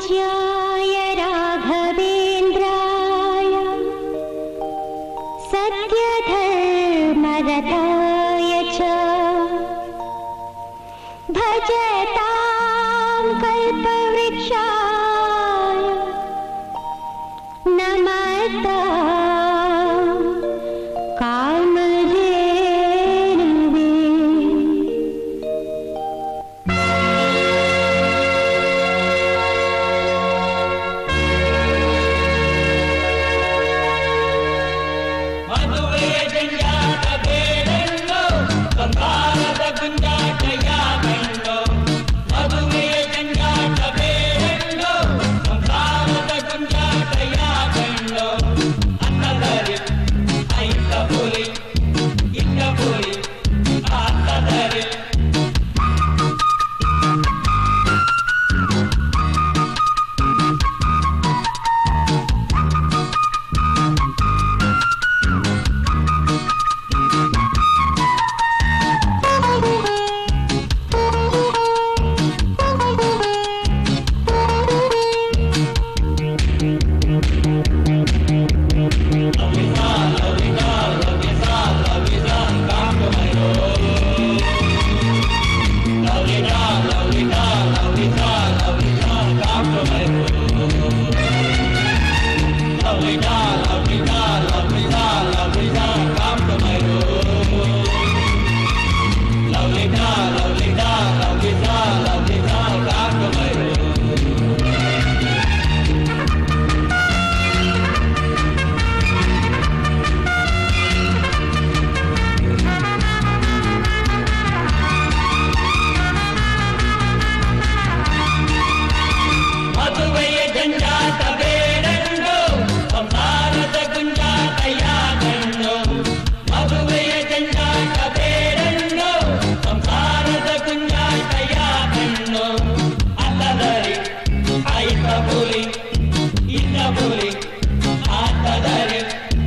पूज्याय राघवेन्द्राय सत्यधर्मरताय च भजतां कल्पवृक्षाय नमतां कामधेनवे ಮದುವೆಯ ಜಂಜಾಟ ಬೇಡಂದು ಸಂಸಾರದ ಗುಂಜಾಟ ಯಾಕಂಡು ಮದುವೆಯ ಜಂಜಾಟ ಬೇಡಂದು ಸಂಸಾರದ ಗುಂಜಾಟ ಯಾಕಂಡು ಅನ್ನದರೆ ಐತ ಪುಲಿ ಇಟ್ಟ ಪುಲಿ ಆತದರೆ ಮದುವೆಯ ಜಂಜಾಟ ಬೇಡಂಡು ಸಂಸಾರದ ಗುಂಜಾಟ ಯಾಕಂಡು ಮದುವೆಯ ಜಂಜಾಟ ಬೇಡಂಡು ಸಂಸಾರದ ಗುಂಜಾಟ ಯಾಕಂಡು ಅಲ್ಲದರಿ ಆಯ್ತ ಪುಲಿ ಇದ್ದ ಪುಲಿ ಆತದರಿ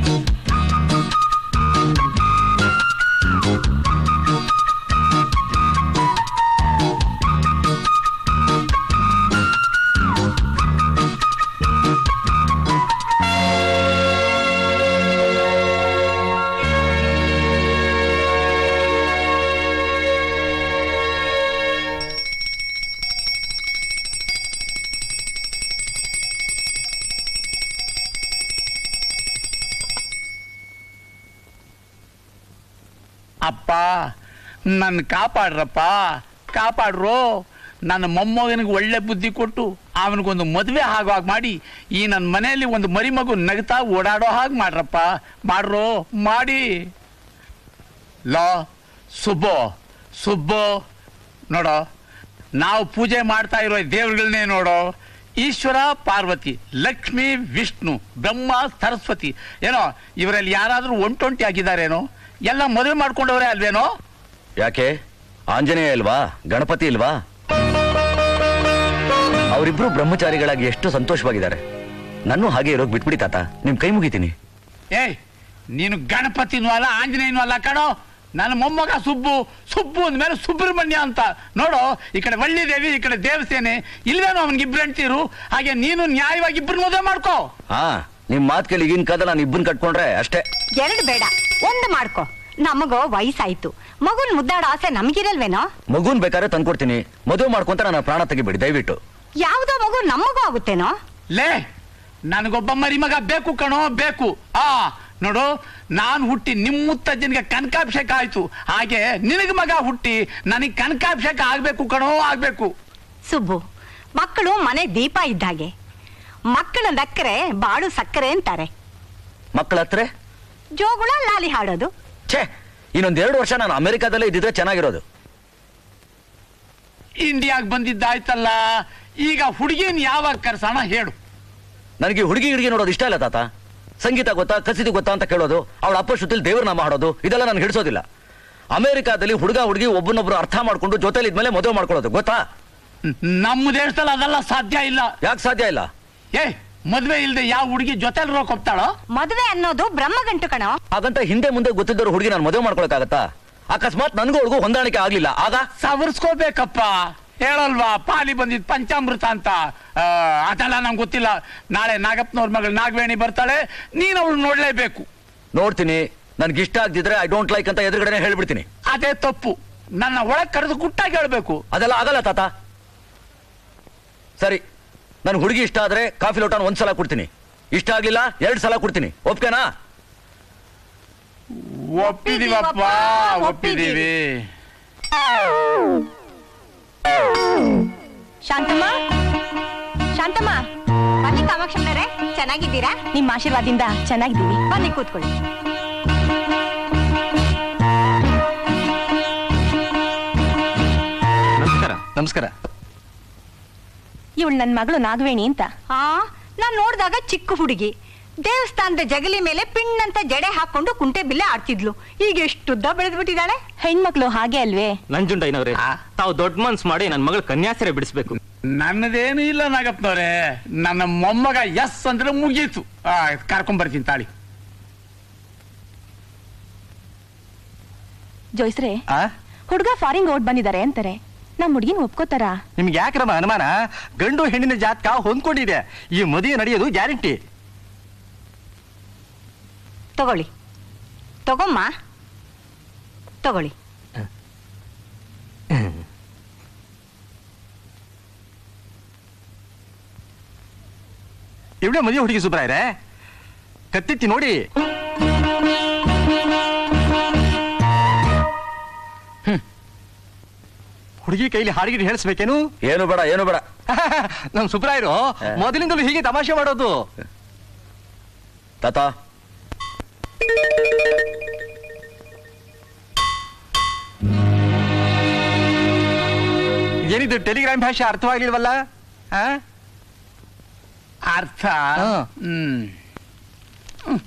ಅಪ್ಪ ನನ್ನ ಕಾಪಾಡ್ರಪ್ಪ ಕಾಪಾಡ್ರು ನನ್ನ ಮೊಮ್ಮಗನಿಗೆ ಒಳ್ಳೆ ಬುದ್ಧಿ ಕೊಟ್ಟು ಅವನಿಗೊಂದು ಮದುವೆ ಆಗೋ ಹಾಗೆ ಮಾಡಿ ಈ ನನ್ನ ಮನೆಯಲ್ಲಿ ಒಂದು ಮರಿ ಮಗು ನಗ್ತಾ ಓಡಾಡೋ ಹಾಗೆ ಮಾಡ್ರಪ್ಪ ಮಾಡ್ರು ಮಾಡಿ ಲೋ ಸುಬ್ಬು ಸುಬ್ಬು ನೋಡೋ ನಾವು ಪೂಜೆ ಮಾಡ್ತಾ ಇರೋ ದೇವ್ರುಗಳನ್ನೇ ನೋಡೋ ಈಶ್ವರ ಪಾರ್ವತಿ ಲಕ್ಷ್ಮಿ ವಿಷ್ಣು ಬ್ರಹ್ಮ ಸರಸ್ವತಿ ಏನೋ ಇವರಲ್ಲಿ ಯಾರಾದರೂ ಒಂಟೊಂಟಿ ಆಗಿದ್ದಾರೇನೋ ಎಲ್ಲ ಮದುವೆ ಮಾಡ್ಕೊಂಡವ್ರೆ ಅಲ್ವೇನೋ ಯಾಕೆ ಆಂಜನೇಯ ಇಲ್ವಾ ಗಣಪತಿ ಇಲ್ವಾ ಅವರಿಬ್ರು ಬ್ರಹ್ಮಚಾರಿಗಳಾಗಿ ಎಷ್ಟು ಸಂತೋಷವಾಗಿದ್ದಾರೆ ನನ್ನೂ ಹಾಗೆ ಇರೋಗ್ ಬಿಟ್ಬಿಡಿ ತಾತ ನಿಮ್ ಕೈ ಮುಗಿತೀನಿ ಏಯ್ ನೀನು ಗಣಪತಿನೂ ಅಲ್ಲ ಆಂಜನೇಯನೂ ಅಲ್ಲ ಕಣೋ ನನ್ನ ಮೊಮ್ಮಗ ಸುಬ್ಬು ಸುಬ್ಬು ಅಂದ್ಮೇಲೆ ಸುಬ್ರಹ್ಮಣ್ಯ ಅಂತ ನೋಡು ಈ ಕಡೆ ವಳ್ಳಿ ದೇವಿ ಈ ಕಡೆ ದೇವಸೇನೆ ಇಲ್ವೇನೋ ಅವನಿಗೆ ಇಬ್ರು ಹೆಂಡ್ತೀರು ಹಾಗೆ ನೀನು ನ್ಯಾಯವಾಗಿ ಇಬ್ರು ಮದುವೆ ಮಾಡ್ಕೋ ಹಾ ನಿಮ್ ಮಾತ್ ಕೇಳಿ ಈಗಿನ ಕಾದ ನಾನು ಇಬ್ಬನ್ ಕಟ್ಕೊಂಡ್ರೆ ಅಷ್ಟೇ ಎರಡು ಬೇಡ ಒಂದು ಮಾಡ್ಕೊ ನಮಗೋ ವಯಸ್ಸಾಯ್ತು ಮಗುನ್ ಮುದ್ದಾಡೋ ಆಸೆ ನಮಗಿರಲ್ವೇನೋ ಮಗುನ್ ಬೇಕಾದ್ರೆ ತಂದ್ಕೊಡ್ತೀನಿ ಮದುವೆ ಮಾಡ್ಕೊಂತ ನನ್ನ ಪ್ರಾಣ ತೆಗಿಬಿಡಿ ದಯವಿಟ್ಟು ಯಾವ್ದೋ ಮಗು ನಮಗೂ ಆಗುತ್ತೇನೋ ಲೇ ನನಗೊಬ್ಬ ಮರಿ ಮಗ ಬೇಕು ಕಣೋ ಬೇಕು ಆ ನೋಡು ನಾನು ಹುಟ್ಟಿ ನಿಮ್ಮ ಮುತ್ತಜ್ಜನಿಗೆ ಕನಕಾಭಿಷೇಕ ಆಯ್ತು ಹಾಗೆ ನಿನಗೆ ಮಗ ಹುಟ್ಟಿ ನನಗೆ ಕನಕಾಭಿಷೇಕ ಆಗ್ಬೇಕು ಕಣೋ ಆಗ್ಬೇಕು ಸುಬ್ಬು ಮಕ್ಕಳು ಮನೆ ದೀಪ ಇದ್ದಾಗೆ ಮಕ್ಕಳ ನಕ್ಕರೆ ಬಾಳು ಸಕ್ಕರೆ ಅಂತಾರೆ ಮಕ್ಕಳ ಹತ್ರ ಜೋಗುಳ ಲಾಲಿ ಹಾಡೋದು ಛೇ ಇನ್ನೊಂದ್ ಎರಡು ವರ್ಷ ನಾನು ಅಮೆರಿಕಾದಲ್ಲೇ ಇದ್ದಿದ್ರೆ ಚೆನ್ನಾಗಿರೋದು ಇಂಡಿಯಾಗ್ ಬಂದಿದ್ದಾಯ್ತಲ್ಲ ಈಗ ಹುಡುಗಿನ ಯಾವಾಗ ಕರ್ಸೋಣ ಹೇಳು ನನಗೆ ಹುಡುಗಿ ಹುಡುಗಿ ನೋಡೋದು ಇಷ್ಟ ಇಲ್ಲ ತಾತ ಸಂಗೀತ ಗೊತ್ತಾ ಕಸಿದು ಗೊತ್ತಾ ಅಂತ ಕೇಳೋದು ಅವಳ ಅಪ್ಪ ಶುದ್ಧಲ್ಲಿ ದೇವ್ರ ನಾಮ ಹಾಡೋದು ಇದೆಲ್ಲ ನನಗೆ ಹಿಡಿಸೋದಿಲ್ಲ ಅಮೆರಿಕಾದಲ್ಲಿ ಹುಡುಗ ಹುಡುಗಿ ಒಬ್ಬನೊಬ್ರು ಅರ್ಥ ಮಾಡ್ಕೊಂಡು ಜೊತೆಲಿ ಇದ್ಮೇಲೆ ಮದುವೆ ಮಾಡ್ಕೊಳ್ಳೋದು ಗೊತ್ತಾ ನಮ್ಮ ದೇಶದಲ್ಲಿ ಅದೆಲ್ಲ ಸಾಧ್ಯ ಇಲ್ಲ ಯಾಕೆ ಸಾಧ್ಯ ಇಲ್ಲ ಏ ಮದ್ವೆ ಇಲ್ದೆ ಯಾವ ಹುಡುಗಿ ಜೊತೆಲಿ ರೋಕ್ ಹೋಗ್ತಾಳೋ ಮದುವೆ ಅನ್ನೋದು ಬ್ರಹ್ಮಗಂಟು ಕಣೋ ಹಾಗಂತ ಹಿಂದೆ ಮುಂದೆ ಗೊತ್ತಿದ್ದವ್ರು ಹುಡುಗಿ ನಾನು ಮದುವೆ ಮಾಡ್ಕೊಳಕ್ಕಾಗತ್ತಾ ಅಕಸ್ಮಾತ್ ನನಗೂ ಹುಡುಗ ಹೊಂದಾಣಿಕೆ ಆಗ್ಲಿಲ್ಲ ಆಗ ಸವರ್ಸ್ಕೋಬೇಕಪ್ಪ ಹೇಳಲ್ವಾ ಪಾಲಿ ಬಂದಿದ್ ಪಂಚಾಮೃತ ಅಂತ ಆ, ಅದೆಲ್ಲ ನಂಗೆ ಗೊತ್ತಿಲ್ಲ ನಾಳೆ ನಾಗಪ್ಪನವ್ರ ಮಗಳು ನಾಗವೇಣಿ ಬರ್ತಾಳೆ ನೀನು ಅವಳು ನೋಡ್ಲೇಬೇಕು ನೋಡ್ತೀನಿ ನನ್ಗೆ ಇಷ್ಟ ಆಗ್ದಿದ್ರೆ ಐ ಡೋಂಟ್ ಲೈಕ್ ಅಂತ ಎದುರುಗಡೆ ಹೇಳ್ಬಿಡ್ತೀನಿ ಅದೇ ತಪ್ಪು ನನ್ನ ಒಳಗ್ ಕರೆದು ಗುಟ್ಟಾಗಿ ಹೇಳ್ಬೇಕು ಅದೆಲ್ಲ ಆಗಲ್ಲ ತಾತ ಸರಿ ನನ್ ಹುಡುಗಿ ಇಷ್ಟ ಆದ್ರೆ ಕಾಫಿ ಲೋಟನ ಒಂದ್ಸಲ ಕೊಡ್ತೀನಿ ಇಷ್ಟ ಆಗ್ಲಿಲ್ಲ ಎರಡ್ ಸಲ ಕೊಡ್ತೀನಿ ಒಪ್ಕೆನಾ ಒಪ್ಪಿದೀವಪ್ಪ ಒಪ್ಪಿದೀವಿ ಶಾಂತಮ್ಮ ಶಾಂತಮ್ಮ ಬನ್ನಿ ಕಾಮಾಕ್ಷಮ್ಮನವರೇ ಚೆನ್ನಾಗಿದ್ದೀರಾ ನಿಮ್ಮ ಆಶೀರ್ವಾದದಿಂದ ಚೆನ್ನಾಗಿದ್ದೀವಿ ಬನ್ನಿ ಕೂತ್ಕೊಳ್ಳಿ ನಮಸ್ಕಾರ ನಮಸ್ಕಾರ ಇವಳು ನನ್ನ ಮಗಳು ನಾಗವೇಣಿ ಅಂತ ಹಾ ನಾನ್ ನೋಡಿದಾಗ ಚಿಕ್ಕ ಹುಡುಗಿ ದೇವಸ್ಥಾನದ ಜಗಲಿ ಮೇಲೆ ಪಿಣ್ಣಂತ ಜಡೆ ಹಾಕೊಂಡು ಕುಂಟೆ ಬಿಲ್ಲೆ ಆಡ್ತಿದ್ಲು ಈಗ ಎಷ್ಟು ಉದ್ದ ಬೆಳೆದ್ಬಿಟ್ಟಿದ್ದಾಳೆ ಹೆಣ್ಮಕ್ಳು ಹಾಗೆ ಅಲ್ವೇ ನಂಜುಂಡಯ್ಯನವ್ರೆ ಆ? ತಾವು ದೊಡ್ಡ ಮನ್ಸ್ ಮಾಡಿ ನನ್ನ ಮಗಳ ಕನ್ಯಾಸರೆ ಬಿಡಿಸ್ಬೇಕು ನನ್ನದೇನು ಇಲ್ಲ ನಾಗಪ್ಪನವ್ರೆ ನನ್ನ ಮೊಮ್ಮಗ ಎಸ್ ಅಂದ್ರೆ ಮುಗೀತು ಆ, ಕರ್ಕೊಂಡ್ ಬರ್ತೀನಿ ತಾಳಿ ಜೋಯ್ಸ್ರೆ ಆ ಹುಡುಗ ಫಾರಿನ್ ಓಡ್ ಬಂದಿದ್ದಾರೆ ಅಂತಾರೆ ನಮ್ ಹುಡುಗಿನ ಒಪ್ಕೋತಾರ ನಿಮ್ಗೆ ಯಾಕ್ರಮ್ಮ ಅನುಮಾನ ಗಂಡು ಹೆಣ್ಣಿನ ಜಾತಕ ಹೊಂದ್ಕೊಂಡಿದೆ ಈ ಮದುವೆ ನಡೆಯೋದು ಗ್ಯಾರಂಟಿ ತಗೊಳ್ಳಿ ತಗೊಮ್ಮ ತಗೊಳ್ಳಿ ಇವಳೇ ಮದುವೆ ಹುಡುಗಿ ಸುಬ್ರಾಯ್ರೆ ಕತ್ತಿತ್ತಿ ನೋಡಿ ಹುಡುಗಿ ಕೈಲಿ ಹಾಡಿಗೆ ಹೇಳಿಸ್ಬೇಕೇನು ಏನು ಬೇಡ ಏನು ಬೇಡ ನಮ್ ಸುಬ್ರಾಯರು ಮೊದಲಿಂದಲೂ ಹೀಗೆ ತಮಾಷೆ ಮಾಡೋದು ತಾತ ಏನಿದು ಟೆಲಿಗ್ರಾಮ್ ಭಾಷೆ ಅರ್ಥವಾಗ್ಲಿಲ್ವಲ್ಲ ಆ? ಅರ್ಥ ಹಾ. ಹ್ಮ್ ಹ್ಮ್.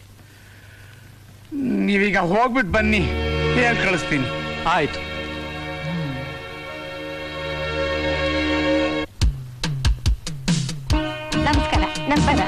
ನೀವೀಗ ಹೋಗ್ಬಿಟ್ಟು ಬನ್ನಿ ಹೇಳ್ ಕಳಿಸ್ತೀನಿ ಆಯ್ತು ನಮಸ್ಕಾರ ನಮಸ್ಕಾರ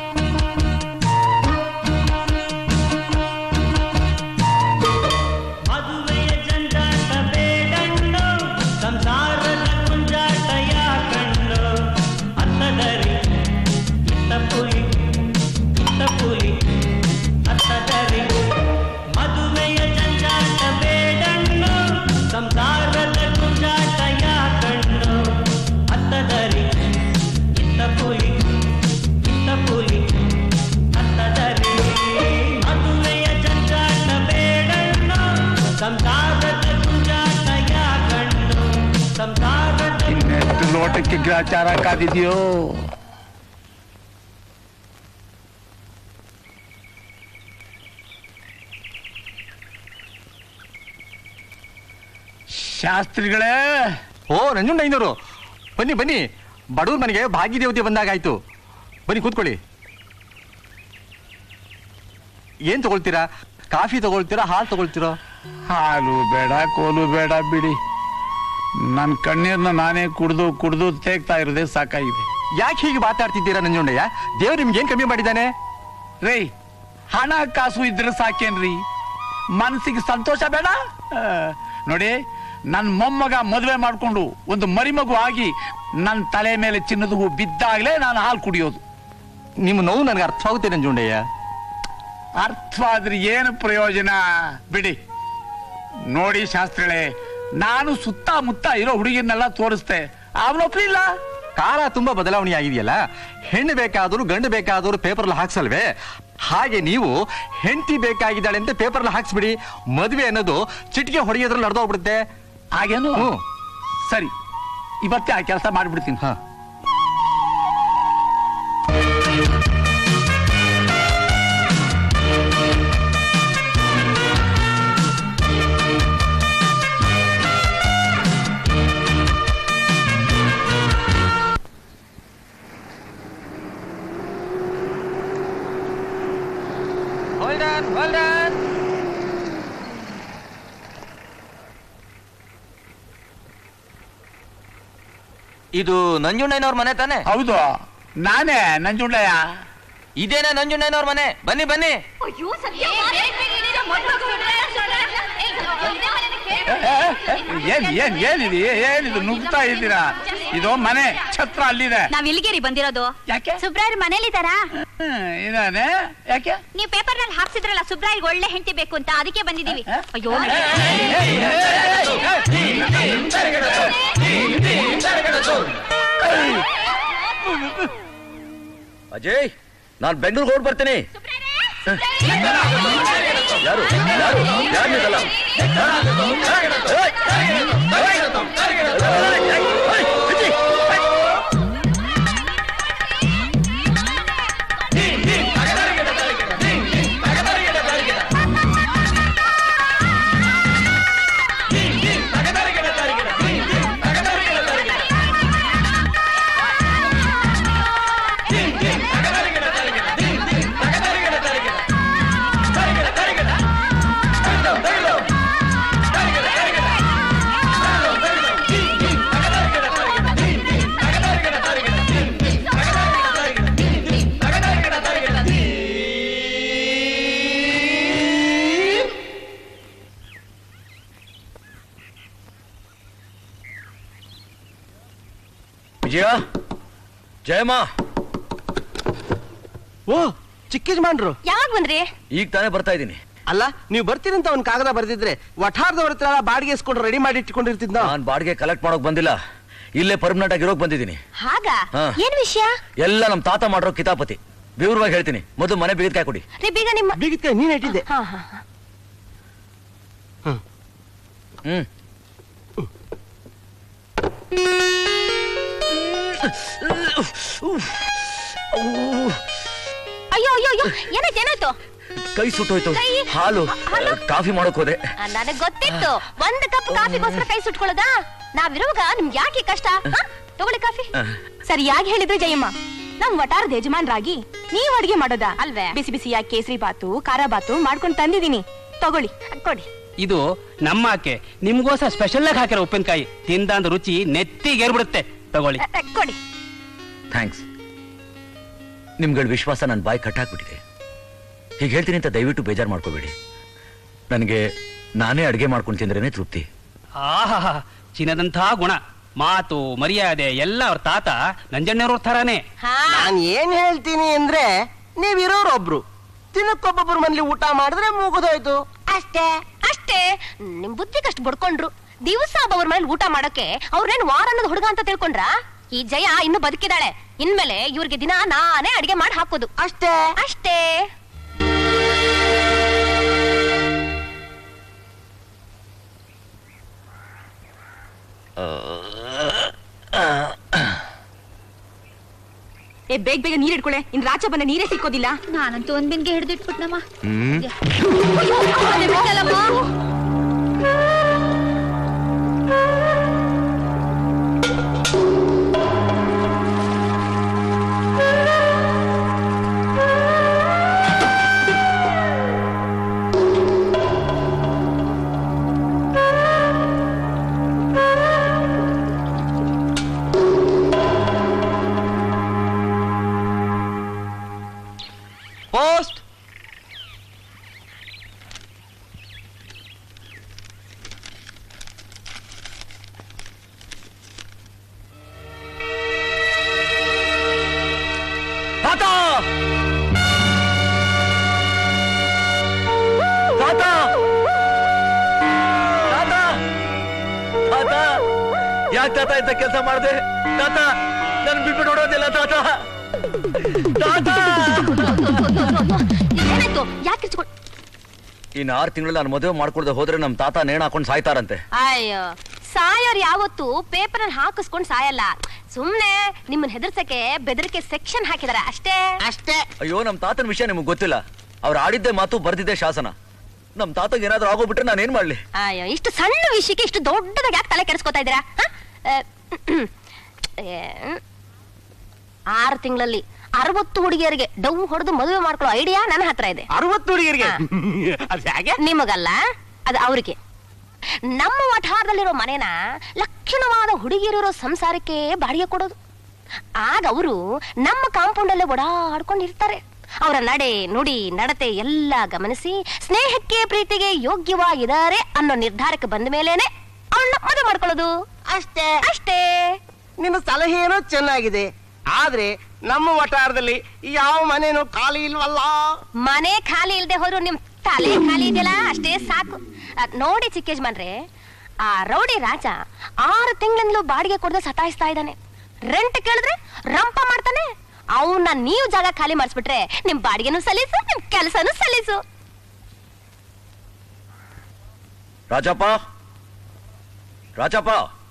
ಮದುವೆಯ ಜಂಜಾಟ ಬೇಡಣ್ಣು ಸಂಸಾರದ ಕುಂಜಾಟ ಯಾಕಣ್ಣು ಅತ್ತದರಿ ಇತ್ತ ಪುಲಿ ಇತ್ತ ಪುಲಿ ಅತ್ತದರಿ ಮದುವೆಯ ಜಂಜಾಟ ಬೇಡಣ್ಣು ಸಂಸಾರದ ಕುಂಜಾಟ ಯಾಕಣ್ಣು ಅತ್ತದರಿ ಇತ್ತ ಪುಲಿ ಇತ್ತ ಪುಲಿ ಅತ್ತದರಿ ಮದುವೆಯ ಜಂಜಾಟ ಬೇಡಣ್ಣು ಸಂಸಾರದ ಕುಂಜಾಟ ಯಾಕಣ್ಣು ಸಂಸಾರದ ಇನ್ನೆಷ್ಟು ಲೋಟಕ್ಕೆ ಗ್ರಾಚಾರ ಕಾದಿದೆಯೋ ಶಾಸ್ತ್ರಿಗಳೇ ಓ ನಂಜುಂಡಯ್ಯನವರು ಬನ್ನಿ ಬನ್ನಿ ಬಡವ್ರ ಮನೆಗೆ ಭಾಗ್ಯದೇವತೆ ಬಂದಾಗಾಯ್ತು ಬನ್ನಿ ಕೂತ್ಕೊಳ್ಳಿ ಏನ್ ತಗೊಳ್ತೀರಾ ಕಾಫಿ ತಗೊಳ್ತೀರಾ ಹಾಲು ತಗೊಳ್ತೀರಾ ಹಾಲು ಬೇಡ ಕೋಲು ಬೇಡ ಬಿಡಿ ನನ್ನ ಕಣ್ಣೀರ್ನ ನಾನೇ ಕುಡ್ದು ಕುಡ್ದು ತೇಗ್ತಾ ಇರೋದೇ ಸಾಕಾಗಿದೆ ಯಾಕೆ ಹೀಗೆ ಮಾತಾಡ್ತಿದ್ದೀರಾ ನಂಜುಂಡಯ್ಯ ದೇವ್ರು ನಿಮ್ಗೆ ಏನ್ ಕಮ್ಮಿ ಮಾಡಿದ್ದಾನೆ ರೇ ಹಣ ಕಾಸು ಇದ್ರೆ ಸಾಕೇನ್ರಿ ಮನಸ್ಸಿಗೆ ಸಂತೋಷ ಬೇಡ ಆ, ನೋಡಿ ನನ್ನ ಮೊಮ್ಮಗ ಮದುವೆ ಮಾಡ್ಕೊಂಡು ಒಂದು ಮರಿಮಗು ಆಗಿ ನನ್ನ ತಲೆ ಮೇಲೆ ಚಿನ್ನದ ಹೂ ಬಿದ್ದಾಗಲೇ ನಾನು ಹಾಲು ಕುಡಿಯೋದು ನಿಮ್ಮ ನೋವು ನನಗೆ ಅರ್ಥವಾಗುತ್ತೆ ನಂಜುಂಡಯ್ಯ ಅರ್ಥವಾದ್ರೆ ಏನು ಪ್ರಯೋಜನ ಬಿಡಿ ನೋಡಿ ಶಾಸ್ತ್ರಿಗಳೇ ನಾನು ಸುತ್ತಮುತ್ತ ಇರೋ ಹುಡುಗಿನೆಲ್ಲ ತೋರಿಸ್ತೆ ಅವನೊಪ್ಲಿಲ್ಲ ಕಾಲ ತುಂಬಾ ಬದಲಾವಣೆ ಆಗಿದೆಯಲ್ಲ ಹೆಣ್ಣು ಬೇಕಾದರೂ ಗಂಡು ಬೇಕಾದರೂ ಪೇಪರ್ಲ್ಲಿ ಹಾಕ್ಸಲ್ವೇ ಹಾಗೆ ನೀವು ಹೆಂಡತಿ ಬೇಕಾಗಿದ್ದಾಳೆ ಅಂತ ಪೇಪರ್ಲ್ಲಿ ಹಾಕ್ಸ್ಬಿಡಿ ಮದುವೆ ಅನ್ನೋದು ಚಿಟಿಕೆ ಹೊಡೆಯೋದ್ರಲ್ಲಿ ನಡೆದೋಗ್ಬಿಡುತ್ತೆ ಹಾಗೇನು ಹ್ಮ್. ಸರಿ ಇವತ್ತೇ ಆ ಕೆಲಸ ಮಾಡ್ಬಿಡ್ತೀನಿ ಹಾ Hold on, hold on. ಇದು ನಂಜುಂಡಯ್ಯನವ್ರ ಮನೆ ತಾನೆ ಹೌದು ನಾನೇ ನಂಜುಂಡಯ್ಯ ಇದೇನೆ ನಂಜುಂಡಯ್ಯನವ್ರ ಮನೆ ಬನ್ನಿ ಬನ್ನಿ ಅಯ್ಯೋ ಸತ್ಯ ಏನ್ ಏನ್ ಏನಿದೆ ಏನಿದು ನುಗ್ತಾ ಇದ್ದೀರಾ ಇದು ಮನೆ ಛತ್ರ ಅಲ್ಲಿದೆ ನಾವ್ ಇಲ್ಲಿಗೇರಿ ಬಂದಿರೋದು ಯಾಕೆ ಸುಬ್ರಾಯರ್ ಮನೇಲಿದ್ದಾರಾ ಹ್ಮ್, ಇದಾನೆ ಯಾಕೆ ನೀವು ಪೇಪರ್ ನಲ್ಲಿ ಹಾಕ್ಸಿದ್ರಲ್ಲ ಸುಬ್ರಾಯ್ಗೆ ಒಳ್ಳೆ ಹೆಂಡತಿ ಬೇಕು ಅಂತ ಅದಕ್ಕೆ ಬಂದಿದೀವಿ ಹ? ಅಯ್ಯೋ ಅಜಯ್ ನಾನ್ ಬೆಂಗಳೂರಿಗೆ ಹೊರಡ್ ಬರ್ತೀನಿ ಯಾರು ಯಾರು ಯಾರು ನೀವೆಲ್ಲ? ಏಯ್! ಏಯ್! ಅಜ್ಜಿ! ವಿಜಯ ಜಯಮ್ಮ ಓ ಚಿಕ್ಕ ಯಜಮಾನ್ರು ಯಾವಾಗ ಬಂದ್ರಿ ಈಗ ತಾನೇ ಬರ್ತಾ ಇದ್ದೀನಿ ಅಲ್ಲ ನೀವು ಬರ್ತೀರಿ ಅಂತ ಒಂದ್ ಕಾಗದ ಬರ್ದಿದ್ರೆ ವಠಾರದವ್ರ ಹತ್ರ ಬಾಡಿಗೆ ಇಸ್ಕೊಂಡು ರೆಡಿ ಮಾಡಿ ಇಟ್ಕೊಂಡಿರ್ತಿದ್ನ ನಾನ್ ಬಾಡಿಗೆ ಕಲೆಕ್ಟ್ ಮಾಡೋಕ್ ಬಂದಿಲ್ಲ ಇಲ್ಲೇ ಪರ್ಮನೆಂಟ್ ಆಗಿರೋಕ್ ಬಂದಿದ್ದೀನಿ ಹಾಗ ಹಾ. ಏನ್ ವಿಷಯ ಎಲ್ಲ ನಮ್ ತಾತ ಮಾಡಿರೋ ಕಿತಾಪತಿ ವಿವರವಾಗಿ ಹೇಳ್ತೀನಿ ಮೊದಲು ಮನೆ ಬಿಗಿದ್ಕಾಯ್ ಕೊಡಿ ರೀ ಬೀಗ ನಿಮ್ಮ ಬೀಗಿದ್ಕಾಯಿ ನೀನ್ ಇಟ್ಟಿದ್ದೆ ಹಾ ಹಾ ಹಾ. ಹ್ಮ್ ಅಯ್ಯೋ ಅಯ್ಯೋ ಅಯ್ಯೋ ಏನಾಯ್ತು ಏನಾಯ್ತು ಕೈ ಸುಟ್ಟೋಯ್ತು ಕೈ? ಹಾಲು ಹಾಲು? ಕಾಫಿ ಮಾಡೋಕ್ ಹೋದೆ ಆ, ನನಗ್ ಗೊತ್ತಿತ್ತು ಒಂದ್ ಕಪ್ ಕಾಫಿಗೋಸ್ಕರ ಕೈ ಸುಟ್ಕೊಳ್ಳೋದಾ ನಾವಿರುವಾಗ ನಿಮ್ಗೆ ಯಾಕೆ ಈ ಕಷ್ಟ ಹಾ? ತಗೊಳ್ಳಿ ಕಾಫಿ ಸರಿಯಾಗಿ ಹೇಳಿದ್ರೆ ಜಯಮ್ಮ ನಮ್ ವಟಾರದ ಯಜಮಾನ್ರಾಗಿ ನೀವ್ ಅಡಿಗೆ ಮಾಡೋದಾ ಅಲ್ವೇ? ಬಿಸಿ ಬಿಸಿಯಾಗಿ ಕೇಸರಿ ಬಾತು ಖಾರ ಬಾತು ಮಾಡ್ಕೊಂಡು ತಂದಿದೀನಿ ತಗೊಳ್ಳಿ ಕೊಡಿ ಇದು ನಮ್ಮ ಆಕೆ ನಿಮ್ಗೋಸ್ಕರ ಸ್ಪೆಷಲ್ ಆಗಿ ಹಾಕಿರೋ ಉಪ್ಪಿನಕಾಯಿ ತಿಂದ ರುಚಿ ನೆತ್ತಿಗೇರ್ಬಿಡುತ್ತೆ ತಗೊಳ್ಳಿ ಅ, ಅ, ಕೊಡಿ ಥ್ಯಾಂಕ್ಸ್ ನಿಮ್ಗಳ ವಿಶ್ವಾಸ ನನ್ನ ಬಾಯಿ ಕಟ್ಟಾಕ್ಬಿಟ್ಟಿದೆ ಹೀಗೆ ಹೇಳ್ತೀನಿ ಅಂತ ದಯವಿಟ್ಟು ಬೇಜಾರು ಮಾಡ್ಕೋಬೇಡಿ ನನಗೆ ನಾನೇ ಅಡುಗೆ ಮಾಡ್ಕೊಂಡು ತಿಂದ್ರೇನೆ ತೃಪ್ತಿ ಆಹಾ ಚಿನ್ನದಂಥ ಗುಣ ಮಾತು ಮರ್ಯಾದೆ ಎಲ್ಲ ಅವ್ರ ತಾತ ನಂಜಣ್ಣವ್ರ ಥರಾನೇ ಹಾ ನಾನ್ ಏನ್ ಹೇಳ್ತೀನಿ ಅಂದ್ರೆ ನೀವಿರೋರೊಬ್ರು ದಿನಕ್ಕೊಬ್ಬೊಬ್ರು ಮನೇಲಿ ಊಟ ಮಾಡಿದ್ರೆ ಮುಗಿದೋಯ್ತು ಅಷ್ಟೇ ಅಷ್ಟೇ ನಿಮ್ ಬುದ್ಧಿಗಷ್ಟು ಬಡ್ಕೊಂಡ್ರು ದಿವಸ ಒಬ್ಬವ್ರ ಮನೇಲಿ ಊಟ ಮಾಡಕ್ಕೆ ಅವ್ರೇನ್ ವಾರ ಅನ್ನೋದು ಹುಡುಗ ಅಂತ ತಿಳ್ಕೊಂಡ್ರ ಈ ಜಯ ಇನ್ನು ಬದುಕಿದಾಳೆ ಇನ್ಮೇಲೆ ಇವ್ರಿಗೆ ದಿನ ನಾನೇ ಅಡಿಗೆ ಮಾಡಿ ಹಾಕೋದು ಅಷ್ಟೇ ಅಷ್ಟೇ ಏ ಬೇಗ ಬೇಗ ನೀರ್ ಇಟ್ಕೊಳೆ ಇನ್ ರಾಚ ಬಂದ ನೀರೇ ಸಿಕ್ಕೋದಿಲ್ಲ ನಾನಂತೂ ಒಂದ್ ಬಿನ್ಗೆ ಹಿಡಿದಿಟ್ಬಿಟ್ನಮ್ಮ ಹ್ಮ್ ಪೋಸ್ಟ್ ತಾತ ತಾತ ತಾತ ತಾತ ಯಾಕೆ ತಾತ ಇಂಥ ಕೆಲಸ ಮಾಡಿದೆ ತಾತ ನನ್ ಬಿಟ್ಬಿಟ್ಟು ನೋಡೋದಿಲ್ಲ ತಾತ ತಾತ ಏನಾಯ್ತು ಯಾಕೆ ಕಿರ್ಚ್ಕೊಂಡ್ ಇನ್ನು ಆರು ತಿಂಗಳು ನಾನು ಮದುವೆ ಮಾಡ್ಕೊಳ್ದೆ ಹೋದ್ರೆ ನಮ್ ತಾತ ನೇಣ ಹಾಕೊಂಡು ಸಾಯ್ತಾರಂತೆ ಅಯ್ಯೋ ಸಾಯೋರ್ ಯಾವತ್ತು ಪೇಪರ್ ಅಲ್ಲಿ ಹಾಕಿಸ್ಕೊಂಡ್ ಸಾಯಲ್ಲ ಸುಮ್ನೆ ನಿಮ್ಮನ್ ಹೆದರ್ಸಕ್ಕೆ ಬೆದರಿಕೆ ಸೆಕ್ಷನ್ ಹಾಕಿದಾರೆ ಅಷ್ಟೇ ಅಷ್ಟೇ ಅಯ್ಯೋ ನಮ್ ತಾತನ ವಿಷಯ ನಿಮ್ಗೆ ಗೊತ್ತಿಲ್ಲ ಅವ್ರು ಆಡಿದ್ದೆ ಮಾತು ಬರ್ದಿದ್ದೆ ಶಾಸನ ನಮ್ ತಾತಗೆ ಏನಾದ್ರೂ ಆಗೋಗ್ಬಿಟ್ರೆ ನಾನು ಏನ್ ಮಾಡ್ಲಿ ಅಯ್ಯೋ ಇಷ್ಟು ಸಣ್ಣ ವಿಷಯಕ್ಕೆ ಇಷ್ಟು ದೊಡ್ಡದಾಗಿ ಯಾಕೆ ತಲೆ ಕೆಡಿಸ್ಕೊತಾ ಇದ್ದೀರಾ ಹ? ಆ, ಏ, ಆರು ತಿಂಗಳಲ್ಲಿ ಅರವತ್ತು ಹುಡುಗಿಯರಿಗೆ ಡವ್ ಹೊಡೆದು ಮದುವೆ ಮಾಡ್ಕೊಳ್ಳೋ ಐಡಿಯಾ ನನ್ನ ಹತ್ರ ಇದೆ ಅರವತ್ತು ಹುಡುಗಿಯರಿಗೆ ಅದು ಹೇಗೆ ನಿಮಗಲ್ಲ ಅದು ಅವ್ರಿಗೆ ನಮ್ಮ ವಠಾರದಲ್ಲಿರೋ ಮನೇನ ಲಕ್ಷಣವಾದ ಹುಡುಗಿಯರಿರೋ ಸಂಸಾರಕ್ಕೆ ಬಾಡಿಗೆ ಕೊಡೋದು ಆಗ ಅವರು ನಮ್ಮ ಕಾಂಪೌಂಡ್ ಅಲ್ಲೇ ಓಡಾಡ್ಕೊಂಡಿರ್ತಾರೆ ಅವರ ನಡೆ ನುಡಿ ನಡತೆ ಎಲ್ಲ ಗಮನಿಸಿ ಸ್ನೇಹಕ್ಕೆ ಪ್ರೀತಿಗೆ ಯೋಗ್ಯವಾಗಿದ್ದಾರೆ ಅನ್ನೋ ನಿರ್ಧಾರಕ್ಕೆ ಬಂದ ಮೇಲೇನೆ ಅವಳನ್ನ ಮದುವೆ ಮಾಡ್ಕೊಳ್ಳೋದು ಅಷ್ಟೇ ಅಷ್ಟೇ ನಿನ್ನ ಸಲಹೆ ಏನೋ ಚೆನ್ನಾಗಿದೆ ಆದ್ರೆ ನಮ್ಮ ವಟಾರದಲ್ಲಿ ಯಾವ ಮನೇನೂ ಖಾಲಿ ಇಲ್ವಲ್ಲ ಮನೆ ಖಾಲಿ ಇಲ್ದೆ ಹೋದ್ರು ನಿಮ್ ತಲೆ ಖಾಲಿ ಇದೆಯಲ್ಲ ಅಷ್ಟೇ ಸಾಕು ಅ, ನೋಡಿ ಚಿಕ್ಕ ಯಜಮಾನ್ರೆ ಆ ರೌಡಿ ರಾಜ ಆರು ತಿಂಗಳಿಂದಲೂ ಬಾಡಿಗೆ ಕೊಡದೆ ಸತಾಯಿಸ್ತಾ ಇದ್ದಾನೆ ರೆಂಟ್ ಕೇಳಿದ್ರೆ ರಂಪ ಮಾಡ್ತಾನೆ ಅವನ್ನ ನೀವು ಜಾಗ ಖಾಲಿ ಮಾಡಿಸ್ಬಿಟ್ರೆ ನಿಮ್ ಬಾಡಿಗೆನೂ ಸಲೀಸು ನಿಮ್ ಕೆಲಸನೂ ಸಲೀಸು ರಾಜಪ್ಪ ರಾಜಪ್ಪ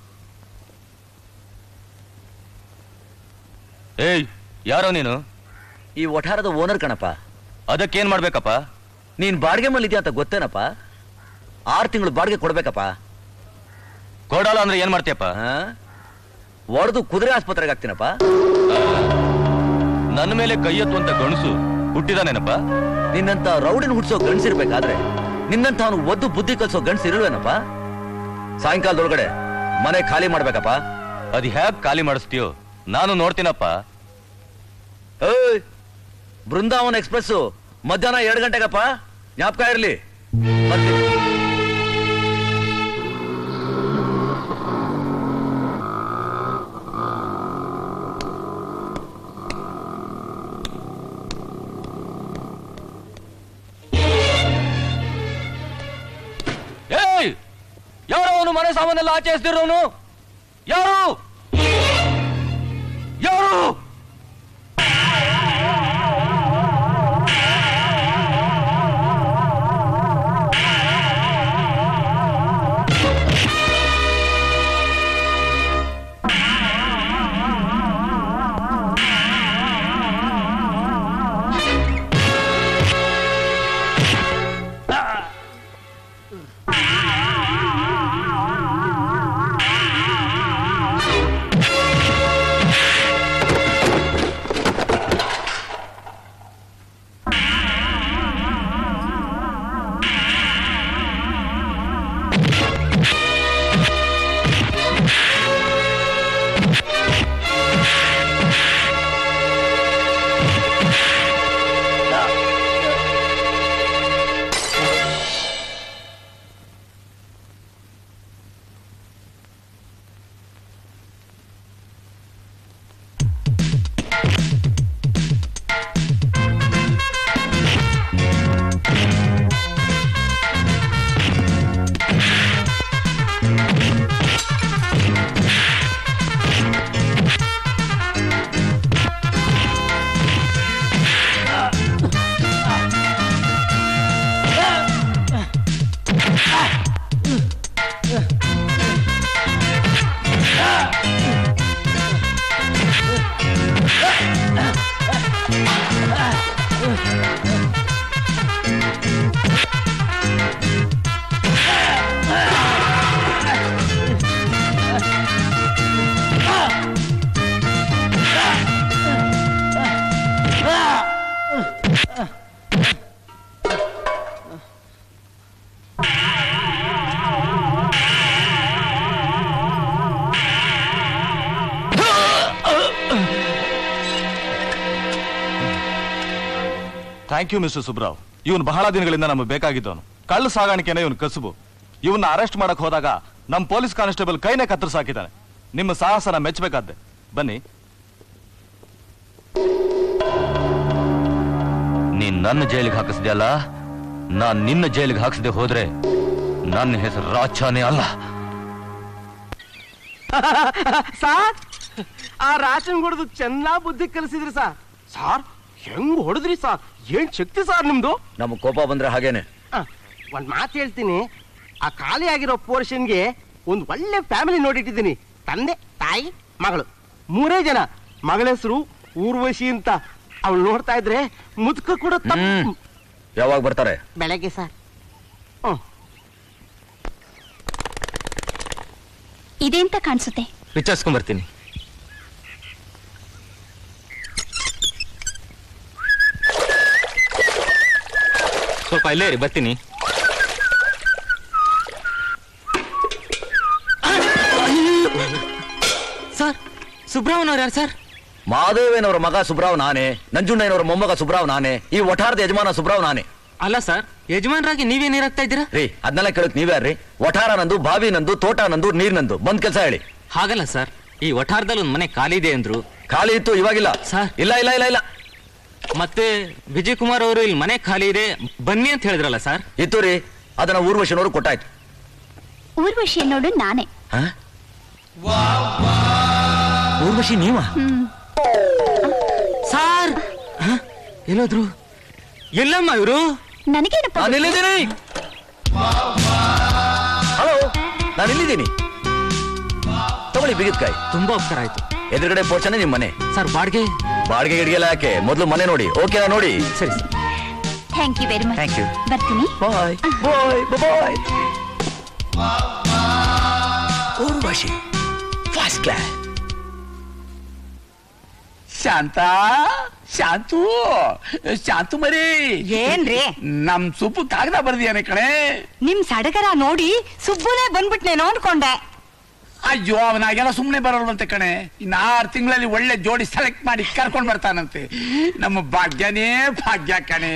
ಏಯ್ ಯಾರೋ ನೀನು ಈ ಒಠಾರದ ಓನರ್ ಕಣಪ್ಪ ಅದಕ್ಕೇನ್ ಮಾಡ್ಬೇಕಪ್ಪ ನೀನ್ ಬಾಡಿಗೆ ಮೇಲೆ ಇದೆಯಾ ಅಂತ ಗೊತ್ತೇನಪ್ಪ ಆರು ತಿಂಗಳು ಬಾಡಿಗೆ ಕೊಡ್ಬೇಕಪ್ಪ ಕೊಡಲ್ಲ ಅಂದ್ರೆ ಏನ್ ಮಾಡ್ತೀಯಪ್ಪ ಒಡೆದು ಕುದುರೆ ಆಸ್ಪತ್ರೆಗೆ ಹಾಕ್ತೀನಪ್ಪ ನನ್ನ ಮೇಲೆ ಕೈ ಎತ್ತುವಂತ ಗಣಸು ಹುಟ್ಟಿದಾನೇನಪ್ಪ ನಿನ್ನಂತ ರೌಡಿನ ಹುಡ್ಸೋ ಗಂಡ್ಸಿರ್ಬೇಕಾದ್ರೆ ನಿನ್ನಂತ ಅವನು ಒದ್ದು ಬುದ್ಧಿ ಕಲ್ಸೋ ಗಂಡ್ಸ್ ಇರುವೇನಪ್ಪ ಸಾಯಂಕಾಲದೊಳಗಡೆ ಮನೆ ಖಾಲಿ ಮಾಡ್ಬೇಕಪ್ಪ ಅದ್ ಹ್ಯಾಕ್ ಖಾಲಿ ಮಾಡಿಸ್ತೀಯೋ ನಾನು ನೋಡ್ತೀನಪ್ಪ ಏಯ್ ಬೃಂದಾವನ್ ಎಕ್ಸ್ಪ್ರೆಸ್ ಮಧ್ಯಾಹ್ನ ಎರಡು ಗಂಟೆಗಪ್ಪ ಜ್ಞಾಪಕ ಇರ್ಲಿ ಬರ್ತೀನಿ ಏಯ್ ಯಾರೋ ಅವನು ಮನೆ ಸಾಮಾನೆಲ್ಲ ಆಚೆ ಎಸ್ದಿರೋನು ಯಾರು ಯಾರು ಥ್ಯಾಂಕ್ ಯು ಮಿಸ್ಟರ್ ಸುಬ್ರಾವ್ ಇವನು ಬಹಳ ದಿನಗಳಿಂದ ನಮಗೆ ಬೇಕಾಗಿದ್ದವನು ಕಳ್ಳು ಸಾಗಾಣಿಕೆನೇ ಇವನು ಕಸುಬು ಇವನ್ನ ಅರೆಸ್ಟ್ ಮಾಡಕ್ ಹೋದಾಗ ನಮ್ಮ ಪೊಲೀಸ್ ಕಾನ್ಸ್ಟೇಬಲ್ ಕೈನೇ ಕತ್ತರಿಸಿ ಹಾಕಿದ್ದಾನೆ ನಿಮ್ಮ ಸಾಹಸನ ಮೆಚ್ಚಬೇಕಾದ್ದೆ ಬನ್ನಿ ನೀನ್ ನನ್ನ ಜೈಲಿಗೆ ಹಾಕಿಸ್ದೆಯಲ್ಲ ನಾನ್ ನಿನ್ನ ಜೈಲಿಗೆ ಹಾಕಿಸದೆ ಹೋದ್ರೆ ನನ್ನ ಹೆಸರು ರಾಚಾನೇ ಅಲ್ಲ ಸಾರ್ ಆ ರಾಶನ್ ಹೊಡೆದು ಚೆನ್ನಾಗ್ ಬುದ್ಧಿ ಕಲಿಸಿದ್ರಿ ಸಾರ್ ಸಾರ್ ಹೆಂಗ್ ಹೊಡೆದ್ರಿ ಸಾರ್ ಏನ್ ಶಕ್ತಿ ಸಾರ್ ನಿಮ್ದು ನಮ್ಗೆ ಕೋಪ ಬಂದ್ರೆ ಹಾಗೇನೆ ಆ, ಒಂದ್ ಮಾತು ಹೇಳ್ತೀನಿ ಆ ಖಾಲಿ ಆಗಿರೋ ಪೋರ್ಷನ್ಗೆ ಒಂದ್ ಒಳ್ಳೆ ಫ್ಯಾಮಿಲಿ ನೋಡಿಟ್ಟಿದ್ದೀನಿ ತಂದೆ ತಾಯಿ ಮಗಳು ಮೂರೇ ಜನ ಮಗಳ ಹೆಸರು ಊರ್ವಶಿ ಅಂತ ಅವಳು ನೋಡ್ತಾ ಇದ್ರೆ ಮುದುಕ ಕೂಡ ತಪ್ಪು ಹ್ಮ್. ಯಾವಾಗ ಬರ್ತಾರೆ ಬೆಳಗ್ಗೆ ಸರ್ ಹ್ಮ್ ಇದೆ ಅಂತ ಕಾಣಿಸುತ್ತೆ ವಿಚಾರಿಸ್ಕೊಂಡ್ ಬರ್ತೀನಿ ಸ್ವಲ್ಪ ಇಲ್ಲೇ ಇರಿ ಬರ್ತೀನಿ ಸರ್ ಸುಬ್ರಹ್ಮಣ್ಯ ಅವ್ರು ಯಾರು ಸರ್ ಮಾದೇವೇನವರ ಮಗ ಸುಬ್ರಾವ್ ನಾನೇ ನಂಜುಂಡಯ್ಯನವರ ಮೊಮ್ಮಗ ಸುಬ್ರಾವ್ ನಾನೇ ಈ ಒಠಾರದ ಯಜಮಾನ ಸುಬ್ರಾವ್ ನಾನೇ ಅಲ್ಲ ಸರ್ ಯಜಮಾನ್ರಾಗಿ ನೀವೇನ್ ಇರಾಗ್ತಾ ಇದ್ದೀರಾ ರೀ ಅದನ್ನೆಲ್ಲ ಕೇಳಕ್ ನೀವ್ಯಾರ್ರಿ ಒಠಾರ ನಂದು ಬಾವಿ ನಂದು ತೋಟ ನಂದು ನೀರ್ ನಂದು ಬಂದ್ ಕೆಲಸ ಹೇಳಿ ಹಾಗಲ್ಲ ಸರ್ ಈ ವಠಾರದಲ್ಲಿ ಒಂದ್ ಮನೆ ಖಾಲಿ ಇದೆ ಅಂದ್ರು ಖಾಲಿ ಇತ್ತು ಇವಾಗಿಲ್ಲ ಸರ್ ಇಲ್ಲ ಇಲ್ಲ ಇಲ್ಲ ಇಲ್ಲ ಮತ್ತೆ ವಿಜಯ್ ಕುಮಾರ್ ಅವರು ಇಲ್ಲಿ ಮನೆ ಖಾಲಿ ಇದೆ ಬನ್ನಿ ಅಂತ ಹೇಳಿದ್ರಲ್ಲ ಸರ್ ಇತ್ತು ರೀ ಅದನ್ನ ಊರ್ವಶನವರು ಕೊಟ್ಟಾಯ್ತು ಊರ್ವಶಿ ನೋಡು ನಾನೇ ಹ? ಊರ್ವಶಿ ನೀವ ಸಾರ್ ಹ? ಎಲ್ಲೋದ್ರು ಎಲ್ಲಮ್ಮ ಇವರು ನನಗೇನಪ್ಪ ನಾನು ಇಲ್ಲಿದ್ದೀನಿ ಹಲೋ ನಾನು ಇಲ್ಲಿದ್ದೀನಿ ತಗೊಳ್ಳಿ ಬಿಗಿದ್ಕಾಯಿ ತುಂಬಾ ಉಪಕಾರ ಆಯ್ತು ಎದುರುಗಡೆ ಪೋರ್ಚನೆ ನಿಮ್ ಮನೆ ಸರ್ ಬಾಡ್ಗೆ ಬಾಡಿಗೆ ಗಿಡಿಗೆಲ್ಲ ಯಾಕೆ ಮೊದಲು ಮನೆ ನೋಡಿ ಓಕೆನಾ ನೋಡಿ ಸರಿ sir thank you very much Thank you. ಬರ್ತೀನಿ bye bye bye Urvashi first class Shanta Shantu Shantu ಮರಿ ಏನ್ರಿ ನಮ್ ಸುಪ್ಪು ಕಾಗದ ಬರ್ದಿಯಾನೆ ಕಣೆ ನಿಮ್ ಸಡಗರ ನೋಡಿ ಸುಬ್ಬುನೇ ಬಂದ್ಬಿಟ್ನೇನೋ ಅನ್ಕೊಂಡೆ ಅಯ್ಯೋ ಅವನಾಗೆಲ್ಲ ಸುಮ್ಮನೆ ಬರೋಲ್ವಂತೆ ಕಣೆ ಇನ್ನು ಆರು ತಿಂಗಳಲ್ಲಿ ಒಳ್ಳೆ ಜೋಡಿ ಸೆಲೆಕ್ಟ್ ಮಾಡಿ ಕರ್ಕೊಂಡ್ ಬರ್ತಾನಂತೆ ನಮ್ಮ ಭಾಗ್ಯನೇ ಭಾಗ್ಯ ಕಣೆ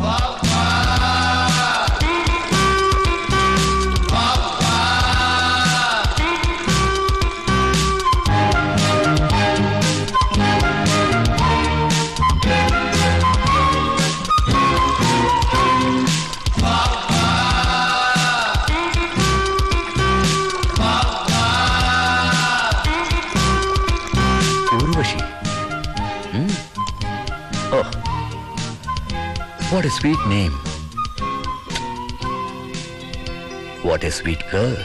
Urvashi hmm oh what a sweet name what a sweet girl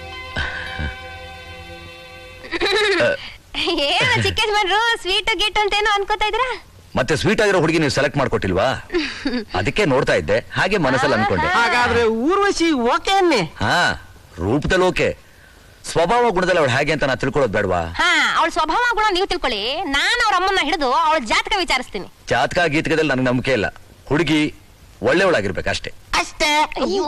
ಏನು ಚಿಕ್ಕ ಯಜಮಾನ್ರು ಸ್ವೀಟ್ ಗೀಟ್ ಅಂತ ಏನೋ ಅನ್ಕೋತಾ ಇದ್ರಾ ಮತ್ತೆ ಸ್ವೀಟ್ ಆಗಿರೋ ಹುಡುಗಿ ನೀವು ಸೆಲೆಕ್ಟ್ ಮಾಡ್ಕೊಟ್ಟಿಲ್ವಾ ಅದಕ್ಕೆ ನೋಡ್ತಾ ಇದ್ದೆ ಹಾಗೆ ಮನಸ್ಸಲ್ಲಿ ಅನ್ಕೊಂಡೆ ಹಾಗಾದ್ರೆ ಊರ್ವಶಿ ಓಕೆ ಅನ್ನಿ ಹಾ ರೂಪದಲ್ಲಿ ಓಕೆ ಸ್ವಭಾವ ಗುಣದಲ್ಲಿ ಅವಳು ಹೇಗೆ ಅಂತ ನಾ ತಿಳ್ಕೊಳ್ಳೋದು ಬೇಡವಾ ಹಾ ಅವಳ ಸ್ವಭಾವ ಗುಣ ನೀವು ತಿಳ್ಕೊಳ್ಳಿ ನಾನು ಅವ್ರ ಅಮ್ಮನ್ನ ಹಿಡಿದು ಅವಳ ಜಾತಕ ವಿಚಾರಿಸ್ತೀನಿ ಜಾತಕ ಗೀತಕದಲ್ಲಿ ನನಗೆ ನಂಬಿಕೆ ಇಲ್ಲ ಹುಡುಗಿ ಒಳ್ಳೆಯವಳಾಗಿರ್ಬೇಕು ಅಷ್ಟೇ ಅಷ್ಟೇ ಅಯ್ಯೋ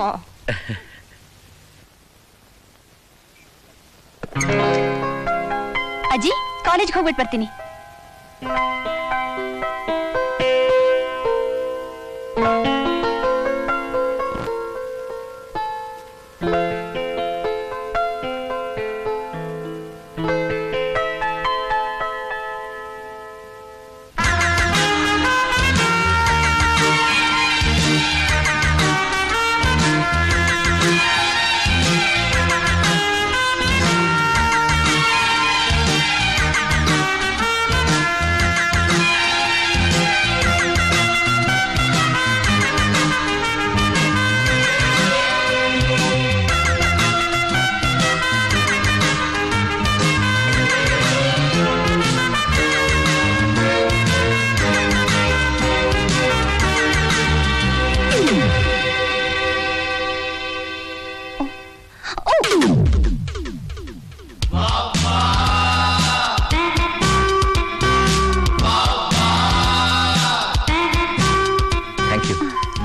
ಅಜ್ಜಿ ಕಾಲೇಜ್ಗೆ ಹೋಗ್ಬಿಟ್ಟು ಬರ್ತೀನಿ ಥ್ಯಾಂಕ್ ಯು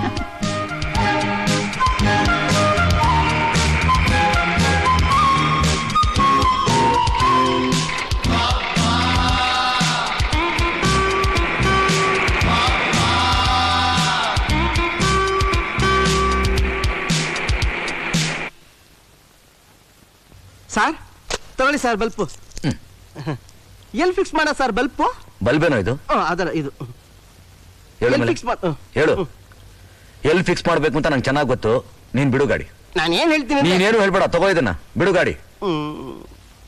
ಸರ್ ತಗೊಳ್ಳಿ ಸರ್ ಬಲ್ಪು ಎಲ್ಲಿ ಫಿಕ್ಸ್ ಮಾಡ ಸರ್ ಬಲ್ಪು ಬಲ್ಬೇನೋ ಇದು ಅದರ ಇದು ಹೇಳು ಎಲ್ಲಿ ಮೇಲೆ. ಫಿಕ್ಸ್ ಮಾಡ ಹೇಳು ಎಲ್ಲಿ ಫಿಕ್ಸ್ ಮಾಡ್ಬೇಕು ಅಂತ ನಂಗೆ ಚೆನ್ನಾಗಿ ಗೊತ್ತು ನೀನ್ ಬಿಡು ಗಾಡಿ ನಾನು ಏನ್ ಹೇಳ್ತೀನಿ ಅಂದ್ರೆ- ನೀನೇನು ಹೇಳ್ಬೇಡ ತಗೋ ಇದನ್ನ ಬಿಡು ಗಾಡಿ ಹ್ಮ್.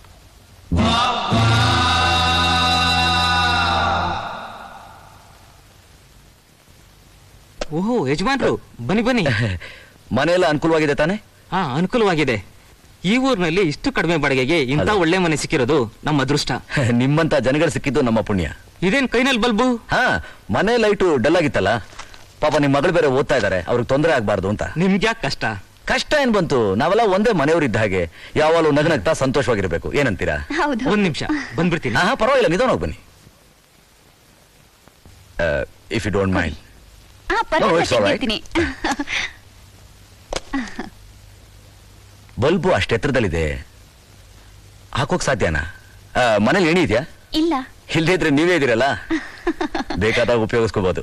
ಓಹೋ ಯಜಮಾನ್ರು ಬನ್ನಿ ಬನ್ನಿ ಮನೆಯೆಲ್ಲ ಅನುಕೂಲವಾಗಿದೆ ತಾನೆ ಹಾ ಅನುಕೂಲವಾಗಿದೆ ಈ ಊರಿನಲ್ಲಿ ಇಷ್ಟು ಕಡಿಮೆ ಬಾಡಿಗೆಗೆ ಇಂಥ ಅಲ್ಲ. ಒಳ್ಳೆ ಮನೆ ಸಿಕ್ಕಿರೋದು ನಮ್ಮ ಅದೃಷ್ಟ ನಿಮ್ಮಂತ ಜನಗಳು ಸಿಕ್ಕಿದ್ದು ನಮ್ಮ ಪುಣ್ಯ ಇದೇನ್ ಕೈನಲ್ಲಿ ಬಲ್ಬು ಹಾ ಮನೆ ಲೈಟು ಡಲ್ ಆಗಿತ್ತಲ್ಲ ಪಾಪ ನಿಮ್ ಮಗಳು ಬೇರೆ ಓದ್ತಾ ಇದಾರೆ ಅವ್ರಿಗೆ ತೊಂದರೆ ಆಗ್ಬಾರ್ದು ಅಂತ ನಿಮ್ಗ್ಯಾಕ್ ಕಷ್ಟ ಕಷ್ಟ ಏನ್ ಬಂತು ನಾವೆಲ್ಲ ಒಂದೇ ಮನೆಯವರಿದ್ದ ಹಾಗೆ ಯಾವಾಗಲೂ ನಗನಗ್ತಾ ಸಂತೋಷವಾಗಿರ್ಬೇಕು ಏನಂತೀರಾ ಹೌದು ಒಂದ್ ನಿಮಿಷ ಬಂದ್ಬಿಡ್ತೀನಿ ಹಾ ಪರವಾಗಿಲ್ಲ ನಿಧಾನವಾಗಿ ಬನ್ನಿ ಇಫ್ ಯು ಡೋಂಟ್ ಮೈಂಡ್ ಹಾ No, it's all right. ಪರವಾಗಿರ್ತೀನಿ ಬಲ್ಬು ಅಷ್ಟು ಎತ್ತರದಲ್ಲಿದೆ ಹಾಕೋಕ್ ಸಾಧ್ಯನಾ ಆ, ಮನೇಲಿ ಎಣಿ ಇದೆಯಾ ಇಲ್ಲ ಇಲ್ದಿದ್ರೆ ನೀವೇ ಇದೀರಲ್ಲ ಬೇಕಾದಾಗ ಉಪಯೋಗಿಸ್ಕೋಬಹುದು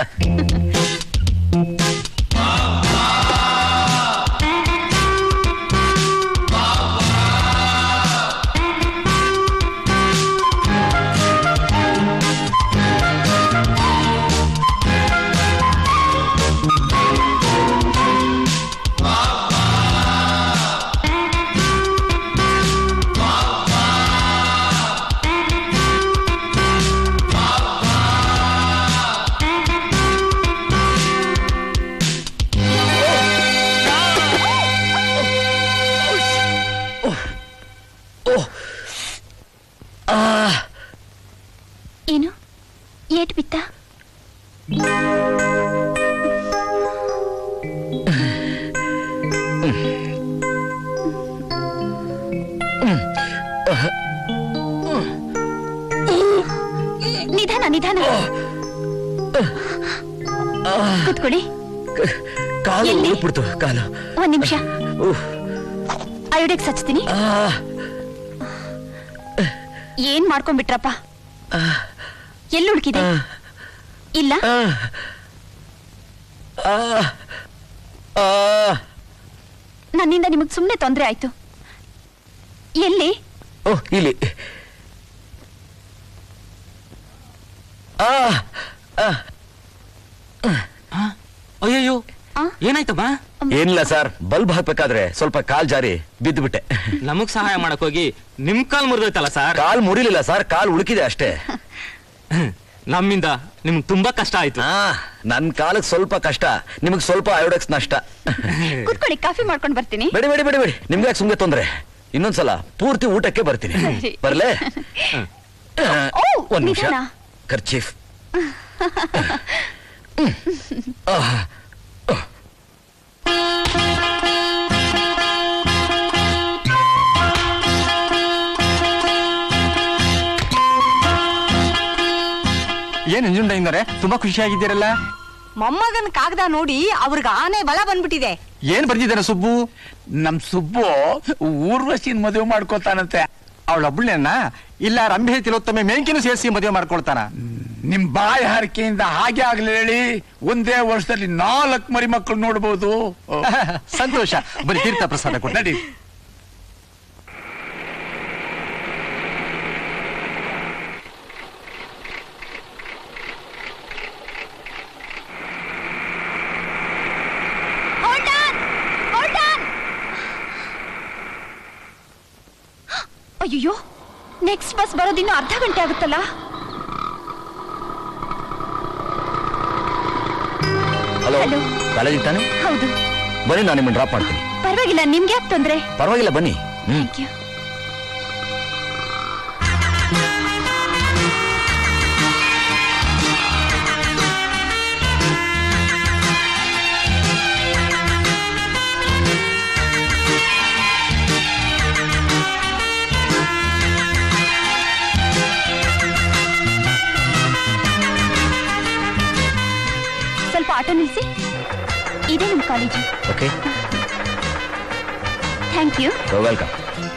ಏನು ಏಟ್ ಬಿತ್ತ ನಿಧಾನ ನಿಧಾನ ಕೂತ್ಕೊಳ್ಳಿ ಕಾಲು ಎಲ್ಲಿ? ಉಳುಕ್ಬಿಡ್ತು ಕಾಲು ಒಂದ್ ನಿಮಿಷ ಉಫ್. ಅಯೋಡೆಕ್ಸ್ ಹಚ್ತೀನಿ ಆ, ಏನ್ ಮಾಡ್ಕೊಂಡ್ಬಿಟ್ರಪ್ಪ ಎಲ್ಲಿ ಹುಡುಕಿದೆ ಇಲ್ಲ ಆ, ಆ, ಆ. ನನ್ನಿಂದ ನಿಮಗ್ ಸುಮ್ನೆ ತೊಂದ್ರೆ ಆಯ್ತು ಎಲ್ಲಿ ಓ ಇಲ್ಲಿ ಆ, ಆ. ಅಯ್ಯಯ್ಯೋ ಆ? ಏನಾಯ್ತಮ್ಮ ಏನಿಲ್ಲ ಸರ್ ಬಲ್ಬ್ ಹಾಕ್ಬೇಕಾದ್ರೆ ಸ್ವಲ್ಪ ಕಾಲ್ ಜಾರಿ ಬಿದ್ದುಬಿಟ್ಟೆ ನಮಗ್ ಸಹಾಯ ಮಾಡಕ್ ಹೋಗಿ ನಿಮ್ ಕಾಲ್ ಮುರಿದೋಯ್ತಲ್ಲ ಸರ್ ಕಾಲ್ ಮುರಿಲಿಲ್ಲ ಸರ್ ಕಾಲ್ ಉಳುಕಿದೆ ಅಷ್ಟೇ ನಮ್ಮಿಂದ ನಿಮ್ಗೆ ತುಂಬಾ ಕಷ್ಟ ಆಯ್ತು ಆ ನನ್ ಕಾಲಕ್ ಸ್ವಲ್ಪ ಕಷ್ಟ ನಿಮಗ್ ಸ್ವಲ್ಪ ಅಯೋಡೆಕ್ಸ್ ನಷ್ಟ ಕೂತ್ಕೊಳ್ಳಿ ಕಾಫಿ ಮಾಡ್ಕೊಂಡ್ ಬರ್ತೀನಿ ಬೇಡಿ ಬೇಡಿ ಬೇಡಿ ಬೇಡಿ ನಿಮ್ಗೆ ಯಾಕೆ ಸುಮ್ನೆ ತೊಂದ್ರೆ ಇನ್ನೊಂದ್ಸಲ ಪೂರ್ತಿ ಊಟಕ್ಕೆ ಬರ್ತೀನಿ ಸರಿ. ಬರ್ಲೇ ಓ, ಒಂದ್ ನಿಮಿಷ ನಿಧಾನ. ಖರ್ಚೀಫ್ ಏನ್ ನಂಜುಂಡಯ್ಯನವರೇ ತುಂಬಾ ಖುಷಿಯಾಗಿದ್ದೀರಲ್ಲ ಮೊಮ್ಮಗನ್ ಕಾಗದ ನೋಡಿ ಅವ್ರಿಗೆ ಆನೆ ಬಲ ಬಂದ್ಬಿಟ್ಟಿದೆ ಏನ್ ಬರ್ದಿದ್ದಾರೆ ಸುಬ್ಬು ನಮ್ ಸುಬ್ಬು ಊರ್ವಶಿನ್ ಮದುವೆ ಮಾಡ್ಕೋತಾನಂತೆ ಅವಳ ಒಬ್ಬಳನ್ನ ಇಲ್ಲ ರಂಭೆ ತಿಲೋತ್ತಮೆ ಮೇಂಕಿನೂ ಸೇರಿಸಿ ಮದುವೆ ಮಾಡ್ಕೊಳ್ತಾನ ನಿಮ್ ಬಾಯಿ ಹಾರಿಕೆಯಿಂದ ಹಾಗೆ ಆಗ್ಲಿ ಹೇಳಿ ಒಂದೇ ವರ್ಷದಲ್ಲಿ ನಾಲ್ಕು ಮರಿ ಮಕ್ಕಳು ನೋಡ್ಬೋದು ಸಂತೋಷ ಬರೀ ತೀರ್ಥ ಪ್ರಸಾದ ಕೊಡಿ ನಡಿ ಅಯ್ಯೋ ನೆಕ್ಸ್ಟ್ ಬಸ್ ಬರೋದಿನ್ನು ಅರ್ಧ ಗಂಟೆ ಆಗುತ್ತಲ್ಲ ಹಲೋ Hello. ಕಾಲೇಜಿಗೆ ತಾನೆ ಹೌದು ಬನ್ನಿ ನಾನು ನಿಮ್ಮನ್ನು ಡ್ರಾಪ್ ಮಾಡ್ತೀನಿ ಪರವಾಗಿಲ್ಲ ನಿಮ್ಗೆ ಯಾಕೆ ತೊಂದ್ರೆ ಪರವಾಗಿಲ್ಲ ಬನ್ನಿ ಹ್ಮ್ ಥ್ಯಾಂಕ್ ಯು ಸ್ವಲ್ಪ ಆಟೋ ನಿಲ್ಲಿಸಿ ಇದೇ ನಿಮ್ಮ college okay thank you welcome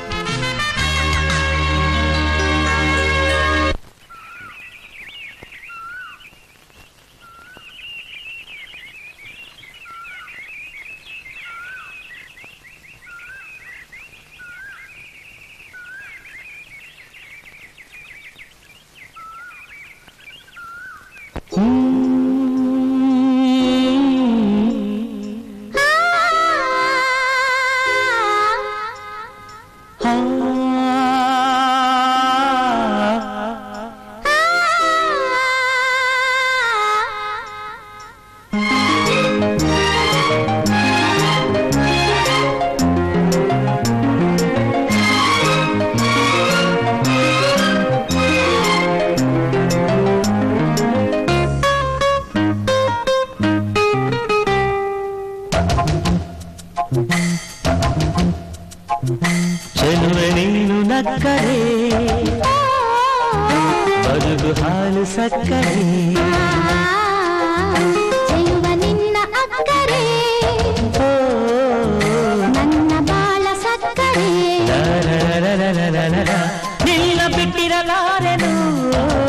ಚೆಲುವೆ ನೀನು ನಕ್ಕರೆ ಬದುಕು ಹಾಲು ಸಕ್ಕರೆ ಚೆಲುವ ನಿನ್ನ ಅಕ್ಕರೆ ನನ್ನ ಬಾಳ ಸಕ್ಕರೆ ನಿನ್ನ ಬಿಟ್ಟಿರಲಾರೆನು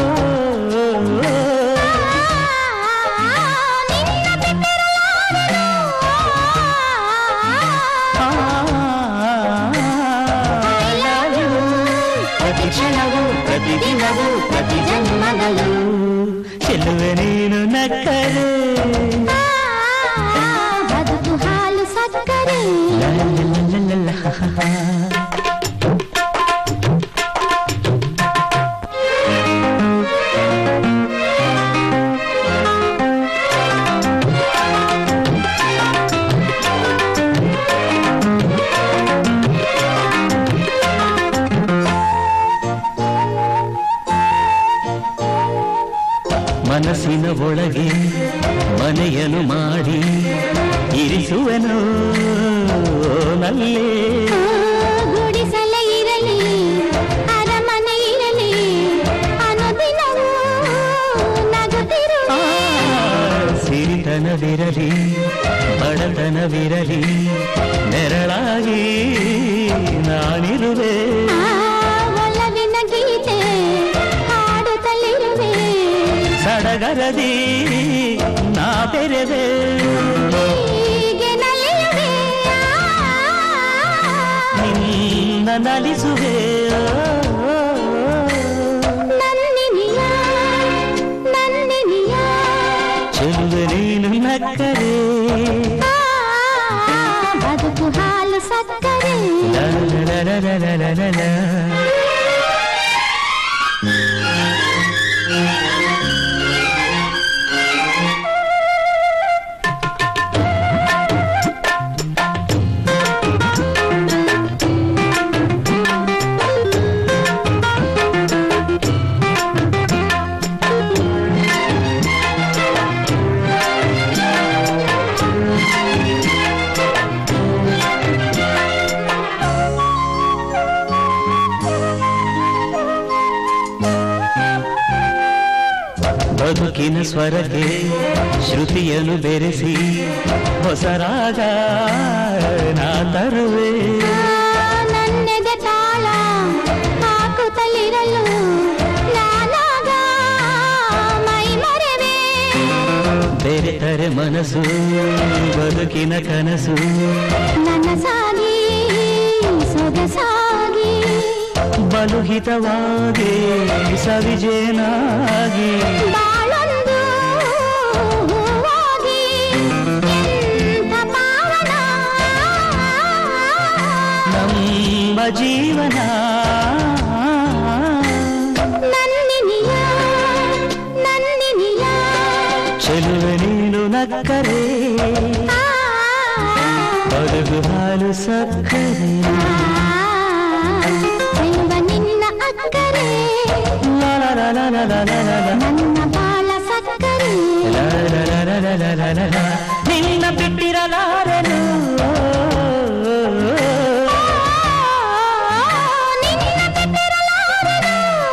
ಮಾಡಿ ಇರಿಸುವೆನು ನಲ್ಲೇ ಗುಡಿಸಲೇ ಇರಲಿ ಅರಮನೆ ಇರಲಿ ಅನುದಿನವೂ ನಗುತ್ತಿರುವ ಸಿರಿತನವಿರಲಿ ಬಡತನವಿರಲಿ ನೆರಳಾಗಿ ನಾನಿರುವೆ ಒಲವಿನ ಗೀತೆ ಹಾಡುತ್ತಲಿರುವೆ ಸಡಗರದಿ ನಾ ಬೆರೆವೆ ಹೀಗೆ ನಲಿಯುವೆ ನಿನ್ನ ನಲಿಸುವೆ ನನ್ನಿನಿಯ ನನ್ನಿನಿಯ ಚೆಲುವೆ ನೀನು ನಕ್ಕರೆ ಬದುಕು ಹಾಲು ಸಕ್ಕರೆ ಲ ಲ ಲ ಲ ಲ ಲ ಲ ಲ. ಬದುಕಿನ ಸ್ವರಕ್ಕೆ ಶ್ರುತಿಯನ್ನು ಬೆರೆಸಿ ಹೊಸ ರಾಗ ನಾ ತರುವೆ ನನ್ನೆದೆ ತಾಳ ಹಾಕುತ್ತಲಿರಲು ನಾನಾಗ ಮೈ ಮರೆವೆ ಬೆರೆತರೆ ಮನಸ್ಸು ಬದುಕಿನ ಕನಸು ನನಸಾಗಿ ಸೊಗಸಾಗಿ ಬಲುಹಿತವಾಗಿ ಸವಿಜೇನಾಗಿ ಬಾಳೊಂದು ಹೂವಾಗಿ ಎಂಥ ಪಾವನ ನಮ್ಮ ಜೀವನ ನನ್ನಿನಿಯ ನನ್ನಿನಿಯ ಚೆಲುವೆ ನೀನು ನಕ್ಕರೆ ಬದುಕು ಹಾಲು ಸಕ್ಕರೆ ಚೆಲುವ ನಿನ್ನ ಅಕ್ಕರೆ ಲ ಲ ಲ ಲ ಲ ಲ ಲ ಲ ಲ. ನನ್ನ ಬಾಳ ಸಕ್ಕರೆ ಲ ಲ ಲ ಲ ಲ ಲ ಲ ಲ ಲ. ನಿನ್ನ ಬಿಟ್ಟಿರಲಾರೆನು ನಿನ್ನ ಬಿಟ್ಟಿರಲಾರೆನು.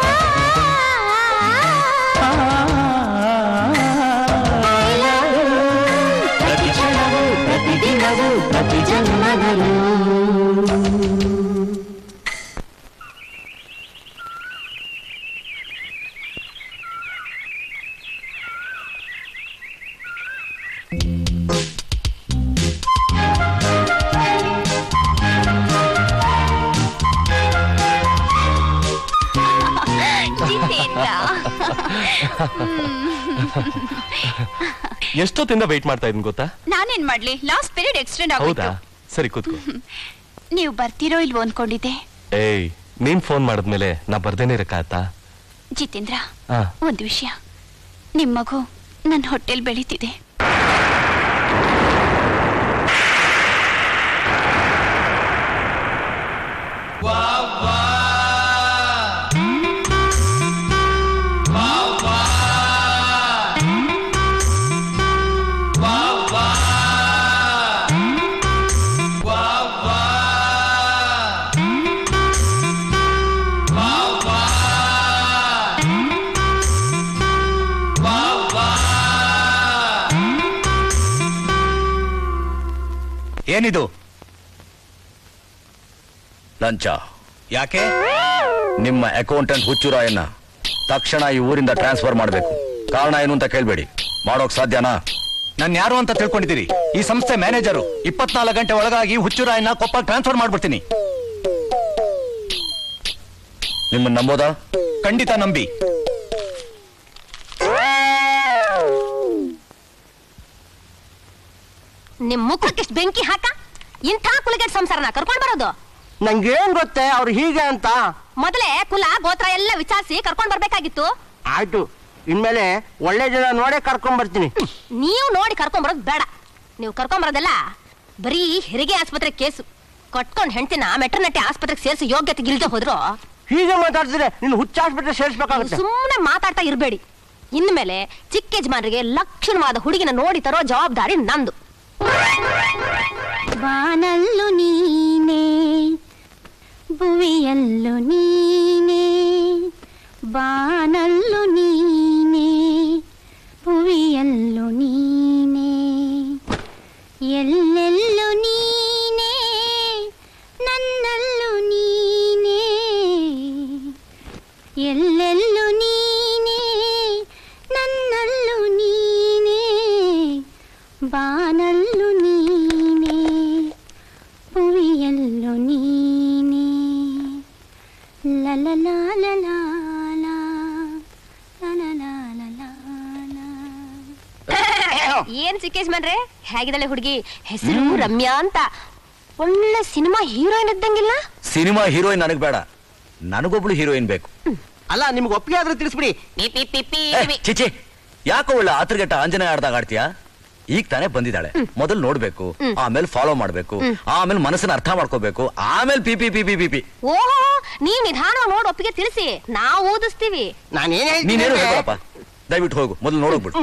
ಪ್ರತಿ ಕ್ಷಣವೂ ಪ್ರತಿ ದಿನವೂ ಪ್ರತಿ ಜನ್ಮದಲ್ಲೂ ಜಿತೇಂದ್ರ ಎಷ್ಟೊತ್ತಿಂದ ವೆಯ್ಟ್ ಮಾಡ್ತಾ ಇದ್ದೀನಿ ಗೊತ್ತಾ ನಾನೇನ್ ಮಾಡ್ಲಿ ಲಾಸ್ಟ್ ಪೀರಿಯಡ್ ಎಕ್ಸ್ಟೆಂಡ್ ಹೌದಾ ಆಗೋಯ್ತು ಸರಿ ಕೂತ್ಕೋ ನೀವು ಬರ್ತಿರೋ ಇಲ್ವೋ ಅನ್ಕೊಂಡಿದ್ದೆ ಏಯ್ ನೀನ್ ಫೋನ್ ಮಾಡಿದ್ಮೇಲೆ ನಾ ಬರ್ದೇನೆ ಇರಕ್ಕಾತಾ ಜಿತೇಂದ್ರ ಹಾ ಒಂದು ವಿಷಯ ನಿಮ್ ಮಗು ನನ್ನ ಹೊಟ್ಟೆಲ್ ಬೆಳೀತಿದೆ ಏನಿದು ಲಂಚ ಯಾಕೆ ನಿಮ್ಮ ಅಕೌಂಟೆಂಟ್ ಹುಚ್ಚುರಾಯನ್ನ ತಕ್ಷಣ ಈ ಊರಿಂದ ಟ್ರಾನ್ಸ್ಫರ್ ಮಾಡಬೇಕು ಕಾರಣ ಏನು ಅಂತ ಕೇಳ್ಬೇಡಿ ಮಾಡೋಕ್ ಸಾಧ್ಯನಾ ನಾನು ಯಾರು ಅಂತ ತಿಳ್ಕೊಂಡಿದ್ದೀರಿ ಈ ಸಂಸ್ಥೆ ಮ್ಯಾನೇಜರು ಇಪ್ಪತ್ನಾಲ್ಕು ಗಂಟೆ ಒಳಗಾಗಿ ಹುಚ್ಚುರಾಯನ್ನ ಕೊಪ್ಪ ಟ್ರಾನ್ಸ್ಫರ್ ಮಾಡ್ಬಿಡ್ತೀನಿ ನಿಮ್ಮನ್ನ ನಂಬೋದಾ ಖಂಡಿತ ನಂಬಿ ನಿಮ್ ಮುಖಕ್ಕೆ ಬೆಂಕಿ ಹಾಕ ಇಂಥ ಕುಲಗೆಟ್ ಸಂಸಾರನ ಕರ್ಕೊಂಡ್ ಬರೋದು ನಂಗೇನ್ ಗೊತ್ತೇ ಅವ್ರು ಹೀಗೆ ಅಂತ ಮೊದಲೇ ಕುಲ ಗೋತ್ರ ಎಲ್ಲ ವಿಚಾರಿಸಿ ಕರ್ಕೊಂಡ್ ಬರ್ಬೇಕಾಗಿತ್ತು ಆಯ್ತು ಇನ್ಮೇಲೆ ಒಳ್ಳೆ ಜನ ನೋಡೇ ಕರ್ಕೊಂಡ್ ಬರ್ತೀನಿ ನೀವು ನೋಡಿ ಕರ್ಕೊಂಡ್ ಬರೋದು ಬೇಡ ನೀವು ಕರ್ಕೊಂಡ್ ಬರೋದಲ್ಲ ಬರೀ ಹೆರಿಗೆ ಆಸ್ಪತ್ರೆ ಕೇಸು ಕಟ್ಕೊಂಡ್ ಹೆಂಡ್ತಿನ ಮೆಟರ್ನಿಟಿ ಆಸ್ಪತ್ರೆಗೆ ಸೇರಿಸಿ ಯೋಗ್ಯತೆ ಇಲ್ದೆ ಹೋದ್ರು ಹೀಗೆ ಮಾತಾಡ್ತಿದ್ರೆ ನಿನ್ನ ಹುಚ್ಚ ಆಸ್ಪತ್ರೆ ಸೇರಿಸ್ಬೇಕಾಗುತ್ತೆ ಸುಮ್ಮನೆ ಮಾತಾಡ್ತಾ ಇರ್ಬೇಡಿ ಇನ್ಮೇಲೆ ಚಿಕ್ಕ ಯಜಮಾನರಿಗೆ ಲಕ್ಷಣವಾದ ಹುಡುಗಿನ ನೋಡಿ ತರೋ ಜವಾಬ್ದಾರಿ ನಂದು ಬಾನಲ್ಲು ನೀನೇ ಭುವಿಯಲ್ಲು ನೀನೇ ಬಾನಲ್ಲು ನೀನೇ ಭುವಿಯಲ್ಲು ನೀನೇ ಎಲ್ಲೆಲ್ಲು ನೀನೇ ನನ್ನಲ್ಲು ನೀನೇ ಎಲ್ಲೆಲ್ಲು ನೀನೇ ನನ್ನಲ್ಲು ನೀನೇ ಬಾನಲ್ಲು ನೀನೇ ಭುವಿಯಲ್ಲು ನೀನೇ ಲಲ ಲಾಲ ಲಾಲ ಲಲ ಲಾಲ ಲಾಲ ಏನ್ ಚಿಕ್ಕ ಯಜಮಾನ್ರೆ ಹೇಗಿದ್ದಾಳೆ ಹುಡುಗಿ ಹೆಸರು ರಮ್ಯಾ ಅಂತ ಒಳ್ಳೆ ಸಿನಿಮಾ ಹೀರೋಯಿನ್ ಇದ್ದಂಗಿಲ್ಲ ಸಿನಿಮಾ ಹೀರೋಯಿನ್ ನನಗ್ ಬೇಡ ನನಗೊಬ್ಳು ಹೀರೋಯಿನ್ ಬೇಕು ಅಲ್ಲ ನಿಮ್ಗೆ ಒಪ್ಪಿಗೆ ಆದ್ರೆ ತಿಳಿಸ್ಬಿಡಿ ಏ, ಚಿಚಿ ಯಾಕೋ ಒಳ್ಳೆ ಆತರ್ಗೆಟ್ಟ ಆಂಜನೇಯ ಆಡ್ದಾಗ ಆಡ್ತೀಯಾ ಈಗ ತಾನೇ ಬಂದಿದ್ದಾಳೆ ಮೊದಲು ನೋಡ್ಬೇಕು ಆಮೇಲೆ ಫಾಲೋ ಮಾಡ್ಬೇಕು ಆಮೇಲೆ ಮನಸ್ಸನ್ನ ಅರ್ಥ ಮಾಡ್ಕೋಬೇಕು ಆಮೇಲೆ ಪಿ ಪಿ ಪಿ ಪಿ ಪಿ ಪಿ ಓಹೋ ನೀವ್ ನಿಧಾನ ನೋಡ್ ಒಪ್ಪಿಗೆ ತಿಳಿಸಿ ನಾವು ಓದಿಸ್ತೀವಿ ನಾನೇನ್ ನೀನೇನು ಹೇಳ್ಕೊಳಪ್ಪ ದಯವಿಟ್ಟು ಹೋಗು ಮೊದಲು ನೋಡೋಗ್ಬಿಡು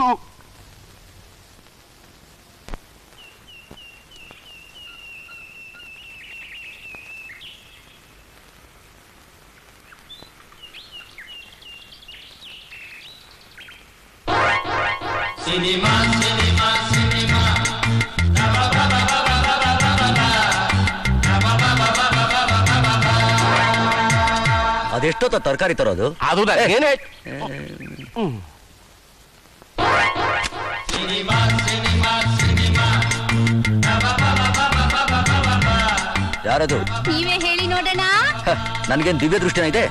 ಅದೆಷ್ಟೊತ್ತ ತರಕಾರಿ ತರೋದು ಅದು ಏನೇ ಯಾರದು ನೀವೇ ಹೇಳಿ ನೋಡೋಣ ಹ, ನನ್ಗೇನ್ ದಿವ್ಯ ದೃಷ್ಟಿನ ಇದೆ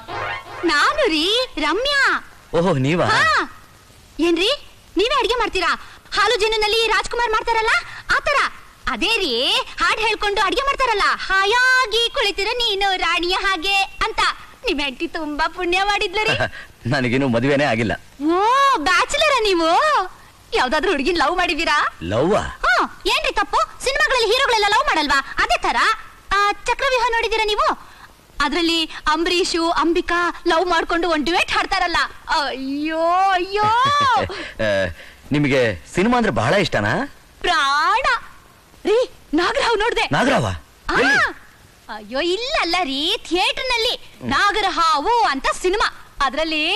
ನಾನು ರೀ ರಮ್ಯಾ ಓಹೋ ನೀವಾ ಹಾ ಏನ್ರಿ ನೀವೇ ಅಡಿಗೆ ಮಾಡ್ತೀರಾ ಹಾಲು ಜೇನುನಲ್ಲಿ ರಾಜ್ಕುಮಾರ್ ಮಾಡ್ತಾರಲ್ಲ ಆತರ ಅದೇ ರೀ ಹಾಡ್ ಹೇಳ್ಕೊಂಡು ಅಡಿಗೆ ಮಾಡ್ತಾರಲ್ಲ ಹಾಯಾಗಿ ಕುಳಿತಿರ ನೀನು ರಾಣಿಯ ಹಾಗೆ ಅಂತ ನಿಮ್ ಹೆಂಡತಿ ತುಂಬಾ ಪುಣ್ಯ ಮಾಡಿದ್ಲು ರೀ ನನಗಿನ್ನು ಮದುವೆನೇ ಆಗಿಲ್ಲ ಓ ಬ್ಯಾಚುಲರ ನೀವು ಯಾವ್ದಾದ್ರು ಹುಡುಗಿನ ಲವ್ ಮಾಡಿದೀರಾ ಲವ್ವಾ ಹ್ಮ್ ಏನ್ರಿ ತಪ್ಪು ಸಿನಿಮಾಗಳಲ್ಲಿ ಹೀರೋಗಳೆಲ್ಲ ಲವ್ ಮಾಡಲ್ವಾ ಅದೇ ತರ ಆ, ಚಕ್ರವ್ಯೂಹ ನೋಡಿದೀರಾ ನೀವು ಅದ್ರಲ್ಲಿ ಅಂಬರೀಷು ಅಂಬಿಕಾ ಲವ್ ಮಾಡ್ಕೊಂಡು ಒಂದ್ ಡ್ಯುಯೆಟ್ ಹಾಡ್ತಾರಲ್ಲ ಅಯ್ಯೋ ಅಯ್ಯೋ ಆ, ನಿಮಗೆ ಸಿನಿಮಾ ಅಂದ್ರೆ ಬಹಳ ಇಷ್ಟನಾ ಪ್ರಾಣ ರೀ ನಾಗರಾವ್ ನೋಡ್ದೆ ನಾಗರಾವ ಆ, ಅಯ್ಯೋ ಇಲ್ಲಲ್ಲ ರೀ ಥಿಯೇಟರ್ ನಲ್ಲಿ ನಾಗರಹಾವು ಅಂತ ಸಿನಿಮಾ ಅದ್ರಲ್ಲಿ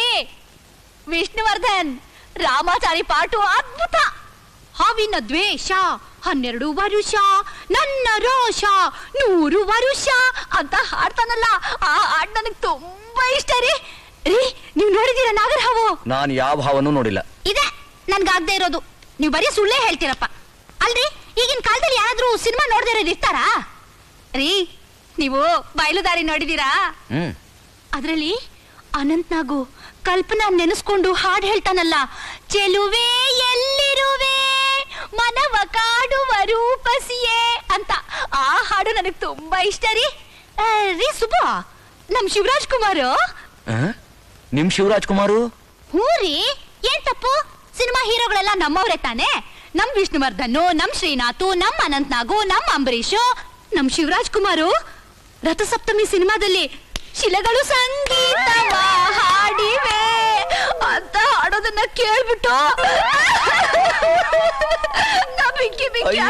ವಿಷ್ಣುವರ್ಧನ್ ರಾಮಾಚಾರಿ ಪಾಟು ಅದ್ಭುತ ಹಾವಿನ ದ್ವೇಷ ಹನ್ನೆರಡು ವರುಷ ನನ್ನ ರೋಷ ನೂರು ವರುಷ ಅಂತ ಹಾಡ್ತಾನಲ್ಲ ಆ ಹಾಡ್ ನನಗ್ ತುಂಬಾ ಇಷ್ಟ ರೀ ರೀ ನೀವ್ ನೋಡಿದೀರ ನಾಗರಹಾವು ನಾನು ಯಾವ ಭಾವನೂ ನೋಡಿಲ್ಲ ಇದೆ ನನ್ಗಾಗ್ದೇ ಇರೋದು ನೀವು ಬರೀ ಸುಳ್ಳೇ ಹೇಳ್ತೀರಪ್ಪ ಅಲ್ರಿ ಈಗಿನ ಕಾಲದಲ್ಲಿ ಯಾರಾದ್ರೂ ಸಿನಿಮಾ ನೋಡ್ದೇ ಇರೋರು ಇರ್ತಾರಾ ರೀ ನೀವು ಬಯಲುದಾರಿ ನೋಡಿದೀರಾ ಹ್ಮ್ ಅದ್ರಲ್ಲಿ ಅನಂತ್ ನಾಗು ಕಲ್ಪನಾ ನೆನೆಸ್ಕೊಂಡು ಹಾಡ್ ಹೇಳ್ತಾನಲ್ಲ ಚೆಲುವೆ ಎಲ್ಲಿರುವೆ ಮನವ ಕಾಡುವ ರೂಪಸಿಯೇ ಅಂತ ಆ ಹಾಡು ನನಗೆ ತುಂಬಾ ಇಷ್ಟ ರೀ ಆ, ರೀ ಸುಬ್ಬ ನಮ್ ಶಿವರಾಜ್ ಕುಮಾರ್ ಆ? ನಿಮ್ ಶಿವರಾಜ್ ಕುಮಾರು ಹ್ಞೂ ರೀ ಏನ್ ತಪ್ಪು ಸಿನಿಮಾ ಹೀರೋಗಳೆಲ್ಲ ನಮ್ಮವ್ರೆ ತಾನೆ ನಮ್ ವಿಷ್ಣುವರ್ಧನ್ ನಮ್ ಶ್ರೀನಾಥು ನಮ್ ಅನಂತ್ ನಾಗು ನಮ್ ಅಂಬರೀಷು ನಮ್ ಶಿವರಾಜ್ ಕುಮಾರು ರಥಸಪ್ತಮಿ ಸಿನಿಮಾದಲ್ಲಿ ಶಿಲೆಗಳು ಸಂಗೀತವ ಹಾಡಿವೆ ಅಂತ ಹಾಡೋದನ್ನ ಕೇಳ್ಬಿಟ್ಟು ನಾ ಬಿಕ್ಕಿ ಬಿಕ್ಕಿ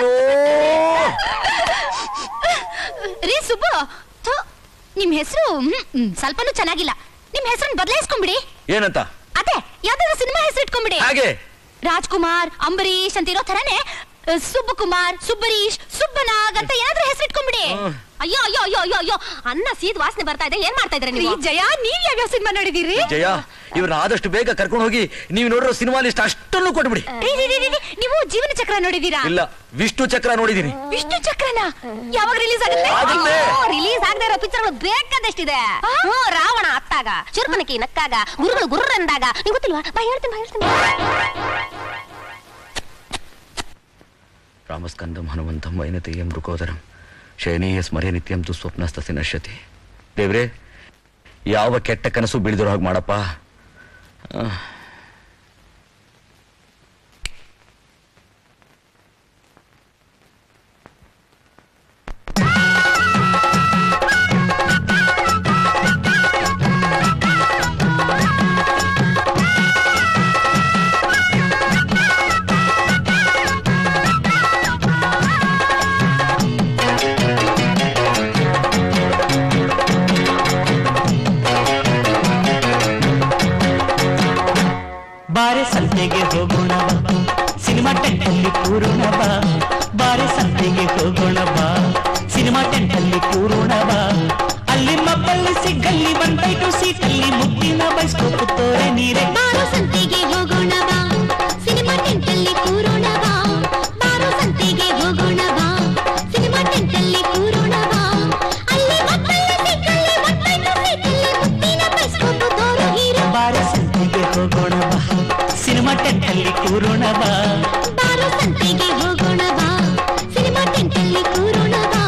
ರೀ ಸುಬ್ಬು ಥು, ನಿಮ್ ಹೆಸರು ಸ್ವಲ್ಪನೂ ಚೆನ್ನಾಗಿಲ್ಲ ನಿಮ್ ಹೆಸರನ್ನ ಬದಲಾಯಿಸ್ಕೊಂಬಿಡಿ ಏನಂತ ಅದೇ ಯಾವ್ದಾದ್ರು ಸಿನಿಮಾ ಹೆಸರು ಇಟ್ಕೊಂಬಿಡಿ ಹಾಗೆ ರಾಜ್ಕುಮಾರ್ ಅಂಬರೀಷ್ ಅಂತ ಇರೋ ಥರನೇ ಆ, ಸುಬ್ಬಕುಮಾರ್ ಸುಬ್ಬರೀಶ್ ಸುಬ್ಬನಾಗ್ ಅಂತ ಏನಾದ್ರೂ ಹೆಸರು ಇಟ್ಕೊಂಬಿಡಿ ಅಯ್ಯೋ ಅಯ್ಯೋ ಅಯ್ಯೋ ಅಯ್ಯೋ ಅಯ್ಯೋ ಅನ್ನ ಸೀದ್ ವಾಸನೆ ಬರ್ತಾ ಇದೆ ಏನ್ ಮಾಡ್ತಾ ಇದ್ರೆ ನೀವು ಜಯ ನೀವ್ ಯಾವ್ಯಾವ ಸಿನಿಮಾ ನೋಡಿದೀರಿ ಜಯ ಇವ್ರನ್ನ ಆದಷ್ಟು ಬೇಗ ಕರ್ಕೊಂಡು ಹೋಗಿ ನೀವು ನೋಡಿರೋ ಸಿನಿಮಾ ಲಿಸ್ಟ್ ಅಷ್ಟನ್ನು ಕೊಟ್ಬಿಡಿ ರೀ, ರೀ, ರೀ, ರೀ, ರೀ, ನೀವು ಜೀವನ ಚಕ್ರ ನೋಡಿದೀರಾ ಇಲ್ಲ ವಿಷ್ಣು ಚಕ್ರ ನೋಡಿದೀನಿ ವಿಷ್ಣು ಚಕ್ರನ ಯಾವಾಗ ರಿಲೀಸ್ ಆಗುತ್ತೆ ಆಗುತ್ತೆ. ರಿಲೀಸ್ ಆಗದೆ ಇರೋ ಪಿಕ್ಚರ್ಗಳು ಬೇಕಾದಷ್ಟಿದೆ ಹ್ಞೂ ರಾವಣ ಅತ್ತಾಗ ಚುರುಕನಕಿ ನಕ್ಕಾಗ ಗುರುಗಳು ಗುರ್ರ ಅಂದಾಗ ನಿಂಗೆ ಗೊತ್ತಿಲ್ವಾ ಬಾ ಹೇಳ್ತೀನಿ ಬಾ ಹೇಳ್ತೀನಿ ರಾಮಸ್ಕಂದಂ ಹನುಮಂತಂ ವೈನತೇಯಂ ಮೃಗೋದರಂ ಶಯನೇಯ ಸ್ಮರ್ಯ ನಿತ್ಯಂ ದುಸ್ವಪ್ನಸ್ತಸಿ ನಶ್ಯತಿ ದೇವ್ರೆ ಯಾವ ಕೆಟ್ಟ ಕನಸು ಬೀಳಿದಿರೋ ಹಾಗೆ ಮಾಡಪ್ಪ ಆ. ಟೆಂಟಲ್ಲಿ ಕೂರೋಣ ಬಾ ಬಾರೆ ಸಂತೆಗೆ ಹೋಗೋಣ ಬಾ ಸಿನಿಮಾ ಟೆಂಟಲ್ಲಿ ಕೂರೋಣ ಬಾ ಅಲ್ಲಿ ಮಬ್ಬಲ್ಲಿ ಸಿಗ್ಗಲ್ಲಿ ಒನ್ ಬೈ ಟು ಸೀಟಲ್ಲಿ ಮುದ್ದಿನ ಬೈಸ್ಕೋಪ್ ತೋರೆ ನೀರೆ ಬಾರೋ ಸಂತೆಗೆ ಹೋಗೋಣ ಬಾ ಸಿನಿಮಾ ಟೆಂಟಲ್ಲಿ ಕೂರೋಣ ಬಾ ಬಾರೋ ಸಂತೆಗೆ ಹೋಗೋಣ ಬಾ ಸಿನಿಮಾ ಟೆಂಟಲ್ಲಿ ಕೂರೋಣ ಬಾ ಅಲ್ಲಿ ಮಕ್ಕಳ ಸಿಕ್ಕಲ್ಲಿ ಒಟ್ಟೈದು ಸೀಟಲ್ಲಿ ಮುತ್ತಿನ ಬೈಸ್ಕೋಪ್ ತೋರು ಹೀರೋ ಬಾರೆ ಸಂತೆಗೆ ಹೋಗೋಣ ಬಾ ಸಿನಿಮಾ ಟೆಂಟಲ್ಲಿ ಕೂರೋಣ ಬಾ ಬಾರೋ ಸಂತೆಗೆ ಹೋಗೋಣ ಬಾ ಸಿನಿಮಾ ಟೆಂಟಲ್ಲಿ ಕೂರೋಣ ಬಾ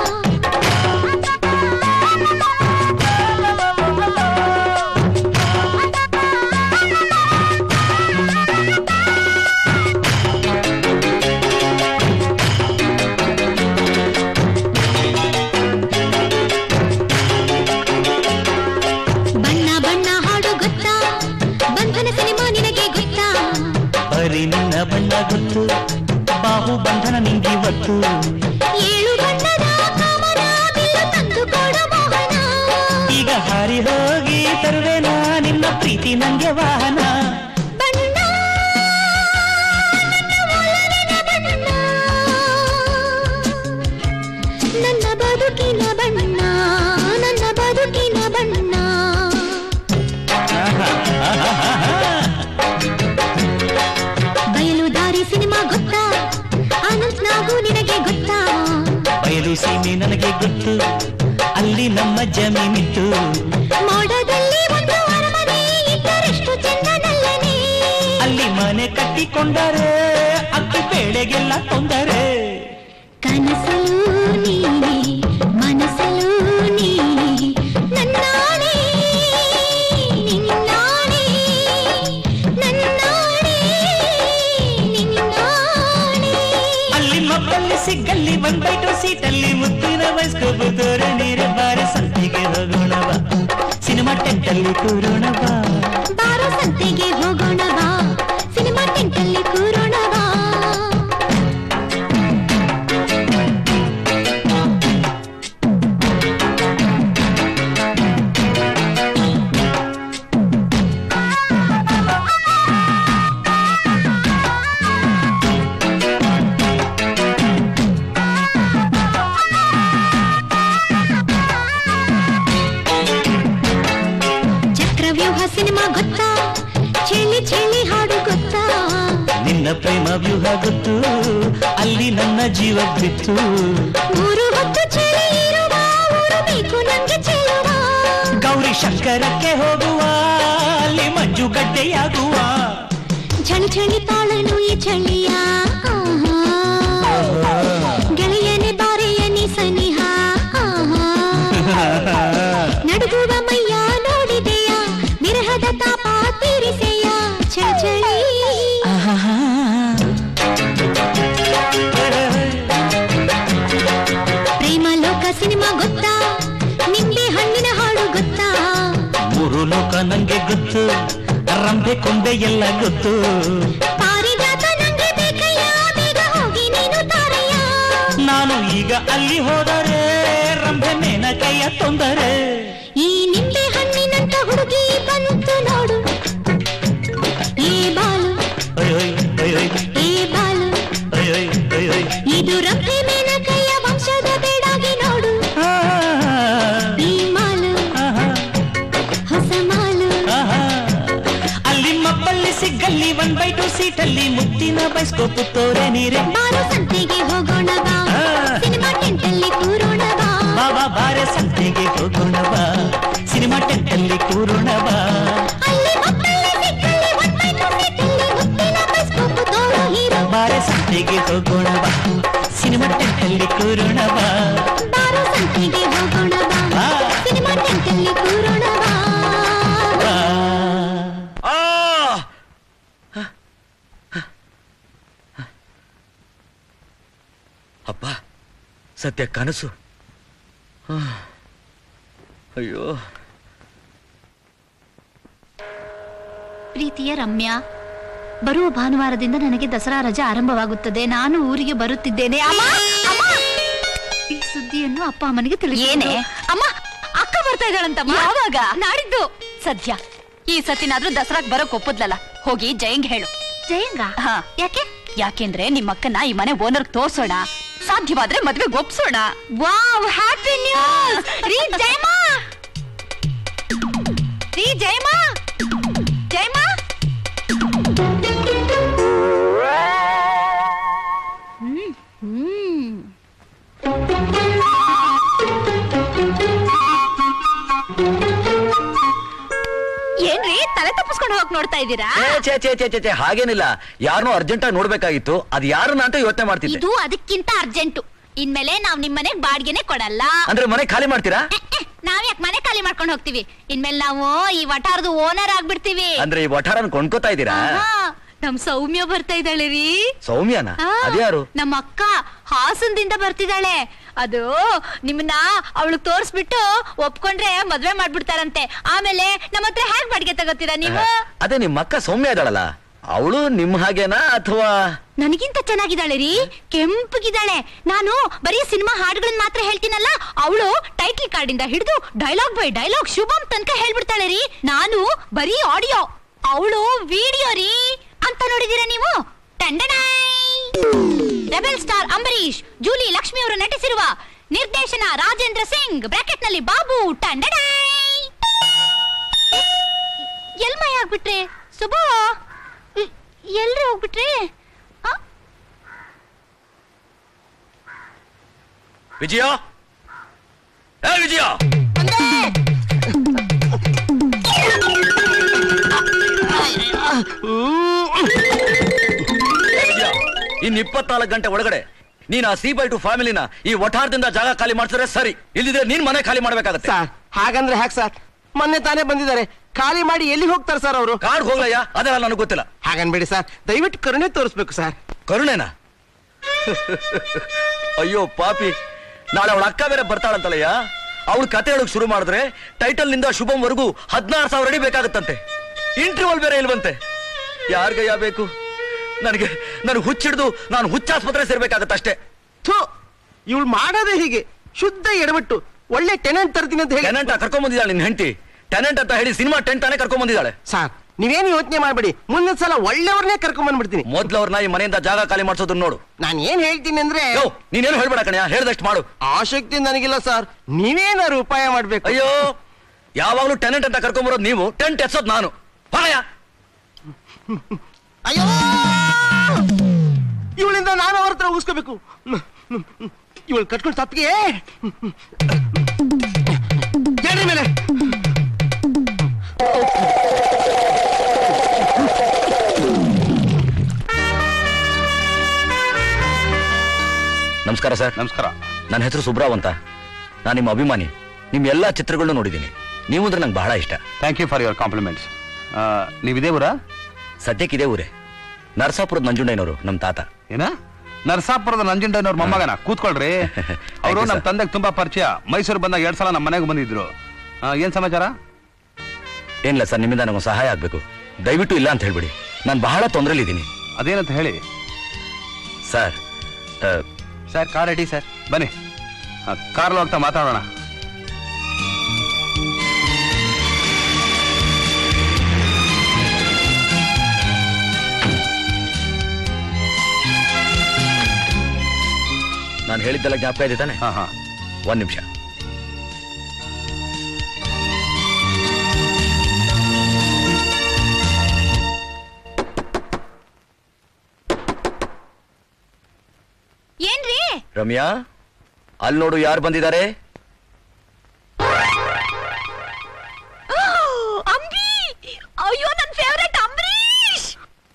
ಬಣ್ಣ ಬಣ್ಣ ಹಾಡು ಗೊತ್ತಾ ಬಂಧನ ಸಿನಿಮಾ ನಿನಗೆ ಗೊತ್ತಾ ಬರೀ ನಿನ್ನ ಬಣ್ಣ ಗೊತ್ತು ಬಾಹು ಬಂಧನ ನಿಂಗಿವತ್ತು ಏಳು ಬಣ್ಣದ ಕಾಮನ ಬಿಲ್ಲು ತಂದು ಕೊಡು ಮೋಹನ ಈಗ ಹಾರಿ ಹೋಗಿ ತರುವೆನ ನಿನ್ನ ಪ್ರೀತಿ ನಂಗೆ ವಾಹನ ಬಣ್ಣ ನನ್ನ ಒಲವಿನ ಬಣ್ಣ ನನ್ನ ಬದುಕಿನ ಬಣ್ಣ ನನ್ನ ಬದುಕಿನ ಬಣ್ಣ ಬಯಲು ದಾರಿ ಸಿನಿಮಾ ಗೊತ್ತಾ ಅನಂತ್ ನಾಗು ನಿನಗೆ ಗೊತ್ತಾ ಬಯಲು ಸೀಮೆ ನನಗೆ ಗೊತ್ತು ಅಲ್ಲಿ ನಮ್ಮ ಜಮೀನಿತ್ತು ಮೋಡದಲ್ಲಿ ಒಂದು ಅರಮನೆ ಇದ್ದರೆಷ್ಟು ಚಂದನಲ್ಲನೆ ಅಲ್ಲಿ ಮನೆ ಕಟ್ಟಿಕೊಂಡರೆ ಅಕ್ಕಿ ಬೇಳೆಗೆಲ್ಲ ತೊಂದರೆ ಕನಸಲು ನೀನೆ ಮನಸಲು ನೀನೆ ನನ್ನಾಣೆ ನಿನ್ನಾಣೆ ನನ್ನಾಣೆ ನಿನ್ನಾಣೆ ಅಲ್ಲಿ ಮಕ್ಕಳಲ್ಲಿ ಸಿಗ್ಗಲ್ಲಿ ಒಂದ್ ಬೈಟು ಸೀಟಲ್ಲಿ ಮುತ್ತಿನ ವಯಸ್ಕೋಬು ತೋರೆ ನೀರು ಬಾರಿ ಸಂತಿಗೆ ಹೋಗೋಣ ಬಾ ಸಿನಿಮಾ ಟೆಂಟಲ್ಲಿ ಕೂರೋಣ ಬಾ ಬಾರೋ ಸಂತೆಗೆ ಹೋಗೋಣ ಬಾ ಸಿನಿಮಾ ಟೆಂಟಲ್ಲಿ ಕೂರೋಣ ಬಾ ಚಕ್ರವ್ಯೂಹ ಸಿನಿಮಾ ಗೊತ್ತಾ ಚೆಲ್ಲಿ ಚೆಲ್ಲಿ ಹಾಡು ಗೊತ್ತಾ ನಿನ್ನ ಪ್ರೇಮ ವ್ಯೂಹ ಗೊತ್ತು ಅಲ್ಲಿ ನನ್ನ ಜೀವ ಬಿತ್ತು ಮೂರು ಹೊತ್ತು ಚಳಿ ಇರುವ ಊರು ಬೇಕು ನಂಗೆ ಚೆಲ್ಲುವ ಗೌರಿ ಶಂಕರಕ್ಕೆ ಹೋಗುವ ಅಲ್ಲಿ ಮಂಜುಗಡ್ಡೆಯಾಗುವ ಚಳಿ ಚಳಿ ತಾಳನು ಈ ಚಳಿಯ ಆಹಾ. ಗೆಳೆಯನೆ ಬಾರೆಯ ನೀ ಸನಿಹ ಆಹಾ. ನಡುಗುವ ಮೈಯ ನೋಡಿದೆಯ ವಿರಹದ ತಾಪ ತೀರಿಸೆಯ ಚಳಿ ಚಳಿ ಪ್ರೇಮ ಲೋಕ ಸಿನಿಮಾ ಗೊತ್ತಾ ನಿಂಬೆ ಹಣ್ಣಿನ ಹಾಡು ಗೊತ್ತಾ ಮೂರು ಲೋಕ ನಂಗೆ ಗೊತ್ತು ರಂಬೆ ಕೊಂಬೆ ಎಲ್ಲ ಗೊತ್ತು ಪಾರಿಜಾತ ನಂಗೆ ಬೇಕಯ್ಯ ಬೇಗ ಹೋಗಿ ನೀನು ತಾರಯ್ಯ ನಾನು ಈಗ ಅಲ್ಲಿ ಹೋದರೆ ರಂಬೆ ಮೇನಕೈಯ ತೊಂದರೆ ಈ ನಿಂಬೆ ಹಣ್ಣಿನಂತ ಹುಡುಗಿ ಬಂತು ನೋಡು ಈ ಬಾಲು ಅಯ್ಯೋಯ್ ಅಯ್ಯೋಯ್ ಈ ಬಾಲು ಅಯ್ಯೋಯ್ ಅಯ್ಯೋಯ್ ಇದು ರಂಭೆ ಮೇನಕಯ್ಯ ವಂಶದ ಬೇಡಾಗಿ ನೋಡು ಈ ಮಾಲು ಹೊಸ ಮಾಲು ಅಲ್ಲಿ ಮಬ್ಬಲ್ಲಿ ಸಿಗ್ಗಲ್ಲಿ ಒನ್ ಬೈ ಟು ಸೀಟಲ್ಲಿ ಮುತ್ತಿನ ಬೈಸ್ಕೋಪ್ ತೋರೆ ನೀರೆ ಬಾರು ಸಂತೆಗೆ ಹೋಗೋಣ ಬಾ ಸಿನಿಮಾ ಟೆಂಟಲ್ಲಿ ಕೂರೋಣ ಬಾ ಬಾಬಾ ಬಾರೆ ಸಂತೆಗೆ ಹೋಗೋಣ ಬಾ ಸಿನಿಮಾ ಟೆಂಟಲ್ಲಿ ಕೂರೋಣ ಬಾ ಅಲ್ಲಿ ಮಕ್ಕಳಲ್ಲಿ ಸಿಕ್ಕಲ್ಲಿ ಒಂದ್ ಬೈಟು ಸೀಟಲ್ಲಿ ಮುತ್ತಿನ ಬೈಸ್ಕೋಪ್ ತೋರೋ ಹೀರೋ ಬಾರೆ ಸಂತೆಗೆ ಹೋಗೋಣ ಬಾ ಸಿನಿಮಾ ಟೆಂಟಲ್ಲಿ ಕೂರೋಣ ಬಾ ಬಾರು ಸಂತೆಗೆ ಹೋಗೋಣ ಬಾ ಬಾ ಸಿನಿಮಾ ಟೆಂಟಲ್ಲಿ ಕೂರೋಣ ಬಾ ಬಾ ಅಪ್ಪ ಸತ್ಯ ಕನಸು ಆ. ಅಯ್ಯೋ ಪ್ರೀತಿಯ ರಮ್ಯಾ ಬರುವ ಭಾನುವಾರದಿಂದ ನನಗೆ ದಸರಾ ರಜೆ ಆರಂಭವಾಗುತ್ತದೆ ನಾನು ಊರಿಗೆ ಬರುತ್ತಿದ್ದೇನೆ ಅಮ್ಮ ಅಮ್ಮ ಈ ಸುದ್ದಿಯನ್ನು ಅಪ್ಪ ಅಮ್ಮನಿಗೆ ತಿಳಿಸಿ ಏನೇ? ಅಮ್ಮ ಅಕ್ಕ ಬರ್ತಾ ಇದ್ದಾಳಂತಮ್ಮ ಯಾವಾಗ? ನಾಡಿದ್ದು ಸದ್ಯ ಈ ಸತಿನಾದ್ರೂ ದಸರಾಕ್ ಬರೋಕ್ ಒಪ್ಪದ್ಲಲ್ಲ ಹೋಗಿ ಜಯಂಗ್ ಹೇಳು ಜಯಂಗ ಹಾ. ಯಾಕೆ ಯಾಕೆಂದ್ರೆ ನಿಮ್ಮ ಅಕ್ಕನ ಈ ಮನೆ ಓನರ್ ತೋರ್ಸೋಣ ಸಾಧ್ಯವಾದ್ರೆ ಮದ್ವೆ ಒಪ್ಸೋಣ ವಾವ್ ಹ್ಯಾಪಿ ನ್ಯೂಸ್ ರೀ ಜಯಮಾ ರೀ ಜಯಮಾ ಜಯಮಾ ಹ್ಮ್ ಹ್ಮ್ ಏನ್ರಿ ತಲೆ ತಪ್ಪಿಸ್ಕೊಂಡು ಹೋಗಕ್ ನೋಡ್ತಾ ಇದ್ದೀರಾ ಏ, ಛೇ ಛೇ ಛೇ ಛೇ ಛೇ ಹಾಗೇನಿಲ್ಲ ಯಾರನ್ನೋ ಅರ್ಜೆಂಟ್ ಆಗಿ ನೋಡ್ಬೇಕಾಗಿತ್ತು ಅದು ಯಾರನ್ನ ಅಂತ ಯೋಚನೆ ಮಾಡ್ತಿದ್ದೆ ಇದು ಅದಕ್ಕಿಂತ ಅರ್ಜೆಂಟು ಇನ್ಮೇಲೆ ನಾವ್ ನಿಮ್ ಮನೆಗ್ ಬಾಡ್ಗೆನೆ ಕೊಡಲ್ಲ ಅಂದ್ರೆ ಮನೆ ಖಾಲಿ ಮಾಡ್ತೀರಾ ನಾವ್ ಯಾಕೆ ಮನೆ ಖಾಲಿ ಮಾಡ್ಕೊಂಡು ಹೋಗ್ತೀವಿ ಇನ್ಮೇಲೆ ನಾವು ಈ ವಟಾರದ ಓನರ್ ಆಗ್ಬಿಡ್ತೀವಿ ಅಂದ್ರೆ ಈ ವಠಾರನ್ ಕೊಂಡ್ಕೋತಾ ಇದ್ದೀರಾ ಆಹಾ, ನಮ್ ಸೌಮ್ಯ ಬರ್ತಾ ಇದ್ದಾಳೆ ರೀ ಸೌಮ್ಯನ ಆ, ಅದ್ಯಾರು ನಮ್ಮ ಅಕ್ಕ ಹಾಸನದಿಂದ ಬರ್ತಿದ್ದಾಳೆ ಅದು ನಿಮ್ಮನ್ನ ಅವಳಿಗೆ ತೋರ್ಸ್ಬಿಟ್ಟು ಒಪ್ಕೊಂಡ್ರೆ ಮದ್ವೆ ಮಾಡ್ಬಿಡ್ತಾರಂತೆ ಆಮೇಲೆ ನಮ್ಮ ಹತ್ರ ಹ್ಯಾಕ್ ಬಾಡಿಗೆ ತಗೋತೀರಾ ನೀವು ಅದೇ ನಿಮ್ಮ ಅಕ್ಕ ಸೌಮ್ಯ ಇದ್ದಾಳಲ್ಲ ಅವಳು ನಿಮ್ ಹಾಗೇನಾ ಅಥವಾ ನನಗಿಂತ ಚೆನ್ನಾಗಿದ್ದಾಳೆ ರೀ ಕೆಂಪಗಿದ್ದಾಳೆ ನಾನು ಬರೀ ಸಿನಿಮಾ ಹಾಡುಗಳನ್ನ ಮಾತ್ರ ಹೇಳ್ತೀನಲ್ಲ ಅವಳು ಟೈಟ್ಲ್ ಕಾರ್ಡ್ ಇಂದ ಹಿಡಿದು ಡೈಲಾಗ್ ಬೈ ಡೈಲಾಗ್ ಶುಭಂ ತನಕ ಹೇಳ್ಬಿಡ್ತಾಳೆ ರೀ ನಾನು ಬರೀ ಆಡಿಯೋ ಅವಳು ವಿಡಿಯೋ ರೀ ಅಂತ ನೋಡಿದೀರಾ ನೀವು rebel star Ambareesh Julie Lakshmi ಅವರು ನಟಿಸಿರುವ ನಿರ್ದೇಶನ ರಾಜೇಂದ್ರ ಸಿಂಗ್ ಬ್ರಾಕೆಟ್ ನಲ್ಲಿ ಬಾಬು ಟಂಡಡಾಯ್ ಎಲ್ ಮೈ ಆಗ್ಬಿಟ್ರೆ ಸುಬೋ ಎಲ್ರಿ ಹೋಗ್ಬಿಟ್ರಿ ವಿಜಯ ಏ ವಿಜಯ ಏ ವಿಜಯ, ಇನ್ ಇಪ್ಪತ್ನಾಲ್ಕು ಗಂಟೆ ಒಳಗಡೆ ನೀನ್ ಆ ಸಿ ಬೈ ಟು ಫ್ಯಾಮಿಲಿನ ಈ ವಠಾರದಿಂದ ಜಾಗ ಖಾಲಿ ಮಾಡ್ಸಿದ್ರೆ ಸರಿ ಇಲ್ಲಿದ್ರೆ ನೀನ್ ಮನೆ ಖಾಲಿ ಮಾಡ್ಬೇಕಾಗತ್ತೆ ಸರ್ ಹಾಗಂದ್ರೆ ಹ್ಯಾಕ್ ಸರ್ ಮೊನ್ನೆ ತಾನೇ ಬಂದಿದ್ದಾರೆ ಖಾಲಿ ಮಾಡಿ ಎಲ್ಲಿ ಹೋಗ್ತಾರೆ ಸರ್ ಅವರು ಕಾಡ್ ಹೋಗ್ಲಯ್ಯ ಅದೆಲ್ಲ ನನಗೆ ಗೊತ್ತಿಲ್ಲ ಹಾಗನ್ಬೇಡಿ ಸರ್ ದಯವಿಟ್ಟು ಕರುಣೆ ತೋರಿಸ್ಬೇಕು ಸರ್ ಕರುಣೆನಾ ಅಯ್ಯೋ ಪಾಪಿ ನಾಳೆ ಅವಳ ಅಕ್ಕ ಬೇರೆ ಬರ್ತಾಳಂತಲಯ್ಯ ಅವಳು ಕತೆ ಹೇಳಕ್ ಶುರು ಮಾಡಿದ್ರೆ ಟೈಟಲ್ ನಿಂದ ಶುಭಂವರೆಗೂ ಹದಿನಾರು ಸಾವಿರ ಅಡಿ ಬೇಕಾಗುತ್ತಂತೆ ಇಂಟರ್ವಲ್ ಬೇರೆ ಇಲ್ವಂತೆ ಯಾರಿಗಯ್ಯ ಬೇಕು ನನಗೆ ನನಗೆ ಹುಚ್ಚಿಡ್ದು ನಾನು ಹುಚ್ಚಾಸ್ಪತ್ರೆ ಸೇರ್ಬೇಕಾಗತ್ತಷ್ಟೇ ಥು ಇವಳು ಮಾಡೋದೇ ಹೀಗೆ ಶುದ್ಧ ಎಡಬಿಟ್ಟು ಒಳ್ಳೆ ಟೆನೆಂಟ್ ತರ್ತೀನಿ ಅಂತ ಹೇಳಿ ಟೆನೆಂಟ್ ಕರ್ಕೊಂಡ್ ಬಂದಿದ್ದಾಳೆ ನಿನ್ ಹೆಂಡತಿ ಟೆನೆಂಟ್ ಅಂತ ಹೇಳಿ ಸಿನಿಮಾ ಟೆಂಟ್ ತಾನೇ ಕರ್ಕೊಂಡ್ ಬಂದಿದ್ದಾಳೆ ಸರ್ ನೀವೇನು ಯೋಚನೆ ಮಾಡಬೇಡಿ ಮುಂದಿನ ಸಲ ಒಳ್ಳೆಯವ್ರನ್ನೇ ಕರ್ಕೊಂಡ್ ಬಂದ್ಬಿಡ್ತೀನಿ ಮೊದ್ಲು ಅವ್ರನ್ನ ಈ ಮನೆಯಿಂದ ಜಾಗ ಖಾಲಿ ಮಾಡ್ಸೋದನ್ನ ನೋಡು ನಾನು ಏನ್ ಹೇಳ್ತೀನಿ ಅಂದ್ರೆ ಯೋ ನೀನೇನು ಹೇಳ್ಬೇಡ ಕಣ್ಯಾ ಹೇಳ್ದಷ್ಟು ಮಾಡು ಆಸಕ್ತಿ ನನಗಿಲ್ಲ ಸರ್ ನೀವೇನಾದ್ರು ಉಪಾಯ ಮಾಡ್ಬೇಕು ಅಯ್ಯೋ ಯಾವಾಗ್ಲೂ ಟೆನೆಂಟ್ ಅಂತ ಕರ್ಕೊಂಬರೋದು ನೀವು ಟೆಂಟ್ ಎತ್ಸೋದ್ ನಾನು ಹೋಗಯ್ಯ ಅಯ್ಯೋ ಇವಳಿಂದ ನಾನು ಅವ್ರ ಹತ್ರ ಉಗಿಸ್ಕೋಬೇಕು ಇವಳು ಕಟ್ಕೊಂಡು ಸತ್ತಿಗೆ ಎಡೆ ಮೇಲೆ ನಮಸ್ಕಾರ ಸರ್ ನಮಸ್ಕಾರ ನನ್ನ ಹೆಸರು ಸುಬ್ರಾವ್ ಅಂತ ನಾನು ನಿಮ್ಮ ಅಭಿಮಾನಿ ನಿಮ್ಮ ಎಲ್ಲಾ ಚಿತ್ರಗಳನ್ನೂ ನೋಡಿದ್ದೀನಿ ನೀವು ಅಂದ್ರೆ ನಂಗೆ ಬಹಳ ಇಷ್ಟ thank you for your compliments ನೀವಿದೇ ಊರಾ ಸದ್ಯಕ್ಕೆ ಇದೇ ಊರೇ ನರಸಾಪುರದ ನಂಜುಂಡಯ್ಯನವರು ನಮ್ಮ ತಾತ ಏನ ನರಸಾಪುರದ ನಂಜುಂಡಯ್ಯನವ್ರ ಮೊಮ್ಮಗನ ಕೂತ್ಕೊಳ್ರಿ ಅವರು you, ನಮ್ಮ sir. ತಂದೆಗೆ ತುಂಬಾ ಪರಿಚಯ ಮೈಸೂರು ಬಂದಾಗ ಎರಡ್ ಸಲ ನಮ್ಮ ಮನೆಗೆ ಬಂದಿದ್ರು ಆ, ಏನ್ ಸಮಾಚಾರ ಏನಿಲ್ಲ ಸರ್ ನಿಮ್ಮಿಂದ ನನಗೆ ಸಹಾಯ ಆಗ್ಬೇಕು ದಯವಿಟ್ಟು ಇಲ್ಲ ಅಂತ ಹೇಳ್ಬಿಡಿ ನಾನು ಬಹಳ ತೊಂದರೆಲಿದ್ದೀನಿ ಅದೇನಂತ ಹೇಳಿ sir sir car ready sir ಬನ್ನಿ ಕಾರ್ ಹೋಗ್ತಾ ಮಾತಾಡೋಣ ನಾನು ಹೇಳಿದ್ದೆಲ್ಲ ಜ್ಞಾಪಕ ಇದೆ ತಾನೆ ಹಾ ಹಾ ಒಂದ್ ನಿಮಿಷ ಏನ್ರಿ ರಮ್ಯಾ ಅಲ್ಲಿ ನೋಡು ಯಾರು ಬಂದಿದ್ದಾರೆ ಅಂಬಿ ಅಯ್ಯೋ ನನ್ ಫೇವರೇಟ್ ಅಂಬರೀಶ್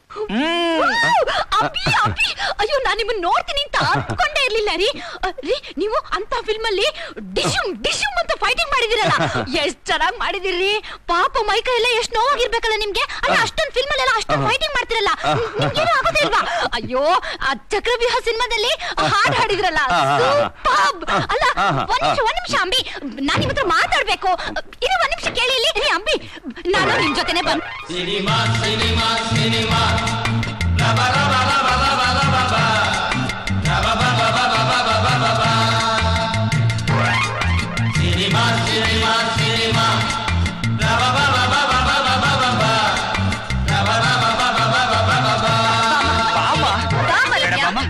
ಅಂಬಿ ಅಂಬಿ ಅಯ್ಯೋ ನಾನ್ ನಿಮ್ಮನ್ನ ನೋಡ್ತೀನಿ ಅಂತ ಅನ್ಕೊಂಡೇ ಇರ್ಲಿಲ್ಲ ರೀ ಅ, ರೀ ನೀವು ಅಂತ ಫಿಲ್ಮ್ ಅಲ್ಲಿ ಡಿಶುಮ್ ಡಿಶುಮ್ ಅಂತ ಫೈಟಿಂಗ್ ಮಾಡಿದಿರಲ್ಲ ಎಷ್ಟ್ ಚೆನ್ನಾಗ್ ಮಾಡಿದಿರಿ ಪಾಪ ಮೈಕ ಎಲ್ಲ ಎಷ್ಟ್ ನೋವಾಗಿರ್ಬೇಕಲ್ಲ ನಿಮ್ಗೆ ಅಲ್ಲ ಅಷ್ಟೊಂದ್ ಫಿಲ್ಮ್ ಅಲ್ಲೆಲ್ಲ ಅಷ್ಟೊಂದ್ ಫೈಟಿಂಗ್ ಮಾಡ್ತಿರಲ್ಲ ನಿಮ್ಗೇನು ಆಗೋದೇ ಇಲ್ವಾ ಅಯ್ಯೋ ಆ ಚಕ್ರವ್ಯೂಹ ಸಿನಿಮಾದಲ್ಲಿ ಹಾಡ್ ಹಾಡಿದ್ರಲ್ಲ ಸೂಪರ್ಬ್ ಅಲ್ಲ ಒಂದ್ ನಿಮಿಷ ಒಂದ್ ನಿಮಿಷ ಅಂಬಿ ನಾನ್ ನಿಮ್ ಹತ್ರ ಮಾತಾಡ್ಬೇಕು ಇನ್ನು ಒಂದ್ ನಿಮಿಷ ಕೇಳಿ ಇಲ್ಲಿ ರೀ ಅಂಬಿ ನಾನು ನಿಮ್ ಜೊತೆನೆ ಬಂದ್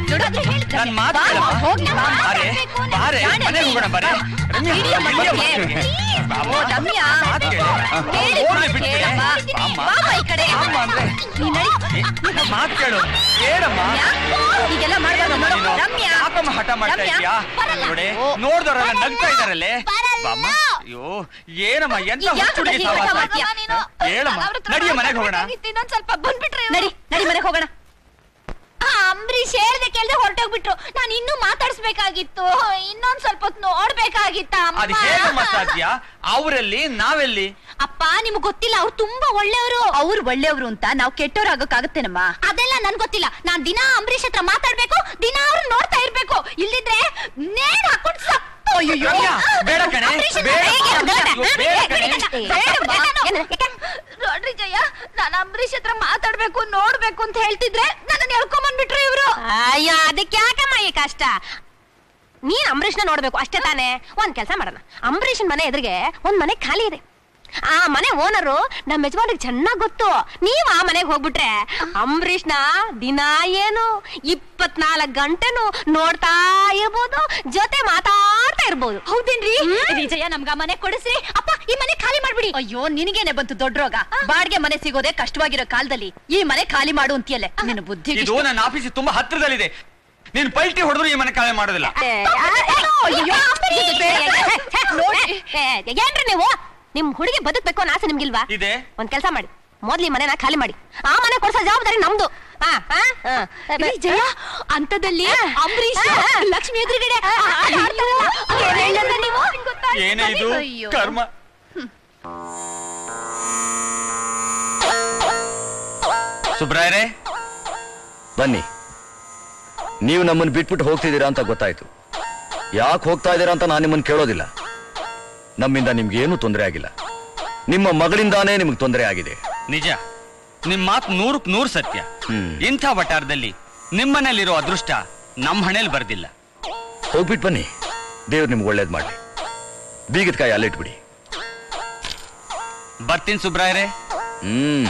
ನನ್ ಮಾತು ಕೇಳಮ್ಮ. ಬಾರೆ, ಬಾರೆ, ಮನೆಗೆ ಹೋಗೋಣ ಬಾರೆ. ರಮ್ಯಾ, ಹಿಡಿಯೋ ಹಿಡಿಯೋ ಮನೆಗೆ. ಮನೆಗೆ. ಬಾಮ್ಮ. ಓ, ರಮ್ಯಾ. ಮಾತ್ ಕೇಳು. ಹೇಳಿ, ಓಡ್ಲಿ ಬಿಡ್ತೀಯ? ಕೇಳಮ್ಮ. ಬಾಮ್ಮ. ಬಾಮ್ಮ ಈ ಕಡೆ. ಬಾಮ್ಮ ಅಂದ್ರೆ. ನೀನ್ ನಡಿ. ನನ್ ಮಾತ್ ಕೇಳು ಹೇಳಮ್ಮ ಹೀಗೆಲ್ಲ ಮಾಡ್ಬಾರ್ದು ನೋಡು. ನೀನು ರಮ್ಯಾ. ಯಾಕಮ್ಮ ಹಠ ಮಾಡ್ತಾ ರಮ್ಯಾ, ಇದೀಯಾ ಬರಲ್ಲ. ನೋಡಿ ಓ. ನೋಡ್ದವ್ರೆಲ್ಲ ನಗ್ತಾ ಇದಾರಲ್ಲೇ ಬಾಮ್ಮ ಅಯ್ಯೋ ಏನಮ್ಮ ಎಂತ ಯಾಕೆ ಹುಚ್ಚುಡಿ ಹೀಗೆ ಸಹವಾಸ? ಮಾಡ್ತೀಯ ನೀನು? ಹೇಳಮ್ಮ ನಡಿಯ ಮನೆಗೆ ಹೋಗೋಣ ಇನ್ನೊಂದ್ ಸ್ವಲ್ಪ ಬಂದ್ಬಿಟ್ರೆ ನಡಿ ನಡಿ ಮನೆಗೆ ಹೋಗೋಣ ಆ, ಅಂಬರೀಷ್ ಹೇಳ್ದೆ ಕೇಳ್ದೆ ಹೊರಟೋಗ್ಬಿಟ್ರು ನಾನು ಇನ್ನೂ ಮಾತಾಡ್ಸ್ಬೇಕಾಗಿತ್ತು ಇನ್ನೊಂದ್ ಸ್ವಲ್ಪ ಹೊತ್ತು ನೋಡ್ಬೇಕಾಗಿತ್ತ ಅದು ಹೇಗಮ್ಮ ಸಾಧ್ಯ ಅವರಲ್ಲಿ ನಾವೆಲ್ಲಿ ಅಪ್ಪ ನಿಮ್ಗ್ ಗೊತ್ತಿಲ್ಲ ಅವ್ರು ತುಂಬಾ ಒಳ್ಳೆಯವರು ಅವ್ರು ಒಳ್ಳೆಯವರು ಅಂತ ನಾವು ಕೆಟ್ಟವರಾಗಕ್ಕಾಗತ್ತೇನಮ್ಮ ಅದೆಲ್ಲ ನನ್ ಗೊತ್ತಿಲ್ಲ ನಾನ್ ದಿನಾ ಅಂಬರೀಷ್ ಹತ್ರ ಮಾತಾಡ್ಬೇಕು ದಿನಾ ಅವ್ರು ನೋಡ್ತಾ ಇರ್ಬೇಕು ಇಲ್ದಿದ್ರೆ ನೇಣ್ ಹಾಕೊಂಡು ಸತ್ತು ಅಯ್ಯಯ್ಯೋ. ರಮ್ಯಾ, ಬೇಡ ಕಣೆ, ಅಂಬರೀಷ್ ಬೇಡ. ಹೇಗೆ ಇರೋದು? ಅಯ್ಯೋ, ಬೇಡ ಕಣೆ. ಬೇಡ, ಬೇಡ ನಾನು. ನೋಡ್ರಿ ಜಯ ನಾನು ಅಂಬರೀಷ್ ಹತ್ರ ಮಾತಾಡ್ಬೇಕು ನೋಡ್ಬೇಕು ಅಂತ ಹೇಳ್ತಿದ್ರೆ ನನ್ನ ಎಳ್ಕೊಂಬಂದ್ಬಿಟ್ರು ಇವ್ರು ಅಯ್ಯೋ ಅದಕ್ಕೆ ಯಾಕಮ್ಮ ಈ ಕಷ್ಟ ನೀನ್ ಅಂಬರೀಷ್ನ ನೋಡ್ಬೇಕು ಅಷ್ಟೇ ತಾನೇ ಒಂದ್ ಕೆಲಸ ಮಾಡೋಣ ಅಂಬರೀಷನ್ ಮನೆ ಎದುರಿಗೆ ಒಂದ್ ಮನೆ ಖಾಲಿ ಇದೆ ಆ ಮನೆ ಓನರು ನಮ್ಮ ಯಜಮಾನಿಗೆ ಚೆನ್ನಾಗ್ ಗೊತ್ತು ನೀವ್ ಆ ಮನೆಗೆ ಹೋಗ್ಬಿಟ್ರೆ ಅಂಬರೀಷ್ನ ದಿನ ಏನು ಇಪ್ಪತ್ನಾಲ್ಕ್ ಗಂಟೆನು ನೋಡ್ತಾ ಇರ್ಬೋದು ಜೊತೆ ಮಾತಾಡ್ತಾ ಇರ್ಬೋದು ಹೌದೇನ್ರಿ ವಿಜಯ ನಮ್ಗ ಮನೆ ಕೊಡಿಸಿ ಅಪ್ಪ ಈ ಮನೆ ಖಾಲಿ ಮಾಡ್ಬಿಡಿ ಅಯ್ಯೋ ನಿನಗೇನೆ ಬಂತು ದೊಡ್ಡ ರೋಗ ಬಾಡಿಗೆ ಮನೆ ಸಿಗೋದೇ ಕಷ್ಟವಾಗಿರೋ ಕಾಲದಲ್ಲಿ ಈ ಮನೆ ಖಾಲಿ ಮಾಡು ಅಂತೀಯಲ್ಲ ನಿನ್ನ ಬುದ್ಧಿ ಇದು ನನ್ನ ಆಫೀಸ್ ತುಂಬಾ ಹತ್ರದಲ್ಲಿದೆ ನೀನ್ ಪಲ್ಟಿ ಹೊಡೆದ್ರು ಈ ಮನೆ ಕಾಳೆ ಮಾಡೋದಿಲ್ಲ ಏ, ಅಯ್ಯೋ, ಇದು ಬೇಡ. ನೋಡಿ, ಏ, ಏನ್ರಿ ನೀವು ನಿಮ್ ಹುಡುಗಿ ಬದುಕ್ಬೇಕು ಅನ್ನೋ ಆಸೆ ನಿಮ್ಗಿಲ್ವಾ ಇದೆ ಒಂದ್ ಕೆಲಸ ಮಾಡಿ ಮೊದ್ಲು ಈ ಮನೆನ ಖಾಲಿ ಮಾಡಿ ಆ ಮನೆ ಕೊಡ್ಸೋ ಜವಾಬ್ದಾರಿ ನಮ್ದು ಆ, ಆ, ಆ. ರೀ ಜಯ ಅಂತದಲ್ಲಿ ಅಂಬರೀಷ್ ಆ, ಆ. ಲಕ್ಷ್ಮಿ ಎದುರುಗಡೆ ಆಟ ಆಡ್ತಾರಲ್ಲ, ಅದು ಹೇಳಿಲ್ಲ ನೀವು ಏನೇ ಇದು ಅಯ್ಯೋ. ಕರ್ಮ ಸುಬ್ರಾಯರೇ ಬನ್ನಿ ನೀವು ನಮ್ಮನ್ನು ಬಿಟ್ಬಿಟ್ಟು ಹೋಗ್ತಿದ್ದೀರಾ ಅಂತ ಗೊತ್ತಾಯ್ತು ಯಾಕೆ ಹೋಗ್ತಾ ಇದ್ದೀರಾ ಅಂತ ನಾನು ನಿಮ್ಮನ್ನು ಕೇಳೋದಿಲ್ಲ ನಮ್ಮಿಂದ ನಿಮ್ಗೇನು ತೊಂದರೆ ಆಗಿಲ್ಲ ನಿಮ್ಮ ಮಗಳಿಂದಾನೇ ನಿಮ್ಗೆ ತೊಂದರೆ ಆಗಿದೆ ನಿಜ ನಿಮ್ ಮಾತು ನೂರಕ್ ನೂರು ಸತ್ಯ ಹ್ಮ್ ಇಂಥ ವಟಾರದಲ್ಲಿ ನಿಮ್ಮನೇಲಿರೋ ಅದೃಷ್ಟ ನಮ್ಮ ಹಣೆಯಲ್ಲಿ ಬರ್ದಿಲ್ಲ ಹೋಗ್ಬಿಟ್ಟು ಬನ್ನಿ ದೇವ್ರು ನಿಮ್ಗೆ ಒಳ್ಳೇದು ಮಾಡಲಿ ಬೀಗದ ಕಾಯಿ ಅಲ್ಲಿಟ್ಬಿಡಿ ಬರ್ತೀನಿ ಸುಬ್ರಾಯರೇ ಹ್ಮ್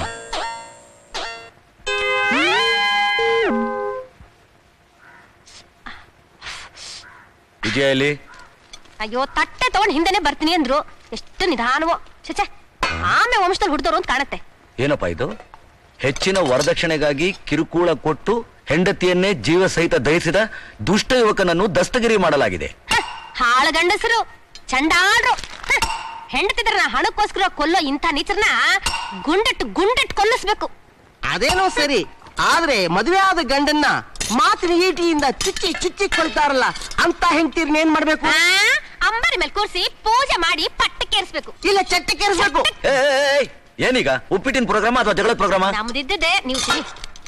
ವಿಜಯ ಎಲ್ಲಿ ಅಯ್ಯೋ ತಟ್ಟೆ ತಗೊಂಡ್ ಹಿಂದೆನೆ ಬರ್ತೀನಿ ಅಂದ್ರು ಎಷ್ಟು ನಿಧಾನವೋ ಚಚೆ ಆಮೆ ವಂಶದಲ್ಲಿ ಹುಡ್ದವ್ರು ಅಂತ ಕಾಣತ್ತೆ ಏನಪ್ಪ ಇದು ಹೆಚ್ಚಿನ ವರದಕ್ಷಿಣೆಗಾಗಿ ಕಿರುಕುಳ ಕೊಟ್ಟು ಹೆಂಡತಿಯನ್ನೇ ಜೀವ ಸಹಿತ ದಹಿಸಿದ ದುಷ್ಟ ಯುವಕನನ್ನು ದಸ್ತಗಿರಿ ಮಾಡಲಾಗಿದೆ ಹಾಳ ಗಂಡಸರು ಚಂಡಾಡ್ರು ಹ, ಹೆಂಡತಿದ್ರನ್ನ ಹಣಕ್ಕೋಸ್ಕರ ಕೊಲ್ಲೋ ಇಂಥ ನೀಚರ್ನ ಗುಂಡಟ್ಟು ಗುಂಡಟ್ಟು ಕೊಲ್ಲಿಸ್ಬೇಕು ಅದೇನೋ ಸರಿ ಆದ್ರೆ ಮದುವೆ ಆದ ಗಂಡನ್ನ ಮಾತಿನ ಈಟಿಯಿಂದ ಚುಚ್ಚಿ ಚುಚ್ಚಿ ಕೊಳ್ತಾರಲ್ಲ ಅಂತ ಹೆಂಡ್ತೀರ್ನ ಏನ್ ಮಾಡ್ಬೇಕು ಆ, ಅಂಬರಿ ಮೇಲೆ ಕೂರಿಸಿ ಪೂಜೆ ಮಾಡಿ ಪಟ್ಟಕ್ಕೇರಿಸ್ಬೇಕು ಇಲ್ಲ ಚಟ್ಟಕ್ಕೇರಿಸ್ಬೇಕು ಏ, ಏ, ಏ, ಏನೀಗ ಉಪ್ಪಿಟ್ಟಿನ ಪ್ರೋಗ್ರಾಮ ಅಥವಾ ಜಗಳದ ಪ್ರೋಗ್ರಾಮ ನಮ್ದಿದ್ದೆ ನೀವು ತಿಳಿ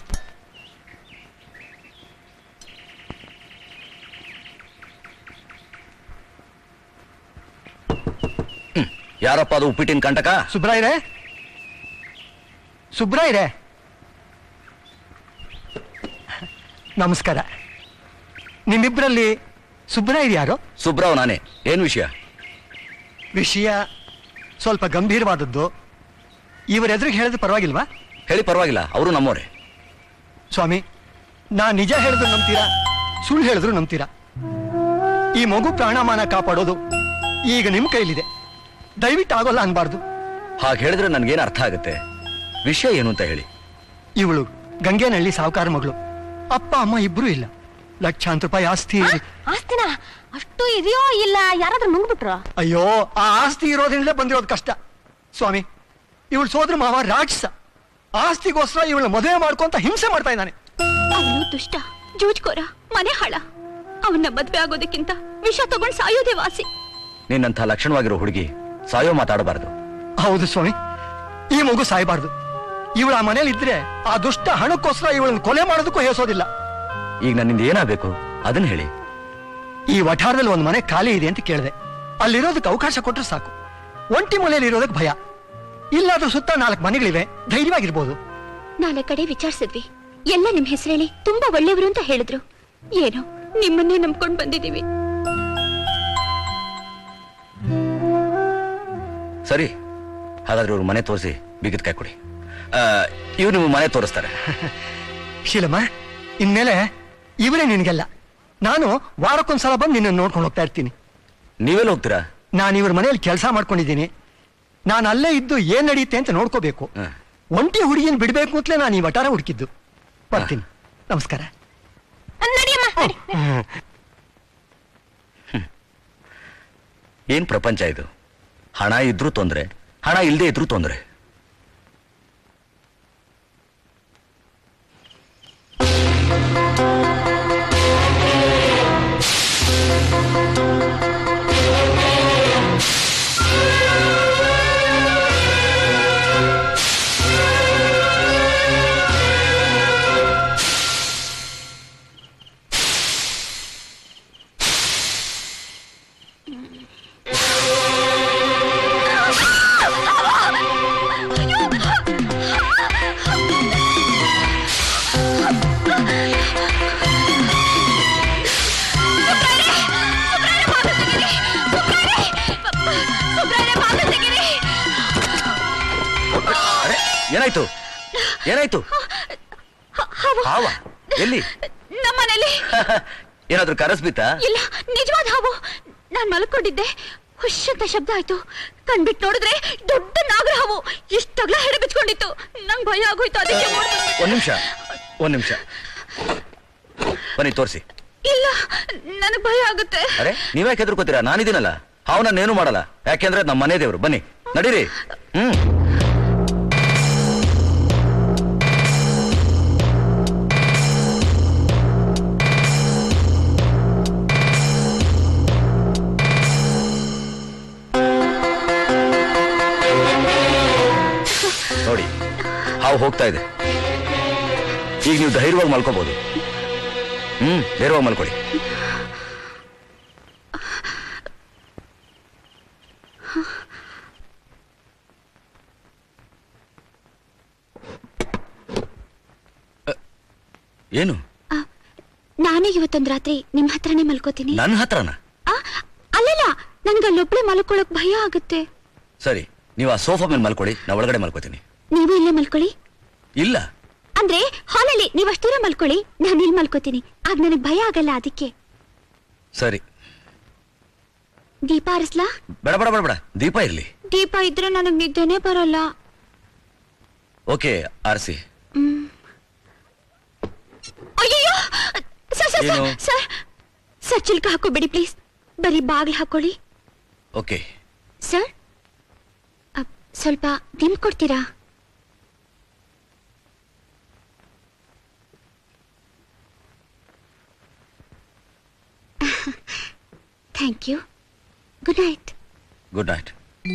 ಯಾರಪ್ಪ ಅದು ಉಪ್ಪಿಟ್ಟಿನ ಕಂಟಕ ಸುಬ್ರಾಯ್ರೆ ಸುಬ್ರಾಯ್ರೆ ನಮಸ್ಕಾರ ನಿಮ್ಮಿಬ್ಬರಲ್ಲಿ ಸುಬ್ರಾಯ್ ಯಾರು ಸುಬ್ರಾವ್ ನಾನೇ ಏನ್ ವಿಷಯ ವಿಷಯ ಸ್ವಲ್ಪ ಗಂಭೀರವಾದದ್ದು ಇವರ ಎದುರಿಗೆ ಹೇಳಿದ್ರೆ ಪರವಾಗಿಲ್ವಾ ಹೇಳಿ ಪರವಾಗಿಲ್ಲ ಅವರು ನಮ್ಮೋರೆ ಸ್ವಾಮಿ ನಾ ನಿಜ ಹೇಳಿದ್ರು ನಂಬ್ತೀರಾ ಸುಳ್ಳು ಹೇಳಿದ್ರು ನಂಬ್ತೀರಾ ಈ ಮಗು ಪ್ರಾಣಮಾನ ಕಾಪಾಡೋದು ಈಗ ನಿಮ್ ಕೈಲಿದೆ ದಯವಿಟ್ಟು ಆಗೋಲ್ಲ ಅನ್ಬಾರ್ದು ಹಾಗೆ ಹೇಳಿದ್ರೆ ನನ್ಗೇನು ಅರ್ಥ ಆಗುತ್ತೆ ವಿಷಯ ಏನು ಅಂತ ಹೇಳಿ ಇವಳು ಗಂಗೇನಹಳ್ಳಿ ಸಾವುಕಾರ ಮಗಳು ಅಪ್ಪ ಅಮ್ಮ ಇಬ್ರು ಇಲ್ಲ ಲಕ್ಷಾಂತರ ರೂಪಾಯಿ ಆಸ್ತಿ ಆಸ್ತಿನ ಅಷ್ಟು ಇದೆಯೋ ಇಲ್ಲ ಯಾರಾದ್ರೂ ನುಂಗ್ಬಿಟ್ರು ಅಯ್ಯೋ ಆ ಆಸ್ತಿ ಇರೋದ್ರಿಂದಲೇ ಬಂದಿರೋದು ಕಷ್ಟ ಸ್ವಾಮಿ ಇವಳು ಸೋದರ ಮಾವ ರಾಕ್ಷಸ ಆಸ್ತಿಗೋಸ್ಕರ ಇವಳ ಮದುವೆ ಮಾಡ್ಕೊಂತ ಹಿಂಸೆ ಮಾಡ್ತಾ ಇದ್ದಾನೆ ಅವನು ದುಷ್ಟ ಜೂಜ್ಕೋರ ಮನೆ ಹಾಳ ಅವನ್ನ ಮದ್ವೆ ಆಗೋದಕ್ಕಿಂತ ವಿಷ ತಗೊಂಡ್ ಸಾಯೋದೇ ವಾಸಿ ನಿನ್ನಂಥ ಲಕ್ಷಣವಾಗಿರೋ ಹುಡುಗಿ ಸಾಯೋ ಮಾತಾಡಬಾರದು ಹೌದು ಸ್ವಾಮಿ ಈ ಮಗು ಸಾಯಬಾರ್ದು ಇವಳ ಆ ಮನೇಲಿ ಇದ್ರೆ ಆ ದುಷ್ಟ ಹಣಕ್ಕೋಸ್ಕರ ಇವಳನ್ನು ಕೊಲೆ ಮಾಡೋದಕ್ಕೂ ಹೇಸೋದಿಲ್ಲ ಈಗ ನನ್ನಿಂದ ಏನಾಗಬೇಕು ಅದನ್ನ ಹೇಳಿ ಈ ವಠಾರದಲ್ಲಿ ಒಂದು ಮನೆ ಖಾಲಿ ಇದೆ ಅಂತ ಕೇಳಿದೆ ಅಲ್ಲಿರೋದಕ್ಕೆ ಅವಕಾಶ ಕೊಟ್ಟರೆ ಸಾಕು ಒಂಟಿ ಮನೆಯಲ್ಲಿ ಇರೋದಕ್ಕೆ ಭಯ ಇಲ್ಲಾದ್ರೂ ಸುತ್ತ ನಾಲ್ಕು ಮನೆಗಳಿವೆ ಧೈರ್ಯವಾಗಿರ್ಬೋದು ನಾಳೆ ಕಡೆ ವಿಚಾರಿಸಿದ್ವಿ ಎಲ್ಲ ನಿಮ್ ಹೆಸರೇಳಿ ತುಂಬಾ ಒಳ್ಳೆಯವರು ಅಂತ ಹೇಳಿದ್ರು ಏನೋ ನಿಮ್ಮನ್ನೇ ನಂಬ್ಕೊಂಡ್ ಬಂದಿದೀವಿ ಸರಿ ಹಾಗಾದ್ರೆ ಇವ್ರ ಮನೆ ತೋರಿಸಿ ಬಿಗಿದ ಕೈ ಕೊಡಿ ಇವ್ರು ನಿಮ್ಮ ಮನೆ ತೋರಿಸ್ತಾರೆ ಶೀಲಮ್ಮ ಇನ್ಮೇಲೆ ಇವರೇ ನಿನಗೆಲ್ಲ ನಾನು ವಾರಕ್ಕೊಂದ್ಸಲ ಬಂದು ನಿನ್ನ ನೋಡ್ಕೊಂಡು ಹೋಗ್ತಾ ಇರ್ತೀನಿ ನೀವೆಲ್ಲ ಹೋಗ್ತೀರಾ ನಾನು ಇವ್ರ ಮನೆಯಲ್ಲಿ ಕೆಲಸ ಮಾಡ್ಕೊಂಡಿದ್ದೀನಿ ನಾನು ಅಲ್ಲೇ ಇದ್ದು ಏನ್ ನಡೆಯುತ್ತೆ ಅಂತ ನೋಡ್ಕೋಬೇಕು ಒಂಟಿ ಹುಡುಗಿನ ಬಿಡಬೇಕು ಅಂತಲೇ ನಾನು ಈ ವಟಾರ ಹುಡುಕಿದ್ದು ಬರ್ತೀನಿ ನಮಸ್ಕಾರ ಏನ್ ಪ್ರಪಂಚ ಇದು ಹಣ ಇದ್ರೂ ತೊಂದ್ರೆ ಹಣ ಇಲ್ಲದೆ ಇದ್ರೂ ತೊಂದ್ರೆ ಅರೆ ಏನಾಯ್ತು ಏನಾಯ್ತು ಹಾವ ಎಲ್ಲಿ ನಮ್ಮನೇಲಿ ಏನಾದ್ರೂ ಕರಸ್ಬಿತ್ತಾ ಇಲ್ಲ ನಿಜವಾದ ಹಾವು ನಾನ್ ಮಲ್ಕೊಂಡಿದ್ದೆ ಹುಷ್ ಅಂತ ಶಬ್ದ ಆಯ್ತು ಕಣ್ಬಿಟ್ ನೋಡಿದ್ರೆ ದೊಡ್ಡ ನಾಗರ ಹಾವು ಇಷ್ಟಗ್ಲ ಹೆಡೆ ಬಿಚ್ಕೊಂಡಿತ್ತು ನಂಗ್ ಭಯ ಆಗೋಯ್ತು ಅದಕ್ಕೆ ಓಡ್ ಬಂದೆ. ಒಂದ್ ನಿಮಿಷ ಒಂದ್ ನಿಮಿಷ ಬನ್ನಿ ತೋರಿಸಿ ಇಲ್ಲ ನನಗ್ ಭಯ ಆಗುತ್ತೆ ಅರೆ ನೀವ್ಯಾಕೆ ಹೆದರ್ಕೋತೀರಾ ನಾನಿದ್ದೀನಲ್ಲ ಹಾವು ನಾನೇನು ಮಾಡಲ್ಲ ಯಾಕೆಂದ್ರೆ ನಮ್ಮ ಮನೆ ದೇವ್ರು ಬನ್ನಿ ನಡೀರಿ ಹ್ಮ್ ನೋಡಿ ಹಾವು ಹೋಗ್ತಾ ಇದೆ ಈಗ ನೀವು ಧೈರ್ಯವಾಗಿ ಮಲ್ಕೋಬಹುದು ಹ್ಮ್ ಧೈರ್ಯವಾಗಿ ಮಲ್ಕೊಳ್ಳಿ ಅ, ಏನು ನಾನು ಇವತ್ತೊಂದ್ ರಾತ್ರಿ ನಿಮ್ ಹತ್ರನೇ ಮಲ್ಕೋತೀನಿ ನನ್ನ ಹತ್ರನ ಅಲ್ಲಲ್ಲ ನನ್ಗೆ ಅಲ್ಲೊಬ್ಳೆ ಮಲ್ಕೊಳಕ್ ಭಯ ಆಗುತ್ತೆ ಸರಿ ನೀವು ಆ ಸೋಫಾ ಮೇಲೆ ಮಲ್ಕೊಳ್ಳಿ ನಾ ಒಳಗಡೆ ಮಲ್ಕೋತೀನಿ ನೀವು ಇಲ್ಲೇ ಮಲ್ಕೊಳ್ಳಿ ಇಲ್ಲ ಅಂದ್ರೆ ಹಾಲಲ್ಲಿ ನೀವು ಅಷ್ಟು ದೂರ ಮಲ್ಕೊಳ್ಳಿ ನಾನು ಇಲ್ಲಿ ಮಲ್ಕೋತೀನಿ ಆಗ ನನಗ್ ಭಯ ಆಗಲ್ಲ ಅದಕ್ಕೆ ಸರಿ ದೀಪ ಆರಿಸ್ಲಾ ಬೇಡ ಬೇಡ ಬೇಡ ಬೇಡ ದೀಪ ಇರ್ಲಿ ದೀಪ ಇದ್ರೆ ನನಗ್ ನಿದ್ದೆನೆ ಬರಲ್ಲ ಓಕೆ ಆರ್ಸಿ ಹ್ಮ್. ಅಯ್ಯಯ್ಯೋ ಸರ್ ಸರ್ ಏನು? ಸರ್ ಸರ್ ಸರ್ ಚಿಲ್ಕ ಹಾಕೋಬೇಡಿ ಪ್ಲೀಸ್ ಬರೀ ಬಾಗ್ಲು ಹಾಕೊಳ್ಳಿ ಓಕೆ ಸರ್ ಅಪ್, ಸ್ವಲ್ಪ ದಿಮ್ ಕೊಡ್ತೀರಾ thank you good night good night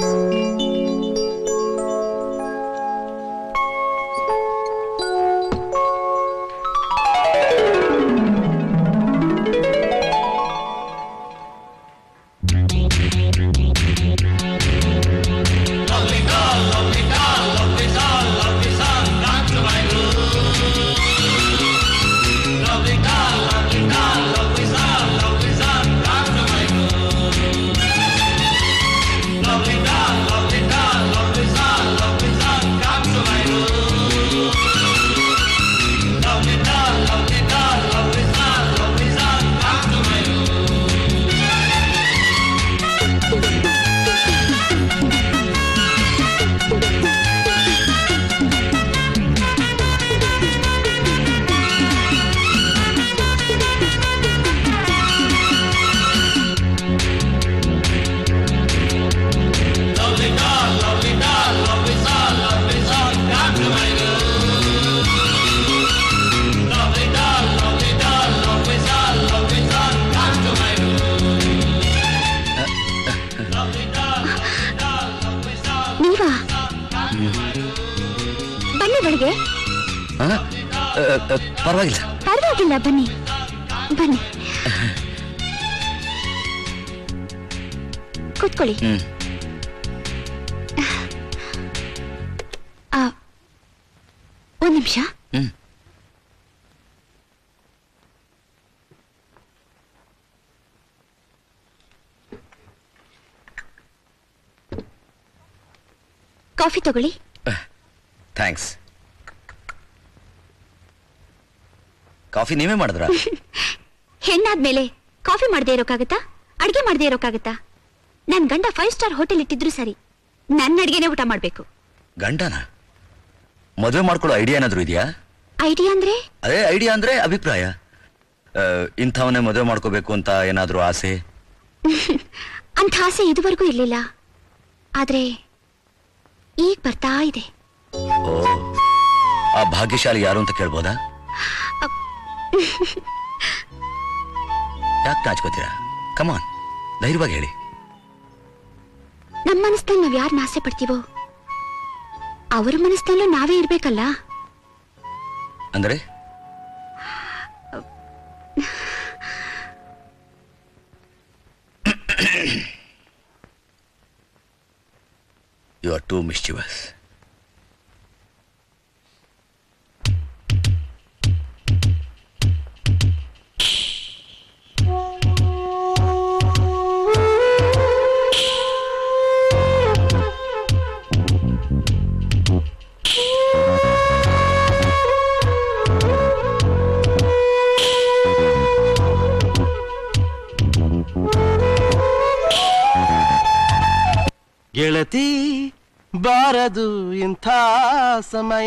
ನೀವಾ ಬನ್ನಿ ಬೆಳಿಗ್ಗೆ ಪರವಾಗಿಲ್ಲ ಪರವಾಗಿಲ್ಲ ಬನ್ನಿ ಬನ್ನಿ ಕೂತ್ಕೊಳ್ಳಿ ಹ್ಮ್ ಆ, ಒಂದ್ ನಿಮಿಷ ಹ್ಮ್ ಕಾಫಿ ತಗೊಳ್ಳಿ ಥ್ಯಾಂಕ್ಸ್ ಕಾಫಿ ನೀವೇ ಮಾಡಿದ್ರಾ ಹೆಣ್ಣಾದ್ಮೇಲೆ ಕಾಫಿ ಮಾಡದೇ ಇರೋಕ್ಕಾಗತ್ತಾ ಅಡ್ಗೆ ಮಾಡದೇ ಇರೋಕ್ಕಾಗತ್ತಾ ನನ್ ಗಂಡ ಫೈವ್ ಸ್ಟಾರ್ ಹೋಟೆಲ್ ಇಟ್ಟಿದ್ರು ಸರಿ ನನ್ನ ಅಡ್ಗೆನೇ ಊಟ ಮಾಡ್ಬೇಕು ಗಂಡನ ಮದುವೆ ಮಾಡ್ಕೊಳ್ಳೋ ಐಡಿಯಾ ಏನಾದ್ರು ಇದೆಯಾ ಐಡಿಯಾ ಅಂದ್ರೆ ಅದೇ ಐಡಿಯಾ ಅಂದ್ರೆ ಅಭಿಪ್ರಾಯ ಆ, ಇಂಥವನ್ನೇ ಮದುವೆ ಮಾಡ್ಕೋಬೇಕು ಅಂತ ಏನಾದ್ರೂ ಆಸೆ ಅಂಥ ಆಸೆ ಇದುವರೆಗೂ ಇರ್ಲಿಲ್ಲ ಆದ್ರೆ ಈಗ ಬರ್ತಾ ಇದೆ ಓ ಆ ಭಾಗ್ಯಶಾಲಿ ಯಾರು ಅಂತ ಕೇಳ್ಬೋದಾ ಯಾಕೆ ನಾಚ್ಕೋತೀರಾ ಕಮಾನ್ ಧೈರ್ಯವಾಗಿ ಹೇಳಿ ನಮ್ಮ ಮನಸ್ಸಲ್ಲಿ ನಾವ್ ಯಾರನ್ನ ಆಸೆ ಪಡ್ತೀವೋ ಅವ್ರ ಮನಸ್ಸಿನಲ್ಲೂ ನಾವೇ ಇರ್ಬೇಕಲ್ಲ ಅಂದ್ರೆ ಯು ಆರ್ ಟೂ ಮಿಸ್ಚಿವಸ್ ಗೆಳತಿ ಬಾರದು ಇಂಥ ಸಮಯ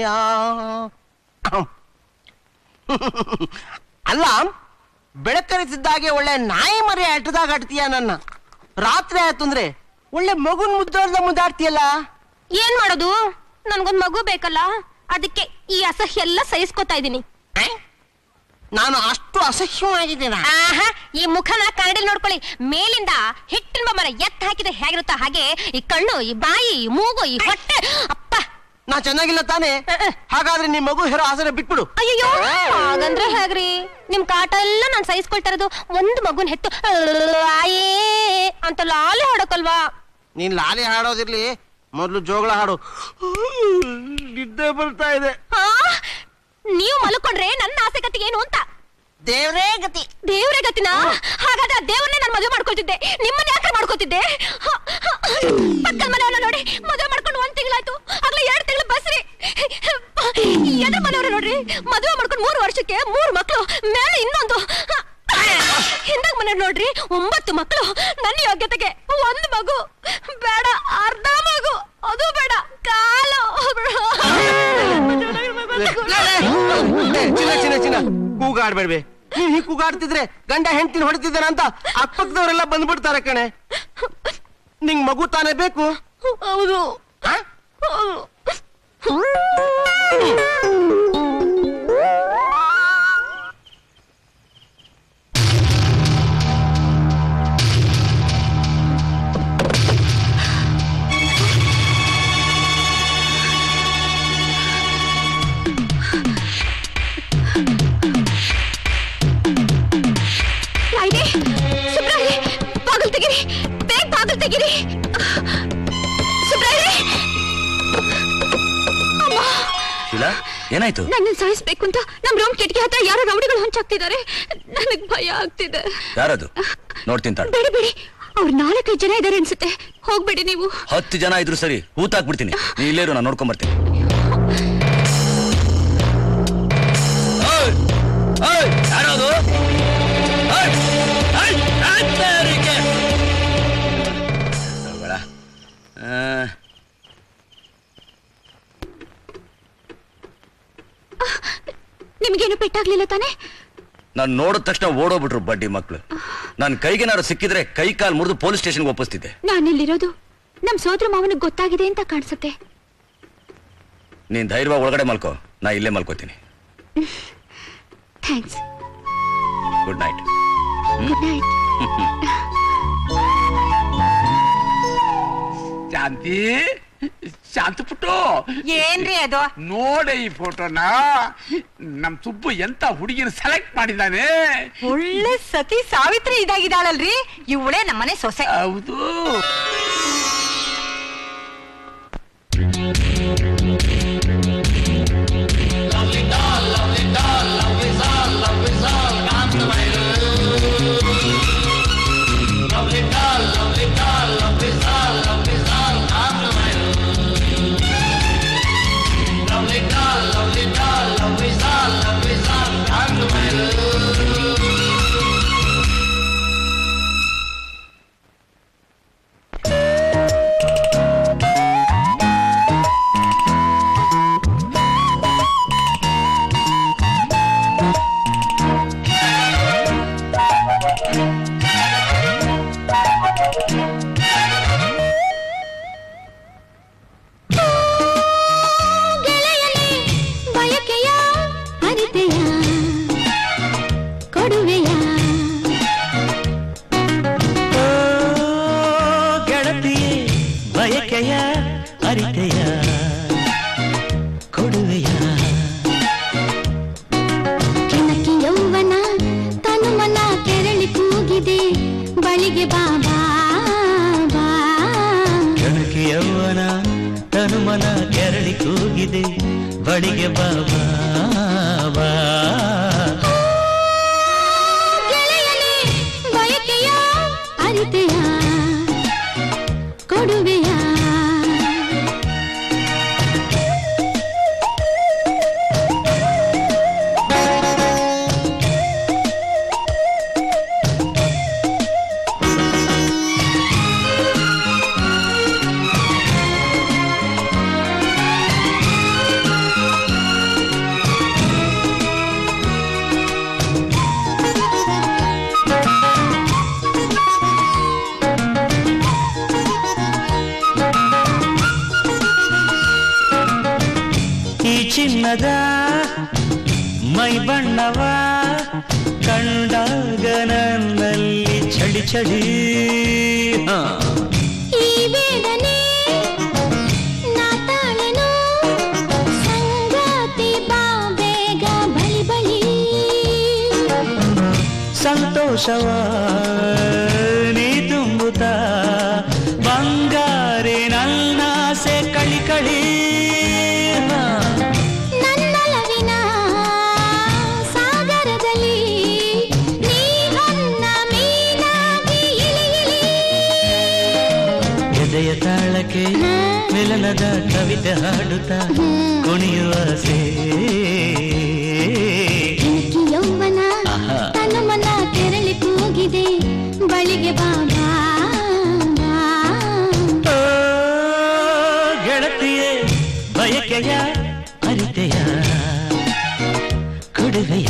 ಅಲ್ಲ ಬೆಳಕರಿಸಿದ್ದಾಗೆ ಒಳ್ಳೆ ನಾಯಿ ಮರಿ ಅಟ್ಟದಾಗ ಅಟ್ತೀಯ ನನ್ನ ರಾತ್ರಿ ಆಯ್ತು ಅಂದ್ರೆ ಒಳ್ಳೆ ಮಗುನ್ ಮುದ್ದೋರ್ದ ಮುದ್ದಾಡ್ತೀಯಲ್ಲ ಏನ್ ಮಾಡೋದು ನನ್ಗೊಂದ್ ಮಗು ಬೇಕಲ್ಲ ಅದಕ್ಕೆ ಈ ಅಸಹ್ಯ ಎಲ್ಲ ಸಹಿಸ್ಕೊತಾ ಇದೀನಿ ನಾನು ಅಷ್ಟು ಅಸಹ್ಯವಾಗಿದ್ದೀನ ಆಹಾ ಈ ಮುಖನ ಕನ್ನಡಿ ನೋಡ್ಕೊಳ್ಳಿ ಮೇಲಿಂದ ಹಿಟ್ಟಿನ ಬೊಮ್ಮನ ಎತ್ತ ಹಾಕಿದ್ರೆ ಹೇಗಿರುತ್ತಾ ಹಾಗೆ ಈ ಕಣ್ಣು ಈ ಬಾಯಿ ಈ ಮೂಗು ಈ ಹೊಟ್ಟೆ ಅಪ್ಪ ನಾ ಚೆನ್ನಾಗಿಲ್ಲ ತಾನೇ ಹಾಗಾದ್ರೆ ನಿಮ್ ಮಗು ಹೆರೋ ಆಸರೆ ಬಿಟ್ಬಿಡು ಅಯ್ಯೋ ಹಾಗಂದ್ರೆ ಹೇಗ್ರಿ ನಿಮ್ ಕಾಟ ಎಲ್ಲ ನಾನ್ ಸಹಿಸ್ಕೊಳ್ತಾ ಇರೋದು ಒಂದು ಮಗುನ್ ಹೆತ್ತು ಆಯೇ ಅಂತ ಲಾಲೆ ಹಾಡೋಕಲ್ವಾ ನೀನ್ ಲಾಲಿ ಹಾಡೋದಿರ್ಲಿ ಮೊದ್ಲು ಜೋಗಳ ಹಾಡು ನಿದ್ದೆ ಬರ್ತಾ ಇದೆ ಆ, ನೀವು ಮಲ್ಕೊಂಡ್ರೆ ನನ್ನ ಆಸೆ ಕತಿ ಏನು ಅಂತ ದೇವ್ರೇ ಗತಿ ದೇವ್ರೇ ಗತಿನಾ ಹಾಗಾದ್ರೆ ಆ ದೇವ್ರನ್ನೇ ನಾನು ಮದುವೆ ಮಾಡ್ಕೊಳ್ತಿದ್ದೆ ನಿಮ್ಮನ್ನ ಯಾಕೆ ಮಾಡ್ಕೊತಿದ್ದೆ ಹ, ಹ, ಪಕ್ಕದ ಮನೆಯವ್ರನ್ನ ನೋಡಿ ಮದುವೆ ಮಾಡ್ಕೊಂಡು ಒಂದ್ ತಿಂಗಳಾಯ್ತು ಆಗ್ಲೇ ಎರಡ್ ತಿಂಗಳು ಬಸ್ರಿ ಎದ್ರ ಮನೆಯವ್ರ ನೋಡ್ರಿ ಮದುವೆ ಮಾಡ್ಕೊಂಡು ಮೂರು ವರ್ಷಕ್ಕೆ ಮೂರು ಮಕ್ಕಳು ಮೇಲೆ ಇನ್ನೊಂದು ಹಿಂದಾಗ ಮನೆಯವ್ರು ನೋಡ್ರಿ ಒಂಬತ್ತು ಮಕ್ಕಳು ನನ್ನ ಯೋಗ್ಯತೆಗೆ ಒಂದು ಮಗು ಬೇಡ ಅರ್ಧ ಮಗು ಅದು ಬೇಡ ಕಾಲು ಚಿನ್ನ ಚಿನ್ನ ಚಿನ್ನ ಕೂಗಾಡ್ಬೇಡ್ವೆ ನೀನ್ ಹೀಗ್ ಕೂಗಾಡ್ತಿದ್ರೆ ಗಂಡ ಹೆಂಡತಿನ ಹೊಡಿತಿದ್ದಾನ ಅಂತ ಅಕ್ಕಪಕ್ಕದವರೆಲ್ಲ ಬಂದ್ಬಿಡ್ತಾರೆ ಕಣೆ ನಿಂಗ್ ಮಗು ತಾನೇ ಬೇಕು ಹೌದು ರಾಯ್ಡೆ ಸುಬ್ರಾಯ್ಡೆ ಬಾಗಿಲು ತೆಗಿರಿ ಬೇಗ ಬಾಗಿಲು ತೆಗಿರಿ ಸುಬ್ರಾಯ್ಡೆ ಅಮ್ಮ ಶೀಲಾ ಏನಾಯ್ತು ನನ್ನ ಸಾಯಿಸ್ಬೇಕು ಅಂತ ನಮ್ ರೂಮ್ ಕಿಟಕಿ ಹತ್ರ ಯಾರೋ ರೌಡಿಗಳು ಹೊಂಚಾಕ್ತಿದ್ದಾರೆ ನನಗ್ ಭಯ ಆಗ್ತಿದೆ ಯಾರದು ನೋಡ್ತೀನಿ ತಾಳು ಬೇಡಿ ಬೇಡಿ ಅವ್ರು ನಾಲ್ಕೈದು ಜನ ಇದಾರೆ ಅನ್ಸುತ್ತೆ ಹೋಗ್ಬೇಡಿ ನೀವು ಹತ್ತು ಜನ ಇದ್ರು ಸರಿ ಹೂತಾಕ್ಬಿಡ್ತೀನಿ ನೀ ಇಲ್ಲೇರು ನಾನು ನೋಡ್ಕೊಂಡ್ ಬರ್ತೀನಿ ಯಾರದು ನಿಮ್ಗೇನು ಪೆಟ್ಟಾಗ್ಲಿಲ್ಲ ತಾನೇ ನಾನು ನೋಡಿದ ತಕ್ಷಣ ಓಡೋಗ್ಬಿಟ್ರು ಬಡ್ಡಿ ಮಕ್ಳು ನನ್ನ ಕೈಗೇನಾದ್ರು ಸಿಕ್ಕಿದ್ರೆ ಕೈ ಕಾಲು ಮುರಿದು ಪೊಲೀಸ್ ಸ್ಟೇಷನ್ಗೆ ಒಪ್ಪಿಸ್ತಿದ್ದೆ ನಾನಿಲ್ಲಿರೋದು ನಮ್ ಸೋದ್ರ ಮಾವನಿಗೆ ಗೊತ್ತಾಗಿದೆ ಅಂತ ಕಾಣಿಸುತ್ತೆ ನೀನ್ ಧೈರ್ಯವಾಗಿ ಒಳಗಡೆ ಮಲ್ಕೋ ನಾ ಇಲ್ಲೇ ಮಲ್ಕೋತೀನಿ thanks good night good night Shanti Shanti ಪುಟ್ಟು ಏನ್ರಿ ಅದು ನೋಡೆ ಈ ಫೋಟೋನ ನಮ್ ಸುಬ್ಬು ಎಂತ ಹುಡುಗಿನ ಸೆಲೆಕ್ಟ್ ಮಾಡಿದ್ದಾನೆ ಒಳ್ಳೆ ಸತಿ ಸಾವಿತ್ರಿ ಇದಾಗಿದ್ದಾಳಲ್ರಿ ಇವಳೇ ನಮ್ಮನೆ ಸೊಸೆ ಹೌದು Lovely doll, lovely doll, lovely doll, ಬಳಿಗೆ ಬಾಬಾ ಬಾ ಕೆಣಕಿ ಯೌವನ ತನುಮನ ಕೆರಳಿ ಕೂಗಿದೆ ಬಳಿಗೆ ಬಾಬಾ ಬಾ ಗೆಳೆಯನೇ ಬಯಕೆಯ ಅರಿತೆಯ ಕೊಡುವೆಯ ಈ ಚಿನ್ನದ ಮೈ ಬಣ್ಣವ ಕಂಡಾಗ ನನ್ನಲ್ಲಿ ಚಳಿ ಚಳಿ ಹಾ. ಈ ವೇದನೆ ನಾ ತಾಳೆನು ಸಂಗಾತಿ ಬಾ ಬೇಗ ಬಳಿ ಬಳಿ ಸಂತೋಷವ ನೀ ತುಂಬುತ್ತ ಬಂಗಾರೆ ನನ್ನಾಸೆ ಕಳಿ ಕಳಿ ಹಾ. ನನ್ನಲವಿನ ಸಾಗರದಲ್ಲಿ ನೀ ಹೊನ್ನ ಮೀನಾಗಿ ಇಳಿ ಇಳಿ ಎದೆಯ ತಾಳಕ್ಕೆ ಮಿಲನದ ಕವಿತೆ ಹಾಡುತ್ತಾ ಕುಣಿಯುವ ಸೇ ಬೆಂಕಿ ಯೌವನ ಆಹಾ. ತನು ಮನ ಕೆರಳಿ ಕೂಗಿದೆ ಬಳಿಗೆ ಬಾಬಾ ಓ, ಗೆಳತಿಯೇ ಬಯಕೆಯ ಅರಿತೆಯ ಕೊಡುವೆಯ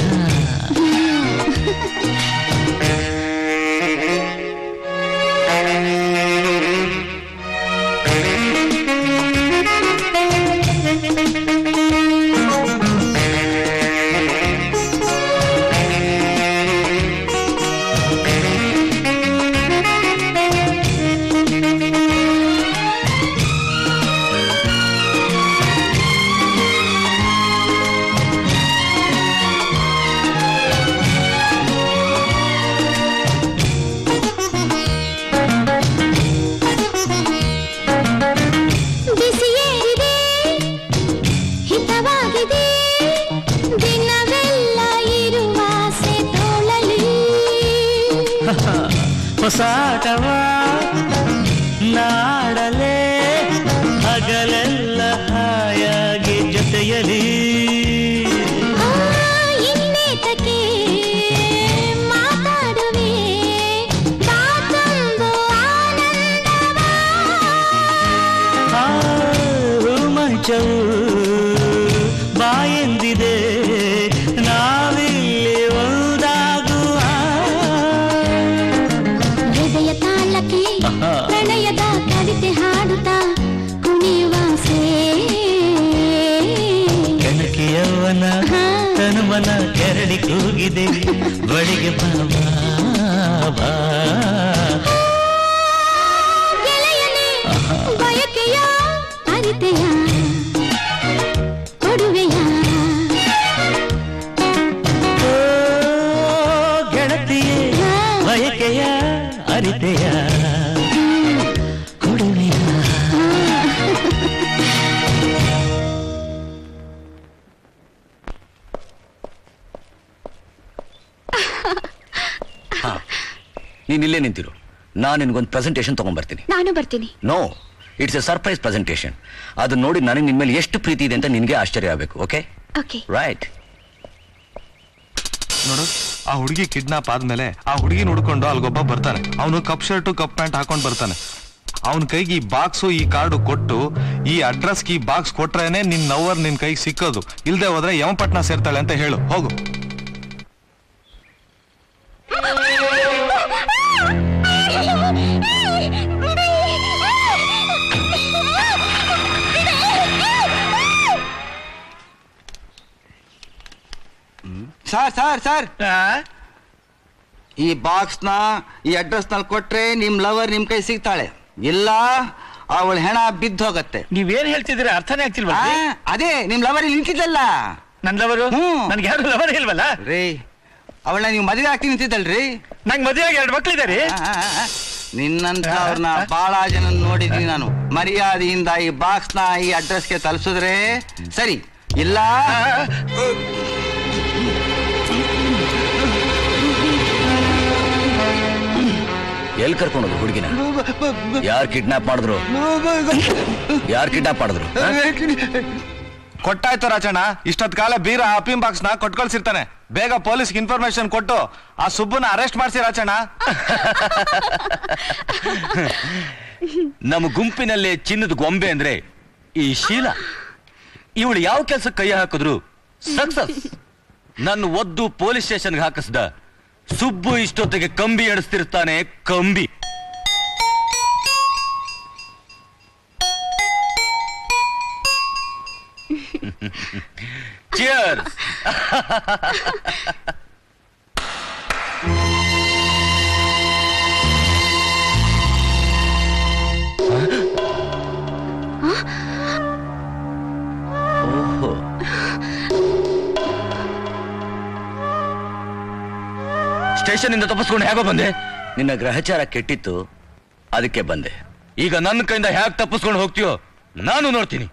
ಬಿಸಿಯೇರಿದೆ ಹಿತವಾಗಿದೆ ದಿನವೆಲ್ಲ ಇರುವಾಸೆ ತೋಳಲಿ ಹೊಸಾಟವ ನಾಡಲೇ ಹಗಲೆಲ್ಲ ಹಾಯಾಗಿ ಜೊತೆಯಲಿ ಆ, ಇನ್ನೇತಕ್ಕೆ ಮಾತಾಡುವೆ ಬಾತೊಂದು ಆನಂದವ ಆ ಮಂಚವು ಬಾಯೆಂದಿದೆ ನಾವಿಲ್ಲಿ ಒಂದಾಗುವ ಹೃದಯ ತಾಳಕ್ಕೆ ಆಹಾ. ಪ್ರಣಯದ ಕವಿತೆ ಹಾಡುತ್ತಾ ಕುಣಿಯುವಾಸೆ ಕೆಣಕಿಯವನ ತನುಮನ ಕೆರಳಿ ಕೂಗಿದೆ ಬಳಿಗೆ ಬಾಬಾ ಬಾ ಗೆಳೆಯನೇ ಬಯಕೆಯ ಅರಿತೆಯ ಕೊಡುವೆಯ ಓ, ಗೆಳತಿಯೇ ಬಯಕೆಯ ಅರಿತೆಯ ಕೊಡುವೆಯ ನೀನ್ ಇಲ್ಲೇ ನಿಂತಿರು ನಾನು ನಿನ್ಗೊಂದು ಪ್ರೆಸೆಂಟೇಶನ್ ತಗೊಂಡ್ಬರ್ತೀನಿ ನಾನು ಬರ್ತೀನಿ no it's a surprise presentation ಅದನ್ನ ನೋಡಿ ನನಗೆ ನಿನ್ ಮೇಲೆ ಎಷ್ಟು ಪ್ರೀತಿ ಇದೆ ಅಂತ ನಿನ್ಗೆ ಆಶ್ಚರ್ಯ ಆಗಬೇಕು ಓಕೆ ಓಕೆ ರೈಟ್ ನೋಡು ಆ ಹುಡುಗಿ ಕಿಡ್ನಾಪ್ ಆದ್ಮೇಲೆ ಆ ಹುಡುಗಿ ನೋಡ್ಕೊಂಡು ಅಲ್ಗೊಬ್ಬ ಬರ್ತಾನೆ ಅವನು ಕಪ್ ಶರ್ಟು ಕಪ್ ಪ್ಯಾಂಟ್ ಹಾಕೊಂಡ್ ಬರ್ತಾನೆ ಅವನ ಕೈಗೆ ಈ ಬಾಕ್ಸು ಈ ಕಾರ್ಡು ಕೊಟ್ಟು ಈ ಅಡ್ರೆಸ್ಗೆ ಈ ಬಾಕ್ಸ್ ಕೊಟ್ರೇನೆ ನಿನ್ ನವ್ವರ್ ನಿನ್ ಕೈಗೆ ಸಿಕ್ಕೋದು ಇಲ್ದೆ ಹೋದ್ರೆ ಯಮಪಟ್ನ ಸೇರ್ತಾಳೆ ಅಂತ ಹೇಳು ಹೋಗು ಸರ್ ಸರ್ ಸರ್ ಈ ಬಾಕ್ಸ್ ನ ಈ ಅಡ್ರೆಸ್ ನಲ್ಲಿ ಕೊಟ್ರೆ ನಿಮ್ ಲವರ್ ನಿಮ್ ಕೈ ಸಿಗ್ತಾಳೆ ಇಲ್ಲ ಅವಳ ಹೆಣ ಬಿದ್ದು ಹೋಗತ್ತೆ ನೀವೇನ್ ಹೇಳ್ತಿದ್ದೀರಾ ಅರ್ಥನೇ ಆಗ್ತಿಲ್ವಾ ಆ, ಅದೇ ನಿಮ್ ಲವರ್ ಇಲ್ಲಿ ನಿಂತಿದ್ದಲ್ಲ ನನ್ ಲವರು ನನ್ಗೆ ಯಾರು ಲವರ್ ಇಲ್ವಲ್ಲ ರೀ ಅವಳನ್ನ ನೀವು ಮದುವೆ ಆಗ್ತಿ ನಿಂತಿದ್ದಲ್ರಿ ನಂಗೆ ಮದುವೆಗೆ ಎರಡು ಮಕ್ಳಿದ್ದಾರೆ ನಿನ್ನಂಥವ್ರನ್ನ ಬಹಳ ಜನ ನೋಡಿದೀನಿ ನಾನು ಮರ್ಯಾದೆಯಿಂದ ಈ ಬಾಕ್ಸ್ ನ ಈ ಅಡ್ರೆಸ್ಗೆ ತಲುಪಿಸಿದ್ರೆ ಸರಿ ಇಲ್ಲ ಎಲ್ಲಿ ಕರ್ಕೊಂಡೋದು ಹುಡುಗಿನ ಯಾರು ಕಿಡ್ನಾಪ್ ಮಾಡಿದ್ರು ಯಾರು ಕಿಡ್ನಾಪ್ ಮಾಡಿದ್ರು ಹ? ಕೊಟ್ಟಾಯ್ತು ರಾಜಣ್ಣ ಇಷ್ಟೊತ್ ಕಾಲ ಬೀರ ಅಫೀಮ್ ಬಾಕ್ಸ್ ನ ಕೊಟ್ ಕಳ್ಸಿರ್ತಾನೆ ಬೇಗ ಪೊಲೀಸ್ ಇನ್ಫಾರ್ಮೇಶನ್ ಕೊಟ್ಟು ಆ ಸುಬ್ಬನ ಅರೆಸ್ಟ್ ಮಾಡಿಸಿ ರಾಜಣ್ಣ ನಮ್ಮ ಗುಂಪಿನಲ್ಲೇ ಚಿನ್ನದ ಗೊಂಬೆ ಅಂದ್ರೆ ಈ ಶೀಲ ಇವಳು ಯಾವ ಕೆಲಸಕ್ಕೆ ಕೈ ಹಾಕಿದ್ರು ಸಕ್ಸಸ್ ನನ್ನ ಒದ್ದು ಪೊಲೀಸ್ ಸ್ಟೇಷನ್ಗೆ ಹಾಕಿಸ್ದ ಸುಬ್ಬು ಇಷ್ಟೊತ್ತಿಗೆ ಕಂಬಿ ಎಡಿಸ್ತಿರ್ತಾನೆ ಕಂಬಿ ಚಿಯರ್ಸ್ ಓಹೋ ಸ್ಟೇಷನ್ ಇಂದ ತಪ್ಪಿಸ್ಕೊಂಡು ಹೇಗೋ ಬಂದೆ ನಿನ್ನ ಗ್ರಹಚಾರ ಕೆಟ್ಟಿತ್ತು ಅದಕ್ಕೆ ಬಂದೆ ಈಗ ನನ್ನ ಕೈಯಿಂದ ಹೇಗೆ ತಪ್ಪಿಸ್ಕೊಂಡು ಹೋಗ್ತೀಯೋ ನಾನು ನೋಡ್ತೀನಿ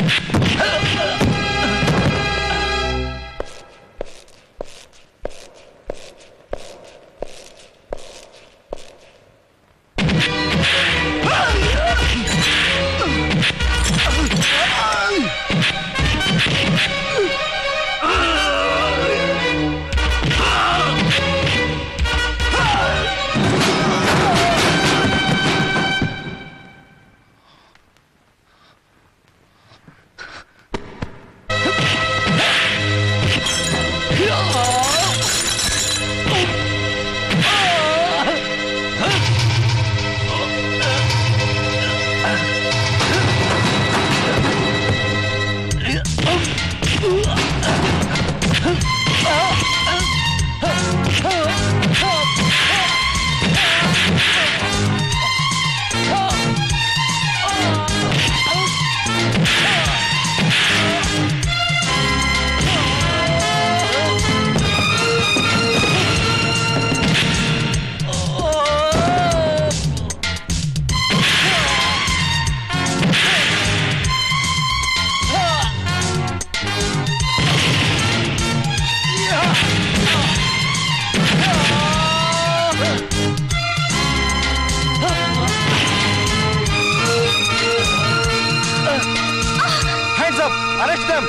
ಹ್ಯಾಂಡ್ಸ್ ಅಪ್ ಅರೆಸ್ಟ್ ದಮ್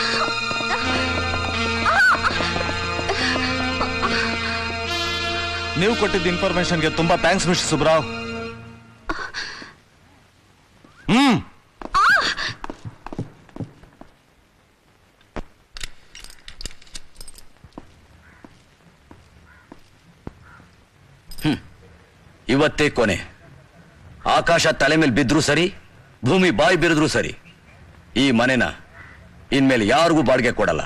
ನೀವು ಕೊಟ್ಟಿದ್ದ ಇನ್ಫಾರ್ಮೇಶನ್ಗೆ ತುಂಬಾ ಥ್ಯಾಂಕ್ಸ್ ಮಿಸ್ಟರ್ ಸುಬ್ರಾವ್ ಹ್ಮ್ ಇವತ್ತೇ ಕೊನೆ ಆಕಾಶ ತಲೆ ಮೇಲೆ ಬಿದ್ರು ಸರಿ ಭೂಮಿ ಬಾಯಿ ಬಿರಿದ್ರು ಸರಿ ಈ ಮನೆನ ಇನ್ಮೇಲೆ ಯಾರಿಗೂ ಬಾಡಿಗೆ ಕೊಡಲ್ಲ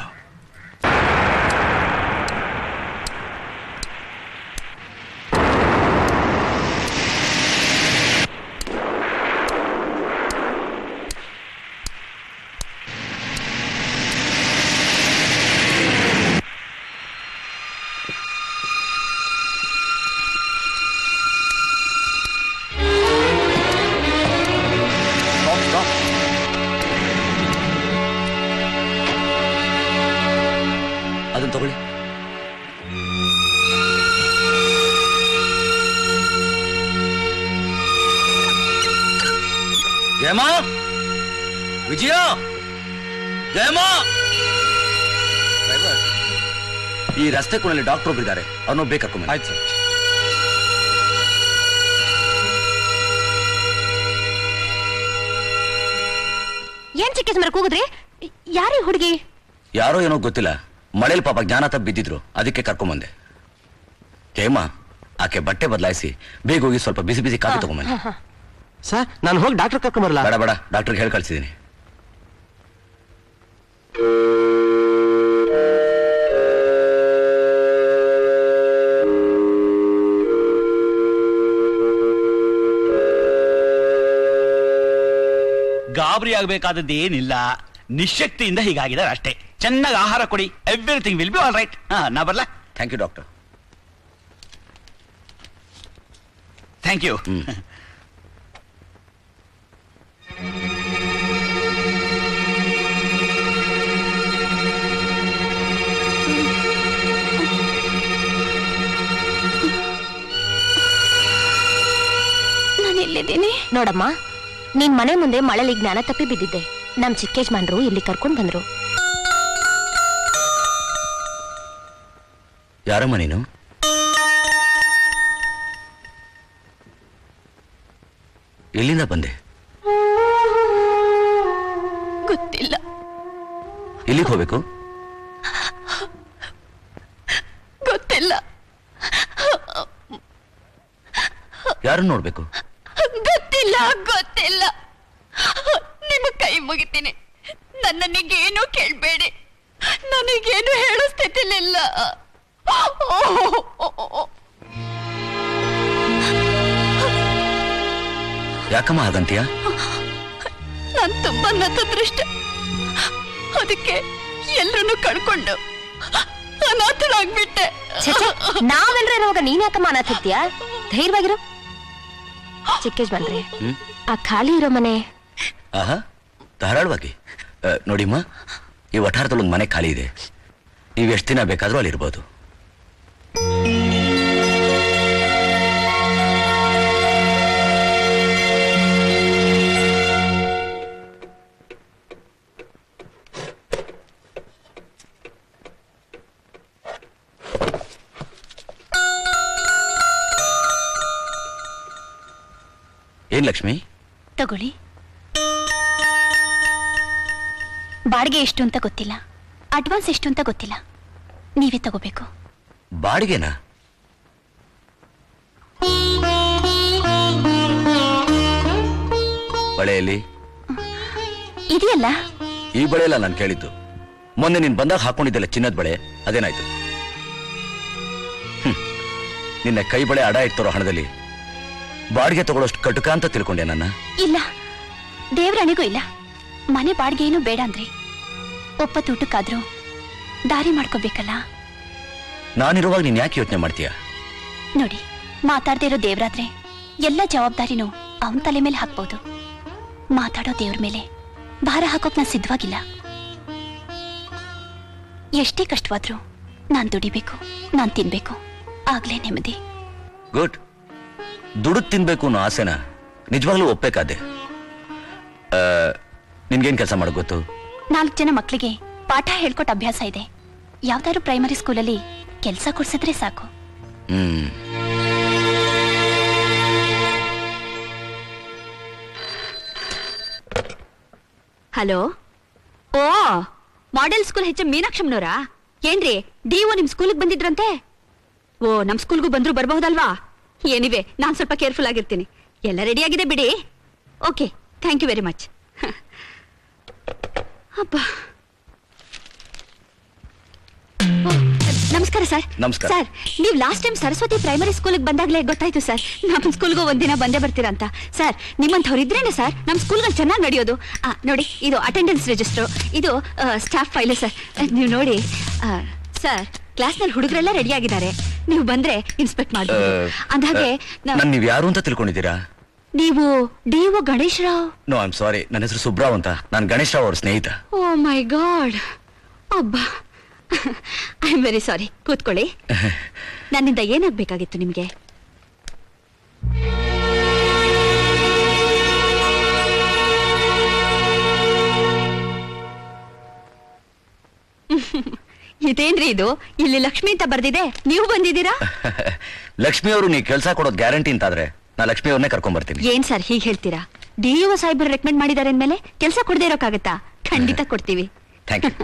ಅದನ್ನ ತಗೊಳ್ಳಿ ಜಯಮ್ಮ ವಿಜಯ ಜಯಮ್ಮ ಡ್ರೈವರ್, ಈ ರಸ್ತೆ ಕೊನೆಯಲ್ಲಿ ಡಾಕ್ಟರ್ ಒಬ್ಬರಿದ್ದಾರೆ ಅವ್ರನ್ನ ಬೇಕಾಕೊಂಬ ಆಯ್ತು ಸರ್ ಏನ್ ಚಿಕ್ಕ ಸುಮಾರು ಕೂಗಿದ್ರಿ ಯಾರೀ ಹುಡುಗಿ ಯಾರೋ ಏನೋ ಗೊತ್ತಿಲ್ಲ ಮಳೇಲಿ ಪಾಪ ಜ್ಞಾನ ತಪ್ಪಿ ಬಿದ್ದಿದ್ರು ಅದಕ್ಕೆ ಕರ್ಕೊಂಬಂದೆ ಹೇಮ ಆಕೆ ಬಟ್ಟೆ ಬದಲಾಯಿಸಿ ಬೇಗ ಹೋಗಿ ಸ್ವಲ್ಪ ಬಿಸಿ ಬಿಸಿ ಕಾಫಿ ತಗೊಂಬನ್ನಿ ಸರ್ ನಾನು ಹೋಗಿ ಡಾಕ್ಟರ್ ಕರ್ಕೊಂಬರಲ್ಲ ಬೇಡ ಬೇಡ ಡಾಕ್ಟರ್ಗೆ ಹೇಳಿ ಕಳ್ಸಿದ್ದೀನಿ ಗಾಬರಿ ಆಗ್ಬೇಕಾದದ್ದು ಏನಿಲ್ಲ ನಿಶಕ್ತಿಯಿಂದ ಹೀಗಾಗಿದ್ದಾರೆ ಅಷ್ಟೇ ಚೆನ್ನಾಗಿ ಆಹಾರ ಕೊಡಿ everything will be all right ಹಾ ನಾ ಬರ್ಲಾ thank you doctor thank you ನಾನು ಎಲ್ಲಿದ್ದೀನಿ ನೋಡಮ್ಮ ನೀನ್ ಮನೆ ಮುಂದೆ ಮಳೆಲಿ ಜ್ಞಾನ ತಪ್ಪಿ ಬಿದ್ದಿದ್ದೆ ನಮ್ ಚಿಕ್ಕೇಜ್ಮಾನ್ರು ಇಲ್ಲಿ ಕರ್ಕೊಂಡ್ ಬಂದ್ರು ಯಾರಮ್ಮ ನೀನು ಎಲ್ಲಿಂದ ಬಂದೆ ಗೊತ್ತಿಲ್ಲ ಎಲ್ಲಿಗೆ ಹೋಗ್ಬೇಕು ಗೊತ್ತಿಲ್ಲ ಯಾರನ್ನ ನೋಡ್ಬೇಕು ಗೊತ್ತಿಲ್ಲ ಗೊತ್ತಿಲ್ಲ ನಿಮ್ಮ ಕೈ ಮುಗಿತೀನಿ ನನ್ನನಿಗೇನು ಕೇಳ್ಬೇಡಿ ನನಗೇನು ಹೇಳೋ ಸ್ಥಿತಿಲಿಲ್ಲ ಯಾಕಮ್ಮ ಹಾಗಂತೀಯ ನಾನ್ ತುಂಬಾ ನತದೃಷ್ಟ ಅದಕ್ಕೆ ಎಲ್ರನ್ನೂ ಕಳ್ಕೊಂಡು ಅನಾಥಳಾಗ್ಬಿಟ್ಟೆ ನಾವೆಲ್ರ ಇರುವಾಗ ನೀನ್ ಯಾಕಮ್ಮ ಅನಾಥಿತ್ಯ ಧೈರ್ಯವಾಗಿರು ಚಿಕ್ಕೇಜ್ಮಾನ್ರಿ ಹ್ಮ್? ಆ ಖಾಲಿ ಇರೋ ಮನೆ ಆಹಾ ಧಾರಾಳವಾಗಿ ಆ, ನೋಡಿಮ್ಮ ಈ ವಠಾರದಲ್ಲಿ ಒಂದು ಮನೆ ಖಾಲಿ ಇದೆ ನೀವು ಎಷ್ಟು ದಿನ ಬೇಕಾದ್ರೂ ಅಲ್ಲಿರ್ಬೋದು ಏನ್ ಲಕ್ಷ್ಮಿ ತಗೊಳ್ಳಿ ಬಾಡಿಗೆ ಎಷ್ಟು ಅಂತ ಗೊತ್ತಿಲ್ಲ ಅಡ್ವಾನ್ಸ್ ಎಷ್ಟು ಅಂತ ಗೊತ್ತಿಲ್ಲ ನೀವೇ ತಗೋಬೇಕು ಬಾಡಿಗೆನಾ ಬಳೆಯಲ್ಲಿ ಇದೆಯಲ್ಲ ಈ ಬಳೆ ಅಲ್ಲ ನಾನು ಕೇಳಿದ್ದು ಮೊನ್ನೆ ನೀನ್ ಬಂದಾಗ ಹಾಕೊಂಡಿದ್ದಲ್ಲ ಚಿನ್ನದ ಬಳೆ ಅದೇನಾಯ್ತು ಹ್ಮ್. ನಿನ್ನೆ ಕೈ ಬಳೆ ಅಡ ಇಡ್ತಾರೋ ಹಣದಲ್ಲಿ ಬಾಡಿಗೆ ತಗೊಳ್ಳೋಷ್ಟು ಕಟುಕ ಅಂತ ತಿಳ್ಕೊಂಡೆ ನನ್ನ ಇಲ್ಲ ದೇವ್ರಣಿಗೂ ಇಲ್ಲ ಮನೆ ಬಾಡಿಗೆ ಏನು ಬೇಡ ಅಂದ್ರಿ ಒಪ್ಪತ್ತು ಊಟಕ್ಕಾದ್ರೂ ದಾರಿ ಮಾಡ್ಕೋಬೇಕಲ್ಲ ನಾನಿರುವಾಗ ನೀನ್ ಯಾಕೆ ಯೋಚನೆ ಮಾಡ್ತೀಯ ನೋಡಿ ಮಾತಾಡ್ದೇ ಇರೋ ದೇವ್ರಾದ್ರೆ ಎಲ್ಲ ಜವಾಬ್ದಾರಿನೂ ಅವನ ತಲೆ ಮೇಲೆ ಹಾಕ್ಬೋದು ಮಾತಾಡೋ ದೇವ್ರ ಮೇಲೆ ಭಾರ ಹಾಕೋಕ್ ನಾನ್ ಸಿದ್ಧವಾಗಿಲ್ಲ ಎಷ್ಟೇ ಕಷ್ಟವಾದ್ರೂ ನಾನ್ ದುಡಿಬೇಕು ನಾನ್ ತಿನ್ಬೇಕು ಆಗ್ಲೇ ನೆಮ್ಮದಿ ಗುಡ್ ದುಡ್ದು ತಿನ್ಬೇಕು ಅನ್ನೋ ಆಸೆನ ನಿಜವಾಗ್ಲೂ ಒಪ್ಪಬೇಕಾದೆ ಆ, ನಿನ್ಗೇನ್ ಕೆಲಸ ಮಾಡಕ್ ಗೊತ್ತು ನಾಲ್ಕು ಜನ ಮಕ್ಕಳಿಗೆ ಪಾಠ ಹೇಳ್ಕೊಟ್ ಅಭ್ಯಾಸ ಇದೆ ಯಾವ್ದಾದ್ರು ಪ್ರೈಮರಿ ಸ್ಕೂಲಲ್ಲಿ ಕೆಲಸ ಕೊಡ್ಸಿದ್ರೆ ಸಾಕು ಹ್ಮ್ ಹಲೋ ಓ ಮಾಡೆಲ್ ಸ್ಕೂಲ್ ಹೆಚ್ ಮೀನಾಕ್ಷಮ್ನವರಾ ಏನ್ರಿ ಡಿಒ ನಿಮ್ ಸ್ಕೂಲಿಗೆ ಬಂದಿದ್ರಂತೆ ಓ ನಮ್ ಸ್ಕೂಲ್ಗೂ ಬಂದ್ರು ಬರಬಹುದಲ್ವಾ ಏನಿವೆ ನಾನ್ ಸ್ವಲ್ಪ ಕೇರ್ಫುಲ್ ಆಗಿರ್ತೀನಿ ಎಲ್ಲ ರೆಡಿ ಆಗಿದೆ ಬಿಡಿ okay thank you very much ಅಬ್ಬ ಓ, ನಮಸ್ಕಾರ ಸರ್ ನಮಸ್ಕಾರ. ಸರ್ ನೀವು ಲಾಸ್ಟ್ ಟೈಮ್ ಸರಸ್ವತಿ ಪ್ರೈಮರಿ ಸ್ಕೂಲಿಗೆ ಬಂದಾಗಲೇ ಗೊತ್ತಾಯ್ತು ಸರ್ ನಮ್ಮ ಸ್ಕೂಲ್ಗೂ ಒಂದಿನ ಬಂದೇ ಬರ್ತೀರಾ ಅಂತ ಸರ್ ನಿಮ್ಮಂಥವ್ರು ಇದ್ರೇನೆ ಸರ್ ನಮ್ಮ ಸ್ಕೂಲ್ಗಳು ಚೆನ್ನಾಗಿ ನಡೆಯೋದು ಆ, ನೋಡಿ ಇದು ಅಟೆಂಡೆನ್ಸ್ ರಿಜಿಸ್ಟರ್ ಇದು ಸ್ಟಾಫ್ ಫೈಲು ಸರ್ ನೀವು ನೋಡಿ ಆ, ಸರ್ ಕ್ಲಾಸ್ನಲ್ಲಿ ಹುಡುಗರೆಲ್ಲ ರೆಡಿ ಆಗಿದ್ದಾರೆ ನೀವು ಬಂದ್ರೆ ಇನ್ಸ್ಪೆಕ್ಟ್ ಮಾಡ್ಬೋದು ಅಂದಾಗೆ ನಾವ್- ನನ್ ನೀವ್ ಯಾರು ಅಂತ ತಿಳ್ಕೊಂಡಿದ್ದೀರಾ ನೀವು D O Ganesh Rao no I'm sorry ನನ್ನ ಹೆಸರು ಸುಬ್ರಾವ್ ಅಂತ ನಾನು ಗಣೇಶ್ ರಾವ್ ಅವ್ರ ಸ್ನೇಹಿತ ಓ ಮೈ ಗಾಡ್ ಅಬ್ಬಾ ಐ ಆಮ್ ವೆರಿ ಸಾರಿ ಕೂತ್ಕೊಳ್ಳಿ ನನ್ನಿಂದ ಏನಾಗ್ಬೇಕಾಗಿತ್ತು ನಿಮ್ಗೆ ಇದೇನ್ರಿ ಇದು ಇಲ್ಲಿ ಲಕ್ಷ್ಮಿ ಅಂತ ಬರ್ದಿದೆ ನೀವು ಬಂದಿದ್ದೀರಾ ಲಕ್ಷ್ಮಿ ಅವರು ನೀವು ಕೆಲಸ ಕೊಡೋದು ಗ್ಯಾರಂಟಿ ಅಂತಾದ್ರೆ ನಾ ಲಕ್ಷ್ಮಿ ಅವ್ರನ್ನೇ ಕರ್ಕೊಂಡ್ ಬರ್ತೀನಿ ಏನ್ ಸರ್ ಹೀಗೆ ಹೇಳ್ತೀರಾ ಡಿ ಒ ಸಾಹೇಬ್ರು ರೆಕಮೆಂಡ್ ಮಾಡಿದ್ದಾರೆ ಅಂದ್ಮೇಲೆ ಕೆಲಸ ಕೊಡದೇ ಇರೋಕ್ಕಾಗತ್ತಾ ಖಂಡಿತ ಕೊಡ್ತೀವಿ ಥ್ಯಾಂಕ್ ಯು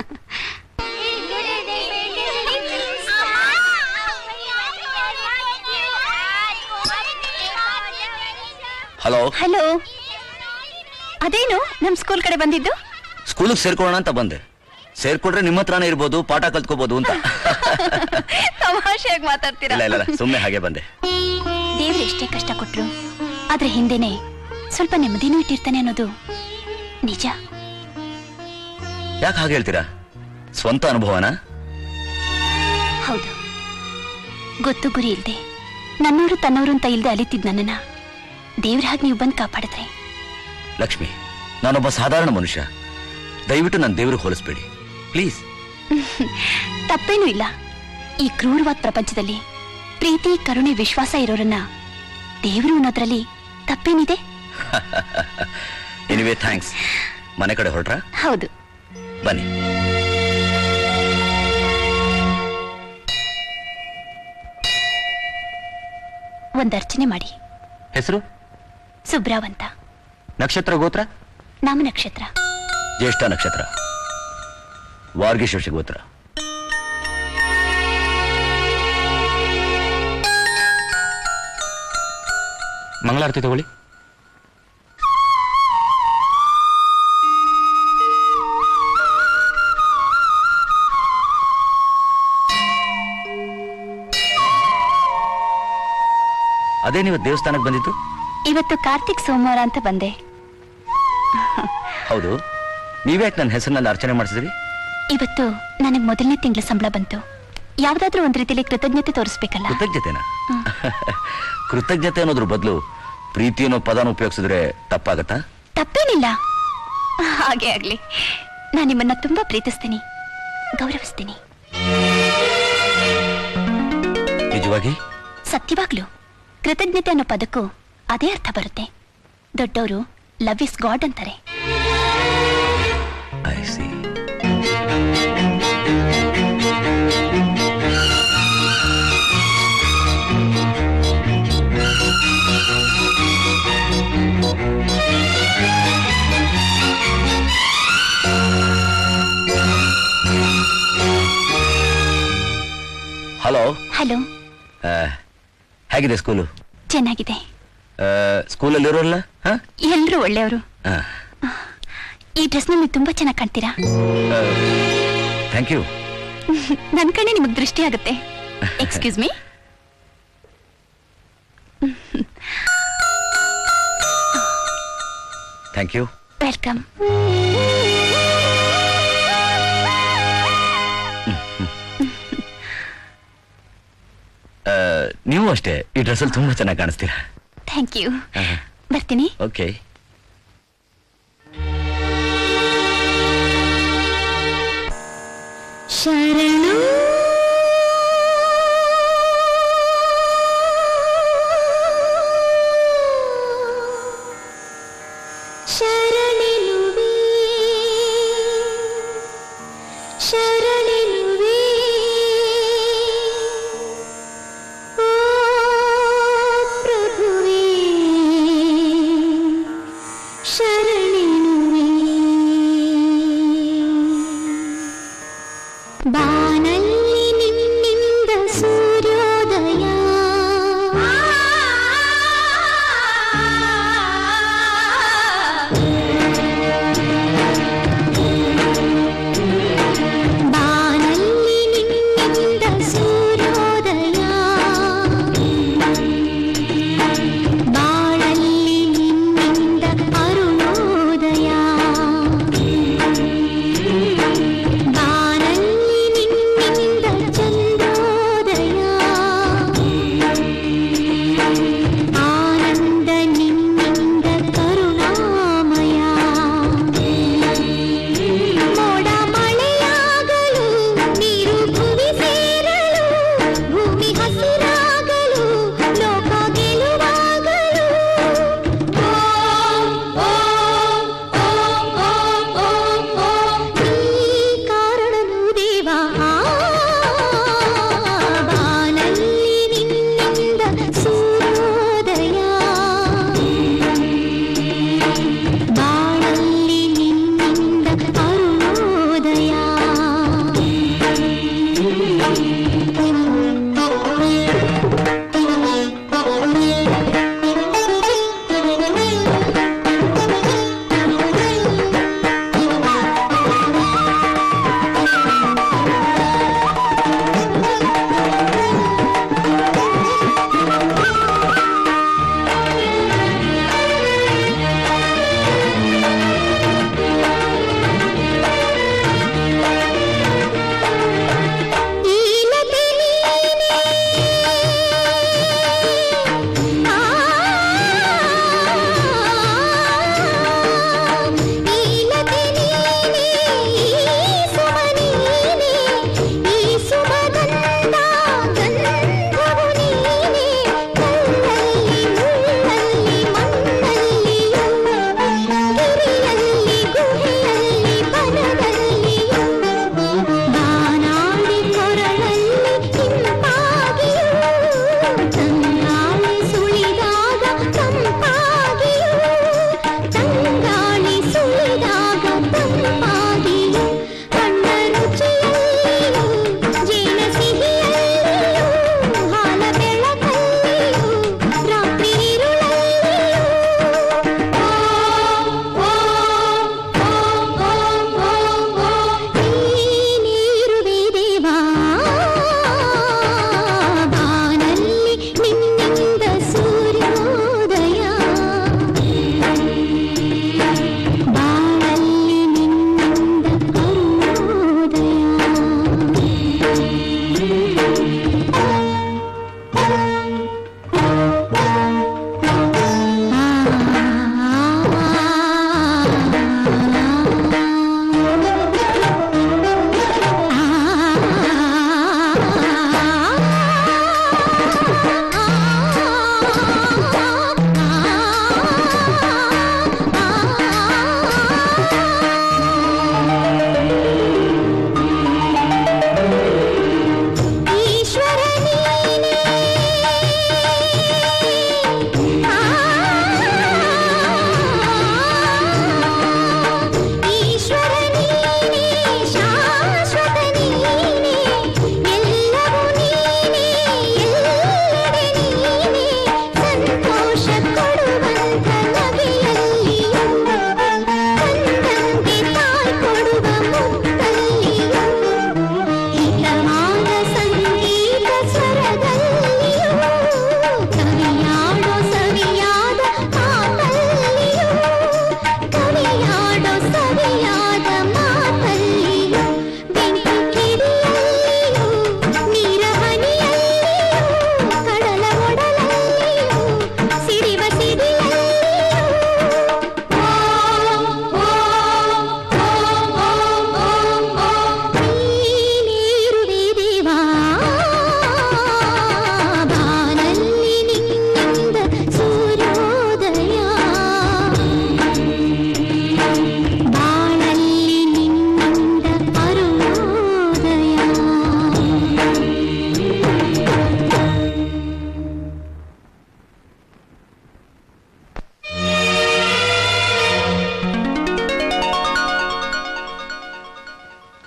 ಹಲೋ ಹಲೋ ಅದೇನು ನಮ್ ಸ್ಕೂಲ್ ಕಡೆ ಬಂದಿದ್ದು ಸ್ಕೂಲಿಗೆ ಸೇರ್ಕೊಳ್ಳೋಣ ಅಂತ ಬಂದೆ ಸೇರ್ಕೊಂಡ್ರೆ ನಿಮ್ಮ ಹತ್ರನೇ ಇರ್ಬೋದು ಪಾಠ ಕಲ್ತ್ಕೋಬಹುದು ಅಂತ ತಮಾಷೆಯಾಗಿ ಮಾತಾಡ್ತೀರಾ ಇಲ್ಲ ಇಲ್ಲ ಇಲ್ಲ, ಸುಮ್ನೆ ಹಾಗೆ ಬಂದೆ ದೇವ್ರು ಎಷ್ಟೇ ಕಷ್ಟ ಕೊಟ್ರು ಆದ್ರೆ ಹಿಂದೆನೆ ಸ್ವಲ್ಪ ನೆಮ್ಮದಿನೂ ಇಟ್ಟಿರ್ತಾನೆ ಅನ್ನೋದು ನಿಜ ಯಾಕೆ ಹಾಗೆ ಹೇಳ್ತೀರಾ ಸ್ವಂತ ಅನುಭವನಾ ಹೌದು ಗೊತ್ತು ಗುರಿ ಇಲ್ದೆ ನನ್ನವರು ತನ್ನವರು ಅಂತ ಇಲ್ದೆ ಅಲಿತಿದ್ ನನ್ನನ್ನ ದೇವ್ರ ಹಾಗೆ ನೀವು ಬಂದು ಕಾಪಾಡಿದ್ರಿ ಲಕ್ಷ್ಮಿ ನಾನೊಬ್ಬ ಸಾಧಾರಣ ಮನುಷ್ಯ ದಯವಿಟ್ಟು ನನ್ನ ದೇವ್ರಿಗೆ ಹೋಲಿಸ್ಬೇಡಿ ಪ್ಲೀಸ್ ತಪ್ಪೇನೂ ಇಲ್ಲ ಈ ಕ್ರೂರವಾದ ಪ್ರಪಂಚದಲ್ಲಿ ಪ್ರೀತಿ ಕರುಣೆ ವಿಶ್ವಾಸ ಇರೋರನ್ನ ದೇವರು ಅನ್ನೋದ್ರಲ್ಲಿ ತಪ್ಪೇನಿದೆ ಎನಿವೇ ಥ್ಯಾಂಕ್ಸ್ ಮನೆ ಕಡೆ ಹೊರಟ್ರಾ ಹೌದು ಬನ್ನಿ ಒಂದ್ ಅರ್ಚನೆ ಮಾಡಿ ಹೆಸರು ಸುಬ್ರಾವ್ ಅಂತ ನಕ್ಷತ್ರ ಗೋತ್ರ ನಾಮ ನಕ್ಷತ್ರ ಜ್ಯೇಷ್ಠ ನಕ್ಷತ್ರ ವಾರ್ಗಿಶೋಷ ಗೋತ್ರ ಮಂಗಳಾರತಿ ತಗೊಳ್ಳಿ ಅದೇ ನೀವು ದೇವಸ್ಥಾನಕ್ಕೆ ಬಂದಿದ್ದು ಇವತ್ತು ಕಾರ್ತಿಕ್ ಸೋಮವಾರ ಅಂತ ಬಂದೆ ಹೌದು ನೀವ್ಯಾಕೆ ನನ್ನ ಹೆಸರಿನಲ್ಲಿ ಅರ್ಚನೆ ಮಾಡಿಸಿದ್ರಿ ಇವತ್ತು ನನಗ್ ಮೊದಲನೇ ತಿಂಗಳ ಸಂಬಳ ಬಂತು ಯಾವ್ದಾದ್ರೂ ಒಂದ್ ರೀತಿಯಲ್ಲಿ ಕೃತಜ್ಞತೆ ತೋರಿಸ್ಬೇಕಲ್ಲ ಕೃತಜ್ಞತೆನಾ ಕೃತಜ್ಞತೆ ಅನ್ನೋದ್ರ ಬದಲು ಪ್ರೀತಿ ಅನ್ನೋ ಪದನ ಉಪಯೋಗಿಸಿದ್ರೆ ತಪ್ಪಾಗತ್ತಾ ತಪ್ಪೇನಿಲ್ಲ ಹಾಗೆ ಆಗ್ಲಿ ನಾನು ನಿಮ್ಮನ್ನ ತುಂಬಾ ಪ್ರೀತಿಸ್ತೀನಿ ಗೌರವಿಸ್ತೀನಿ ನಿಜವಾಗಿ ಸತ್ಯವಾಗ್ಲು ಕೃತಜ್ಞತೆ ಅನ್ನೋ ಪದಕ್ಕೂ ಅದೇ ಅರ್ಥ ಬರುತ್ತೆ ದೊಡ್ಡವರು ಲವ್ ಇಸ್ ಗಾಡ್ ಅಂತಾರೆ ಐ ಸಿ ಹಲೋ ಹಲೋ ಹೇಗಿದೆ ಸ್ಕೂಲು ಚೆನ್ನಾಗಿದೆ ಸ್ಕೂಲಲ್ಲಿ ಇರೋಲ್ಲ ಎಲ್ರೂ ಒಳ್ಳೆಯವರು ಈ ಡ್ರೆಸ್ ನೀವು ತುಂಬಾ ಚೆನ್ನಾಗಿ ಕಾಣ್ತೀರಾ ಥ್ಯಾಂಕ್ ಯು ನನ್ ಕಣ್ಣೆ ನಿಮಗ್ ದೃಷ್ಟಿ ಆಗುತ್ತೆ excuse me thank you welcome ನೀವು ಅಷ್ಟೇ ಈ ಡ್ರೆಸ್ಸಲ್ಲಿ ತುಂಬಾ ಚೆನ್ನಾಗಿ ಕಾಣಿಸ್ತೀರಾ ಥ್ಯಾಂಕ್ ಯು ಬರ್ತೀನಿ ಓಕೆ ಶರಣು ಶರಣೆನುವೆ ಶರಣೆನುವೆ ಓ ಪ್ರಭುವೇ ಶರಣೆನುವೆ ಬಾನಲ್ಲಿ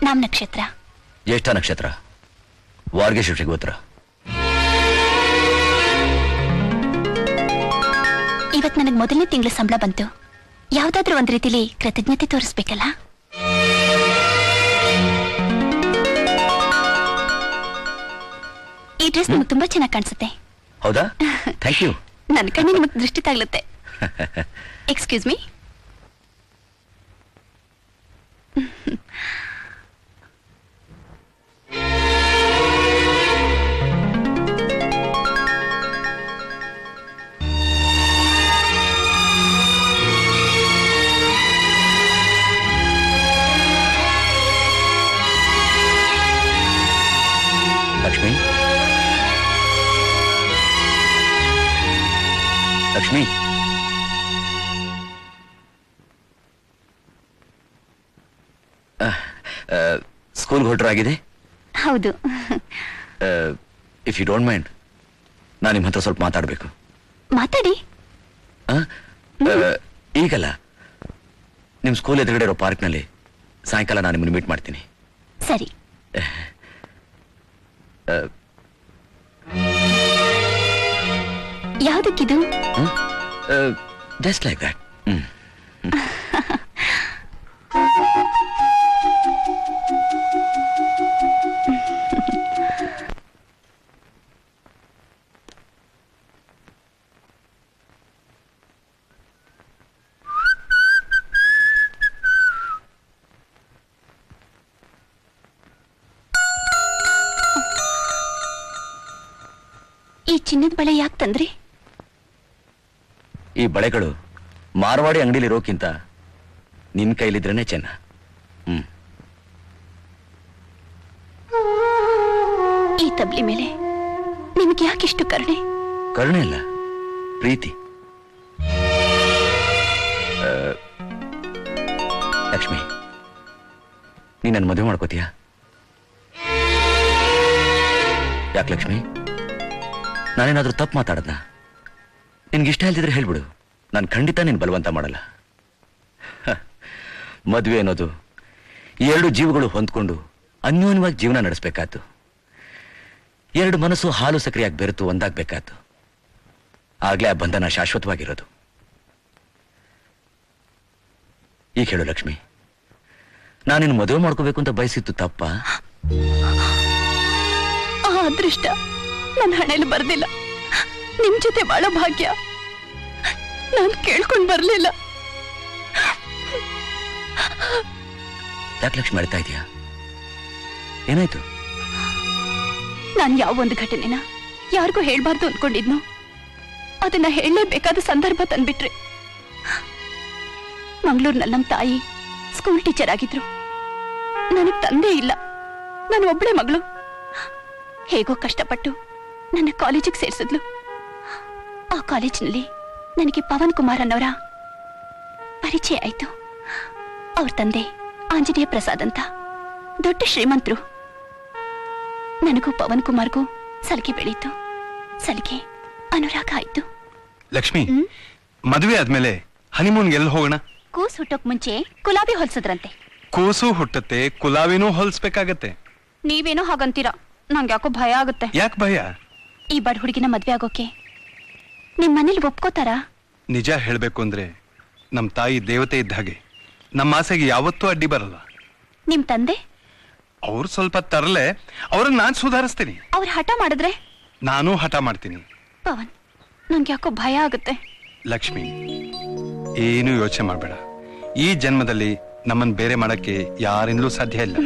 ನಾಮ್ ನಕ್ಷತ್ರ ಜ್ಯೇಷ್ಠ ನಕ್ಷತ್ರ ವಾರ್ಗೆ ಶಿವಶಿ ಗೋತ್ರ ಇವತ್ ನನಗ್ ಮೊದಲನೇ ತಿಂಗಳ ಸಂಬಳ ಬಂತು ಯಾವ್ದಾದ್ರೂ ಒಂದ್ ರೀತಿಲಿ ಕೃತಜ್ಞತೆ ತೋರಿಸ್ಬೇಕಲ್ಲ ಈ ಡ್ರೆಸ್ ನಿಮ್ಗೆ ತುಂಬಾ ಚೆನ್ನಾಗಿ ಕಾಣಿಸುತ್ತೆ ಹೌದಾ ಥ್ಯಾಂಕ್ ಯು ನನ್ನ ಕಣ್ಣಿ ನಿಮಗ್ ದೃಷ್ಟಿ ತಾಗ್ಲುತ್ತೆ excuse me Lakshmi Lakshmi school ಹೊರಟ್ರಾಗಿದೆ ಹೌದು ಇಫ್ ಯು ಡೋಂಟ್ ಮೈಂಡ್ ನಾನು ನಿಮ್ಮ ಹತ್ರ ಸ್ವಲ್ಪ ಮಾತಾಡಬೇಕು ಮಾತಾಡಿ ಈಗಲ್ಲ ನಿಮ್ಮ ಸ್ಕೂಲ್ ಎದುರುಗಡೆ ಇರೋ ಪಾರ್ಕ್ನಲ್ಲಿ ಸಾಯಂಕಾಲ ನಾನು ನಿಮ್ಮನ್ನು ಮೀಟ್ ಮಾಡ್ತೀನಿ ಸರಿ ಯಾವ್ದಕ್ಕಿದು ಜಸ್ಟ್ ಲೈಕ್ ದಟ್ ಈ ಚಿನ್ನದ ಬಳೆ ಯಾಕೆ ತಂದ್ರಿ ಈ ಬಳೆಗಳು ಮಾರವಾಡಿ ಅಂಗಡಿಲಿ ಇರೋಕ್ಕಿಂತ ನಿನ್ ಕೈಲಿದ್ರೇನೆ ಚೆನ್ನ ಹ್ಮ್ ಈ ತಬ್ಲಿ ಮೇಲೆ ನಿಮ್ಗೆ ಯಾಕಿಷ್ಟು ಕರುಣೆ ಕರುಣೆ ಅಲ್ಲ ಪ್ರೀತಿ ಆ, ಲಕ್ಷ್ಮಿ ನೀ ನನ್ನ ಮದುವೆ ಮಾಡ್ಕೋತೀಯಾ ಯಾಕೆ ಲಕ್ಷ್ಮಿ ನಾನೇನಾದ್ರೂ ತಪ್ಪು ಮಾತಾಡದ್ನ ನಿನ್ಗೆ ಇಷ್ಟ ಇಲ್ದಿದ್ರೆ ಹೇಳ್ಬಿಡು ನಾನು ಖಂಡಿತ ನೀನು ಬಲವಂತ ಮಾಡಲ್ಲ ಹ, ಮದುವೆ ಅನ್ನೋದು ಈ ಎರಡು ಜೀವಗಳು ಹೊಂದ್ಕೊಂಡು ಅನ್ಯೋನ್ಯವಾಗಿ ಜೀವನ ನಡೆಸಬೇಕಾತು ಎರಡು ಮನಸ್ಸು ಹಾಲು ಸಕ್ರಿಯಾಗಿ ಬೆರೆತು ಒಂದಾಗ್ಬೇಕಾತು ಆಗ್ಲೇ ಆ ಬಂಧನ ಶಾಶ್ವತವಾಗಿರೋದು ಈಗ ಹೇಳು ಲಕ್ಷ್ಮಿ ನಾನಿನ್ನು ಮದುವೆ ಮಾಡ್ಕೋಬೇಕು ಅಂತ ಬಯಸಿತ್ತು ತಪ್ಪ ಆ ಅದೃಷ್ಟ ನನ್ನ ಹಣೆಯಲ್ಲಿ ಬರ್ದಿಲ್ಲ ನಿಮ್ ಜೊತೆ ಬಾಳೋ ಭಾಗ್ಯ ನಾನ್ ಕೇಳ್ಕೊಂಡ್ ಬರ್ಲಿಲ್ಲ ಯಾಕೆ ಲಕ್ಷ್ಮಿ ಅಳ್ತಾ ಇದೆಯಾ ಏನಾಯ್ತು ನಾನ್ ಯಾವ ಒಂದು ಘಟನೆನ ಯಾರಿಗೂ ಹೇಳ್ಬಾರ್ದು ಅನ್ಕೊಂಡಿದ್ನು ಅದನ್ನ ಹೇಳಲೇಬೇಕಾದ ಸಂದರ್ಭ ತಂದ್ಬಿಟ್ರೆ ಮಂಗಳೂರಿನಲ್ಲಿ ನಮ್ಮ ತಾಯಿ ಸ್ಕೂಲ್ ಟೀಚರ್ ಆಗಿದ್ರು ನನಗ್ ತಂದೆ ಇಲ್ಲ ನಾನು ಒಬ್ಳೆ ಮಗಳು ಹೇಗೋ ಕಷ್ಟಪಟ್ಟು ನನ್ನ ಕಾಲೇಜಿಗೆ ಸೇರಿಸಿದ್ಲು ಆ ಕಾಲೇಜಿನಲ್ಲಿ ನನಗೆ ಪವನ್ ಕುಮಾರ್ ಅನ್ನೋರ ಪರಿಚಯ ಆಯ್ತು ಅವ್ರ ತಂದೆ ಆಂಜನೇಯ ಪ್ರಸಾದ್ ಅಂತ ದೊಡ್ಡ ಶ್ರೀಮಂತರು ನನಗೂ ಪವನ್ ಕುಮಾರ್ಗೂ ಸಲಿಗೆ ಬೆಳೀತು ಸಲಿಗೆ ಅನುರಾಗ ಆಯ್ತು ಲಕ್ಷ್ಮಿ ಮದುವೆ ಆದ್ಮೇಲೆ ಹನಿಮೂನ್ಗೆ ಎಲ್ಲಿ ಹೋಗೋಣ ಕೂಸ್ ಹುಟ್ಟೋಕ್ ಮುಂಚೆ ಗುಲಾಬಿ ಹೊಲ್ಸದ್ರಂತೆ ಕೂಸು ಹುಟ್ಟತ್ತೆ ಕುಲಾವಿನೂ ಹೊಲ್ಸ್ಬೇಕಾಗತ್ತೆ ನೀವೇನೋ ಹಾಗಂತೀರಾ ನಂಗೆ ಯಾಕೋ ಭಯ ಆಗುತ್ತೆ ಯಾಕೆ ಭಯ ಈ ಬಡ ಹುಡುಗಿನ ಮದ್ವೆ ಆಗೋಕೆ ನಿಮ್ ಮನೇಲಿ ಒಪ್ಕೋತಾರಾ ನಿಜ ಹೇಳ್ಬೇಕು ಅಂದ್ರೆ ನಮ್ ತಾಯಿ ದೇವತೆ ಇದ್ದ ಹಾಗೆ ನಮ್ಮ ಆಸೆಗೆ ಯಾವತ್ತೂ ಅಡ್ಡಿ ಬರಲ್ಲ ನಿಮ್ ತಂದೆ ಅವ್ರು ಸ್ವಲ್ಪ ತರಲೆ ಅವ್ರನ್ನ ನಾನ್ ಸುಧಾರಿಸ್ತೀನಿ ಅವ್ರ ಹಠ ಮಾಡಿದ್ರೆ ನಾನು ಹಠ ಮಾಡ್ತೀನಿ ಪವನ್ ನಂಗೆ ಯಾಕೋ ಭಯ ಆಗುತ್ತೆ ಲಕ್ಷ್ಮಿ ಏನು ಯೋಚನೆ ಮಾಡಬೇಡ ಈ ಜನ್ಮದಲ್ಲಿ ನಮ್ಮನ್ ಬೇರೆ ಮಾಡಕ್ಕೆ ಯಾರಿಂದಲೂ ಸಾಧ್ಯ ಇಲ್ಲ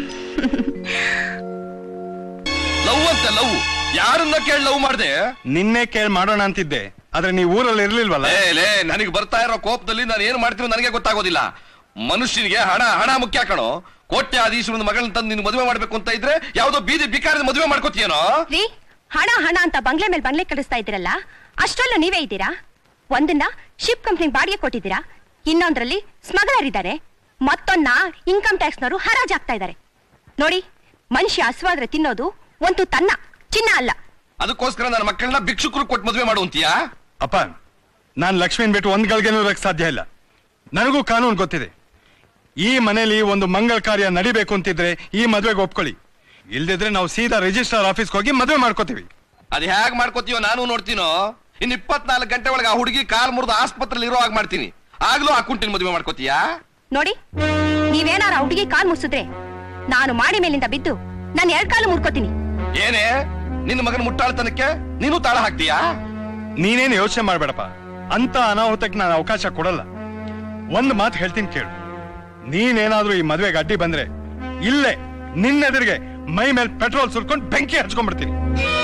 ಲವ್ ಅಂತ ಲವ್ ಯಾರನ್ನ ಕೇಳಿ ಲವ್ ಮಾಡ್ದೆ ನಿನ್ನೆ ಕೇಳಿ ಮಾಡೋಣ ಅಂತಿದ್ದೆ ಆದ್ರೆ ನೀವು ಊರಲ್ಲಿ ಇರ್ಲಿಲ್ವಲ್ಲ ಲೇ ಲೇ ನನಗೆ ಬರ್ತಾ ಇರೋ ಕೋಪದಲ್ಲಿ ನಾನು ಏನ್ ಮಾಡ್ತೀನೋ ನನಗೆ ಗೊತ್ತಾಗೋದಿಲ್ಲ ಮನುಷ್ಯನಿಗೆ ಹಣ ಹಣ ಮುಖ್ಯ ಕಣೋ ಕೋಟ್ಯಾಧೀಶ್ವರನ ಮಗಳನ್ನ ತಂದು ನೀನು ಮದುವೆ ಮಾಡ್ಬೇಕು ಅಂತ ಇದ್ರೆ ಯಾವ್ದೋ ಬೀದಿ ಬಿಕಾರದ ಮದುವೆ ಮಾಡ್ಕೋತೀಯನೋ ರೀ ಹಣ ಹಣ ಅಂತ ಬಂಗ್ಲೆ ಮೇಲೆ ಬಂಗ್ಲೆ ಕಳಿಸ್ತಾ ಇದ್ದೀರಲ್ಲ ಅಷ್ಟರಲ್ಲೂ ನೀವೇ ಇದ್ದೀರಾ ಒಂದನ್ನ ಶಿಪ್ ಕಂಪ್ನಿಗೆ ಬಾಡಿಗೆ ಕೊಟ್ಟಿದ್ದೀರಾ ಇನ್ನೊಂದ್ರಲ್ಲಿ ಸ್ಮಗ್ಲರ್ ಇದ್ದಾರೆ ಮತ್ತೊಂದ ಇನ್ಕಮ್ ಟ್ಯಾಕ್ಸ್ನವರು ಹರಾಜಾಗ್ತಾ ಇದ್ದಾರೆ ನೋಡಿ ಮನುಷ್ಯ ಹಸುವಾದ್ರೆ ತಿನ್ನೋದು ಒಂದು ತನ್ನ ಚಿನ್ನ ಅಲ್ಲ ಅದಕ್ಕೋಸ್ಕರ ನನ್ನ ಮಕ್ಕಳನ್ನ ಭಿಕ್ಷುಕರು ಕೊಟ್ಟು ಮದುವೆ ಮಾಡುವಂತೀಯಾ ಅಪ್ಪ ನಾನ್ ಲಕ್ಷ್ಮಿನ್ ಬಿಟ್ಟು ಒಂದ್ ಗಳಿಗೆನೂ ಇರಕ್ ಸಾಧ್ಯ ಇಲ್ಲ ನನಗೂ ಕಾನೂನು ಗೊತ್ತಿದೆ ಈ ಮನೇಲಿ ಒಂದು ಮಂಗಳ ಕಾರ್ಯ ನಡಿಬೇಕು ಅಂತಿದ್ರೆ ಈ ಮದ್ವೆಗೆ ಒಪ್ಕೊಳ್ಳಿ ಇಲ್ದಿದ್ರೆ ನಾವು ಸೀದಾ ರಿಜಿಸ್ಟ್ರಾರ್ ಆಫೀಸ್ಗೆ ಹೋಗಿ ಮದ್ವೆ ಮಾಡ್ಕೋತೀವಿ ಅದ್ ಹೇಗ್ ಮಾಡ್ಕೋತೀವೋ ನಾನು ನೋಡ್ತೀನೋ ಇನ್ ಇಪ್ಪತ್ನಾಲ್ಕು ಗಂಟೆ ಒಳಗೆ ಆ ಹುಡುಗಿ ಕಾಲ್ ಮುರಿದು ಆಸ್ಪತ್ರೆಲಿ ಇರೋ ಹಾಗೆ ಮಾಡ್ತೀನಿ ಆಗ್ಲೂ ಆ ಕುಂಟಿನ ಮದುವೆ ಮಾಡ್ಕೋತೀಯಾ ನೋಡಿ ನೀವೇನಾರ ಆ ಹುಡುಗಿ ಕಾಲ್ ಮುರ್ಸಿದ್ರೆ ನಾನು ಮಾಡಿ ಮೇಲಿಂದ ಬಿದ್ದು ನಾನು ಎರಡ್ ಕಾಲು ಮುರ್ಕೋತೀನಿ ಏನೇ ನಿನ್ನ ಮಗನ ಮುಟ್ಟಾಳ್ತನಕ್ಕೆ ನೀನು ತಾಳ ಹಾಕ್ತೀಯಾ ನೀನೇನು ಯೋಚನೆ ಮಾಡ್ಬೇಡಪ್ಪ ಅಂತ ಅನಾಹುತಕ್ಕೆ ನಾನು ಅವಕಾಶ ಕೊಡಲ್ಲ ಒಂದು ಮಾತು ಹೇಳ್ತೀನಿ ಕೇಳು ನೀನೇನಾದ್ರೂ ಈ ಮದ್ವೆಗೆ ಅಡ್ಡಿ ಬಂದ್ರೆ ಇಲ್ಲೇ ನಿನ್ನೆದುರಿಗೆ ಮೈ ಮೇಲೆ ಪೆಟ್ರೋಲ್ ಸುರ್ಕೊಂಡು ಬೆಂಕಿ ಹಚ್ಕೊಂಡ್ಬಿಡ್ತೀನಿ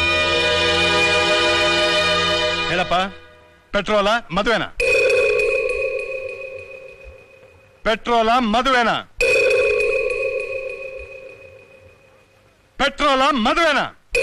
ಹೇಳಪ್ಪ ಪೆಟ್ರೋಲ ಮದುವೆನ ಪೆಟ್ರೋಲ ಮದುವೆನ ಪೆಟ್ರೋಲ ಮದುವೆನ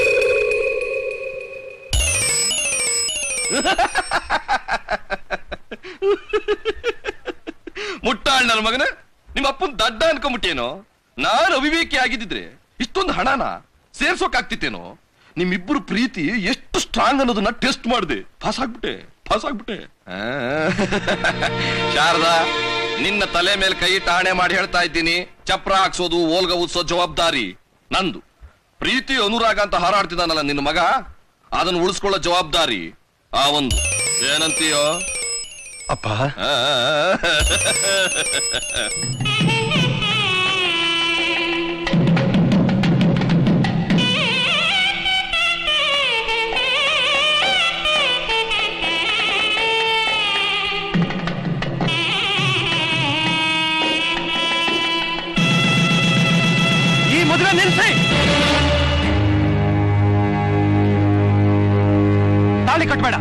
ಮುಟ್ಟಾಳ್ ನನ್ನ ಮಗನ ನಿಮ್ಮ ಅಪ್ಪನ್ ದಡ್ಡ ಅನ್ಕೊಂಬಿಟ್ಟೇನೋ ನಾನು ಅವಿವೇಕಿ ಆಗಿದ್ದಿದ್ರೆ ಇಷ್ಟೊಂದು ಹಣನ ಸೇರ್ಸೋಕಾಗ್ತಿತ್ತೇನೋ ನಿಮ್ಮಿಬ್ಬರು ಪ್ರೀತಿ ಎಷ್ಟು ಸ್ಟ್ರಾಂಗ್ ಅನ್ನೋದನ್ನ ಟೆಸ್ಟ್ ಮಾಡಿದೆ ಪಾಸ್ ಆಗ್ಬಿಟ್ಟೆ ಪಾಸ್ ಆಗ್ಬಿಟ್ಟೆ ಆ. ಶಾರದಾ ನಿನ್ನ ತಲೆ ಮೇಲೆ ಕೈ ಟಾಣೆ ಮಾಡಿ ಹೇಳ್ತಾ ಇದ್ದೀನಿ ಚಪ್ರ ಹಾಕ್ಸೋದು ಓಲ್ಗ ಉತ್ಸೋ ಜವಾಬ್ದಾರಿ ನಂದು ಪ್ರೀತಿ ಅನುರಾಗ ಅಂತ ಹಾರಾಡ್ತಿದ್ದಾನಲ್ಲ ನಿನ್ನ ಮಗ ಅದನ್ನ ಉಳಿಸ್ಕೊಳ್ಳೋ ಜವಾಬ್ದಾರಿ ಆ ಒಂದು ಏನಂತೀಯೋ ಅಪ್ಪ ಈ ಮದುವೆ ನಿಲ್ಸಿ ತಾಳಿ ಕಟ್ಬೇಡ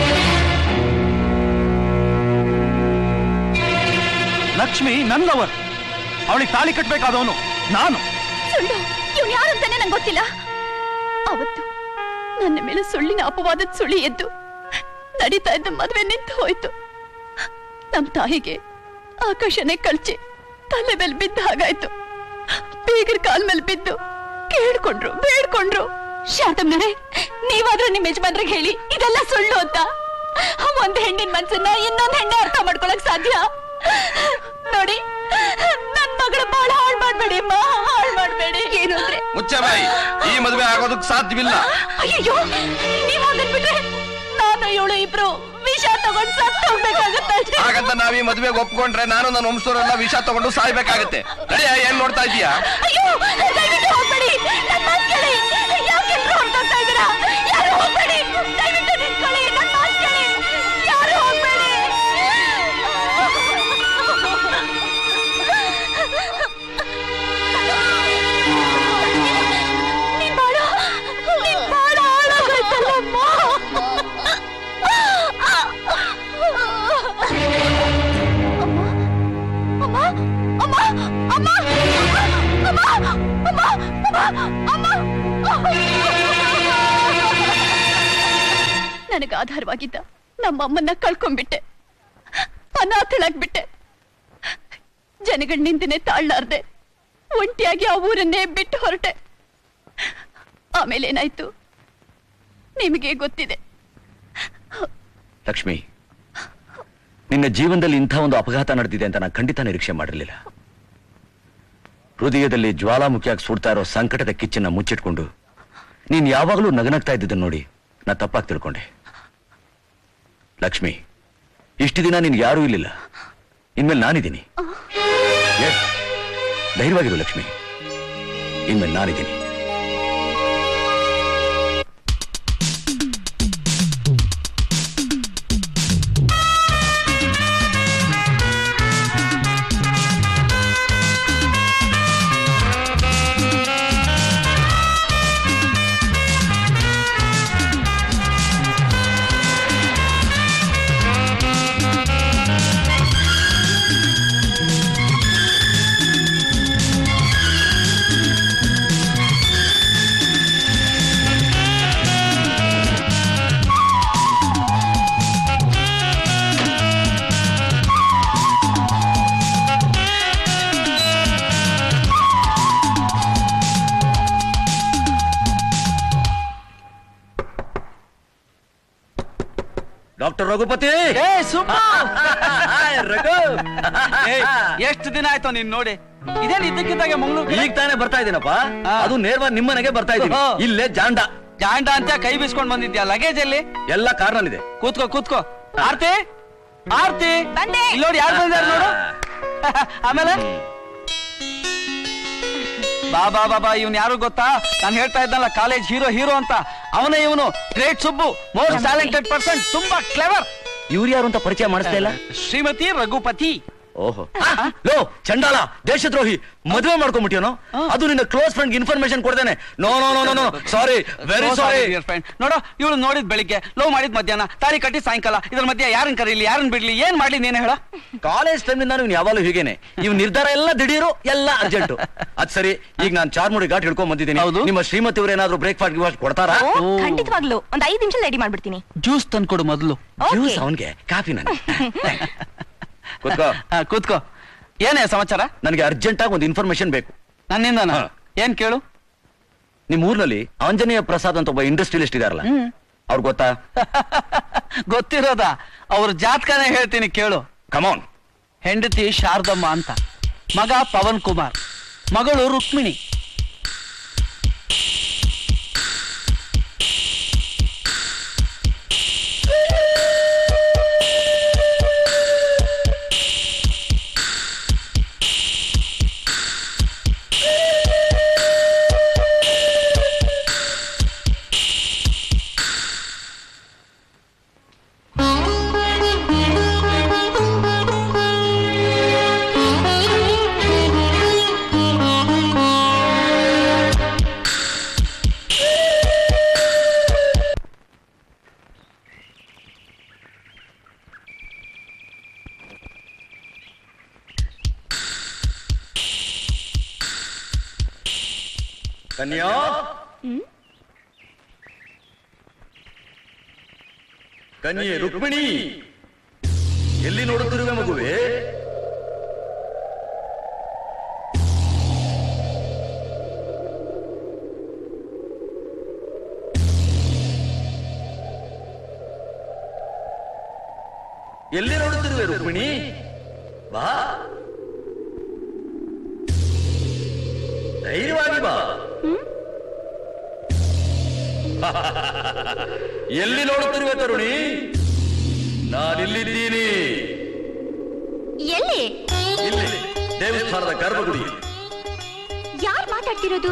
ಲಕ್ಷ್ಮಿ ನನ್ನವರ್ ಅವಳಿಗೆ ತಾಳಿ ಕಟ್ಬೇಕಾದವನು ನಾನು ಸುಳ್ಳು ಇವ್ನು ಯಾರು ಅಂತಾನೆ ನಂಗೆ ಗೊತ್ತಿಲ್ಲ ಅವತ್ತು ನನ್ನ ಮೇಲೆ ಸುಳ್ಳಿನ ಅಪವಾದದ ಸುಳಿ ಎದ್ದು ನಡೀತಾ ಇದ್ದ ಮದ್ವೆ ನಿಂತು ಹೋಯ್ತು ನಮ್ ತಾಯಿಗೆ ಆಕಾಶನೇ ಕಳ್ಚಿ ತಲೆ ಮೇಲೆ ಬಿದ್ದ ಹಾಗಾಯ್ತು ಬೀಗರ ಕಾಲ್ ಮೇಲೆ ಬಿದ್ದು ಕೇಳ್ಕೊಂಡ್ರು ಬೇಡ್ಕೊಂಡ್ರು ಶಾಂತಮ್ನರೇ ನೀವಾದ್ರೂ ನಿಮ್ ಯಜಮಾನ್ರಿಗೆ ಹೇಳಿ ಇದೆಲ್ಲ ಸುಳ್ಳು ಅಂತ ಒಂದ್ ಹೆಣ್ಣಿನ ಮನ್ಸನ್ನ ಇನ್ನೊಂದ್ ಹೆಣ್ಣೆ ಅರ್ಥ ಮಾಡ್ಕೊಳಕ್ ಸಾಧ್ಯ ನೋಡಿ ನನ್ ಮಗಳ ಬಾಳ ಹಾಳ್ ಮಾಡ್ಬೇಡಿ ಅಮ್ಮ ಹಾಳ್ ಮಾಡ್ಬೇಡಿ ಏನು ಅಂದ್ರೆ ಮುಚ್ಚ ಬಾಯಿ ಈ ಮದುವೆ ಆಗೋದಕ್ಕೆ ಸಾಧ್ಯವಿಲ್ಲ ಅಯ್ಯೋ ನೀವ್ ಹಾಗನ್ಬಿಟ್ರೆ ನಾನು ಇವಳು ಇಬ್ರು ವಿಷ ತಗೊಂಡ್ ಸತ್ತು ಹೋಗ್ಬೇಕಾಗತ್ತೆ ಹಾಗಂತ ನಾವ್ ಈ ಮದುವೆಗೆ ಒಪ್ಕೊಂಡ್ರೆ ನಾನು ನನ್ನ ವಂಶದವರೆಲ್ಲ ವಿಷ ತಗೊಂಡು ಸಾಯ್ಬೇಕಾಗತ್ತೆ ನಡಿಯ ಏನ್ ನೋಡ್ತಾ ಇದೀಯಾ ಅಯ್ಯೋ ದಯವಿಟ್ಟು ಹೋಗ್ಬೇಡಿ ನನ್ ಮಾತ್ ಕೇಳಿ ಯಾಕೆ ಎಲ್ರು ಹೊರಟೋಗ್ತಾ ಇದ್ದೀರಾ ಯಾರು ಹೋಗ್ಬೇಡಿ ದಯವಿಟ್ಟು ನಿಂತ್ಕೊಳ್ಳಿ ನನ್ ಮಾತ್ ಕೇಳಿ ಯಾರು ಹೋಗ್ಬೇಡಿ ನಿನ್ ಬಾಳ ನಿನ್ ಬಾಳ ಹಾಳಾಗೋಯ್ತಲ್ಲಮ್ಮ ಅಮ್ಮ ಅಮ್ಮ ಅಮ್ಮ ಅಮ್ಮ ಅಮ್ಮ ಅಮ್ಮ ನನಗೆ ಆಧಾರವಾಗಿದ್ದ ನಮ್ಮಮ್ಮನ್ನ ಕಳ್ಕೊಂಡ್ಬಿಟ್ಟೆ ಅನಾಥಳಾಗ್ಬಿಟ್ಟೆ ಜನಗಳ ನಿಂದನೆ ತಾಳ್ಲಾರ್ದೆ ಒಂಟಿಯಾಗಿ ಆ ಊರನ್ನೇ ಬಿಟ್ಟು ಹೊರಟೆ ಆಮೇಲೆ ಏನಾಯ್ತು ನಿಮಗೆ ಗೊತ್ತಿದೆ ಲಕ್ಷ್ಮಿ ನಿನ್ನ ಜೀವನದಲ್ಲಿ ಇಂಥ ಒಂದು ಅಪಘಾತ ನಡೆದಿದೆ ಅಂತ ನಾನು ಖಂಡಿತ ನಿರೀಕ್ಷೆ ಮಾಡಿರಲಿಲ್ಲ ಹೃದಯದಲ್ಲಿ ಜ್ವಾಲಾಮುಖಿಯಾಗಿ ಸುಡ್ತಾ ಇರೋ ಸಂಕಟದ ಕಿಚ್ಚನ್ನ ಮುಚ್ಚಿಟ್ಕೊಂಡು ನೀನ್ ಯಾವಾಗಲೂ ನಗನಗ್ತಾ ಇದ್ದಿದ್ದನ್ನು ನೋಡಿ ನಾ ತಪ್ಪಾಗಿ ತಿಳ್ಕೊಂಡೆ ಲಕ್ಷ್ಮಿ ಇಷ್ಟು ದಿನ ನಿನ್ಗೆ ಯಾರೂ ಇಲ್ಲಿಲ್ಲ ಇನ್ಮೇಲೆ ನಾನಿದ್ದೀನಿ Yes. ಧೈರ್ಯವಾಗಿರು ಲಕ್ಷ್ಮಿ ಇನ್ಮೇಲೆ ನಾನಿದ್ದೀನಿ ಆ ಡಾಕ್ಟರ್ ರಘುಪತಿ ಎಷ್ಟು ದಿನ ಆಯ್ತು ನೀನ್ ನೋಡಿ ಇದೇನ್ ಇದ್ದಕ್ಕಿದ್ದಾಗೆ ಮಂಗ್ಳೂರ್ ಈಗ ತಾನೇ ಬರ್ತಾ ಇದ್ದೀನಪ್ಪ ಅದು ನೇರವಾಗಿ ನಿಮ್ಮನೆಗೆ ಬರ್ತಾ ಇದ್ದೀನಿ ಓಹೋ. ಇಲ್ಲೇ ಜಾಂಡ ಜಾಂಡ ಅಂತ ಕೈ ಬೀಸ್ಕೊಂಡ್ ಬಂದಿದ್ಯಾ ಲಗೇಜ್ ಅಲ್ಲಿ ಎಲ್ಲ ಕಾರ್ನಲ್ಲಿದೆ ಕೂತ್ಕೋ ಕೂತ್ಕೋ ಆರ್ತಿ ಆರ್ತಿ ಇಲ್ಲಿ ನೋಡಿ ಯಾರು ಬಂದಿದ್ದಾರೆ ನೋಡು ಆಮೇಲೆ ಬಾ ಬಾ ಬಾ ಬಾ ಇವ್ನು ಯಾರು ಗೊತ್ತಾ ನಾನು ಹೇಳ್ತಾ ಇದ್ದಲ್ಲ ಕಾಲೇಜ್ ಹೀರೋ ಹೀರೋ ಅಂತ ಅವನೇ ಇವನು great Subbu most talented person ತುಂಬಾ ಕ್ಲೆವರ್ ಇವ್ರು ಯಾರು ಅಂತ ಪರಿಚಯ ಮಾಡಿಸ್ತಾ ಇಲ್ಲ ಶ್ರೀಮತಿ ರಘುಪತಿ ಓಹೋ ಲೋ ಚಂಡಾಲ ದೇಶದ್ರೋಹಿ ಮದುವೆ ಮಾಡ್ಕೊಂಡ್ಬಿಟ್ಟಿಯೋನು ಅದು ನಿನ್ನ ಕ್ಲೋಸ್ ಫ್ರೆಂಡ್ ಇನ್ಫಾರ್ಮೇಶನ್ ಕೊಡ್ತೇನೆ no no no no sorry very sorry ನೋಡು ಇವಳು ನೋಡಿದ್ ಬೆಳಿಗ್ಗೆ ಲವ್ ಮಾಡಿದ್ ಮಧ್ಯಾಹ್ನ ತಾಳಿ ಕಟ್ಟಿ ಸಾಯಂಕಾಲ ಇದ್ರ ಮಧ್ಯೆ ಯಾರನ್ ಕರೀಲಿ ಯಾರನ್ ಬಿಡ್ಲಿ ಏನ್ ಮಾಡ್ಲಿ ನೀನೇ ಹೇಳ ಕಾಲೇಜ್ ಟೈಮ್ ನಿಂದ ಇವ್ನು ಯಾವಾಗಲೂ ಹೀಗೇನೆ ಇವ್ ನಿರ್ಧಾರ ಎಲ್ಲ ದಿಢೀರು ಎಲ್ಲ ಅರ್ಜೆಂಟ್ ಅದ್ ಸರಿ ಈಗ ನಾನು ಚಾರ್ಮುಡಿ ಘಾಟ್ ಹಿಡ್ಕೊಂಡ್ ಬಂದಿದ್ದೀನಿ ನಿಮ್ಮ ಶ್ರೀಮತಿ ಅವ್ರು ಏನಾದ್ರು ಬ್ರೇಕ್ಫಾಸ್ಟ್ ಗಿಫಾಸ್ಟ್ ಕೊಡ್ತಾರಾ ಖಂಡಿತವಾಗ್ಲು ಒಂದ್ ಐದ್ ನಿಮಿಷ ರೆಡಿ ಮಾಡ್ಬಿಡ್ತೀನಿ ಜ್ಯೂಸ್ ತಂದ್ಕೊಡು ಮೊದಲು ಜ್ಯೂಸ್ ಅವನ್ಗೆ ಕಾಫಿ ನನಗೆ ಕೂತ್ಕೋ ಕೂತ್ಕೋ ಏನೇ ಸಮಾಚಾರ ನನಗೆ ಅರ್ಜೆಂಟ್ ಆಗಿ ಒಂದು ಇನ್ಫಾರ್ಮೇಶನ್ ಬೇಕು ನನ್ನಿಂದ ಏನ್ ಕೇಳು ನಿಮ್ ಊರ್ನಲ್ಲಿ ಆಂಜನೇಯ ಪ್ರಸಾದ್ ಅಂತ ಒಬ್ಬ ಇಂಡಸ್ಟ್ರಿಯಲಿಸ್ಟ್ ಇದಾರಲ್ಲ ಅವ್ರು ಗೊತ್ತಾ ಗೊತ್ತಿರೋದ ಅವ್ರ ಜಾತಕನೇ ಹೇಳ್ತೀನಿ ಕೇಳು ಕಮಾನ್ ಹೆಂಡತಿ ಶಾರದಮ್ಮ ಅಂತ ಮಗ ಪವನ್ ಕುಮಾರ್ ಮಗಳು ರುಕ್ಮಿಣಿ ಕನ್ಯಾ ಕನ್ಯೆ ರುಕ್ಮಿಣಿ ಎಲ್ಲಿ ನೋಡುತ್ತಿರುವೆ ಮಗುವೆ ಎಲ್ಲಿ ನೋಡುತ್ತಿರುವೆ ರುಕ್ಮಿಣಿ ಬಾ ಧೈರ್ಯವಾಗಿ ಬಾ ಎಲ್ಲಿ ನೋಡುತ್ತಿರುವೆ ತರುಣಿ ನಾನಿಲ್ಲಿದ್ದೀನಿ ಎಲ್ಲಿ ಇಲ್ಲಿ ದೇವಸ್ಥಾನದ ಗರ್ಭಗುಡಿ ಯಾರ್ ಮಾತಾಡ್ತಿರೋದು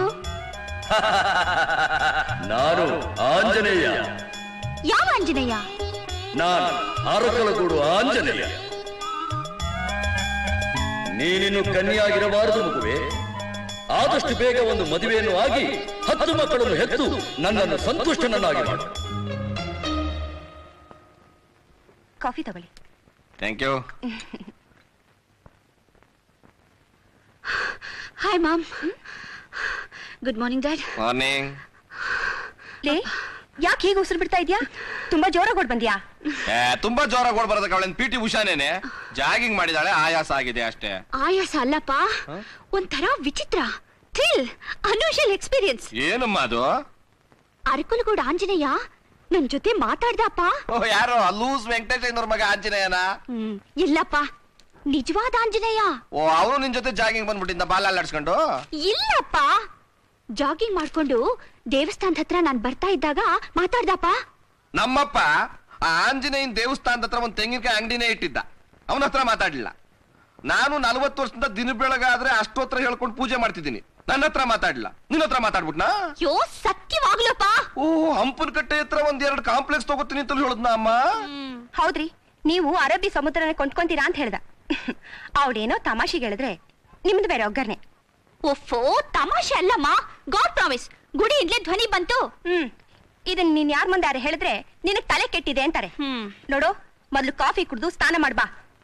ನಾನು ಆಂಜನೇಯ ಯಾವ ಆಂಜನೇಯ ನಾನು ಅರಕಲಗೂಡು ಆಂಜನೇಯ ನೀನಿನ್ನು ಕನ್ಯಾಗಿರಬಾರದು ಮಗುವೆ ಆದಷ್ಟು ಬೇಗ ಒಂದು ಮದುವೆಯನ್ನು ಆಗಿ ಹತ್ತು ಮಕ್ಕಳನ್ನು ಹೆತ್ತು ನನ್ನನ್ನು ಸಂತುಷ್ಟನನ್ನಾಗಿ ಮಾಡು ಕಾಫಿ ತಗೊಳ್ಳಿ thank you hi mom good morning dad morning ಲೇ ಯಾಕೆ ಹೀಗೆ ಉಸಿರು ಬಿಡ್ತಾ ಇದ್ಯಾ ತುಂಬಾ ಜೋರಾಗಿ ಓಡ್ ಬಂದ್ಯಾ ಏ ತುಂಬಾ ಜೋರಾಗಿ ಓಡ್ ಬರೋದಕ್ಕೆ ಅವಳೇನ್ ಪಿ ಟಿ ಉಷಾನೇನೆ ಜಾಗಿಂಗ್ ಮಾಡಿದಾಳೆ ಆಯಾಸ ಆಗಿದೆ ಅಷ್ಟೇ ಆಯಾಸ ಅಲ್ಲಪ್ಪ ಒಂಥರ ವಿಚಿತ್ರ ಥ್ರಿಲ್ ಅನ್ಯೂಶಲ್ ಎಕ್ಸ್ಪೀರಿಯನ್ಸ್ ಏನಮ್ಮ ಅದು ಅರಕಲಗೂಡ ಆಂಜನೇಯ ನನ್ ಜೊತೆ ಮಾತಾಡ್ದಪ್ಪ ಓ ಯಾರು ಲೂಸ್ ವೆಂಕಟೇಶಯ್ಯನವ್ರ ಮಗ ಆಂಜನೇಯನ ಹ್ಮ್ ಇಲ್ಲಪ್ಪ ನಿಜವಾದ ಆಂಜನೇಯ ಓ ಅವನು ನಿನ್ ಜೊತೆ ಜಾಗಿಂಗ್ ಬಂದ್ಬಿಟ್ಟಿದ್ದ ಬಾಲ ಅಲ್ಲಾಡ್ಸ್ಕೊಂಡು ಇಲ್ಲಪ್ಪ ಜಾಗಿಂಗ್ ಮಾಡ್ಕೊಂಡು ದೇವಸ್ಥಾನದ ಹತ್ರ ನಾನ್ ಬರ್ತಾ ಇದ್ದಾಗ ಮಾತಾಡ್ದಪ್ಪ ನಮ್ಮಪ್ಪ ಆ ಆಂಜನೇಯನ್ ದೇವಸ್ಥಾನದ ಹತ್ರ ಒಂದು ತೆಂಗಿನಕಾಯಿ ಅಂಗಡಿನೇ ಇಟ್ಟಿದ್ದ ಅವನ ಹತ್ರ ಮಾತಾಡ್ಲಿಲ್ಲ ನಾನು ನಲವತ್ತು ವರ್ಷದಿಂದ ದಿನ ಬೆಳಗಾದ್ರೆ ಅಷ್ಟೋತ್ರ ಹೇಳ್ಕೊಂಡು ಪೂಜೆ ಮಾಡ್ತಿದ್ದೀನಿ ನನ್ನ ಹತ್ರ ಮಾತಾಡ್ಲಿಲ್ಲ ನಿನ್ನ ಹತ್ರ ಮಾತಾಡ್ಬಿಟ್ನಾ ಯೋ ಸತ್ಯವಾಗ್ಲಪ್ಪ ಓ ಹಂಪನ ಕಟ್ಟೆ ಹತ್ರ ಒಂದ್ ಎರಡು ಕಾಂಪ್ಲೆಕ್ಸ್ ತಗೋತೀನಿ ಅಂತ ಹೇಳದ್ನ ಅಮ್ಮ ಹೌದ್ರಿ ನೀವು ಅರಬ್ಬಿ ಸಮುದ್ರನ ಕೊಂಡ್ಕೊಂತೀರಾ ಅಂತ ಹೇಳ್ದ ಅವಳೇನೋ ತಮಾಷೆಗೆ ಹೇಳಿದ್ರೆ ನಿಮ್ದು ಬೇರೆ ಒಗ್ಗರ್ನೆ ಒಫೋ ತಮಾಷೆ ಅಲ್ಲಮ್ಮ ಗಾಡ್ ಪ್ರಾಮಿಸ್ ಗುಡಿಯಿಂದಲೇ ಧ್ವನಿ ಬಂತು ಹ್ಮ್ ಇದನ್ ನೀನ್ ಯಾರ ಮುಂದೆ ಯಾರು ಹೇಳಿದ್ರೆ ನಿನಗ್ ತಲೆ ಕೆಟ್ಟಿದೆ ಅಂತಾರೆ ನೋಡು ಮೊದ್ಲು ಕಾಫಿ ಕುಡ್ದು ಸ್ನಾನ ಮಾಡ್ಬಾ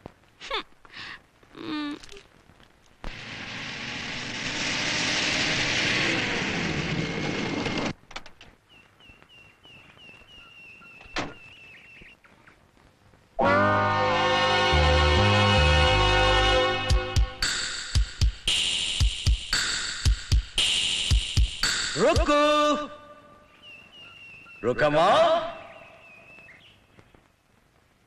ರುಕ್ಕು ರುಕಮ್ಮ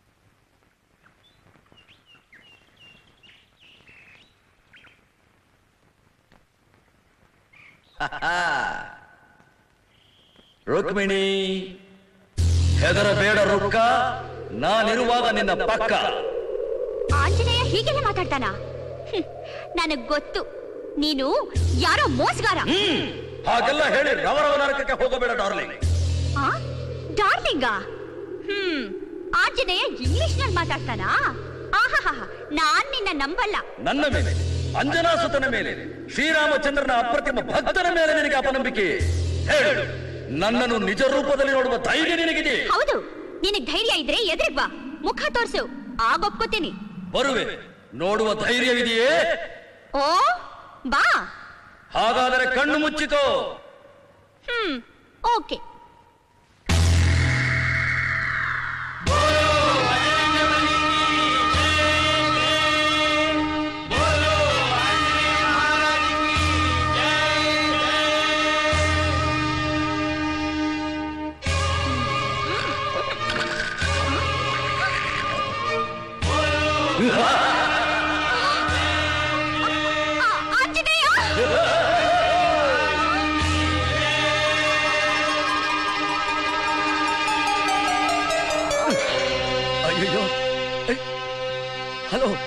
ರುಕ್ಮಿಣಿ ಹೆದರಬೇಡ ರುಕ್ಕ ನಾನಿರುವಾಗ ನಿನ್ನ ಪಕ್ಕ ಆಂಜನೇಯ ಹೀಗೆಲ್ಲ ಮಾತಾಡ್ತಾನ ನನಗ್ ಗೊತ್ತು ನೀನು ಯಾರೋ ಮೋಸಗಾರ ಹಾಗೆಲ್ಲ ಹೇಳಿ ರವರವ ನರಕಕ್ಕೆ ಹೋಗಬೇಡ ಡಾರ್ಲಿಂಗ್ ಆ? ಡಾರ್ಲಿಂಗ ಹ್ಮ್ ಆಂಜನೇಯ ಇಂಗ್ಲಿಷ್ ನಲ್ಲಿ ಮಾತಾಡ್ತಾನಾ ಆಹಾಹಾ ನಾನ್ ನಿನ್ನ ನಂಬಲ್ಲ ನನ್ನ ಮೇಲೆ ಅಂಜನಾಸುತನ ಮೇಲೆ ಶ್ರೀರಾಮಚಂದ್ರನ ಅಪ್ರತಿಮ ಭಕ್ತನ ಮೇಲೆ ನಿನಗೆ ಅಪನಂಬಿಕೆ ಹೇಳು ನನ್ನನ್ನು ನಿಜ ರೂಪದಲ್ಲಿ ನೋಡುವ ಧೈರ್ಯ ನಿನಗಿದೆ ಹೌದು ನಿನಗ್ ಧೈರ್ಯ ಇದ್ರೆ ಎದುರಿಗ್ ಬಾ ಮುಖ ತೋರ್ಸು ಆಗೊಪ್ಕೋತೀನಿ ಬರುವೆ ನೋಡುವ ಧೈರ್ಯವಿದೆಯೇ ಓ ಬಾ ಹಾಗಾದರೆ ಕಣ್ಣು ಮುಚ್ಚಿಕೋ ಹ್ಮ್ ಓಕೆ ಆಂಜನೇಯ ಅಯ್ಯೋ ಹಲೋ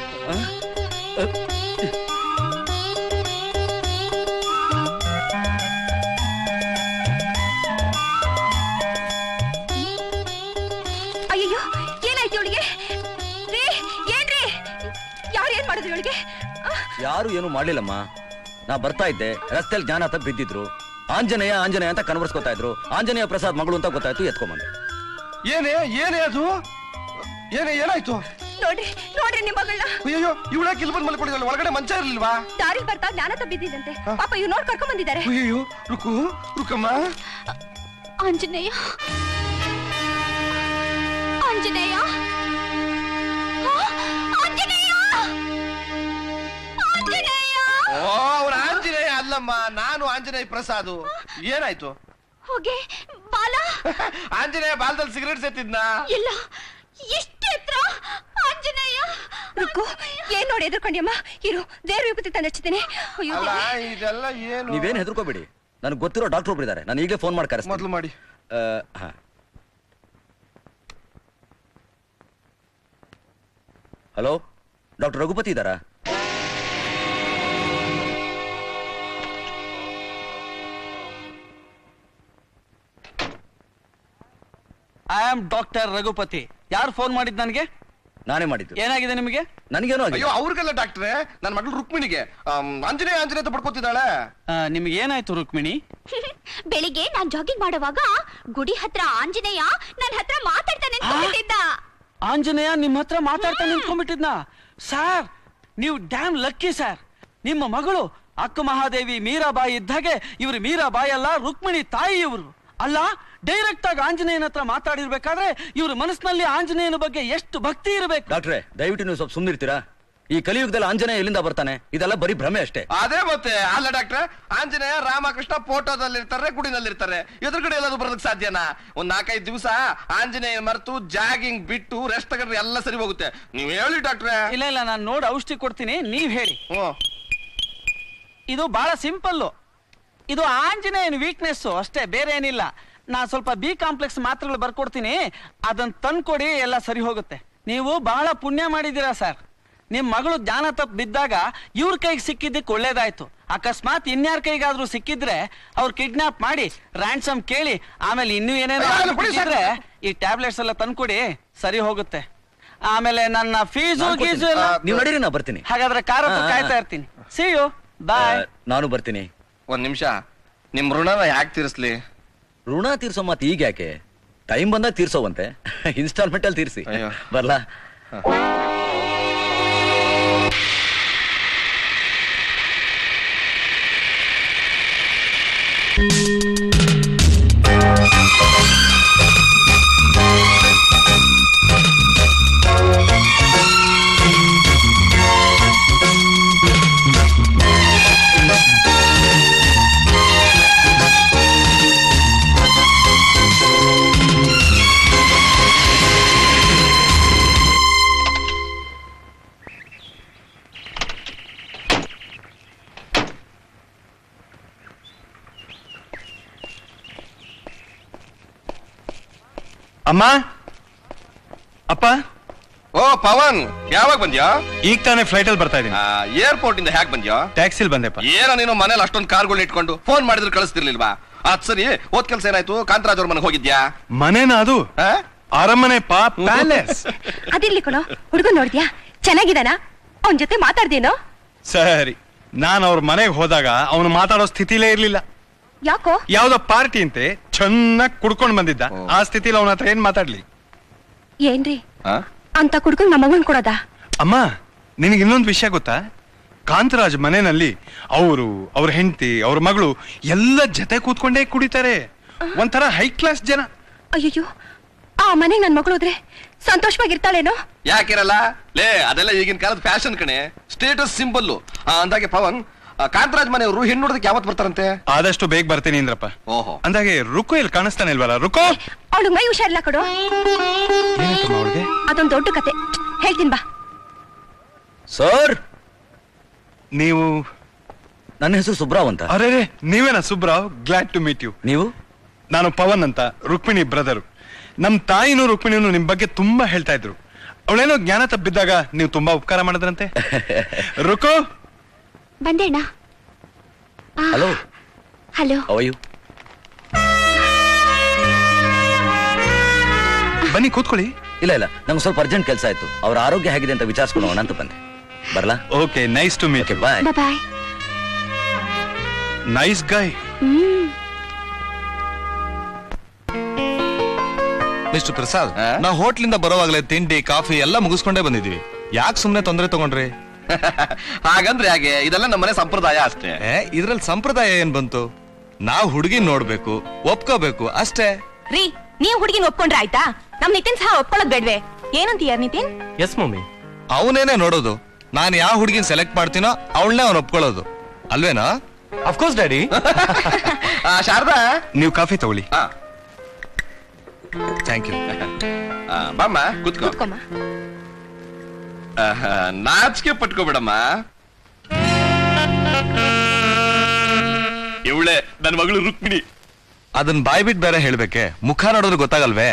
ಅಯ್ಯಯ್ಯೋ ಏನಾಯ್ತು ಇವಳಿಗೆ ರೀ ಏನ್ರಿ ಯಾರು ಏನ್ ಮಾಡಿದ್ರು ಇವಳಿಗೆ ಯಾರು ಏನು ಮಾಡ್ಲಿಲ್ಲಮ್ಮ ನಾ ಬರ್ತಾ ಇದ್ದೆ ರಸ್ತೆಯಲ್ಲಿ ಜ್ಞಾನ ತಪ್ಪಿ ಬಿದ್ದಿದ್ರು ಆಂಜನೇಯ ಆಂಜನೇಯ ಅಂತ ಕನ್ವರ್ಸ್ಕೊತಾ ಇದ್ರು ಆಂಜನೇಯ ಪ್ರಸಾದ್ ಮಗಳು ಅಂತ ಗೊತ್ತಾಯ್ತು ಎತ್ಕೊಂಬಂದೆ ಏನೇ ಏನೇ ಅದು ಏನೇ ಏನಾಯ್ತು ನೋಡ್ರಿ ನೋಡ್ರಿ ನಿಮ್ಮ ಮಗಳನ್ನ ಅಯ್ಯೋ ಇವಳಾಕೆ ಇಲ್ಲಿ ಬಂದು ಮಲ್ಕೊಂಡಿದ್ದಾಳೆ ಒಳಗಡೆ ಮಂಚ ಇರ್ಲಿಲ್ವಾ ದಾರಿ ಬರ್ತಾ ಜ್ಞಾನ ತಬ್ಬಿದ್ದಂತೆ ಪಾಪ ಇವ್ ನೋಡ್ ಕರ್ಕೊಂಡ್ ಬಂದಿದ್ದಾರೆ ಅಯ್ಯೋ ರುಕು ರುಕಮ್ಮ ಆಂಜನೇಯ ಆಂಜನೇಯ ಆ, ಆಂಜನೇಯ ಆಂಜನೇಯ ಓ ಅವ್ರ ಆಂಜನೇಯ ಅಲ್ಲಮ್ಮ ನಾನು ಆಂಜನೇಯ ಪ್ರಸಾದ್ ಏನಾಯ್ತು ಹೋಗೆ ಬಾಲ ಆಂಜನೇಯ ಬಾಲದಲ್ಲಿ ಸಿಗರೇಟ್ ಸೇತಿದ್ನಾ ಇಲ್ಲ ಎಷ್ಟು ಎತ್ತರ ಆಂಜನೇಯ ರುಕ್ಕು ಏನ್ ನೋಡಿ ಎದುರ್ಕೊಂಡ್ಯಮ್ಮ ಇರು ದೇವ್ರ ವಿಭೂತಿ ತಂದು ಹಚ್ಚಿದ್ದೀನಿ ಅಯ್ಯೋ ಅಲ್ಲ ದೇವ್ರೇ. ಇದೆಲ್ಲ ಏನು ನೀವೇನ್ ಹೆದರ್ಕೋಬೇಡಿ ನನಗೆ ಗೊತ್ತಿರೋ ಡಾಕ್ಟರ್ ಒಬ್ರು ಇದ್ದಾರೆ ನಾನು ಈಗಲೇ ಫೋನ್ ಮಾಡಿ ಕರೆಸ್ತೀನಿ ಮೊದಲು ಮಾಡಿ ಆ, ಹಾ. ಹಲೋ ಡಾಕ್ಟರ್ ರಘುಪತಿ ಇದ್ದಾರಾ ಐ ಆಮ್ ಡಾಕ್ಟರ್ ರಘುಪತಿ ಯಾರು ಫೋನ್ ಮಾಡಿದ್ ನನಗೆ ನಾನೇ ಮಾಡಿದ್ದು ಏನಾಗಿದೆ ನಿಮಗೆ ನನಗೇನೋ ಅಯ್ಯೋ ಅವ್ರಿಗೆಲ್ಲ ಡಾಕ್ಟ್ರೆ ನನ್ನ ಮಗಳು ರುಕ್ಮಿಣಿಗೆ ಆಮ್, ಆಂಜನೇಯ ಆಂಜನೇಯ ಅಂತ ಪಡ್ಕೋತಿದ್ದಾಳೆ ನಿಮ್ಗೆ ಏನಾಯ್ತು ರುಕ್ಮಿಣಿ ಬೆಳಿಗ್ಗೆ ನಾನ್ ಜಾಗಿಂಗ್ ಮಾಡುವಾಗ ಗುಡಿ ಹತ್ರ ಆಂಜನೇಯ ನನ್ ಹತ್ರ ಮಾತಾಡ್ತಾನೆ ಅನ್ಕೊಂಡಿದ್ದ ಆಂಜನೇಯ ನಿಮ್ಮ ಹತ್ರ ಮಾತಾಡ್ತಾ ನಿಂತ್ಕೊಂಡ್ಬಿಟ್ಟಿದ್ನ ಸರ್ ನೀವು ಡ್ಯಾಮ್ ಲಕ್ಕಿ ಸರ್ ನಿಮ್ಮ ಮಗಳು ಅಕ್ಕ ಮಹಾದೇವಿ ಮೀರಾಬಾಯಿ ಇದ್ದಾಗೆ ಇವ್ರು ಮೀರಾಬಾಯಿ ಅಲ್ಲ ರುಕ್ಮಿಣಿ ತಾಯಿ ಇವರು ಅಲ್ಲ ಡೈರೆಕ್ಟ್ ಆಗಿ ಆಂಜನೇಯನ ಹತ್ರ ಮಾತಾಡಿರ್ಬೇಕಾದ್ರೆ ಇವ್ರ ಮನಸ್ಸಿನಲ್ಲಿ ಆಂಜನೇಯನ ಬಗ್ಗೆ ಎಷ್ಟು ಭಕ್ತಿ ಇರಬೇಕು ಡಾಕ್ಟ್ರೆ ದಯವಿಟ್ಟು ನೀವು ಸ್ವಲ್ಪ ಸುಮ್ಮನಿರ್ತೀರಾ ಈ ಕಲಿಯುಗದಲ್ಲಿ ಆಂಜನೇಯ ಎಲ್ಲಿಂದ ಬರ್ತಾನೆ ಇದೆಲ್ಲ ಬರೀ ಭ್ರಮೆ ಅಷ್ಟೇ ಅದೇ ಮತ್ತೆ ಅಲ್ಲ ಡಾಕ್ಟ್ರೆ ಆಂಜನೇಯ ರಾಮಕೃಷ್ಣ ಫೋಟೋದಲ್ಲಿ ಇರ್ತಾರೆ ಗುಡಿನಲ್ಲಿ ಇರ್ತಾರೆ ಎದುರುಗಡೆ ಎಲ್ಲಾದ್ರು ಬರೋದಕ್ಕೆ ಸಾಧ್ಯನಾ ಒಂದ್ ನಾಲ್ಕೈದು ದಿವಸ ಆಂಜನೇಯ ಮರೆತು ಜಾಗಿಂಗ್ ಬಿಟ್ಟು ರೆಸ್ಟ್ ತಗೊಂಡ್ರೆ ಎಲ್ಲ ಸರಿ ಹೋಗುತ್ತೆ ನೀವ್ ಹೇಳಿ ಡಾಕ್ಟ್ರೆ ಇಲ್ಲ ಇಲ್ಲ ನಾನು ನೋಡಿ ಔಷಧಿ ಕೊಡ್ತೀನಿ ನೀವ್ ಹೇಳಿ ಹ್ಮ್ ಇದು ಬಹಳ ಸಿಂಪಲ್ಲು ಇದು ಆಂಜನೇಯನ ವೀಕ್ನೆಸ್ ಅಷ್ಟೇ ಬೇರೆ ಏನಿಲ್ಲ ನಾ ಸ್ವಲ್ಪ ಬಿ ಕಾಂಪ್ಲೆಕ್ಸ್ ಮಾತ್ರೆಗಳು ಬರ್ಕೊಡ್ತೀನಿ ಅದನ್ನ ತಂದ್ಕೊಡಿ ಎಲ್ಲ ಸರಿ ಹೋಗುತ್ತೆ ನೀವು ಬಹಳ ಪುಣ್ಯ ಮಾಡಿದ್ದೀರಾ ಸರ್ ನಿಮ್ ಮಗಳು ಜ್ಞಾನ ತಪ್ಪು ಬಿದ್ದಾಗ ಇವ್ರ ಕೈಗೆ ಸಿಕ್ಕಿದ್ದಕ್ಕೆ ಒಳ್ಳೇದಾಯ್ತು ಅಕಸ್ಮಾತ್ ಇನ್ಯಾರ ಕೈಗಾದ್ರೂ ಸಿಕ್ಕಿದ್ರೆ ಅವ್ರು ಕಿಡ್ನಾಪ್ ಮಾಡಿ ರ್ಯಾನ್ಸಮ್ ಕೇಳಿ ಆಮೇಲೆ ಇನ್ನೂ ಏನೇನೋ ಅಯ್ಯೋ, ಅಲ್ಲ, ಬಿಡಿ ಸರ್. ಆಗ್ಬಿಟ್ಟಿದ್ರೆ ಈ ಟ್ಯಾಬ್ಲೆಟ್ಸ್ ಎಲ್ಲ ತಂದ್ಕೊಡಿ ಸರಿ ಹೋಗುತ್ತೆ ಆಮೇಲೆ ನನ್ನ ಫೀಸು ನಾನ್ ಕೊಡ್ತೀನಿ. ಗೀಸು ಎಲ್ಲ ಆ, ನೀವ್ ನಡೀರಿ ನಾ ಬರ್ತೀನಿ ಹಾಗಾದ್ರೆ ಕಾರ ಹಾ, ಹಾ. ಕಾಯ್ತಾ ಇರ್ತೀನಿ ಸಿ ಯು ಬಾಯ್ ಆ, ನಾನು ಬರ್ತೀನಿ ಒಂದ್ ನಿಮಿಷ ನಿಮ್ ಋಣನ ಯಾಕೆ ತೀರಿಸ್ಲಿ ಋಣ ತೀರ್ಸೋ ಮಾತು ಈಗ ಯಾಕೆ ಟೈಮ್ ಬಂದಾಗ ತೀರ್ಸೋವಂತೆ ಇನ್ಸ್ಟಾಲ್ಮೆಂಟ್ ಅಲ್ಲಿ ತೀರ್ಸಿ ಅಯ್ಯೋ. ಬರ್ಲಾ ಅಮ್ಮ ಅಪ್ಪ ಓ ಪವನ್ ಯಾವಾಗ ಬಂದ್ಯಾ ಈಗ ತಾನೇ ಫ್ಲೈಟ್ ಅಲ್ಲಿ ಬರ್ತಾ ಇದೀನಿ ಏರ್ಪೋರ್ಟ್ ಇಂದ ಹ್ಯಾಕ್ ಬಂದ್ಯಾ ಟ್ಯಾಕ್ಸಿಲ್ ಬಂದೆಪ್ಪ ಏನೋ ನೀನು ಮನೇಲಿ ಅಷ್ಟೊಂದು ಕಾರ್ಗಳು ಇಟ್ಕೊಂಡು ಫೋನ್ ಮಾಡಿದ್ರೆ ಕಳಿಸ್ತಿರ್ಲಿಲ್ವಾ ಅದ್ ಸರಿ ಓದ್ ಕೆಲ್ಸ ಏನಾಯ್ತು ಕಾಂತರಾಜ್ ಅವ್ರ ಮನೆಗೆ ಹೋಗಿದ್ಯಾ ಮನೇನ ಅದು ಅರಮನೆ ಪಾ ಪ್ಯಾಲೇಸ್ ಅದಿರ್ಲಿ ಕಣೋ ಹುಡುಗ ನೋಡ್ದ್ಯಾ ಚೆನ್ನಾಗಿದಾನ ಅವನ್ ಜೊತೆ ಮಾತಾಡ್ದೇನೋ ಸರಿ ನಾನು ಅವ್ರ ಮನೆಗೆ ಹೋದಾಗ ಅವನು ಮಾತಾಡೋ ಸ್ಥಿತಿಲೇ ಇರ್ಲಿಲ್ಲ ಯಾಕೋ ಯಾವ್ದೋ ಪಾರ್ಟಿ ಅಂತೆ ಚೆನ್ನಾಗಿ ಕುಡ್ಕೊಂಡ್ ಬಂದಿದ್ದ ಆ ಸ್ಥಿತಿಲಿ ಅವನ ಹತ್ರ ಏನ್ ಮಾತಾಡ್ಲಿ ಏನ್ರಿ ಅಂತ ಕುಡ್ಕೊಂಡ್ ನಮ್ಮಗನ್ ಕೊಡೋದಾ ಅಮ್ಮ ನಿನಗೆ ಇನ್ನೊಂದು ವಿಷಯ ಗೊತ್ತಾ ಕಾಂತರಾಜ್ ಮನೆಯಲ್ಲಿ ಅವರು ಅವ್ರ ಹೆಂಡತಿ ಅವ್ರ ಮಗಳು ಎಲ್ಲ ಜೊತೆ ಕೂತ್ಕೊಂಡೇ ಕುಡಿತಾರೆ ಒಂಥರ ಹೈ ಕ್ಲಾಸ್ ಜನ ಅಯ್ಯಯ್ಯೋ ಆ ಮನೆಗ್ ನನ್ ಮಗಳು ಹೋದ್ರೆ ಸಂತೋಷವಾಗಿರ್ತಾಳೇನೋ ಯಾಕಿರಲ್ಲ ಲೇ ಅದೆಲ್ಲ ಈಗಿನ ಕಾಲದ ಫ್ಯಾಷನ್ ಕಣೆ ಸ್ಟೇಟಸ್ ಸಿಂಬಲ್ ಅಂದಾಗೆ ಪವನ್ ಆ, ಕಾಂತರಾಜ್ ಮನೆಯವರು ಹೆಣ್ಣು ನೋಡೋದಕ್ಕೆ ಯಾವತ್ ಬರ್ತಾರಂತೆ ಆದಷ್ಟು ಬೇಗ ಬರ್ತೀನಿ ಇಂದ್ರಪ್ಪ ಓಹೋ ಅಂದಾಗೆ ರುಕು ಇಲ್ಲಿ ಕಾಣಿಸ್ತಾನೆ ಇಲ್ವಲ್ಲ ರುಕೋ ಅವಳು ಮೈ ಹುಷಾರಿಲ್ಲ ಕೊಡು ಏನಾಯ್ತಮ್ಮ ಅವಳಿಗೆ ಅದೊಂದ್ ದೊಡ್ಡ ಕತೆ ಹೇಳ್ತೀನಿ ಬಾ ಸರ್ ನೀವು ನನ್ನ ಹೆಸರು ಸುಬ್ರಾವ್ ಅಂತ ಅರೆ ನೀವೇನಾ Subrao glad to meet you ನೀವು ನಾನು ಪವನ್ ಅಂತ ರುಕ್ಮಿಣಿ ಬ್ರದರು ನಮ್ ತಾಯಿನೂ ರುಕ್ಮಿಣಿನೂ ನಿಮ್ ಬಗ್ಗೆ ತುಂಬಾ ಹೇಳ್ತಾ ಇದ್ರು ಅವಳೇನೋ ಜ್ಞಾನ ತಪ್ಪಿದ್ದಾಗ ನೀವು ತುಂಬಾ ಉಪಕಾರ ಮಾಡಿದ್ರಂತೆ ರುಕೋ ಬಂದೆ ಅಣ್ಣ ಹಲೋ ಹಲೋ ಅವಯು ಬನ್ನಿ ಕೂತ್ಕೊಳ್ಳಿ ಇಲ್ಲ ಇಲ್ಲ ನಂಗೆ ಸ್ವಲ್ಪ ಅರ್ಜೆಂಟ್ ಕೆಲಸ ಆಯ್ತು ಅವ್ರ ಆರೋಗ್ಯ ಹೇಗಿದೆ ಅಂತ ವಿಚಾರಿಸ್ಕೊಳ್ಳೋಣ ಅಂತ ಬಂದೆ ಬರ್ಲಾ okay nice to meet bye bye nice guy mister Prasad ನಾವು ಹೋಟ್ಲಿಂದ ಬರೋವಾಗಲೇ ತಿಂಡಿ ಕಾಫಿ ಎಲ್ಲ ಮುಗಿಸ್ಕೊಂಡೇ ಬಂದಿದೀವಿ ಯಾಕೆ ಸುಮ್ನೆ ತೊಂದರೆ ತಗೊಂಡ್ರಿ ಹಾಗಂದ್ರೆ ಹಾಗೆ ಇದೆಲ್ಲ ನಮ್ಮನೆ ಸಂಪ್ರದಾಯ ಅಷ್ಟೇ ಏ ಇದ್ರಲ್ಲಿ ಸಂಪ್ರದಾಯ ಏನ್ ಬಂತು ನಾವು ಹುಡುಗಿ ನೋಡ್ಬೇಕು ಒಪ್ಕೋಬೇಕು ಅಷ್ಟೇ ರೀ ನೀವ್ ಹುಡುಗಿನ ಒಪ್ಕೊಂಡ್ರೆ ಆಯ್ತಾ ನಮ್ ನಿತಿನ್ ಸಹ ಒಪ್ಕೊಳ್ಳೋದ್ ಬೇಡ್ವೆ ಏನಂತೀಯ ನಿತಿನ್ ಎಸ್ ಮಮ್ಮಿ ಅವನೇನೆ ನೋಡೋದು ನಾನು ಯಾವ ಹುಡುಗಿನ ಸೆಲೆಕ್ಟ್ ಮಾಡ್ತೀನೋ ಅವಳನ್ನೇ ಅವ್ನು ಒಪ್ಕೊಳ್ಳೋದು ಅಲ್ವೇನಾ ಅಫ್ಕೋರ್ಸ್ ಡ್ಯಾಡಿ ಶಾರದಾ ನೀವು ಕಾಫಿ ತಗೊಳ್ಳಿ ಥ್ಯಾಂಕ್ ಯು ಬಾಮ್ಮ ಕುತ್ಕೋ ಆಹಾ, ನಾಚಿಕೆ ಪಟ್ಕೋಬೇಡಮ್ಮ ಇವಳೆ ನನ್ನ ಮಗಳು ರುಕ್ಮಿಣಿ ಅದನ್ನ ಬಾಯ್ ಬಿಟ್ ಬೇರೆ ಹೇಳ್ಬೇಕೆ ಮುಖ ನೋಡಿದ್ರೆ ಗೊತ್ತಾಗಲ್ವೇ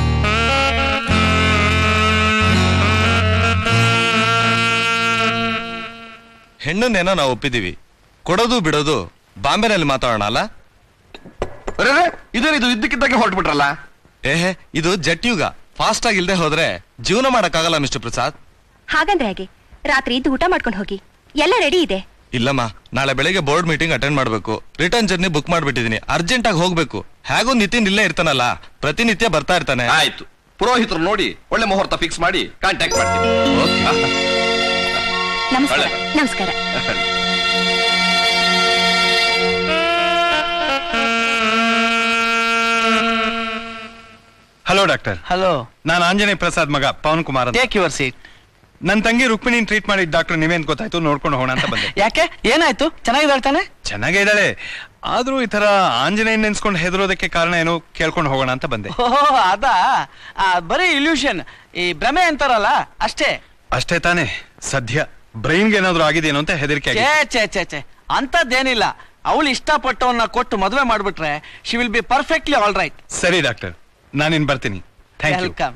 ಹೆಣ್ಣನ್ನೇನೋ ನಾವು ಒಪ್ಪಿದೀವಿ ಕೊಡೋದು ಬಿಡೋದು ಬಾಂಬೆನಲ್ಲಿ ಮಾತಾಡೋಣ ಅಲ್ಲ ಇದೇನಿದು ಇದ್ದಕ್ಕಿದ್ದಾಗೆ ಹೊರಟ್ಬಿಟ್ರಲ್ಲ ಏಹೆ ಇದು ಜಟ್ ಯುಗ ಫಾಸ್ಟ್ ಆಗಿ ಇಲ್ದೆ ಹೋದ್ರೆ ಜೀವನ ಮಾಡಕ್ಕಾಗಲ್ಲ ಮಿಸ್ಟರ್ ಪ್ರಸಾದ್ ಹಾಗಂದ್ರೆ ಹೇಗೆ ರಾತ್ರಿ ಇದ್ದು ಊಟ ಮಾಡ್ಕೊಂಡು ಹೋಗಿ ಎಲ್ಲ ರೆಡಿ ಇದೆ ಇಲ್ಲಮ್ಮ ನಾಳೆ ಬೆಳಿಗ್ಗೆ ಬೋರ್ಡ್ ಮೀಟಿಂಗ್ ಅಟೆಂಡ್ ಮಾಡ್ಬೇಕು ರಿಟರ್ನ್ ಜರ್ನಿ ಬುಕ್ ಮಾಡ್ಬಿಟ್ಟಿದೀನಿ ಅರ್ಜೆಂಟ್ ಆಗಿ ಹೋಗ್ಬೇಕು ಹೇಗೂ ನಿತಿನ್ ಇಲ್ಲೇ ಇರ್ತಾನಲ್ಲ ಪ್ರತಿನಿತ್ಯ ಬರ್ತಾ ಇರ್ತಾನೆ ಆಯ್ತು ಪುರೋಹಿತರು ನೋಡಿ ಒಳ್ಳೆ ಮುಹೂರ್ತ ಫಿಕ್ಸ್ ಮಾಡಿ ಕಾಂಟ್ಯಾಕ್ಟ್ ಮಾಡ್ತೀನಿ ನಮಸ್ಕಾರ ಒಳ್ಳೆ. ನಮಸ್ಕಾರ ಹಲೋ ಡಾಕ್ಟರ್ ಹಲೋ ನಾನು ಆಂಜನೇಯ ಪ್ರಸಾದ್ ಮಗ ಪವನ್ ಕುಮಾರ್ ಅಂತ ಟೇಕ್ ಯುವರ್ ಸೀಟ್ ನನ್ನ ತಂಗಿ ರುಕ್ಮಿಣಿ ಟ್ರೀಟ್ ಮಾಡಿದ ಡಾಕ್ಟರ್ ನೀವೇನ್ ಗೊತ್ತಾಯ್ತು ನೋಡ್ಕೊಂಡು ಹೋಗೋಣ ಅಂತ ಬಂದೆ ಯಾಕೆ ಏನಾಯ್ತು ಚೆನ್ನಾಗಿದ್ದಾಳೆ ತಾನೆ ಚೆನ್ನಾಗೇ ಇದ್ದಾಳೆ ಆದ್ರೂ ಈ ತರ ಆಂಜನೇಯ ನೆನ್ಸ್ಕೊಂಡು ಹೆದರೋದಕ್ಕೆ ಕಾರಣ ಏನು ಕೇಳ್ಕೊಂಡು ಹೋಗೋಣ ಅಂತ ಬಂದೆ ಓಹೋ ಅದಾ ಆ, ಬರೀ ಇಲ್ಯೂಷನ್ ಈ ಭ್ರಮೆ ಅಂತಾರಲ್ಲ ಅಷ್ಟೇ ಅಷ್ಟೇ ತಾನೇ ಸದ್ಯ ಬ್ರೈನ್ಗೆ ಏನಾದ್ರು ಆಗಿದೆಯೇನೋ ಅಂತ ಹೆದರಿಕೆ ಛೇ ಆಗಿದೆ ಛೇ ಛೇ ಛೇ ಅಂತದ್ದೇನಿಲ್ಲ ಅವಳು ಇಷ್ಟಪಟ್ಟವನ್ನ ಕೊಟ್ಟು ಮದುವೆ ಮಾಡ್ಬಿಟ್ರೆ she will be perfectly all right ಸರಿ ಡಾಕ್ಟರ್ ನಾನಿನ್ ಬರ್ತೀನಿ ಥ್ಯಾಂಕ್ ಯು ವೆಲ್ಕಮ್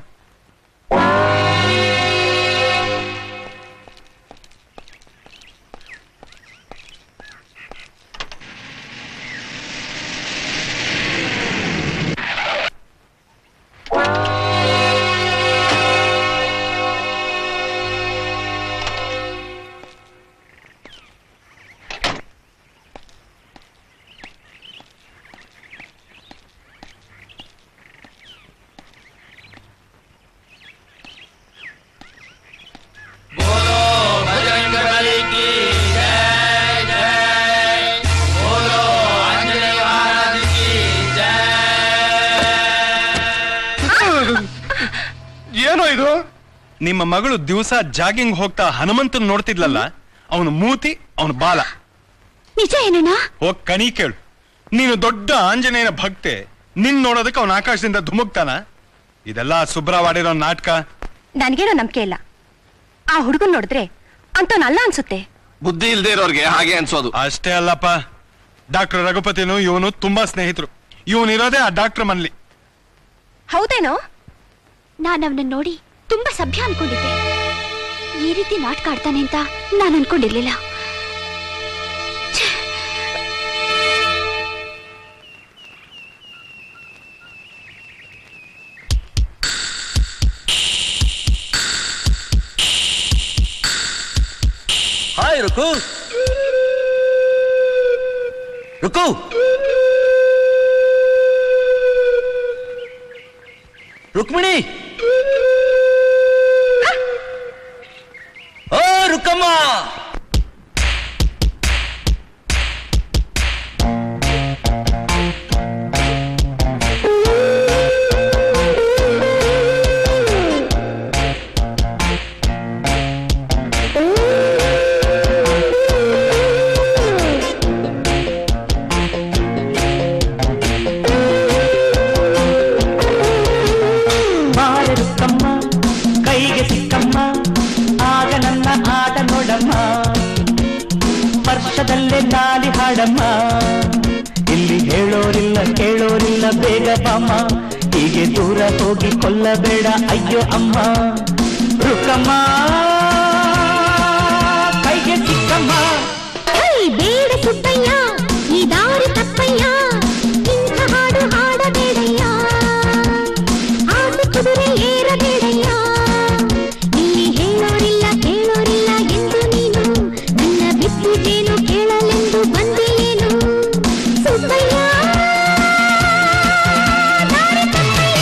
ಏನೋ ಇದು ನಿಮ್ಮ ಮಗಳು ದಿವಸ ಜಾಗಿಂಗ್ ಹೋಗ್ತಾ ಹನುಮಂತನ್ ನೋಡ್ತಿದ್ಲಲ್ಲ ಅವನು ಮೂತಿ ಅವನು ಬಾಲ ನಿಜ ಏನಣ್ಣ ಹೋಗ್ ಕಣಿ ಕೇಳು ನೀನು ದೊಡ್ಡ ಆಂಜನೇಯನ ಭಕ್ತೆ ನಿನ್ ನೋಡೋದಕ್ಕೆ ಅವನ ಆಕಾಶದಿಂದ ಧುಮುಕ್ತಾನ ಇದೆಲ್ಲ ಸುಬ್ರವಾಡಿರೋ ನಾಟಕ ನನ್ಗೇನೋ ನಂಬಿಕೆ ಇಲ್ಲ ಆ ಹುಡುಗನ್ ನೋಡಿದ್ರೆ ಅಂತವನಲ್ಲ ಅನ್ಸುತ್ತೆ ಬುದ್ಧಿ ಇಲ್ದೇ ಇರೋರ್ಗೆ ಹಾಗೆ ಅನ್ಸೋದು ಅಷ್ಟೇ ಅಲ್ಲಪ್ಪ ಡಾಕ್ಟರ್ ರಘುಪತಿನು ಇವನು ತುಂಬಾ ಸ್ನೇಹಿತರು ಇವನಿರೋದೇ ಆ ಡಾಕ್ಟರ್ ಮನ್ಲಿ ಹೌದೇನೋ ನಾನು ಅವನನ್ನ ನೋಡಿ ತುಂಬಾ ಸಭ್ಯ ಅನ್ಕೊಂಡಿದ್ದೆ ಈ ರೀತಿ ನಾಟಕ ಆಡ್ತಾನೆ ಅಂತ ನಾನು ಅನ್ಕೊಂಡಿರ್ಲಿಲ್ಲ ಹಾಯ್ ರುಕು ರುಕು ರುಕ್ಮಿಣಿ ಓ ರುಕ್ಕಮ್ಮ ಬಾರೆ ರುಕ್ಕಮ್ಮ ಕೈಗೆ ಸಿಕ್ಕಮ್ಮ ಆಗ ನನ್ನ ಆಟ ನೋಡಮ್ಮ ವರ್ಷದಲ್ಲೇ ನಾಲಿ ಹಾಡಮ್ಮ ಇಲ್ಲಿ ಹೇಳೋರಿಲ್ಲ ಕೇಳೋರಿಲ್ಲ ಬೇಗ ಬಾಮ್ಮ ಹೀಗೆ ದೂರ ಹೋಗಿ ಕೊಲ್ಲಬೇಡ ಅಯ್ಯೋ ಅಮ್ಮ ರುಕ್ಕಮ್ಮ ಕೈಗೆ ಸಿಕ್ಕಮ್ಮ ಬೇಡ ಸುಬ್ಬಯ್ಯ ಈ ದಾರಿ ತಪ್ಪಯ್ಯ ಇಂಥ ಹಾಡು ಹಾಡಬೇಡಯ್ಯ ಆಸೆ ಕುದುರೆ ಏರಬೇಡಯ್ಯ ಇಲ್ಲಿ ಹೇಳೋರಿಲ್ಲ ಕೇಳೋರಿಲ್ಲ ಎಂದು ನೀನು ನನ್ನ ಬಿಟ್ಟಿದ್ದೇನು ಕೇಳಲೆಂದು ಬಂದೆಯೇನು ಸುಬ್ಬಯ್ಯ ದಾರಿ ತಪ್ಪಯ್ಯ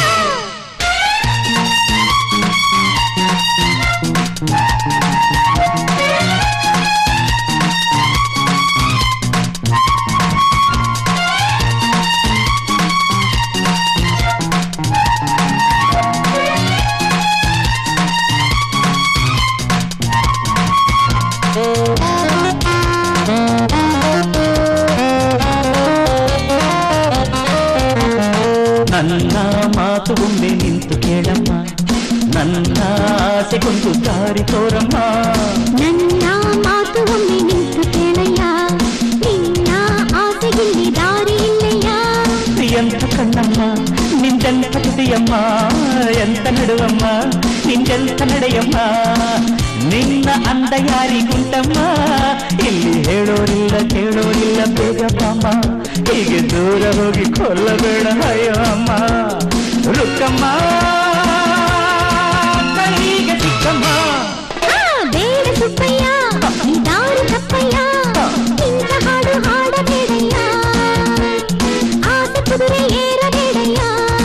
ನನ್ನ ಮಾತು ಒಮ್ಮೆ ನಿಂತು ಕೇಳಮ್ಮ ನನ್ನ ಆಸೆಗೊಂದು ದಾರಿ ತೋರಮ್ಮ ನನ್ನ ಮಾತು ಒಮ್ಮೆ ನಿಂತು ಕೇಳಯ್ಯ ನಿನ್ನ ಆಸೆಗಿಲ್ಲಿ ದಾರಿ ಇಲ್ಲಯ್ಯ ಎಂತ ಕಣ್ಣಮ್ಮ ನಿಂದೆಂತ ತುದಿಯಮ್ಮ ಎಂತ ನಡುವಮ್ಮ ನಿಂದೆಂತ ನಡೆಯಮ್ಮ ನಿನ್ನ ಅಂದ ಯಾರಿಗುಂಟಮ್ಮ ಇಲ್ಲಿ ಹೇಳೋರಿಲ್ಲ ಕೇಳೋರಿಲ್ಲ ಬೇಗ ಬಾಮ್ಮ ಹೀಗೆ ದೂರ ಹೋಗಿ ಕೊಲ್ಲಬೇಡ ಅಯ್ಯೋ ಅಮ್ಮ ರುಕ್ಕಮ್ಮ ಕೈಗೆ ಸಿಕ್ಕಮ್ಮ ಆ, ಬೇಡ ಸುಬ್ಬಯ್ಯ ಈ ದಾರಿ ತಪ್ಪಯ್ಯ ಇಂಥ ಹಾಡು ಹಾಡಬೇಡಯ್ಯ ಆಸೆ ಕುದುರೆ ಏರಬೇಡಯ್ಯ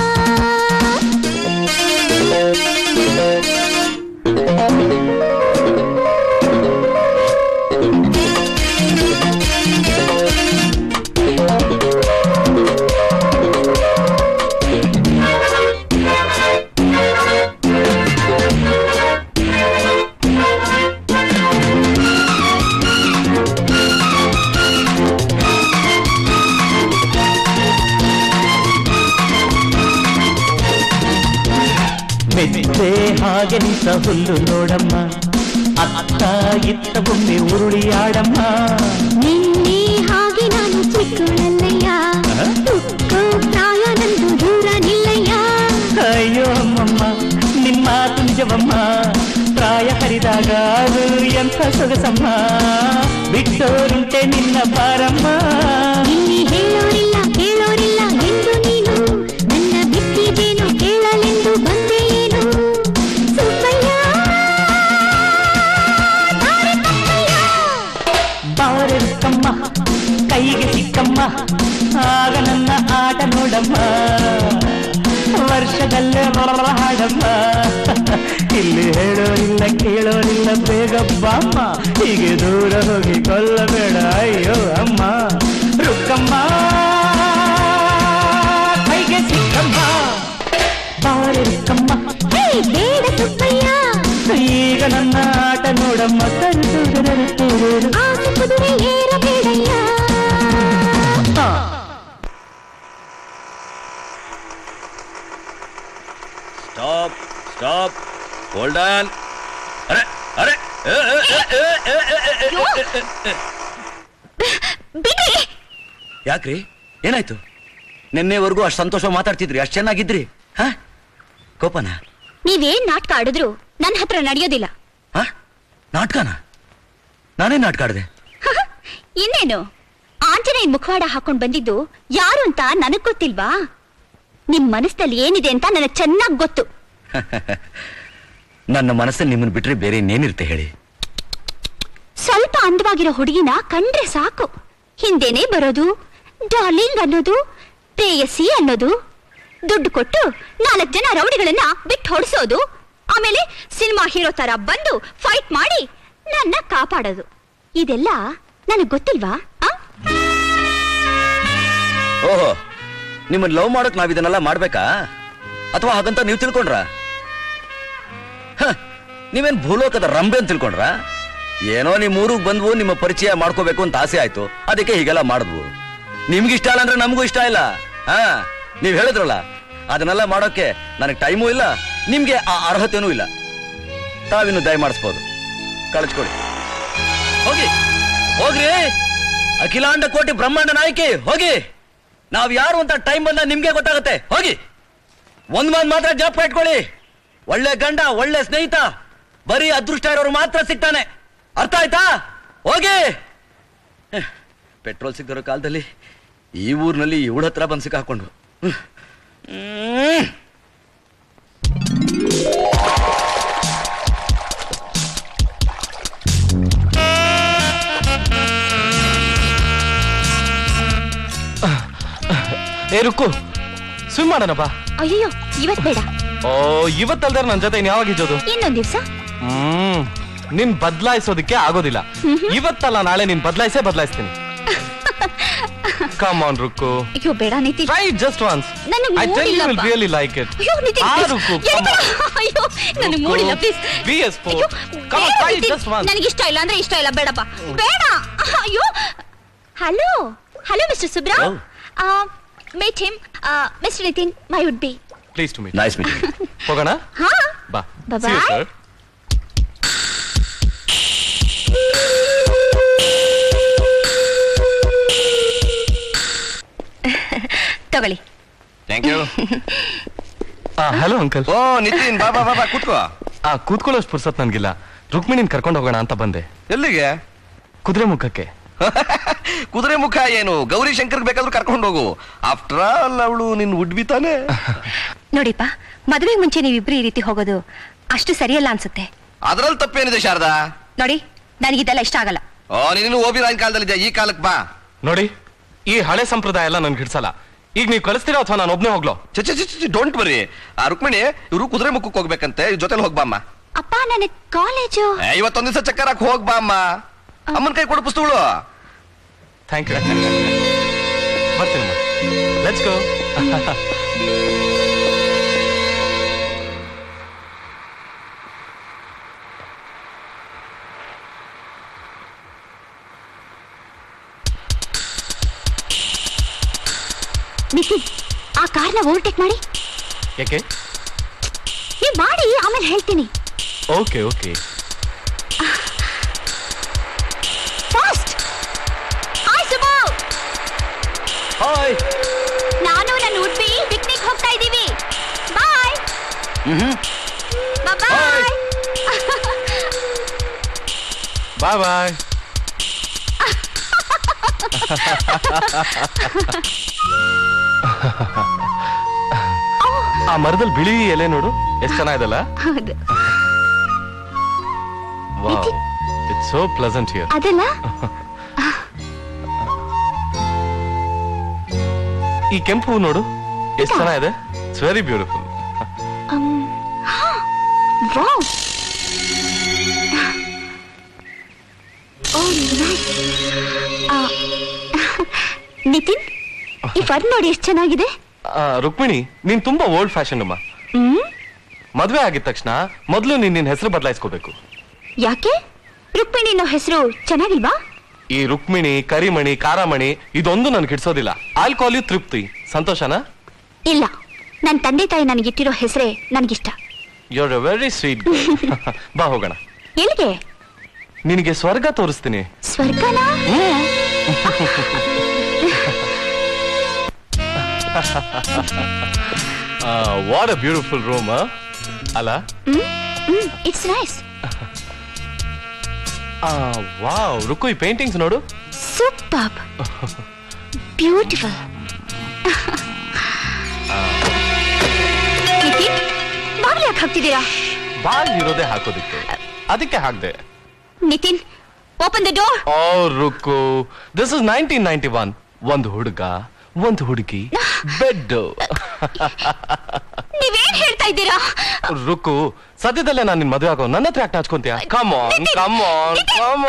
ಮೆತ್ತೆ ಹಾಗೆ ನಿಂತ ಹುಲ್ಲು ನೋಡಮ್ಮ ಅತ್ತ ಇತ್ತ ಒಮ್ಮೆ ಉರುಳಿ ಆಡಮ್ಮ ನಿನ್ನೆ ಹಾಗೆ ನಾನು ಚಿಕ್ಕಳಲ್ಲಯ್ಯ ತುಕ್ಕು ಪ್ರಾಯ ನಂದು ದೂರ ನಿಲ್ಲಯ್ಯ ಅಯ್ಯೋ ಅಮ್ಮಮ್ಮ ನಿಮ್ಮ ಮಾತು ನಿಜವಮ್ಮ ಪ್ರಾಯ ಹರಿದಾಗ ಅದು ಎಂಥ ಸೊಗಸಮ್ಮ ಬಿಟ್ಟೋರುಂಟೆ ನಿನ್ನ ಬಾರಮ್ಮ ಇಲ್ಲಿ ಹೇಳೋರಿಲ್ಲ ಕೇಳೋರಿಲ್ಲ ಎಂದು ನೀನು ನನ್ನ ಬಿಟ್ಟಿದ್ದೇನು ಕೇಳಲೆಂದು ಬಂದೆಯೇನು ಸುಬ್ಬಯ್ಯ ದಾರಿ ತಪ್ಪಯ್ಯ ಬಾರೆ ರುಕ್ಕಮ್ಮ ಕೈಗೆ ಸಿಕ್ಕಮ್ಮ ಆಗ ನನ್ನ ಆಟ ನೋಡಮ್ಮ ವರ್ಷದಲ್ಲೇ ಬರಲ ಹಾಡಮ್ಮ ಇಲ್ಲಿ ಹೇಳೋರಿಲ್ಲ ಕೇಳೋರಿಲ್ಲ ಬೇಗ ಬಾಮ್ಮ ಹೀಗೆ ದೂರ ಹೋಗಿ ಕೊಲ್ಲಬೇಡ ಅಯ್ಯೋ ಅಮ್ಮ ರುಕ್ಕಮ್ಮ ಕೈಗೆ ಸಿಕ್ಕಮ್ಮ ಬಾರೆ ರುಕ್ಕಮ್ಮ ಹೇ ಬೇಡ ಸುಬ್ಬಯ್ಯ ಈಗ ನನ್ನ ಆಟ ನೋಡಮ್ಮ ತರು ಆಸೆ ಕುದುರೆ ಏರಬೇಡಯ್ಯ ಸ್ಟಾಪ್ ಸ್ಟಾಪ್ ಹೋಲ್ಡ್ ಆನ್ ಅರೆ ಅರೆ ಏ, ಏ, ಏ, ಏ, ಏ, ಏ, ಏ, ಏ, ಏ, ಏ. ಯಾಕ್ರಿ ಏನಾಯ್ತು ನಿನ್ನೆವರೆಗೂ ಅಷ್ಟು ಸಂತೋಷ ಮಾತಾಡ್ತಿದ್ರಿ ಅಷ್ಟು ಚೆನ್ನಾಗಿದ್ರಿ ಹಾ ಕೋಪನ ನೀವೇನ್ ನಾಟಕ ಆಡಿದ್ರು ನನ್ನ ಹತ್ರ ನಡೆಯೋದಿಲ್ಲ ನಾಟಕನ ನಾನೇ ನಾಟಕ ಆಡಿದೆ ಇನ್ನೇನು ಆಂಜನೇಯನ್ ಮುಖವಾಡ ಹಾಕೊಂಡ್ ಬಂದಿದ್ದು ಯಾರು ಅಂತ ನನಗ್ ಗೊತ್ತಿಲ್ವಾ ನಿಮ್ ಮನಸ್ಸಲ್ಲಿ ಏನಿದೆ ಅಂತ ನನಗ್ ಚೆನ್ನಾಗ್ ಗೊತ್ತು ನನ್ನ ಮನಸ್ಸಲ್ಲಿ ನಿಮ್ಮನ್ನ ಬಿಟ್ರೆ ಬೇರೆ ಇನ್ನೇನಿರುತ್ತೆ ಹೇಳಿ ಸ್ವಲ್ಪ ಅಂದವಾಗಿರೋ ಹುಡುಗಿನ ಕಂಡ್ರೆ ಸಾಕು ಹಿಂದೆನೆ ಬರೋದು ಡಾರ್ಲಿಂಗ್ ಅನ್ನೋದು ಪ್ರೇಯಸಿ ಅನ್ನೋದು ದುಡ್ಡು ಕೊಟ್ಟು ನಾಲ್ಕು ಜನ ರೌಡಿಗಳನ್ನ ಬಿಟ್ಟು ಹೊಡ್ಸೋದು ಆಮೇಲೆ ಸಿನಿಮಾ ಹೀರೋ ತರ ಬಂದು ಫೈಟ್ ಮಾಡಿ ನನ್ನ ಕಾಪಾಡೋದು ಇದೆಲ್ಲ ನನಗ್ ಗೊತ್ತಿಲ್ವಾ ಆ? ಓಹೋ ನಿಮ್ಮನ್ನ ಲವ್ ಮಾಡೋಕ್ ನಾವ್ ಇದನ್ನೆಲ್ಲ ಮಾಡ್ಬೇಕಾ ಅಥವಾ ಹಾಗಂತ ನೀವು ತಿಳ್ಕೊಂಡ್ರ ನೀವೇನ್ ಭೂಲೋಕದ ರಂಬೆ ಅಂತ ತಿಳ್ಕೊಂಡ್ರ ಏನೋ ನಿಮ್ ಊರಿಗೆ ಬಂದ್ವು ನಿಮ್ಮ ಪರಿಚಯ ಮಾಡ್ಕೋಬೇಕು ಅಂತ ಆಸೆ ಆಯ್ತು ಅದಕ್ಕೆ ಹೀಗೆಲ್ಲ ಮಾಡಿದ್ವು ನಿಮ್ಗೆ ಇಷ್ಟ ಇಲ್ಲ ಅಂದ್ರೆ ನಮಗೂ ಇಷ್ಟ ಇಲ್ಲ ಹಾ ನೀವ್ ಹೇಳಿದ್ರಲ್ಲ ಅದನ್ನೆಲ್ಲ ಮಾಡೋಕೆ ನನಗೆ ಟೈಮೂ ಇಲ್ಲ ನಿಮ್ಗೆ ಆ ಅರ್ಹತೆನೂ ಇಲ್ಲ ತಾವಿನ್ನು ದಯ ಮಾಡಿಸ್ಬೋದು ಕಳಿಸ್ಕೊಡಿ ಹೋಗಿ ಹೋಗ್ರಿ ಅಖಿಲಾಂಡ ಕೋಟಿ ಬ್ರಹ್ಮಾಂಡ ನಾಯಕಿ ಹೋಗಿ ನಾವ್ ಯಾರು ಅಂತ ಟೈಮ್ ಬಂದ ನಿಮ್ಗೆ ಗೊತ್ತಾಗುತ್ತೆ ಹೋಗಿ ಒಂದ್ ಮಾತ್ ಮಾತ್ರ ಜ್ಞಾಪಕ ಇಟ್ಕೊಳ್ಳಿ ಒಳ್ಳೆ ಗಂಡ ಒಳ್ಳೆ ಸ್ನೇಹಿತ ಬರೀ ಅದೃಷ್ಟ ಇರೋರು ಮಾತ್ರ ಸಿಗ್ತಾನೆ ಅರ್ಥ ಆಯ್ತಾ ಹೋಗಿ ಹ್, ಪೆಟ್ರೋಲ್ ಸಿಗ್ದಿರೋ ಕಾಲದಲ್ಲಿ ಈ ಊರಿನಲ್ಲಿ ಇವಳ ಹತ್ರ ಬಂದು ಸಿಕ್ಕಾಕೊಂಡು ಹ್ಮ್. ಹ್ಮ್. ಏ ರುಕ್ಕು ಸ್ವಿಮ್ ಮಾಡೋಣ ಬಾ ಅಯ್ಯೋ ಇವತ್ ಬೇಡ ಓ ಇವತ್ತಲ್ದಾರ ನನ್ ಜೊತೆ ಇನ್ ಯಾವಾಗ ಇದ್ದೋದು ಇನ್ನೊಂದ್ ದಿವ್ಸ ಹ್ಮ್ ನಿನ್ ಬದ್ಲಾಯಿಸೋದಕ್ಕೆ ಆಗೋದಿಲ್ಲ ಇವತ್ತಲ್ಲ ನಾಳೆ ನಿನ್ ಬದ್ಲಾಯಿಸೇ ಬದ್ಲಾಯಿಸ್ತೀನಿ ಕಮ್ ಆನ್ ರುಕ್ಕು ಅಯ್ಯೋ ಬೇಡ ನಿತಿನ್ ಟ್ರೈ ಜಸ್ಟ್ ಒನ್ಸ್ ನನಗ್ ಐ ಟೆಲ್ ಯು ವಿಲ್ ಮೂಡಿಲ್ಲಪ್ಪ. ರಿಯಲಿ ಲೈಕ್ ಇಟ್ ಅಯ್ಯೋ ನಿತಿನ್ ಆ please. ರುಕ್ಕು ಎಲ್ಲಿ ಬೇಡ. ಅಯ್ಯೋ ನನಗ್ ಮೂಡಿಲ್ಲ ಪ್ಲೀಸ್ ಬಿ ಎಸ್ ಫೋರ್ come on try just once ನನಗೆ ಇಷ್ಟ ಇಲ್ಲ ಅಂದ್ರೆ ಇಷ್ಟ ಇಲ್ಲ ಬೇಡಪ್ಪ ಬೇಡ ಅಯ್ಯೋ hello hello mister Subrao meet him mister Nitin my would be please to meet nice meeting ಹೋಗೋಣ ಹಾ ಬಾ Bye See you, bye. sir. ತಗೊಳ್ಳಿ ಥ್ಯಾಂಕ್ ಯು ಹಲೋ ಅಂಕಲ್ ಓ ನಿತಿನ್ ಬಾ ಬಾ ಬಾ ಬಾ ಕೂತ್ಕೋ ಆ ಕೂತ್ಕೊಳ್ಳೋಷ್ಟು ಪುರ್ಸತ್ ನನ್ಗಿಲ್ಲ ರುಕ್ಮಿಣಿನ್ ಕರ್ಕೊಂಡು ಹೋಗೋಣ ಅಂತ ಬಂದೆ ಎಲ್ಲಿಗೆ ಕುದುರೆ ಮುಖಕ್ಕೆ ಕುದುರೆ ಮುಖ ಏನು ಗೌರಿ ಶಂಕರ್ ಬೇಕಾದ್ರೂ ಕರ್ಕೊಂಡು ಹೋಗು ಆಫ್ಟರ್ ಆಲ್ ಅವಳು ನಿನ್ ಉಡ್ಬಿ ತಾನೆ ನೋಡಿಪ್ಪ ಮದುವೆ ಮುಂಚೆ ನೀವಿಬ್ರು ಈ ರೀತಿ ಹೋಗೋದು ಅಷ್ಟು ಸರಿಯಲ್ಲ ಅನ್ಸುತ್ತೆ ಅದ್ರಲ್ಲಿ ತಪ್ಪೇನಿದೆ ಶಾರದಾ ನೋಡಿ ನನಗಿದೆಲ್ಲ ಇಷ್ಟ ಆಗಲ್ಲ ಓ ನೀನು ಓಬಿ ರಾಯನ್ ಕಾಲದಲ್ಲಿ ಈ ಕಾಲಕ್ಕೆ ಬಾ ನೋಡಿ ಈ ಹಳೆ ಸಂಪ್ರದಾಯ ಎಲ್ಲ ನನ್ಗೆ ಹಿಡ್ಸಲ್ಲ ಈಗ ನೀವು ಕಳಿಸ್ತೀರಾ ಅಥವಾ ನಾನು ಒಬ್ನೇ ಹೋಗ್ಲೋ ಚಚ ಚಚ ಡೋಂಟ್ ಬರಿ ಆ ರುಕ್ಮಿಣಿ ಇವರು ಕುದುರೆ ಮುಖಕ್ಕೆ ಹೋಗ್ಬೇಕಂತೆ ಇವ್ರ್ ಜೊತೆಲಿ ಹೋಗ್ಬಾಮ್ಮ ಅಪ್ಪ ನನಗ್ ಕಾಲೇಜು ಏ, ಇವತ್ತೊಂದ್ ದಿವಸ ಚಕ್ಕರ್ ಹಾಕಿ ಹೋಗ್ಬಾಮ್ಮ ಅಮ್ಮನ ಕೈ ಕೊಡು ಪುಸ್ತಕಗಳು ಥ್ಯಾಂಕ್ ಯು ಬರ್ತೀನಿ ಲೆಟ್ಸ್ ಗೋ ನಿತಿನ್ ಆ ಕಾರ್ನ ಓವರ್ಟೇಕ್ ಮಾಡಿ ಯಾಕೆ ನೀವ್ ಮಾಡಿ ಆಮೇಲೆ ಹೇಳ್ತೀನಿ okay okay fast hi Subu hi ನಾನು ನನ್ನ ಉಡ್ಬಿ ಪಿಕ್ನಿಕ್ ಹೋಗ್ತಾ ಇದ್ದೀವಿ ಬಾಯ್ ಬಾಯ್ ಬಾಯ್ ಬಾಯ್ ಆ ಮರದಲ್ಲಿ ಬಿಳಿ ಎಲೆ ನೋಡು ಎಷ್ಟು ಚೆನ್ನಾಗಿದಲ್ಲ ಹೌದು wow it's so pleasant here ಅದಲ್ಲ ಈ ಕೆಂಪು ಹೂ ನೋಡು ಎಷ್ಟು ಚೆನ್ನಾಗಿದೆ it's very beautiful wow oh nice Nitin ಈ ಫರ್ ನೋಡಿ ಎಷ್ಟು ಚೆನ್ನಾಗಿದೆ ರುಕ್ಮಿಣಿ ನೀನ್ ತುಂಬಾ ಓಲ್ಡ್ ಫ್ಯಾಷನ್ ಅಮ್ಮ ಹ್ಮ್ ಮದ್ವೆ ಆಗಿದ ತಕ್ಷಣ ಮೊದಲು ನೀನ್ ನಿನ್ ಹೆಸರು ಬದಲಾಯಿಸ್ಕೋಬೇಕು ಯಾಕೆ ರುಕ್ಮಿಣಿ ಅನ್ನೋ ಹೆಸರು ಚೆನ್ನಾಗಿಲ್ವಾ ಈ ರುಕ್ಮಿಣಿ ಕರಿಮಣಿ ಕಾರಾಮಣಿ ಇದೊಂದು ನನ್ಗೆ ಹಿಡ್ಸೋದಿಲ್ಲ ಆಲ್ಕೋಹಾಲ್ ಯು ತೃಪ್ತಿ ಸಂತೋಷನಾ ಇಲ್ಲ ನನ್ನ ತಂದೆ ತಾಯಿ ನನಗಿಟ್ಟಿರೋ ಹೆಸರೇ ನನಗಿಷ್ಟ ಯು ಆರ್ ವೆರಿ ಸ್ವೀಟ್ ಬಾ ಹೋಗೋಣ ಎಲ್ಲಿಗೆ ನಿನಗೆ ಸ್ವರ್ಗ ತೋರಿಸ್ತೀನಿ ಸ್ವರ್ಗನಾ ವಾಟ್ ಅ ಬ್ಯೂಟಿಫುಲ್ ರೂಮ್ ಅಲ್ಲ ಇಟ್ಸ್ ನೈಸ್ ವಾವ್ ರುಕು ಈ ಪೇಂಟಿಂಗ್ಸ್ ನೋಡು ಸೂಪರ್ ಬ್ಯೂಟಿಫುಲ್ ನಿತಿನ್ ಬಾಗಿಲು ಯಾಕೆ ಹಾಕ್ತಿದ್ದೀರಾ ಬಾಲ್ ಇರೋದೇ ಹಾಕೋದಿಕ್ಕೆ ಅದಕ್ಕೆ ಹಾಕ್ದೆ ನಿತಿನ್ ಓಪನ್ ದ ಡೋರ್ ಓ Ruku this is nineteen ninety one ಒಂದು ಹುಡುಗ ಒಂದು ಹುಡುಗಿ ಬೆಡ್ ನೀವೇನ್ ಹೇಳ್ತಾ ಇದ್ದೀರಾ ರುಕು ಸದ್ಯದಲ್ಲೇ ನಾನು ನಿನ್ ಮದುವೆ ಆಗೋ ನನ್ನ ಹತ್ರ ಯಾಕೆ ನಾಚ್ಕೊಂತೀಯ come on come on come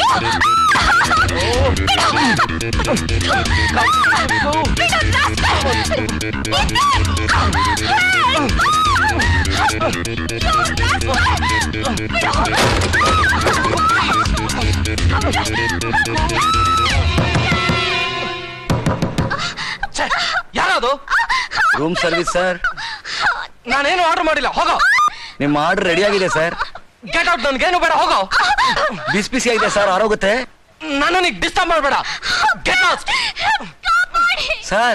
ಯಾರದು ರೂಮ್ ಸರ್ವಿಸ್ ಸರ್ ನಾನೇನು ಆರ್ಡರ್ ಮಾಡಿಲ್ಲ ಹೋಗೋ ನಿಮ್ಮ ಆರ್ಡರ್ ರೆಡಿ ಆಗಿದೆ ಸರ್ ಗೆಟ್ ಔಟ್ ನನ್ಗೇನು ಬೇಡ ಹೋಗೋ ಬಿಸಿ ಬಿಸಿ ಆಗಿದೆ ಸರ್ ಆರೋಗುತ್ತೆ ನನ್ನನಿಗೆ ಡಿಸ್ಟರ್ಬ್ ಮಾಡಬೇಡ ಗೆಟ್ ಲಾಸ್ಟ್ ಸರ್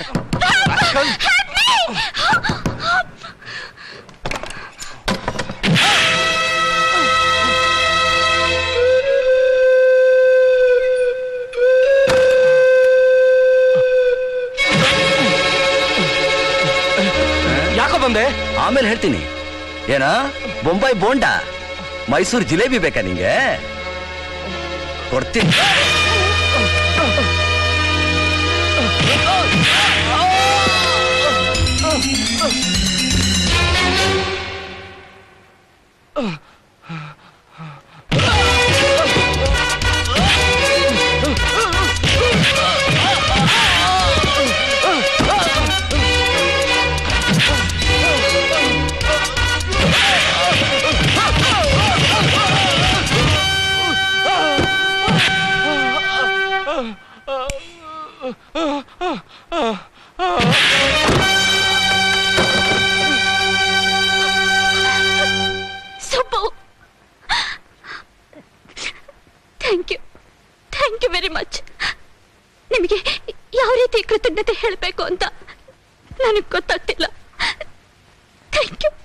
ಯಾಕೋ ಬಂದೆ ಆಮೇಲೆ ಹೇಳ್ತೀನಿ ಏನ ಬೊಂಬೈ ಬೋಂಡ ಮೈಸೂರು ಜಿಲೇಬಿ ಬೇಕಾ ನಿಂಗೆ ಕೊಡ್ತೀನಿ Subbu thank you thank you very much ನಿಮಗೆ ಯಾವ ರೀತಿ ಕೃತಜ್ಞತೆ ಹೇಳಬೇಕು ಅಂತ ನನಗೆ ಗೊತ್ತಾಗ್ತಿಲ್ಲ thank you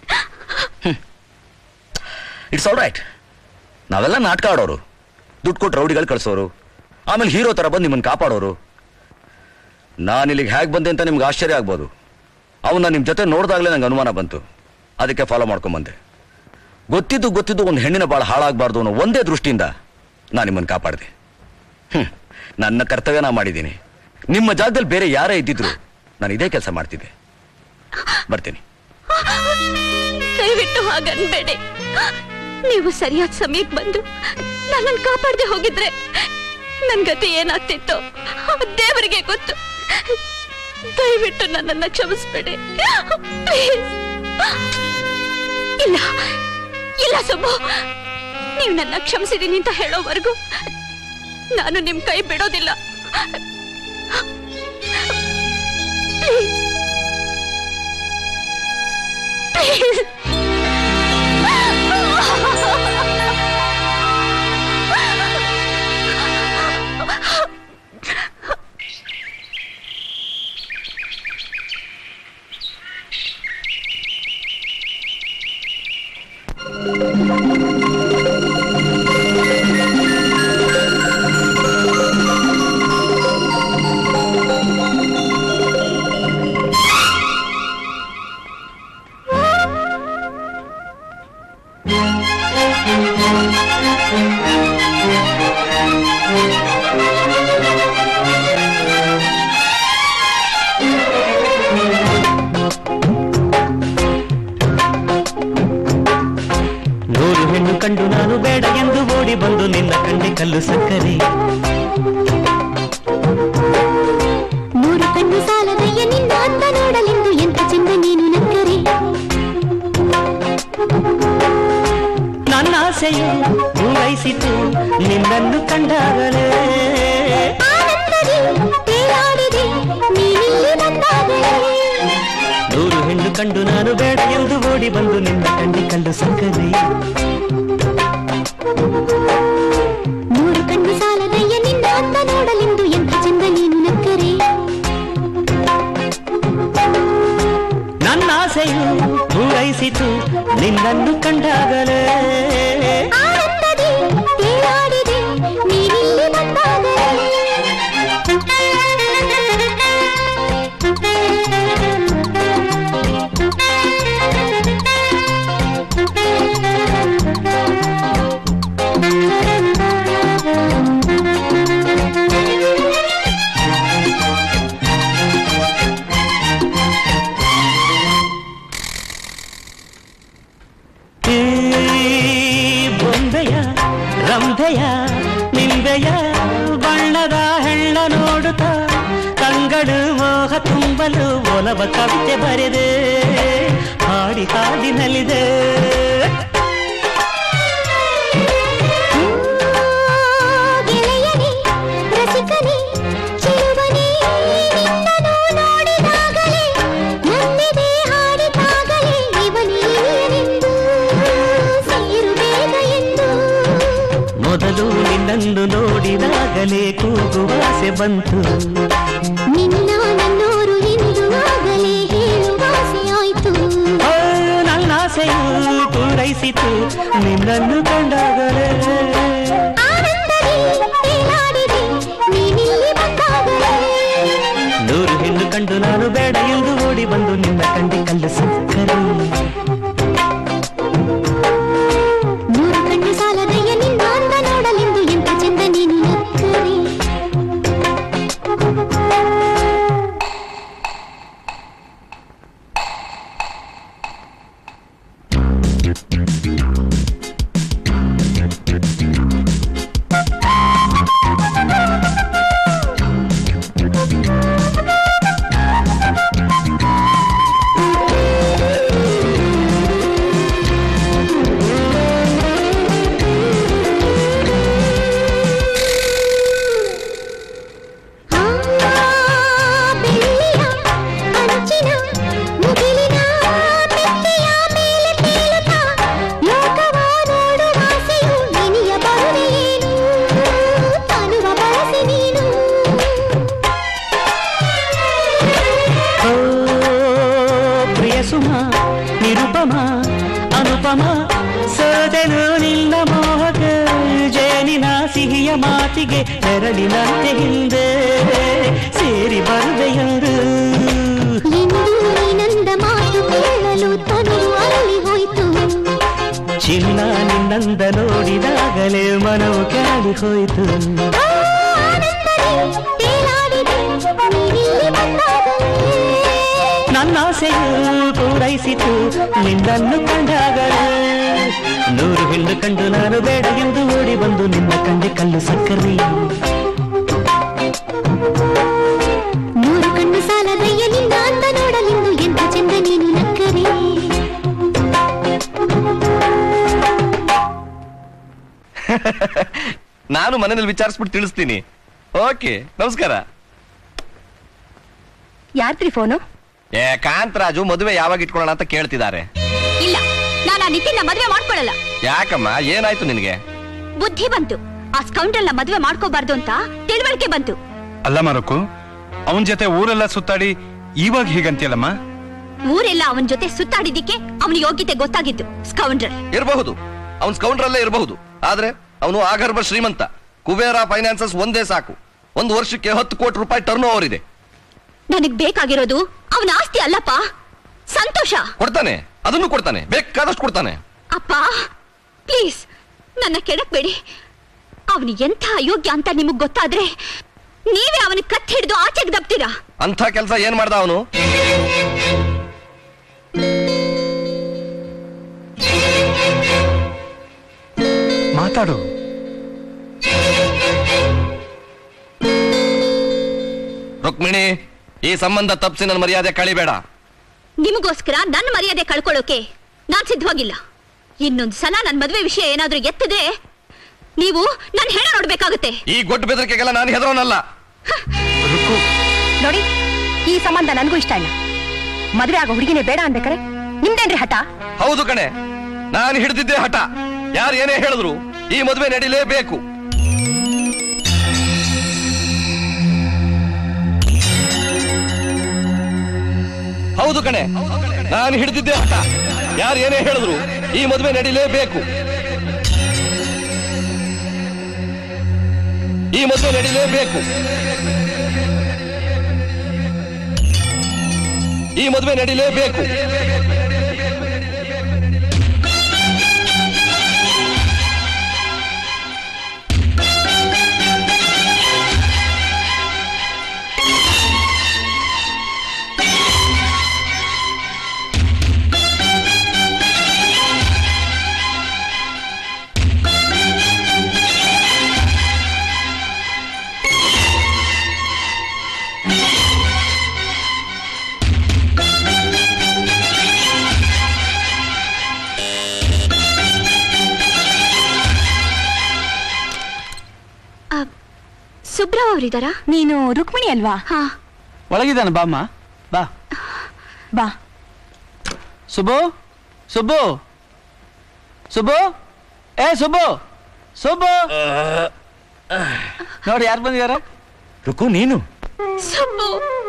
it's all right ನಾವೆಲ್ಲ ನಾಟಕ ಆಡೋರು ದುಡ್ಡು ಕೊಟ್ಟು ರೌಡಿಗಳು ಕಳ್ಸೋರು ಆಮೇಲೆ ಹೀರೋ ಥರ ಬಂದು ನಿಮ್ಮನ್ನು ಕಾಪಾಡೋರು ನಾನು ಇಲ್ಲಿಗೆ ಹೇಗೆ ಬಂದೆ ಅಂತ ನಿಮ್ಗೆ ಆಶ್ಚರ್ಯ ಆಗ್ಬೋದು ಅವನ್ನ ನಿಮ್ಮ ಜೊತೆ ನೋಡಿದಾಗಲೇ ನಂಗೆ ಅನುಮಾನ ಬಂತು ಅದಕ್ಕೆ ಫಾಲೋ ಮಾಡ್ಕೊಂಬಂದೆ ಗೊತ್ತಿದ್ದು ಗೊತ್ತಿದ್ದು ಒಂದು ಹೆಣ್ಣಿನ ಭಾಳ ಹಾಳಾಗಬಾರ್ದು ಅನ್ನೋ ಒಂದೇ ದೃಷ್ಟಿಯಿಂದ ನಾನು ನಿಮ್ಮನ್ನು ಕಾಪಾಡಿದೆ ಹ್ಞೂ ನನ್ನ ಕರ್ತವ್ಯ ನಾ ಮಾಡಿದ್ದೀನಿ ನಿಮ್ಮ ಜಾಗದಲ್ಲಿ ಬೇರೆ ಯಾರೇ ಇದ್ದಿದ್ರು ನಾನು ಇದೇ ಕೆಲಸ ಮಾಡ್ತಿದ್ದೆ ಬರ್ತೀನಿ ದಯವಿಟ್ಟು ಹಾಗನ್ಬೇಡಿ ನೀವು ಸರಿಯಾದ ಸಮಯಕ್ಕೆ ಬಂದು ನನ್ನನ್ನು ಕಾಪಾಡದೆ ಹೋಗಿದ್ರೆ ನನ್ ಗತಿ ಏನಾಗ್ತಿತ್ತು ದೇವರಿಗೆ ಗೊತ್ತು ದಯವಿಟ್ಟು ನನ್ನನ್ನ ಕ್ಷಮಿಸ್ಬೇಡಿ Please. ಇಲ್ಲ ಇಲ್ಲ ಸುಬ್ಬು ನೀವು ನನ್ನ ಕ್ಷಮಿಸಿದೀನಿ ಅಂತ ಹೇಳೋವರೆಗೂ ನಾನು ನಿಮ್ ಕೈ ಬಿಡೋದಿಲ್ಲ Please. Please. ನೂರು ಹೆಣ್ಣು ಕಂಡು ನಾನು ಬೇಡ ಎಂದು ಓಡಿ ಬಂದು ನಿನ್ನ ಕಂಡೆ ಕಲ್ಲು ಸಕ್ಕರೆ ನೂರು ಕಣ್ಣು ಸಾಲದಯ್ಯ ನಿನ್ನ ಅಂದ ನೋಡಲೆಂದು ಎಂತ ಚೆಂದ ನೀನು ನಕ್ಕರೆ ನನ್ನ ಆಸೆಯು ಪೂರೈಸಿತು ನಿನ್ನನ್ನು ಕಂಡಾಗಲೇ ಆನಂದದಿ ತೇಲಾಡಿದೆ ನೀನಿಲ್ಲಿ ಬಂದಾಗಲೇ ನೂರು ಹೆಣ್ಣು ಕಂಡು ನಾನು ಬೇಡ ಎಂದು ಓಡಿ ಬಂದು ನಿನ್ನ ಕಂಡೆ ಕಲ್ಲು ಸಕ್ಕರೆ ನೂರು ಕಣ್ಣು ಸಾಲದಯ್ಯ ನಿನ್ನ ಅಂದ ನೋಡಲೆಂದು ಎಂತ ಚೆಂದ ನೀನು ನಕ್ಕರೆ ನನ್ನ ಆಸೆಯು ಪೂರೈಸಿತು ಗೊಂಬೆಯ ರಂಭೆಯ ನಿಂಬೆಯ ಬಣ್ಣದ ಹೆಣ್ಣ ನೋಡುತ್ತ ಕಂಗಳು ಮೋಹ ತುಂಬಲು ಒಲವ ಕವಿತೆ ಬರೆದೆ ಹಾಡಿ ಹಾಡಿನಲ್ಲಿದೆ ಗೆಳೆಯನೇ ರಸಿಕನೇ ಚಿರುವನೇ ನಿನ್ನನು ನೋಡಿದಾಗಲೇ ನನ್ನೆದೆ ಹಾಡಿದಾಗಲೇ ಇವನೇ ಎಂದು ಸೇರು ಬೇಗ ಎಂದು ಮೊದಲು ನಿನ್ನನ್ನು ನೋಡಿದಾಗಲೇ ಕೂಗುವಾಸೆ ಬಂತು ನಿನ್ನ ನನ್ನೋರು ಎಂದು ಆಗಲೇ ಹೇಳುವಾಸೆ ಆಯ್ತು ಓ, ನನ್ನ ಆಸೆಯು ಪೂರೈಸಿತು ನಿನ್ನನ್ನು ಕಂಡಾಗಲೇ ಆನಂದದಿ ತೇಲಾಡಿದೆ ನೀನಿಲ್ಲಿ ಬಂದಾಗಲೇ ನೂರು ಹೆಣ್ಣು ಕಂಡು ನಾನು ಬೇಡ ಎಂದು ಓಡಿ ಬಂದು ನಿನ್ನ ಕಂಡಿ ಕಲ್ಲು ಸಕ್ಕರೆ ನೂರು ಕಣ್ಣು ಸಾಲದಯ್ಯ ನಿನ್ನ ಅಂದ ನೋಡಲೆಂದು ಎಂತ ಚಂದ ನೀನು ನಕ್ಕರೆ ಬೆಳ್ಳಿಯ ಅಂಚಿನ ಮುಗಿಲಿನ ಮೆತ್ತೆಯ ಮೇಲೆ ತೇಲುತ್ತಾ ಲೋಕವ ನೋಡುವಾಸೆಯು ನಿನಿಯ ಬರುವೆಯೇನು ತನುವ ಬಳಸಿ ನೀನು ಓ ಪ್ರಿಯ ಸುಮ ನಿರುಪಮ ಅನುಪಮ ಸೋದೆನು ನಿನ್ನ ಮೋಹಕ ಜೇನಿನ ಸಿಹಿಯ ಮಾತಿಗೆ ನೆರಳಿನಂತೆ ಹಿಂದೆ ಸೇರಿ ಬರುವೆಯರು ಎಂದು ನೀನಂದ ಮಾತು ಕೇಳಲು ತನು ಅಲ್ಲಿ ಹೋಯ್ತು ಚಿನ್ನ ನಿನ್ನಂದ ನೋಡಿದಾಗಲೇ ಮನವು ಕಾಡಿ ಹೋಯಿತು ತೇಲಾಡಿದೆ ನೀನಿಲ್ಲಿ ಬಂದಾಗಲೇ ನನ್ನ ಆಸೆಯು ಪೂರೈಸಿತು ನಿನ್ನನ್ನು ಕಂಡಾಗಲೇ ನೂರು ಹೆಣ್ಣು ಕಂಡು ನಾನು ಬೇಡ ಎಂದು ಓಡಿ ಬಂದು ನಿನ್ನ ಕಂಡೆ ಕಲ್ಲು ಸಕ್ಕರೆ ನೂರು ಕಣ್ಣು ಸಾಲದಯ್ಯ ನಿನ್ನ ಅಂದ ನೋಡಲೆಂದು ಎಂತ ಚೆಂದ ನೀನು ನಕ್ಕರೆ ನಾನು ಮನೇಲಿ ವಿಚಾರಿಸ್ಬಿಟ್ಟು ತಿಳಿಸ್ತೀನಿ ಓಕೆ ನಮಸ್ಕಾರ ಯಾರ್ದ್ರಿ ಫೋನು ಏ ಕಾಂತರಾಜು ಮದುವೆ ಯಾವಾಗ ಇಟ್ಕೊಳ್ಳೋಣ ಅಂತ ಕೇಳ್ತಿದ್ದಾರೆ ಇಲ್ಲ ನಾನು ಆ ನಿತಿನ್ನ ಮದ್ವೆ ಮಾಡ್ಕೊಳ್ಳಲ್ಲ ಯಾಕಮ್ಮ ಏನಾಯ್ತು ನಿನಗೆ ಬುದ್ಧಿ ಬಂತು ಆ ಸ್ಕೌಂಡ್ರಲ್ನ ಮದ್ವೆ ಮಾಡ್ಕೋಬಾರ್ದು ಅಂತ ತಿಳುವಳಿಕೆ ಬಂತು ಅಲ್ಲ ಮರಕು ಅವನ್ ಜೊತೆ ಊರೆಲ್ಲ ಸುತ್ತಾಡಿ ಇವಾಗ ಹೀಗಂತಿಯಲ್ಲಮ್ಮ ಊರೆಲ್ಲ ಅವನ ಜೊತೆ ಸುತ್ತಾಡಿದ್ದಕ್ಕೆ ಅವನ ಯೋಗ್ಯತೆ ಗೊತ್ತಾಗಿತ್ತು ಸ್ಕೌಂಡ್ರಲ್ ಇರಬಹುದು ಅವನ್ ಸ್ಕೌಂಡ್ರಲ್ಲೇ ಇರಬಹುದು ಆದ್ರೆ ಅವನು ಆಗರ್ಭ ಶ್ರೀಮಂತ ಕುಬೇರ ಫೈನಾನ್ಸಸ್ ಒಂದೇ ಸಾಕು ಒಂದು ವರ್ಷಕ್ಕೆ ಹತ್ತು ಕೋಟಿ ರೂಪಾಯಿ ಟರ್ನ್ ಓವರ್ ಇದೆ ನನಗ್ ಬೇಕಾಗಿರೋದು ಅವನ ಆಸ್ತಿ ಅಲ್ಲಪ್ಪ ಸಂತೋಷ ಕೊಡ್ತಾನೆ ಅದನ್ನು ಕೊಡ್ತಾನೆ ಬೇಕಾದಷ್ಟು ಕೊಡ್ತಾನೆ ಅಪ್ಪ ಪ್ಲೀಸ್ ನನ್ನ ಕೆಡಕ್ಬೇಡಿ ಅವನು ಎಂಥ ಅಯೋಗ್ಯ ಅಂತ ನಿಮಗ್ ಗೊತ್ತಾದ್ರೆ ನೀವೇ ಅವನ ಕತ್ ಹಿಡಿದು ಆಚೆಗೆ ದಬ್ತೀರಾ ಅಂಥ ಕೆಲಸ ಏನ್ ಮಾಡ್ದ ಅವನು ಮಾತಾಡು ರುಕ್ಮಿಣಿ ಈ ಸಂಬಂಧ ತಪ್ಪಿಸಿ ನನ್ನ ಮರ್ಯಾದೆ ಕಳಿಬೇಡ ನಿಮಗೋಸ್ಕರ ನನ್ನ ಮರ್ಯಾದೆ ಕಳ್ಕೊಳ್ಳೋಕೆ ನಾನ್ ಸಿದ್ಧವಾಗಿಲ್ಲ ಇನ್ನೊಂದು ಸಲ ನನ್ನ ಮದ್ವೆ ವಿಷಯ ಏನಾದ್ರೂ ಎತ್ತಿದ್ರೆ ನೀವು ನನ್ನ ಹೆಣ ನೋಡ್ಬೇಕಾಗುತ್ತೆ ಈ ಗೊಡ್ಡ ಬೆದರಿಕೆಗೆಲ್ಲ ನಾನು ಹೆದರೋನಲ್ಲ ನೋಡಿ ಈ ಸಂಬಂಧ ನನಗೂ ಇಷ್ಟ ಇಲ್ಲ ಮದುವೆ ಆಗೋ ಹುಡುಗಿನೇ ಬೇಡ ಅನ್ಬೇಕಾರೆ ನಿಮ್ದೇನ್ರಿ ಹಠ ಹೌದು ಕಣೆ ನಾನು ಹಿಡಿದಿದ್ದೆ ಹಠ ಯಾರು ಏನೇ ಹೇಳಿದ್ರು ಈ ಮದುವೆ ನಡೀಲೇಬೇಕು ಹೌದು ಕಣೆ ನಾನು ಹಿಡಿದಿದ್ದೆ ಹಠ ಯಾರು ಏನೇ ಹೇಳಿದ್ರು ಈ ಮದುವೆ ನಡೀಲೇಬೇಕು ಈ ಮದುವೆ ನಡೀಲೇಬೇಕು ಈ ಮದುವೆ ನಡೀಲೇಬೇಕು ಸುಬ್ರಾವ್ ಅವರಿದ್ದಾರಾ ನೀನು ರುಕ್ಮಿಣಿ ಅಲ್ವಾ ಹಾ ಒಳಗಿದ್ದಾನೆ ಬಾಮ್ಮ ಬಾ ಬಾ ಸುಬ್ಬು ಸುಬ್ಬು ಸುಬ್ಬು ಏ ಸುಬ್ಬು ಸುಬ್ಬು ನೋಡಿ ಯಾರು ಬಂದಿದಾರ ರುಕು ನೀನು ಸುಬ್ಬು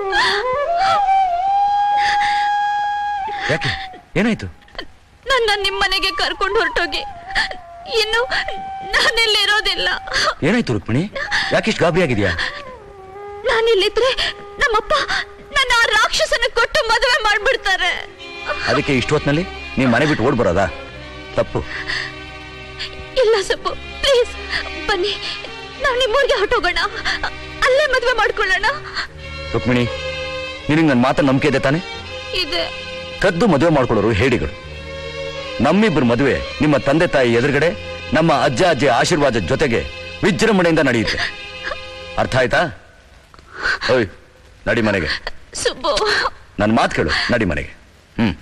ಯಾಕೆ ಏನಾಯ್ತು ನನ್ನ ನಿಮ್ಮನೆಗೆ ಕರ್ಕೊಂಡು ಹೊರಟೋಗಿ ಇನ್ನು ನಾನಿಲ್ಲಿರೋದಿಲ್ಲ ಏನಾಯ್ತು ರುಕ್ಮಿಣಿ ಯಾಕಿಷ್ಟು ಗಾಬರಿ ಆಗಿದ್ಯಾ ನಾನಿಲ್ಲಿದ್ರೆ ನಮ್ಮಪ್ಪ ನನ್ನ ಆ ರಾಕ್ಷಸನ ಕೊಟ್ಟು ಮದುವೆ ಮಾಡ್ಬಿಡ್ತಾರೆ ಅದಕ್ಕೆ ಇಷ್ಟು ಹೊತ್ನಲ್ಲಿ ನೀನ್ ಮನೆ ಬಿಟ್ಟು ಓಡ್ ಬರೋದಾ ತಪ್ಪು ಇಲ್ಲ ಸಬ್ಬು ಪ್ಲೀಸ್ ಬನ್ನಿ ನಾವು ನಿಮ್ಮೂರಿಗೆ ಹೊಟ್ಟೋಗೋಣ ಅಲ್ಲೇ ಮದುವೆ ಮಾಡ್ಕೊಳ್ಳೋಣ ರುಕ್ಮಿಣಿ ನಿನಗೆ ನನ್ನ ಮಾತನ್ನ ನಂಬಿಕೆ ಇದೆ ತಾನೆ ಇದೆ ಕದ್ದು ಮದುವೆ ಮಾಡ್ಕೊಳ್ಳೋರು ಹೇಡಿಗಳು ನಮ್ಮಿಬ್ಬರ ಮದುವೆ ನಿಮ್ಮ ತಂದೆ ತಾಯಿ ಎದುರುಗಡೆ ನಮ್ಮ ಅಜ್ಜ ಅಜ್ಜಿ ಆಶೀರ್ವಾದ ಜೊತೆಗೆ ವಿಜೃಂಭಣೆಯಿಂದ ನಡೆಯುತ್ತೆ ಅರ್ಥ ಆಯ್ತಾ ಓಯ್ ನಡಿ ಮನೆಗೆ ಸುಬ್ಬು ನನ್ನ ಮಾತು ಕೇಳು ನಡಿ ಮನೆಗೆ ಹ್ಮ್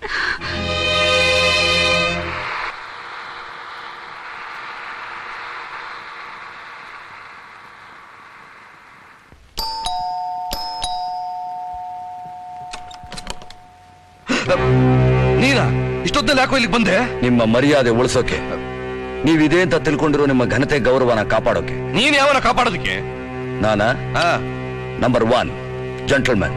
ನೀನಾ ಇಷ್ಟೊತ್ತಲ್ಲಿ ಯಾಕೋ ಇಲ್ಲಿಗೆ ಬಂದೆ ನಿಮ್ಮ ಮರ್ಯಾದೆ ಉಳಿಸೋಕೆ ನೀವಿದೆ ಅಂತ ತಿಳ್ಕೊಂಡಿರೋ ನಿಮ್ಮ ಘನತೆ ಗೌರವನ ಕಾಪಾಡೋಕೆ ನೀನ್ ಯಾವನ ಕಾಪಾಡೋದಕ್ಕೆ ನಾನಾ number one gentleman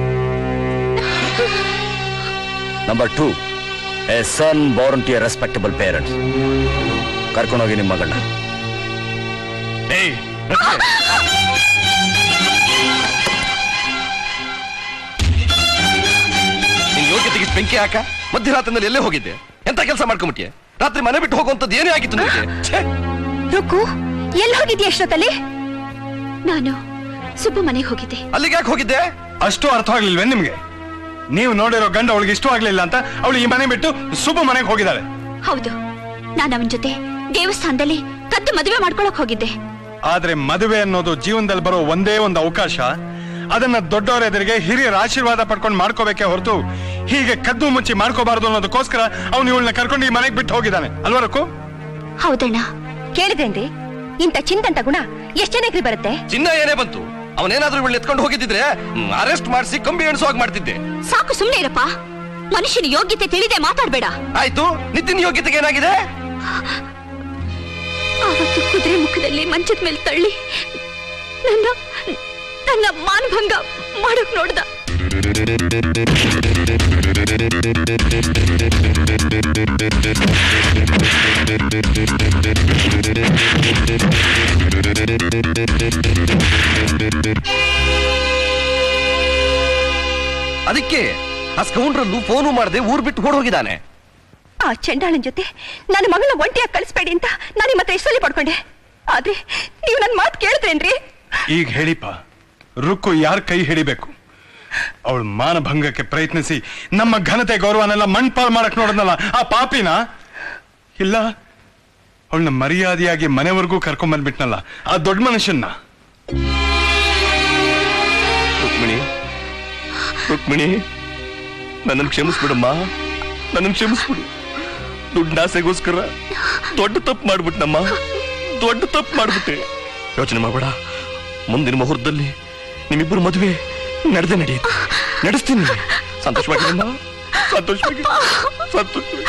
number two a son born to a respectable parents ಕರ್ಕೊಂಡೋಗಿ ನಿಮ್ಮ ಮಗಳನ್ನ ಏಯ್ ನಿನ್ ಯೋಗ್ಯತೆಗೆ ಇಷ್ಟ್ ಬೆಂಕಿ ಹಾಕ ಮಧ್ಯರಾತ್ರಿನಲ್ಲಿ ಎಲ್ಲೇ ಹೋಗಿದ್ದೆ ಎಂತ ಕೆಲಸ ಮಾಡ್ಕೊಂಬಿಟ್ಟಿಯೆ ರಾತ್ರಿ ಮನೆ ಬಿಟ್ಟು ಹೋಗುವಂತದ್ದು ಏನೇ ಆಗಿತ್ತು ನಿನಗೆ ಛೇ! ರುಕು ಎಲ್ಲಿ ಹೋಗಿದ್ಯಾ ಎಷ್ಟೊತ್ತಲ್ಲಿ ನಾನು ಸುಬ್ಬು ಮನೆಗೆ ಹೋಗಿದ್ದೆ ಅಲ್ಲಿಗೆ ಯಾಕೆ ಹೋಗಿದ್ದೆ ಅಷ್ಟು ಅರ್ಥ ಆಗ್ಲಿಲ್ವೇ ನಿಮ್ಗೆ ನೀವು ನೋಡಿರೋ ಗಂಡ ಅವಳಿಗೆ ಇಷ್ಟ ಆಗ್ಲಿಲ್ಲ ಅಂತ ಅವಳು ಈ ಮನೆ ಬಿಟ್ಟು ಸುಬ್ಬ ಮನೆಗೆ ಹೋಗಿದ್ದಾಳೆ ಹೌದು ನಾನು ಅವನ ಜೊತೆ ದೇವಸ್ಥಾನದಲ್ಲಿ ಕದ್ದು ಮದುವೆ ಮಾಡ್ಕೊಳಕ್ ಹೋಗಿದ್ದೆ ಆದ್ರೆ ಮದುವೆ ಅನ್ನೋದು ಜೀವನದಲ್ಲಿ ಬರೋ ಒಂದೇ ಒಂದು ಅವಕಾಶ ಅದನ್ನ ದೊಡ್ಡವರ ಎದುರಿಗೆ ಹಿರಿಯರ ಆಶೀರ್ವಾದ ಪಡ್ಕೊಂಡು ಮಾಡ್ಕೋಬೇಕೇ ಹೊರತು ಹೀಗೆ ಕದ್ದು ಮುಚ್ಚಿ ಮಾಡ್ಕೋಬಾರ್ದು ಅನ್ನೋದಕ್ಕೋಸ್ಕರ ಅವ್ನು ಇವಳನ್ನ ಕರ್ಕೊಂಡು ಈ ಮನೆಗೆ ಬಿಟ್ಟು ಹೋಗಿದ್ದಾನೆ ಅಲ್ವಾ ರಕ್ಕು ಹೌದಣ್ಣ ಕೇಳಿದ್ರೇನ್ರಿ ಇಂಥ ಚಿಂತಂತ ಗುಣ ಎಷ್ಟ್ ಜನಕ್ರಿ ಬರುತ್ತೆ ಚಿನ್ನ ಏನೇ ಬಂತು ಅವನೇನಾದ್ರೂ ಇವಳು ಎತ್ಕೊಂಡು ಹೋಗಿದ್ದಿದ್ರೆ ಅರೆಸ್ಟ್ ಮಾಡಿಸಿ ಕಂಬಿ ಎಣಿಸುವಾಗ ಮಾಡ್ತಿದ್ದೆ ಸಾಕು ಸುಮ್ನೆ ಇರಪ್ಪ ಮನುಷ್ಯನ ಯೋಗ್ಯತೆ ತಿಳಿದೆ ಮಾತಾಡ್ಬೇಡ ಆಯ್ತು ನಿತಿನ್ ಯೋಗ್ಯತೆಗೆ ಏನಾಗಿದೆ ಆವತ್ತು ಕುದುರೆ ಮುಖದಲ್ಲಿ ಮಂಚದ ಮೇಲೆ ತಳ್ಳಿ ನನ್ನ ನನ್ನ ಮಾನಭಂಗ ಮಾಡಕ್ ನೋಡ್ದ ಅದಕ್ಕೆ ಆ ಸ್ಕೌಂಡ್ರಲ್ಲು ಫೋನು ಮಾಡದೆ ಊರ್ ಬಿಟ್ಟು ಓಡ್ ಹೋಗಿದ್ದಾನೆ ಆ ಚಂಡಾಳನ್ ಜೊತೆ ನನ್ನ ಮಗಳನ್ನ ಒಂಟಿಯಾಗಿ ಕಳಿಸ್ಬೇಡಿ ಅಂತ ನಾನು ನಿಮ್ಮ ಹತ್ರ ಇಷ್ಟಲ್ಲಿ ಪಡ್ಕೊಂಡೆ ಆದ್ರೆ ನೀವು ನನ್ನ ಮಾತು ಕೇಳಿದ್ರೇನ್ರಿ ಈಗ ಹೇಳಿಪ್ಪ ರುಕ್ಕು ಯಾರ ಕೈ ಹಿಡಿಬೇಕು ಅವಳು ಮಾನಭಂಗಕ್ಕೆ ಪ್ರಯತ್ನಿಸಿ ನಮ್ಮ ಘನತೆ ಗೌರವನೆಲ್ಲ ಮಣ್ಪಾಲ್ ಮಾಡಕ್ ನೋಡದ್ನಲ್ಲ ಆ ಪಾಪಿನ ಇಲ್ಲ ಅವಳನ್ನ ಮರ್ಯಾದೆಯಾಗಿ ಮನೆವರೆಗೂ ಕರ್ಕೊಂಡ್ ಬಂದ್ಬಿಟ್ನಲ್ಲ ಆ ದೊಡ್ಡ ಮನುಷ್ಯನ್ನ ರುಕ್ಮಿಣಿ ರುಕ್ಮಿಣಿ ನನ್ನನ್ನು ಕ್ಷಮಿಸ್ಬಿಡಮ್ಮ ನನ್ನನ್ನು ಕ್ಷಮಿಸ್ಬಿಡು ದುಡ್ಡಾಸೆಗೋಸ್ಕರ ದೊಡ್ಡ ತಪ್ಪು ಮಾಡ್ಬಿಟ್ನಮ್ಮ ದೊಡ್ಡ ತಪ್ಪು ಮಾಡ್ಬಿಟ್ಟೆ ಯೋಚನೆ ಮಾಡಬೇಡ ಮುಂದಿನ ಮುಹೂರ್ತದಲ್ಲಿ ನಿಮ್ಮಿಬ್ಬರು ಮದುವೆ ನಡೆದೇ ನಡೆಯುತ್ತೆ ನಡೆಸ್ತೀನಿ ಸಂತೋಷವಾಗಿರಮ್ಮ ಸಂತೋಷವಾಗಿ ಸಂತೋಷವಾಗಿ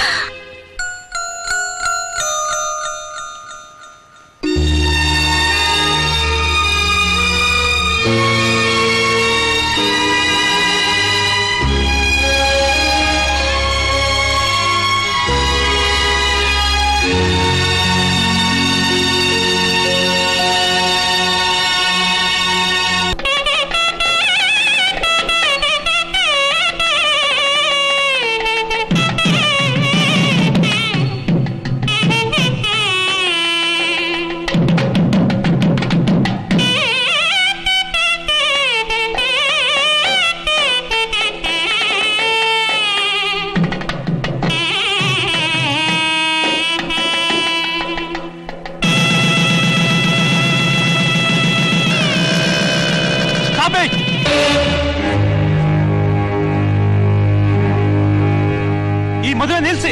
ಈ ಮದುವೆ ನಿಲ್ಸಿ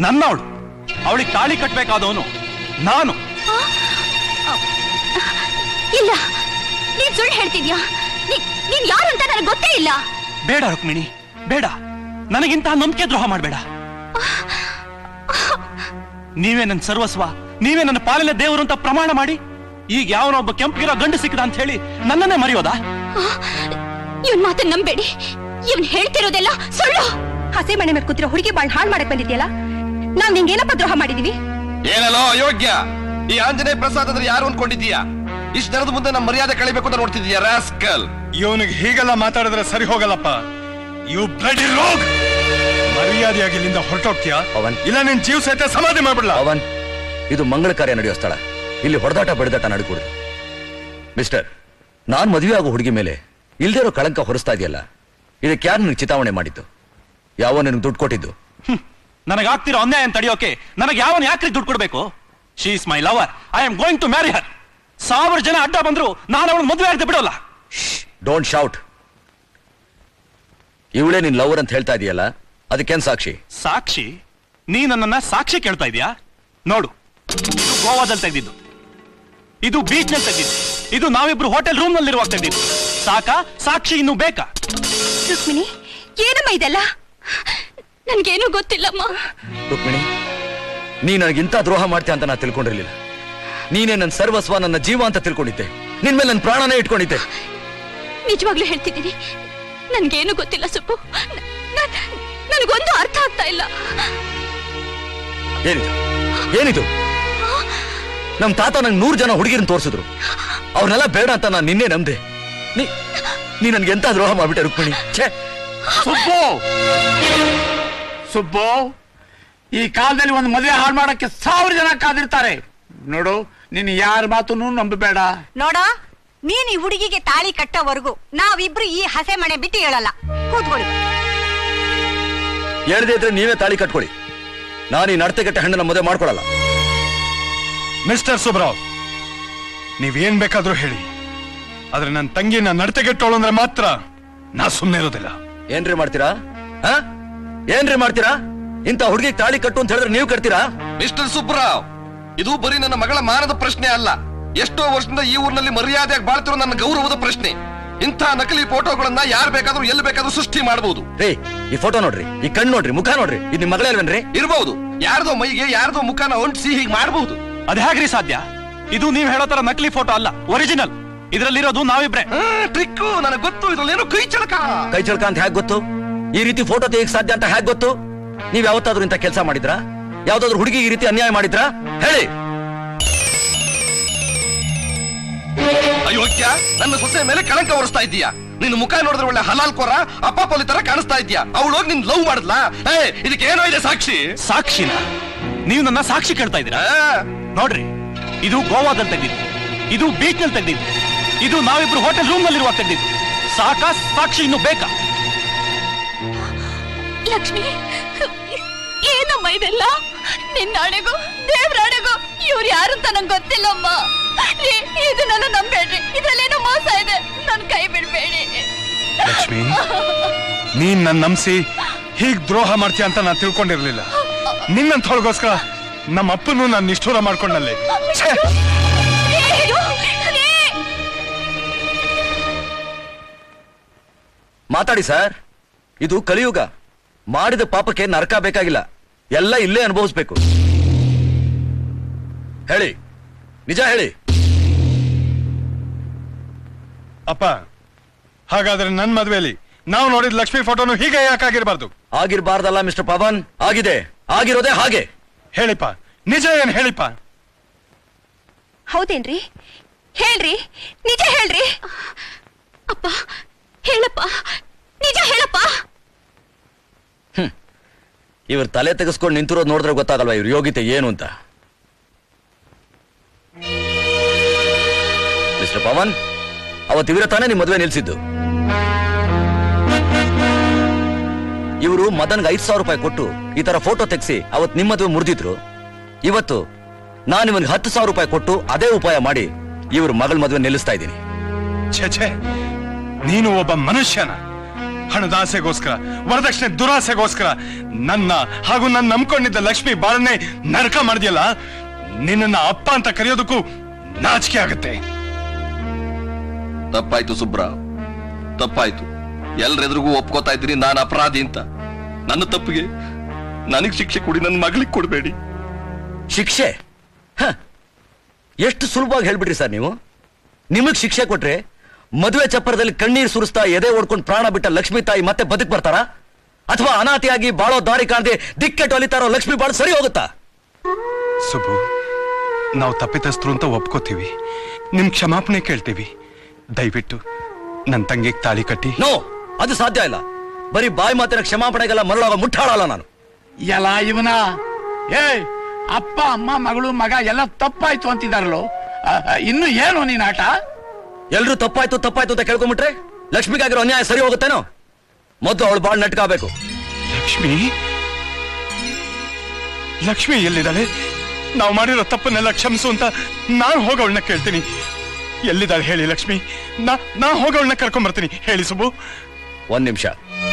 ನನ್ನವಳು ಅವಳಿಗೆ ತಾಳಿ ಕಟ್ಬೇಕಾದವನು ನಾನು ಇಲ್ಲ ನೀನ್ ಸುಳ್ಳು ಹೇಳ್ತಿದ್ಯಾ ನೀ- ನೀನ್ ಯಾರು ಅಂತ ನನಗೆ ಗೊತ್ತೇ ಇಲ್ಲ ಬೇಡ ರುಕ್ಮಿಣಿ ಬೇಡ ನನಗಿಂತಹ ನಂಬಿಕೆ ದ್ರೋಹ ಮಾಡಬೇಡ ನೀವೇ ನನ್ನ ಸರ್ವಸ್ವ ನೀವೇ ನನ್ನ ಪಾಲಿನ ದೇವರು ಅಂತ ಪ್ರಮಾಣ ಮಾಡಿ ಈಗ ಯಾವನೊಬ್ಬ ಕೆಂಪಿಗಿರೋ ಗಂಡು ಸಿಕ್ಕದ ಅಂತ ಹೇಳಿ ನನ್ನನ್ನೇ ಮರೆಯೋದಾ ಇವನ್ ಮಾತನ್ನ ನಂಬೇಡಿ ಇವನ್ ಹೇಳ್ತಿರೋದೆಲ್ಲ ಸುಳ್ಳು ಹಸೆ ಮನೆ ಮೇಲೆ ಕೂತಿರೋ ಹುಡುಗಿ ಬಾಳ್ ಹಾಳು ಮಾಡಕ್ ಬಂದಿದ್ಯಲ್ಲ ನಾವ್ ನಿಂಗೇನಪ್ಪ ದ್ರೋಹ ಮಾಡಿದೀವಿ ಏನಲ್ಲೋ ಅಯೋಗ್ಯ ಈ ಆಂಜನೇಯ ಪ್ರಸಾದ್ ಅಂದ್ರೆ ಯಾರು ಅನ್ಕೊಂಡಿದ್ದೀಯಾ ಇಷ್ಟು ಜನದ ಮುಂದೆ ನಮ್ಮ ಮರ್ಯಾದೆ ಕಳಿಬೇಕು ಅಂತ ನೋಡ್ತಿದ್ದೀಯಾ ರಾಸ್ಕಲ್ ಇವನಿಗೆ ಹೀಗೆಲ್ಲ ಮಾತಾಡಿದ್ರೆ ಸರಿ ಹೋಗಲ್ಲಪ್ಪ ಯು ಬ್ಲಡಿ ರೋಗ್ ಮರ್ಯಾದೆಯಾಗಿ ಇಲ್ಲಿಂದ ಹೊರಟೋಗ್ತೀಯಾ ಇಲ್ಲ ನಿನ್ ಜೀವ ಸಹಿತ ಸಮಾಧಿ ಮಾಡ್ಬಿಡ್ಲ ಅವನ್ ಇದು ಮಂಗಳ ಕಾರ್ಯ ನಡೆಯೋ ಸ್ಥಳ ಇಲ್ಲಿ ಹೊಡೆದಾಟ ಬಡಿದಾಟ ನಡ್ಕೂಡ್ದು ಮಿಸ್ಟರ್ ನಾನ್ ಮದುವೆ ಆಗೋ ಹುಡುಗಿ ಮೇಲೆ ಇಲ್ದೇ ಇರೋ ಕಳಂಕ ಹೊರಿಸ್ತಾ ಇದೆಯಲ್ಲ ಇದಕ್ಕೆ ಯಾರು ನಿನಗೆ ಚಿತಾವಣೆ ಮಾಡಿದ್ದು ಯಾವ ನಿನಗೆ ದುಡ್ಡು ಕೊಟ್ಟಿದ್ದು ನನಗಾಗ್ತಿರೋ ಅನ್ಯಾಯ ತಡೆಯೋಕೆ ನನಗೆ ಯಾವನ್ ಯಾಕ್ರಿ ದುಡ್ಡು ಕೊಡ್ಬೇಕು she is my lover I am going to marry her ಸಾವಿರ ಜನ ಅಡ್ಡ ಬಂದ್ರು ನಾನು ಅವಳು ಮದುವೆ ಆಗದೆ ಬಿಡೋಲ್ಲ ಡೋಂಟ್ ಶೌಟ್ ಇವಳೇ ನಿನ್ ಲವರ್ ಅಂತ ಹೇಳ್ತಾ ಇದೆಯಲ್ಲ ಅದಕ್ಕೇನ್ ಸಾಕ್ಷಿ ಸಾಕ್ಷಿ ನೀ ನನ್ನನ್ನ ಸಾಕ್ಷಿ ಕೇಳ್ತಾ ಇದೀಯಾ ನೋಡು ಇದು ಗೋವಾದಲ್ಲಿ ತೆಗೆದಿದ್ದು ಇದು ಬೀಚ್ ನಲ್ಲಿ ತೆಗೆದಿದ್ದು ಇದು ನಾವಿಬ್ರು ಹೋಟೆಲ್ ರೂಮ್ ನಲ್ಲಿರುವಾಗ ತೆಗೆದಿದ್ದು ಸಾಕಾ ಸಾಕ್ಷಿ ಇನ್ನು ಬೇಕಾ ರುಕ್ಮಿಣಿ ಏನಮ್ಮ ಇದೆಲ್ಲ ನನ್ಗೇನು ಗೊತ್ತಿಲ್ಲಮ್ಮ ರುಕ್ಮಿಣಿ ನೀ ನನಗಿಂತ ದ್ರೋಹ ಮಾಡ್ತೀಯ ಅಂತ ನಾ ತಿಳ್ಕೊಂಡಿರ್ಲಿಲ್ಲ ನೀನೇ ನನ್ನ ಸರ್ವಸ್ವ ನನ್ನ ಜೀವ ಅಂತ ತಿಳ್ಕೊಂಡಿದ್ದೆ ನಿನ್ ಮೇಲೆ ನನ್ನ ಪ್ರಾಣನೇ ಇಟ್ಕೊಂಡಿದ್ದೆ ನಿಜವಾಗ್ಲೂ ಹೇಳ್ತಿದ್ದೀನಿ ನನ್ಗೇನು ಗೊತ್ತಿಲ್ಲ ಸುಬ್ಬು ನನ್- ನನ್ಗೊಂದು ಅರ್ಥ ಆಗ್ತಾ ಇಲ್ಲ ಏನಿದು ಏನಿದು ನಮ್ ತಾತ ನಂಗೆ ನೂರು ಜನ ಹುಡುಗಿರನ್ನ ತೋರಿಸಿದ್ರು ಅವ್ರನ್ನೆಲ್ಲ ಬೇಡ ಅಂತ ನಾನು ನಿನ್ನೆ ನಂಬ್ದೆ ನೀ ನೀ ನನ್ಗೆ ಎಂತ ದ್ರೋಹ ಮಾಡ್ಬಿಟ್ಟೆ ರುಕ್ಮಿಣಿ ಛೇ ಸುಬ್ಬು ಸುಬ್ಬು ಈ ಕಾಲದಲ್ಲಿ ಒಂದು ಮದುವೆ ಹಾಳು ಮಾಡಕ್ಕೆ ಸಾವಿರ ಜನ ಕಾದಿರ್ತಾರೆ ನೋಡು ನೀನು ಯಾರ ಮಾತನ್ನು ನಂಬಬೇಡ ನೋಡ ನೀನ್ ಈ ಹುಡುಗಿಗೆ ತಾಳಿ ಕಟ್ಟೋವರೆಗೂ ನಾವಿಬ್ರು ಈ ಹಸೆ ಮನೆ ಬಿಟ್ಟು ಹೇಳಲ್ಲ ಕೂತ್ಕೊಳ್ಳಿ ಹೇಳ್ದೆ ಇದ್ರೆ ನೀವೇ ತಾಳಿ ಕಟ್ಕೊಳ್ಳಿ ನಾನು ಈ ನಡತೆಗೆಟ್ಟ ಹೆಣ್ಣನ್ನ ಮದುವೆ ಮಾಡ್ಕೊಳಲ್ಲ ಮಿಸ್ಟರ್ ಸುಬ್ರಾವ್ ನೀವೇನ್ ಬೇಕಾದ್ರೂ ಹೇಳಿ ಆದ್ರೆ ನನ್ನ ತಂಗಿನ ನಡತೆಗೆಟ್ಟೋಳು ಅಂದ್ರೆ ಮಾತ್ರ ನಾ ಸುಮ್ಮನೆ ಇರೋದಿಲ್ಲ ಏನ್ರಿ ಮಾಡ್ತೀರಾ ಆ? ಏನ್ರಿ ಮಾಡ್ತೀರಾ ಇಂಥ ಹುಡುಗಿಗೆ ತಾಳಿ ಕಟ್ಟು ಅಂತ ಹೇಳಿದ್ರೆ ನೀವು ಕಟ್ತೀರಾ ಮಿಸ್ಟರ್ ಸುಬ್ರಾವ್ ಇದು ಬರೀ ನನ್ನ ಮಗಳ ಮಾನದ ಪ್ರಶ್ನೆ ಅಲ್ಲ ಎಷ್ಟೋ ವರ್ಷದಿಂದ ಈ ಊರಿನಲ್ಲಿ ಮರ್ಯಾದೆಯಾಗಿ ಬಾಳ್ತಿರೋ ನನ್ನ ಗೌರವದ ಪ್ರಶ್ನೆ ಇಂಥ ನಕಲಿ ಫೋಟೋಗಳನ್ನ ಯಾರು ಬೇಕಾದ್ರೂ ಎಲ್ಲಿ ಬೇಕಾದ್ರೂ ಸೃಷ್ಟಿ ಮಾಡಬಹುದು ರೀ ಈ ಫೋಟೋ ನೋಡ್ರಿ ಈ ಕಣ್ಣು ನೋಡ್ರಿ ಮುಖ ನೋಡ್ರಿ ಇದು ನಿಮ್ ಮಗಳೇ ಅಲ್ವೇನ್ರಿ ಇರಬಹುದು ಯಾರ್ದೋ ಮೈಗೆ ಯಾರ್ದೋ ಮುಖನ ಹೊಂಟಿಸಿ ಹೀಗೆ ಮಾಡಬಹುದು ಅದ್ ಹೇಗ್ರಿ ಸಾಧ್ಯ ಇದು ನೀವ್ ಹೇಳೋ ತರ ನಕಲಿ ಫೋಟೋ ಅಲ್ಲ ಒರಿಜಿನಲ್ ಇದರಲ್ಲಿರೋದು ನಾವಿಬ್ರೆ ಟ್ರಿಕ್ಕು ನನಗೆ ಗೊತ್ತು ಇದ್ರಲ್ಲೇನೋ ಕೈ ಚಳಕ ಕೈ ಚಳಕ ಅಂತ ಹೇಗ್ ಗೊತ್ತು ಈ ರೀತಿ ಫೋಟೋ ತೆಗಿಯಕ್ ಸಾಧ್ಯ ಅಂತ ಹೇಗ್ ಗೊತ್ತು ನೀವ್ ಯಾವತ್ತಾದ್ರೂ ಇಂಥ ಕೆಲಸ ಮಾಡಿದ್ರಾ ಯಾವ್ದಾದ್ರು ಹುಡುಗಿ ಈ ರೀತಿ ಅನ್ಯಾಯ ಮಾಡಿದ್ರಾ ಹೇಳಿ ಅಯೋಗ್ಯ ನನ್ನ ಸೊಸೆ ಮೇಲೆ ಕಳಂಕ ಹೊರಿಸ್ತಾ ಇದ್ದೀಯಾ ನಿನ್ನ ಮುಖ ನೋಡಿದ್ರೆ ಒಳ್ಳೆ ಹಲಾಲ್ ಕೋರ ಅಪ್ಪ ಪೊಲಿ ತರ ಕಾಣಿಸ್ತಾ ಇದ್ಯಾ ಅವಳು ಹೋಗಿ ನಿನ್ ಲವ್ ಮಾಡಿದ್ಲಾ ಏ ಇದಕ್ಕೆ ಏನೋ ಇದೆ ಸಾಕ್ಷಿ ಸಾಕ್ಷಿನ ನೀವು ನನ್ನ ಸಾಕ್ಷಿ ಕೇಳ್ತಾ ಇದ್ದೀರಾ ನೋಡ್ರಿ ಇದು ಗೋವಾದಲ್ಲಿ ತೆಗೆದಿದ್ದು ಇದು ಬೀಚ್ ನಲ್ಲಿ ತೆಗೆದಿದ್ದು ಇದು ನಾವಿಬ್ರು ಹೋಟೆಲ್ ರೂಮ್ ನಲ್ಲಿರುವಾಗ ತೆಗೆದಿದ್ದು ಸಾಕಾ ಸಾಕ್ಷಿ ಇನ್ನು ಬೇಕಾ ಲಕ್ಷ್ಮಿ ಏನಮ್ಮ ಇದೆಲ್ಲ ನಿನ್ನಾಣೆಗೂ ದೇವ್ರಾಣೆಗೂ ಇವ್ರು ಯಾರು ಅಂತ ನಂಗೆ ಗೊತ್ತಿಲ್ಲಮ್ಮ ರೀ, ಇದನ್ನೆಲ್ಲ ನಂಬೇಡ್ರಿ ಇದ್ರಲ್ಲೇನೋ ಮೋಸ ಇದೆ ನನ್ ಕೈ ಬಿಡ್ಬೇಡಿ ಲಕ್ಷ್ಮಿ ನೀನ್ ನನ್ನ ನಂಬಿಸಿ ಹೀಗ್ ದ್ರೋಹ ಮಾಡ್ತೀಯ ಅಂತ ನಾನು ತಿಳ್ಕೊಂಡಿರ್ಲಿಲ್ಲ ನಿನ್ನಂತ ಹೊಳಗೋಸ್ಕರ ನಮ್ಮ ಅಪ್ಪನು ನಾನು ನಿಷ್ಠೂರ ಮಾಡ್ಕೊಂಡಲ್ಲಿ ಛೇ! ಮಾತಾಡಿ ಸರ್ ಇದು ಕಲಿಯುಗ ಮಾಡಿದ ಪಾಪಕ್ಕೆ ನರಕ ಬೇಕಾಗಿಲ್ಲ ಎಲ್ಲ ಇಲ್ಲೇ ಅನುಭವಿಸ್ಬೇಕು ಹೇಳಿ ನಿಜ ಹೇಳಿ ಅಪ್ಪ ಹಾಗಾದ್ರೆ ನನ್ ಮದ್ವೆಲಿ ನಾವು ನೋಡಿದ ಲಕ್ಷ್ಮಿ ಫೋಟೋನು ಹೀಗೆ ಯಾಕಾಗಿರ್ಬಾರ್ದು ಆಗಿರ್ಬಾರ್ದಲ್ಲ ಮಿಸ್ಟರ್ ಪವನ್ ಆಗಿದೆ ಆಗಿರೋದೇ ಹಾಗೆ ಹೇಳಿಪ್ಪ ನಿಜ ಏನ್ ಹೇಳಿಪ್ಪ ಹೌದೇನ್ರಿ ಹೇಳ್ರಿ ನಿಜ ಹೇಳ್ರಿ ಅಪ್ಪ ಹೇಳಪ್ಪ ನಿಜ ಹೇಳಪ್ಪ ಇವ್ರ ತಲೆ ತೆಗೆಸ್ಕೊಂಡು ನಿಂತಿರೋದು ನೋಡಿದ್ರೆ ಗೊತ್ತಾಗಲ್ವಾ ಇವ್ರ ಯೋಗ್ಯತೆ ಏನು ಅಂತ ಮಿಸ್ಟರ್ ಪವನ್ ಅವತ್ತು ಇವರ ತಾನೇ ನಿಮ್ ಮದುವೆ ನಿಲ್ಸಿದ್ದು ಇವರು ಮದನ್ಗೆ ಐದ್ ಸಾವಿರ ರೂಪಾಯಿ ಕೊಟ್ಟು ಈ ತರ ಫೋಟೋ ತೆಗ್ಸಿ ಅವತ್ ನಿಮ್ ಮದುವೆ ಮುರಿದಿದ್ರು ಇವತ್ತು ನಾನು ಇವನ್ಗೆ ಹತ್ತು ಸಾವಿರ ರೂಪಾಯಿ ಕೊಟ್ಟು ಅದೇ ಉಪಾಯ ಮಾಡಿ ಇವ್ರ ಮಗಳ ಮದುವೆ ನಿಲ್ಲಿಸ್ತಾ ಇದ್ದೀನಿ ಛೇ ಛೇ ನೀನು ಒಬ್ಬ ಮನುಷ್ಯನ ಹಣದ ಆಸೆಗೋಸ್ಕರ ವರದಕ್ಷಿಣೆ ದುರಾಸೆಗೋಸ್ಕರ ನನ್ನ ಹಾಗೂ ನನ್ನ ನಂಬ್ಕೊಂಡಿದ್ದ ಲಕ್ಷ್ಮಿ ಬಾಳನ್ನೇ ನರಕ ಮಾಡಿದ್ಯಲ್ಲ ನಿನ್ನನ್ನ ಅಪ್ಪ ಅಂತ ಕರೆಯೋದಕ್ಕೂ ನಾಚಿಕೆ ಆಗತ್ತೆ ತಪ್ಪಾಯ್ತು ಸುಬ್ರಾವ್ ತಪ್ಪಾಯ್ತು ಎಲ್ರೆದ್ರಿಗೂ ಒಪ್ಕೋತಾ ಇದ್ದೀನಿ ನಾನು ಅಪರಾಧಿ ಅಂತ ನನ್ನ ತಪ್ಪಿಗೆ ನನಗ್ ಶಿಕ್ಷೆ ಕೊಡಿ ನನ್ನ ಮಗಳಿಗೆ ಕೊಡಬೇಡಿ ಶಿಕ್ಷೆ ಹ. ಎಷ್ಟು ಸುಲಭವಾಗಿ ಹೇಳ್ಬಿಟ್ರಿ ಸರ್ ನೀವು ನಿಮಗ್ ಶಿಕ್ಷೆ ಕೊಟ್ರೆ ಮದುವೆ ಚಪ್ಪರದಲ್ಲಿ ಕಣ್ಣೀರ್ ಸುರಿಸ್ತಾ ಎದೆ ಓಡ್ಕೊಂಡು ಪ್ರಾಣ ಬಿಟ್ಟ ಲಕ್ಷ್ಮೀ ತಾಯಿ ಮತ್ತೆ ಬದುಕ್ ಬರ್ತಾರಾ ಅಥವಾ ಅನಾಥಿಯಾಗಿ ಬಾಳೋ ದಾರಿ ಕಾಣದೆ ದಿಕ್ಕೆಟ್ಟು ಅಲಿತಾರೋ ಲಕ್ಷ್ಮಿ ಬಾಳು ಸರಿ ಹೋಗುತ್ತಾ ಸುಬು ನಾವು ತಪ್ಪಿತಸ್ಥರು ಅಂತ ಒಪ್ಕೋತೀವಿ ನಿಮ್ ಕ್ಷಮಾಪಣೆ ಕೇಳ್ತೀವಿ ದಯವಿಟ್ಟು ನನ್ನ ತಂಗಿಗೆ ತಾಳಿ ಕಟ್ಟಿ ನೋ ಅದು ಸಾಧ್ಯ ಇಲ್ಲ ಬರೀ ಬಾಯಿ ಮಾತಿನ ಕ್ಷಮಾಪಣೆಗೆಲ್ಲ ಮರಳಾಗ ಮುಟ್ಟಾಳಲ್ಲ ನಾನು ಎಲ್ಲ ಇವನ ಏಯ್ ಅಪ್ಪ ಅಮ್ಮ ಮಗಳು ಮಗ ಎಲ್ಲ ತಪ್ಪಾಯ್ತು ಅಂತಿದಾರಲ್ಲೋ ಆ, ಆ, ಇನ್ನು ಏನು ನೀನ್ ಆಟ ಎಲ್ರು ತಪ್ಪಾಯ್ತು ತಪ್ಪಾಯ್ತು ಅಂತ ಕೇಳ್ಕೊಂಬಿಟ್ರೆ ಲಕ್ಷ್ಮಿಗಾಗಿರೋ ಅನ್ಯಾಯ ಸರಿ ಹೋಗುತ್ತೇನೋ ಮೊದಲು ಅವಳು ಬಾಳ್ ನಟ್ಕಾಬೇಕು ಲಕ್ಷ್ಮಿ ಲಕ್ಷ್ಮಿ ಎಲ್ಲಿದ್ದಾಳೆ ನಾವು ಮಾಡಿರೋ ತಪ್ಪನ್ನೆಲ್ಲ ಕ್ಷಮಿಸು ಅಂತ ನಾನು ಹೋಗವಳನ್ನ ಕೇಳ್ತೀನಿ ಎಲ್ಲಿದ್ದಾಳೆ ಹೇಳಿ ಲಕ್ಷ್ಮಿ ನಾ ನಾ ಹೋಗವಳನ್ನ ಕರ್ಕೊಂಡ್ ಬರ್ತೀನಿ ಹೇಳಿ ಸುಬು ಒಂದ್ ನಿಮಿಷ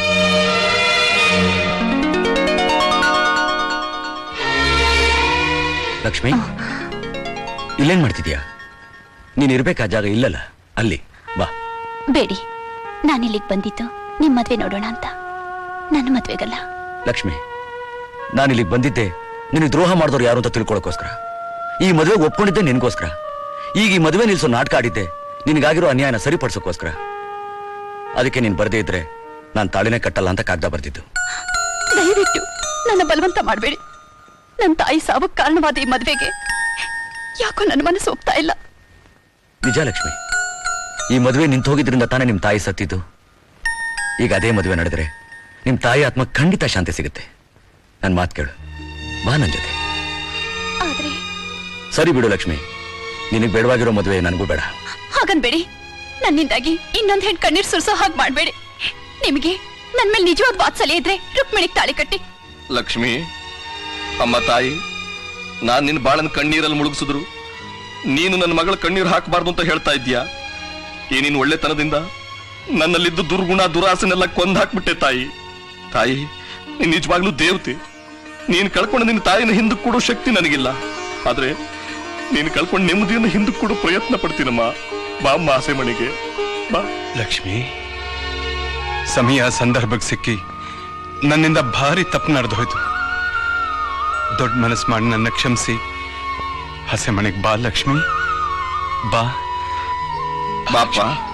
ಲಕ್ಷ್ಮಿ ಇಲ್ಲೇನ್ ಮಾಡ್ತಿದ್ಯಾ ನೀನ್ ಇರ್ಬೇಕಾ ಜಾಗ ಇಲ್ಲಲ್ಲ ಅಲ್ಲಿ ಬಾ ಬೇಡಿ ನಾನಿಲ್ಲಿಗೆ ಬಂದಿದ್ದು ನಿಮ್ ಮದ್ವೆ ನೋಡೋಣ ಅಂತ ನನ್ನ ಮದ್ವೆಗಲ್ಲ ಲಕ್ಷ್ಮಿ ನಾನು ಇಲ್ಲಿಗೆ ಬಂದಿದ್ದೆ ನಿನಗೆ ದ್ರೋಹ ಮಾಡಿದವ್ರು ಯಾರು ಅಂತ ತಿಳ್ಕೊಳಕ್ಕೋಸ್ಕರ ಈ ಮದುವೆ ಒಪ್ಕೊಂಡಿದ್ದೆ ನಿನಗೋಸ್ಕರ ಈಗ ಈ ಮದುವೆ ನಿಲ್ಸೋ ನಾಟಕ ಆಡಿದ್ದೆ ನಿನಗಾಗಿರೋ ಅನ್ಯಾಯನ ಸರಿಪಡಿಸೋಕ್ಕೋಸ್ಕರ ಅದಕ್ಕೆ ನೀನ್ ಬರದೇ ಇದ್ರೆ ನಾನು ತಾಳಿನೇ ಕಟ್ಟಲ್ಲ ಅಂತ ಕಾಗ್ದ ಬರ್ತಿದ್ದು ದಯವಿಟ್ಟು ನನ್ನ ಬಲವಂತ ಮಾಡಬೇಡಿ ನನ್ನ ತಾಯಿ ಸಾವಕ್ಕೆ ಕಾರಣವಾದ ಈ ಮದ್ವೆಗೆ ಯಾಕೋ ನನ್ನ ಮನಸ್ಸು ಒಪ್ತಾ ಇಲ್ಲ ನಿಜ ಲಕ್ಷ್ಮಿ ಈ ಮದುವೆ ನಿಂತು ಹೋಗಿದ್ರಿಂದ ತಾನೇ ನಿಮ್ ತಾಯಿ ಸತ್ತಿದ್ದು ಈಗ ಅದೇ ಮದುವೆ ನಡೆದ್ರೆ ನಿಮ್ ತಾಯಿ ಆತ್ಮ ಖಂಡಿತ ಶಾಂತಿ ಸಿಗುತ್ತೆ ನನ್ ಮಾತು ಕೇಳು ಬಾ ನನ್ ಜೊತೆ ಆದ್ರೆ ಸರಿ ಬಿಡು ಲಕ್ಷ್ಮಿ ನಿನಗೆ ಬೇಡವಾಗಿರೋ ಮದುವೆ ನನಗೂ ಬೇಡ ಹಾಗನ್ಬೇಡಿ ನನ್ನಿಂದಾಗಿ ಇನ್ನೊಂದ್ ಹೆಣ್ ಕಣ್ಣೀರ್ ಸುರಿಸೋ ಹಾಗೆ ಮಾಡ್ಬೇಡಿ ನಿಮಗೆ ನನ್ ಮೇಲೆ ನಿಜವಾದ ವಾತ್ಸಲ್ಯ ಇದ್ರೆ ರುಕ್ಮಿಣಿಗ್ ತಾಳಿ ಕಟ್ಟಿ ಲಕ್ಷ್ಮಿ ಅಮ್ಮ ತಾಯಿ ನಾನ್ ನಿನ್ನ ಬಾಳನ್ ಕಣ್ಣೀರಲ್ಲಿ ಮುಳುಗಿಸಿದ್ರು ನೀನು ನನ್ನ ಮಗಳ ಕಣ್ಣೀರು ಹಾಕಬಾರ್ದು ಅಂತ ಹೇಳ್ತಾ ಇದ್ಯಾ ಈ ನೀನ್ ಒಳ್ಳೆತನದಿಂದ ನನ್ನಲ್ಲಿದ್ದು ದುರ್ಗುಣ ದುರಾಸನೆಲ್ಲ ಕೊಂದ್ ಹಾಕ್ಬಿಟ್ಟೆ ತಾಯಿ ತಾಯಿ ನೀನ್ ನಿಜವಾಗ್ಲೂ ದೇವತೆ ನೀನ್ ಕಳ್ಕೊಂಡು ನಿನ್ನ ತಾಯಿನ ಹಿಂದಕ್ಕೆ ಕೊಡೋ ಶಕ್ತಿ ನನಗಿಲ್ಲ ಆದ್ರೆ ನೀನು ಕಳ್ಕೊಂಡು ನೆಮ್ಮದಿಯನ್ನು ಹಿಂದಕ್ಕೆ ಕೊಡೋ ಪ್ರಯತ್ನ ಪಡ್ತೀನಮ್ಮ ಬಾ ಅಮ್ಮ ಆಸೆ ಮಣಿಗೆ ಬಾ ಲಕ್ಷ್ಮಿ ಸಮಯ ಸಂದರ್ಭಕ್ಕೆ ಸಿಕ್ಕಿ ನನ್ನಿಂದ ಭಾರಿ ತಪ್ಪು ನಡೆದು ಹೋಯ್ತು ದೊಡ್ಡ ಮನಸ್ಸು ಮಾಡಿ ನನ್ನ ಕ್ಷಮಿಸಿ ಹಸೆ ಮನೆಗೆ ಬಾ ಲಕ್ಷ್ಮಿ ಬಾ ಬಾಪ್ಪ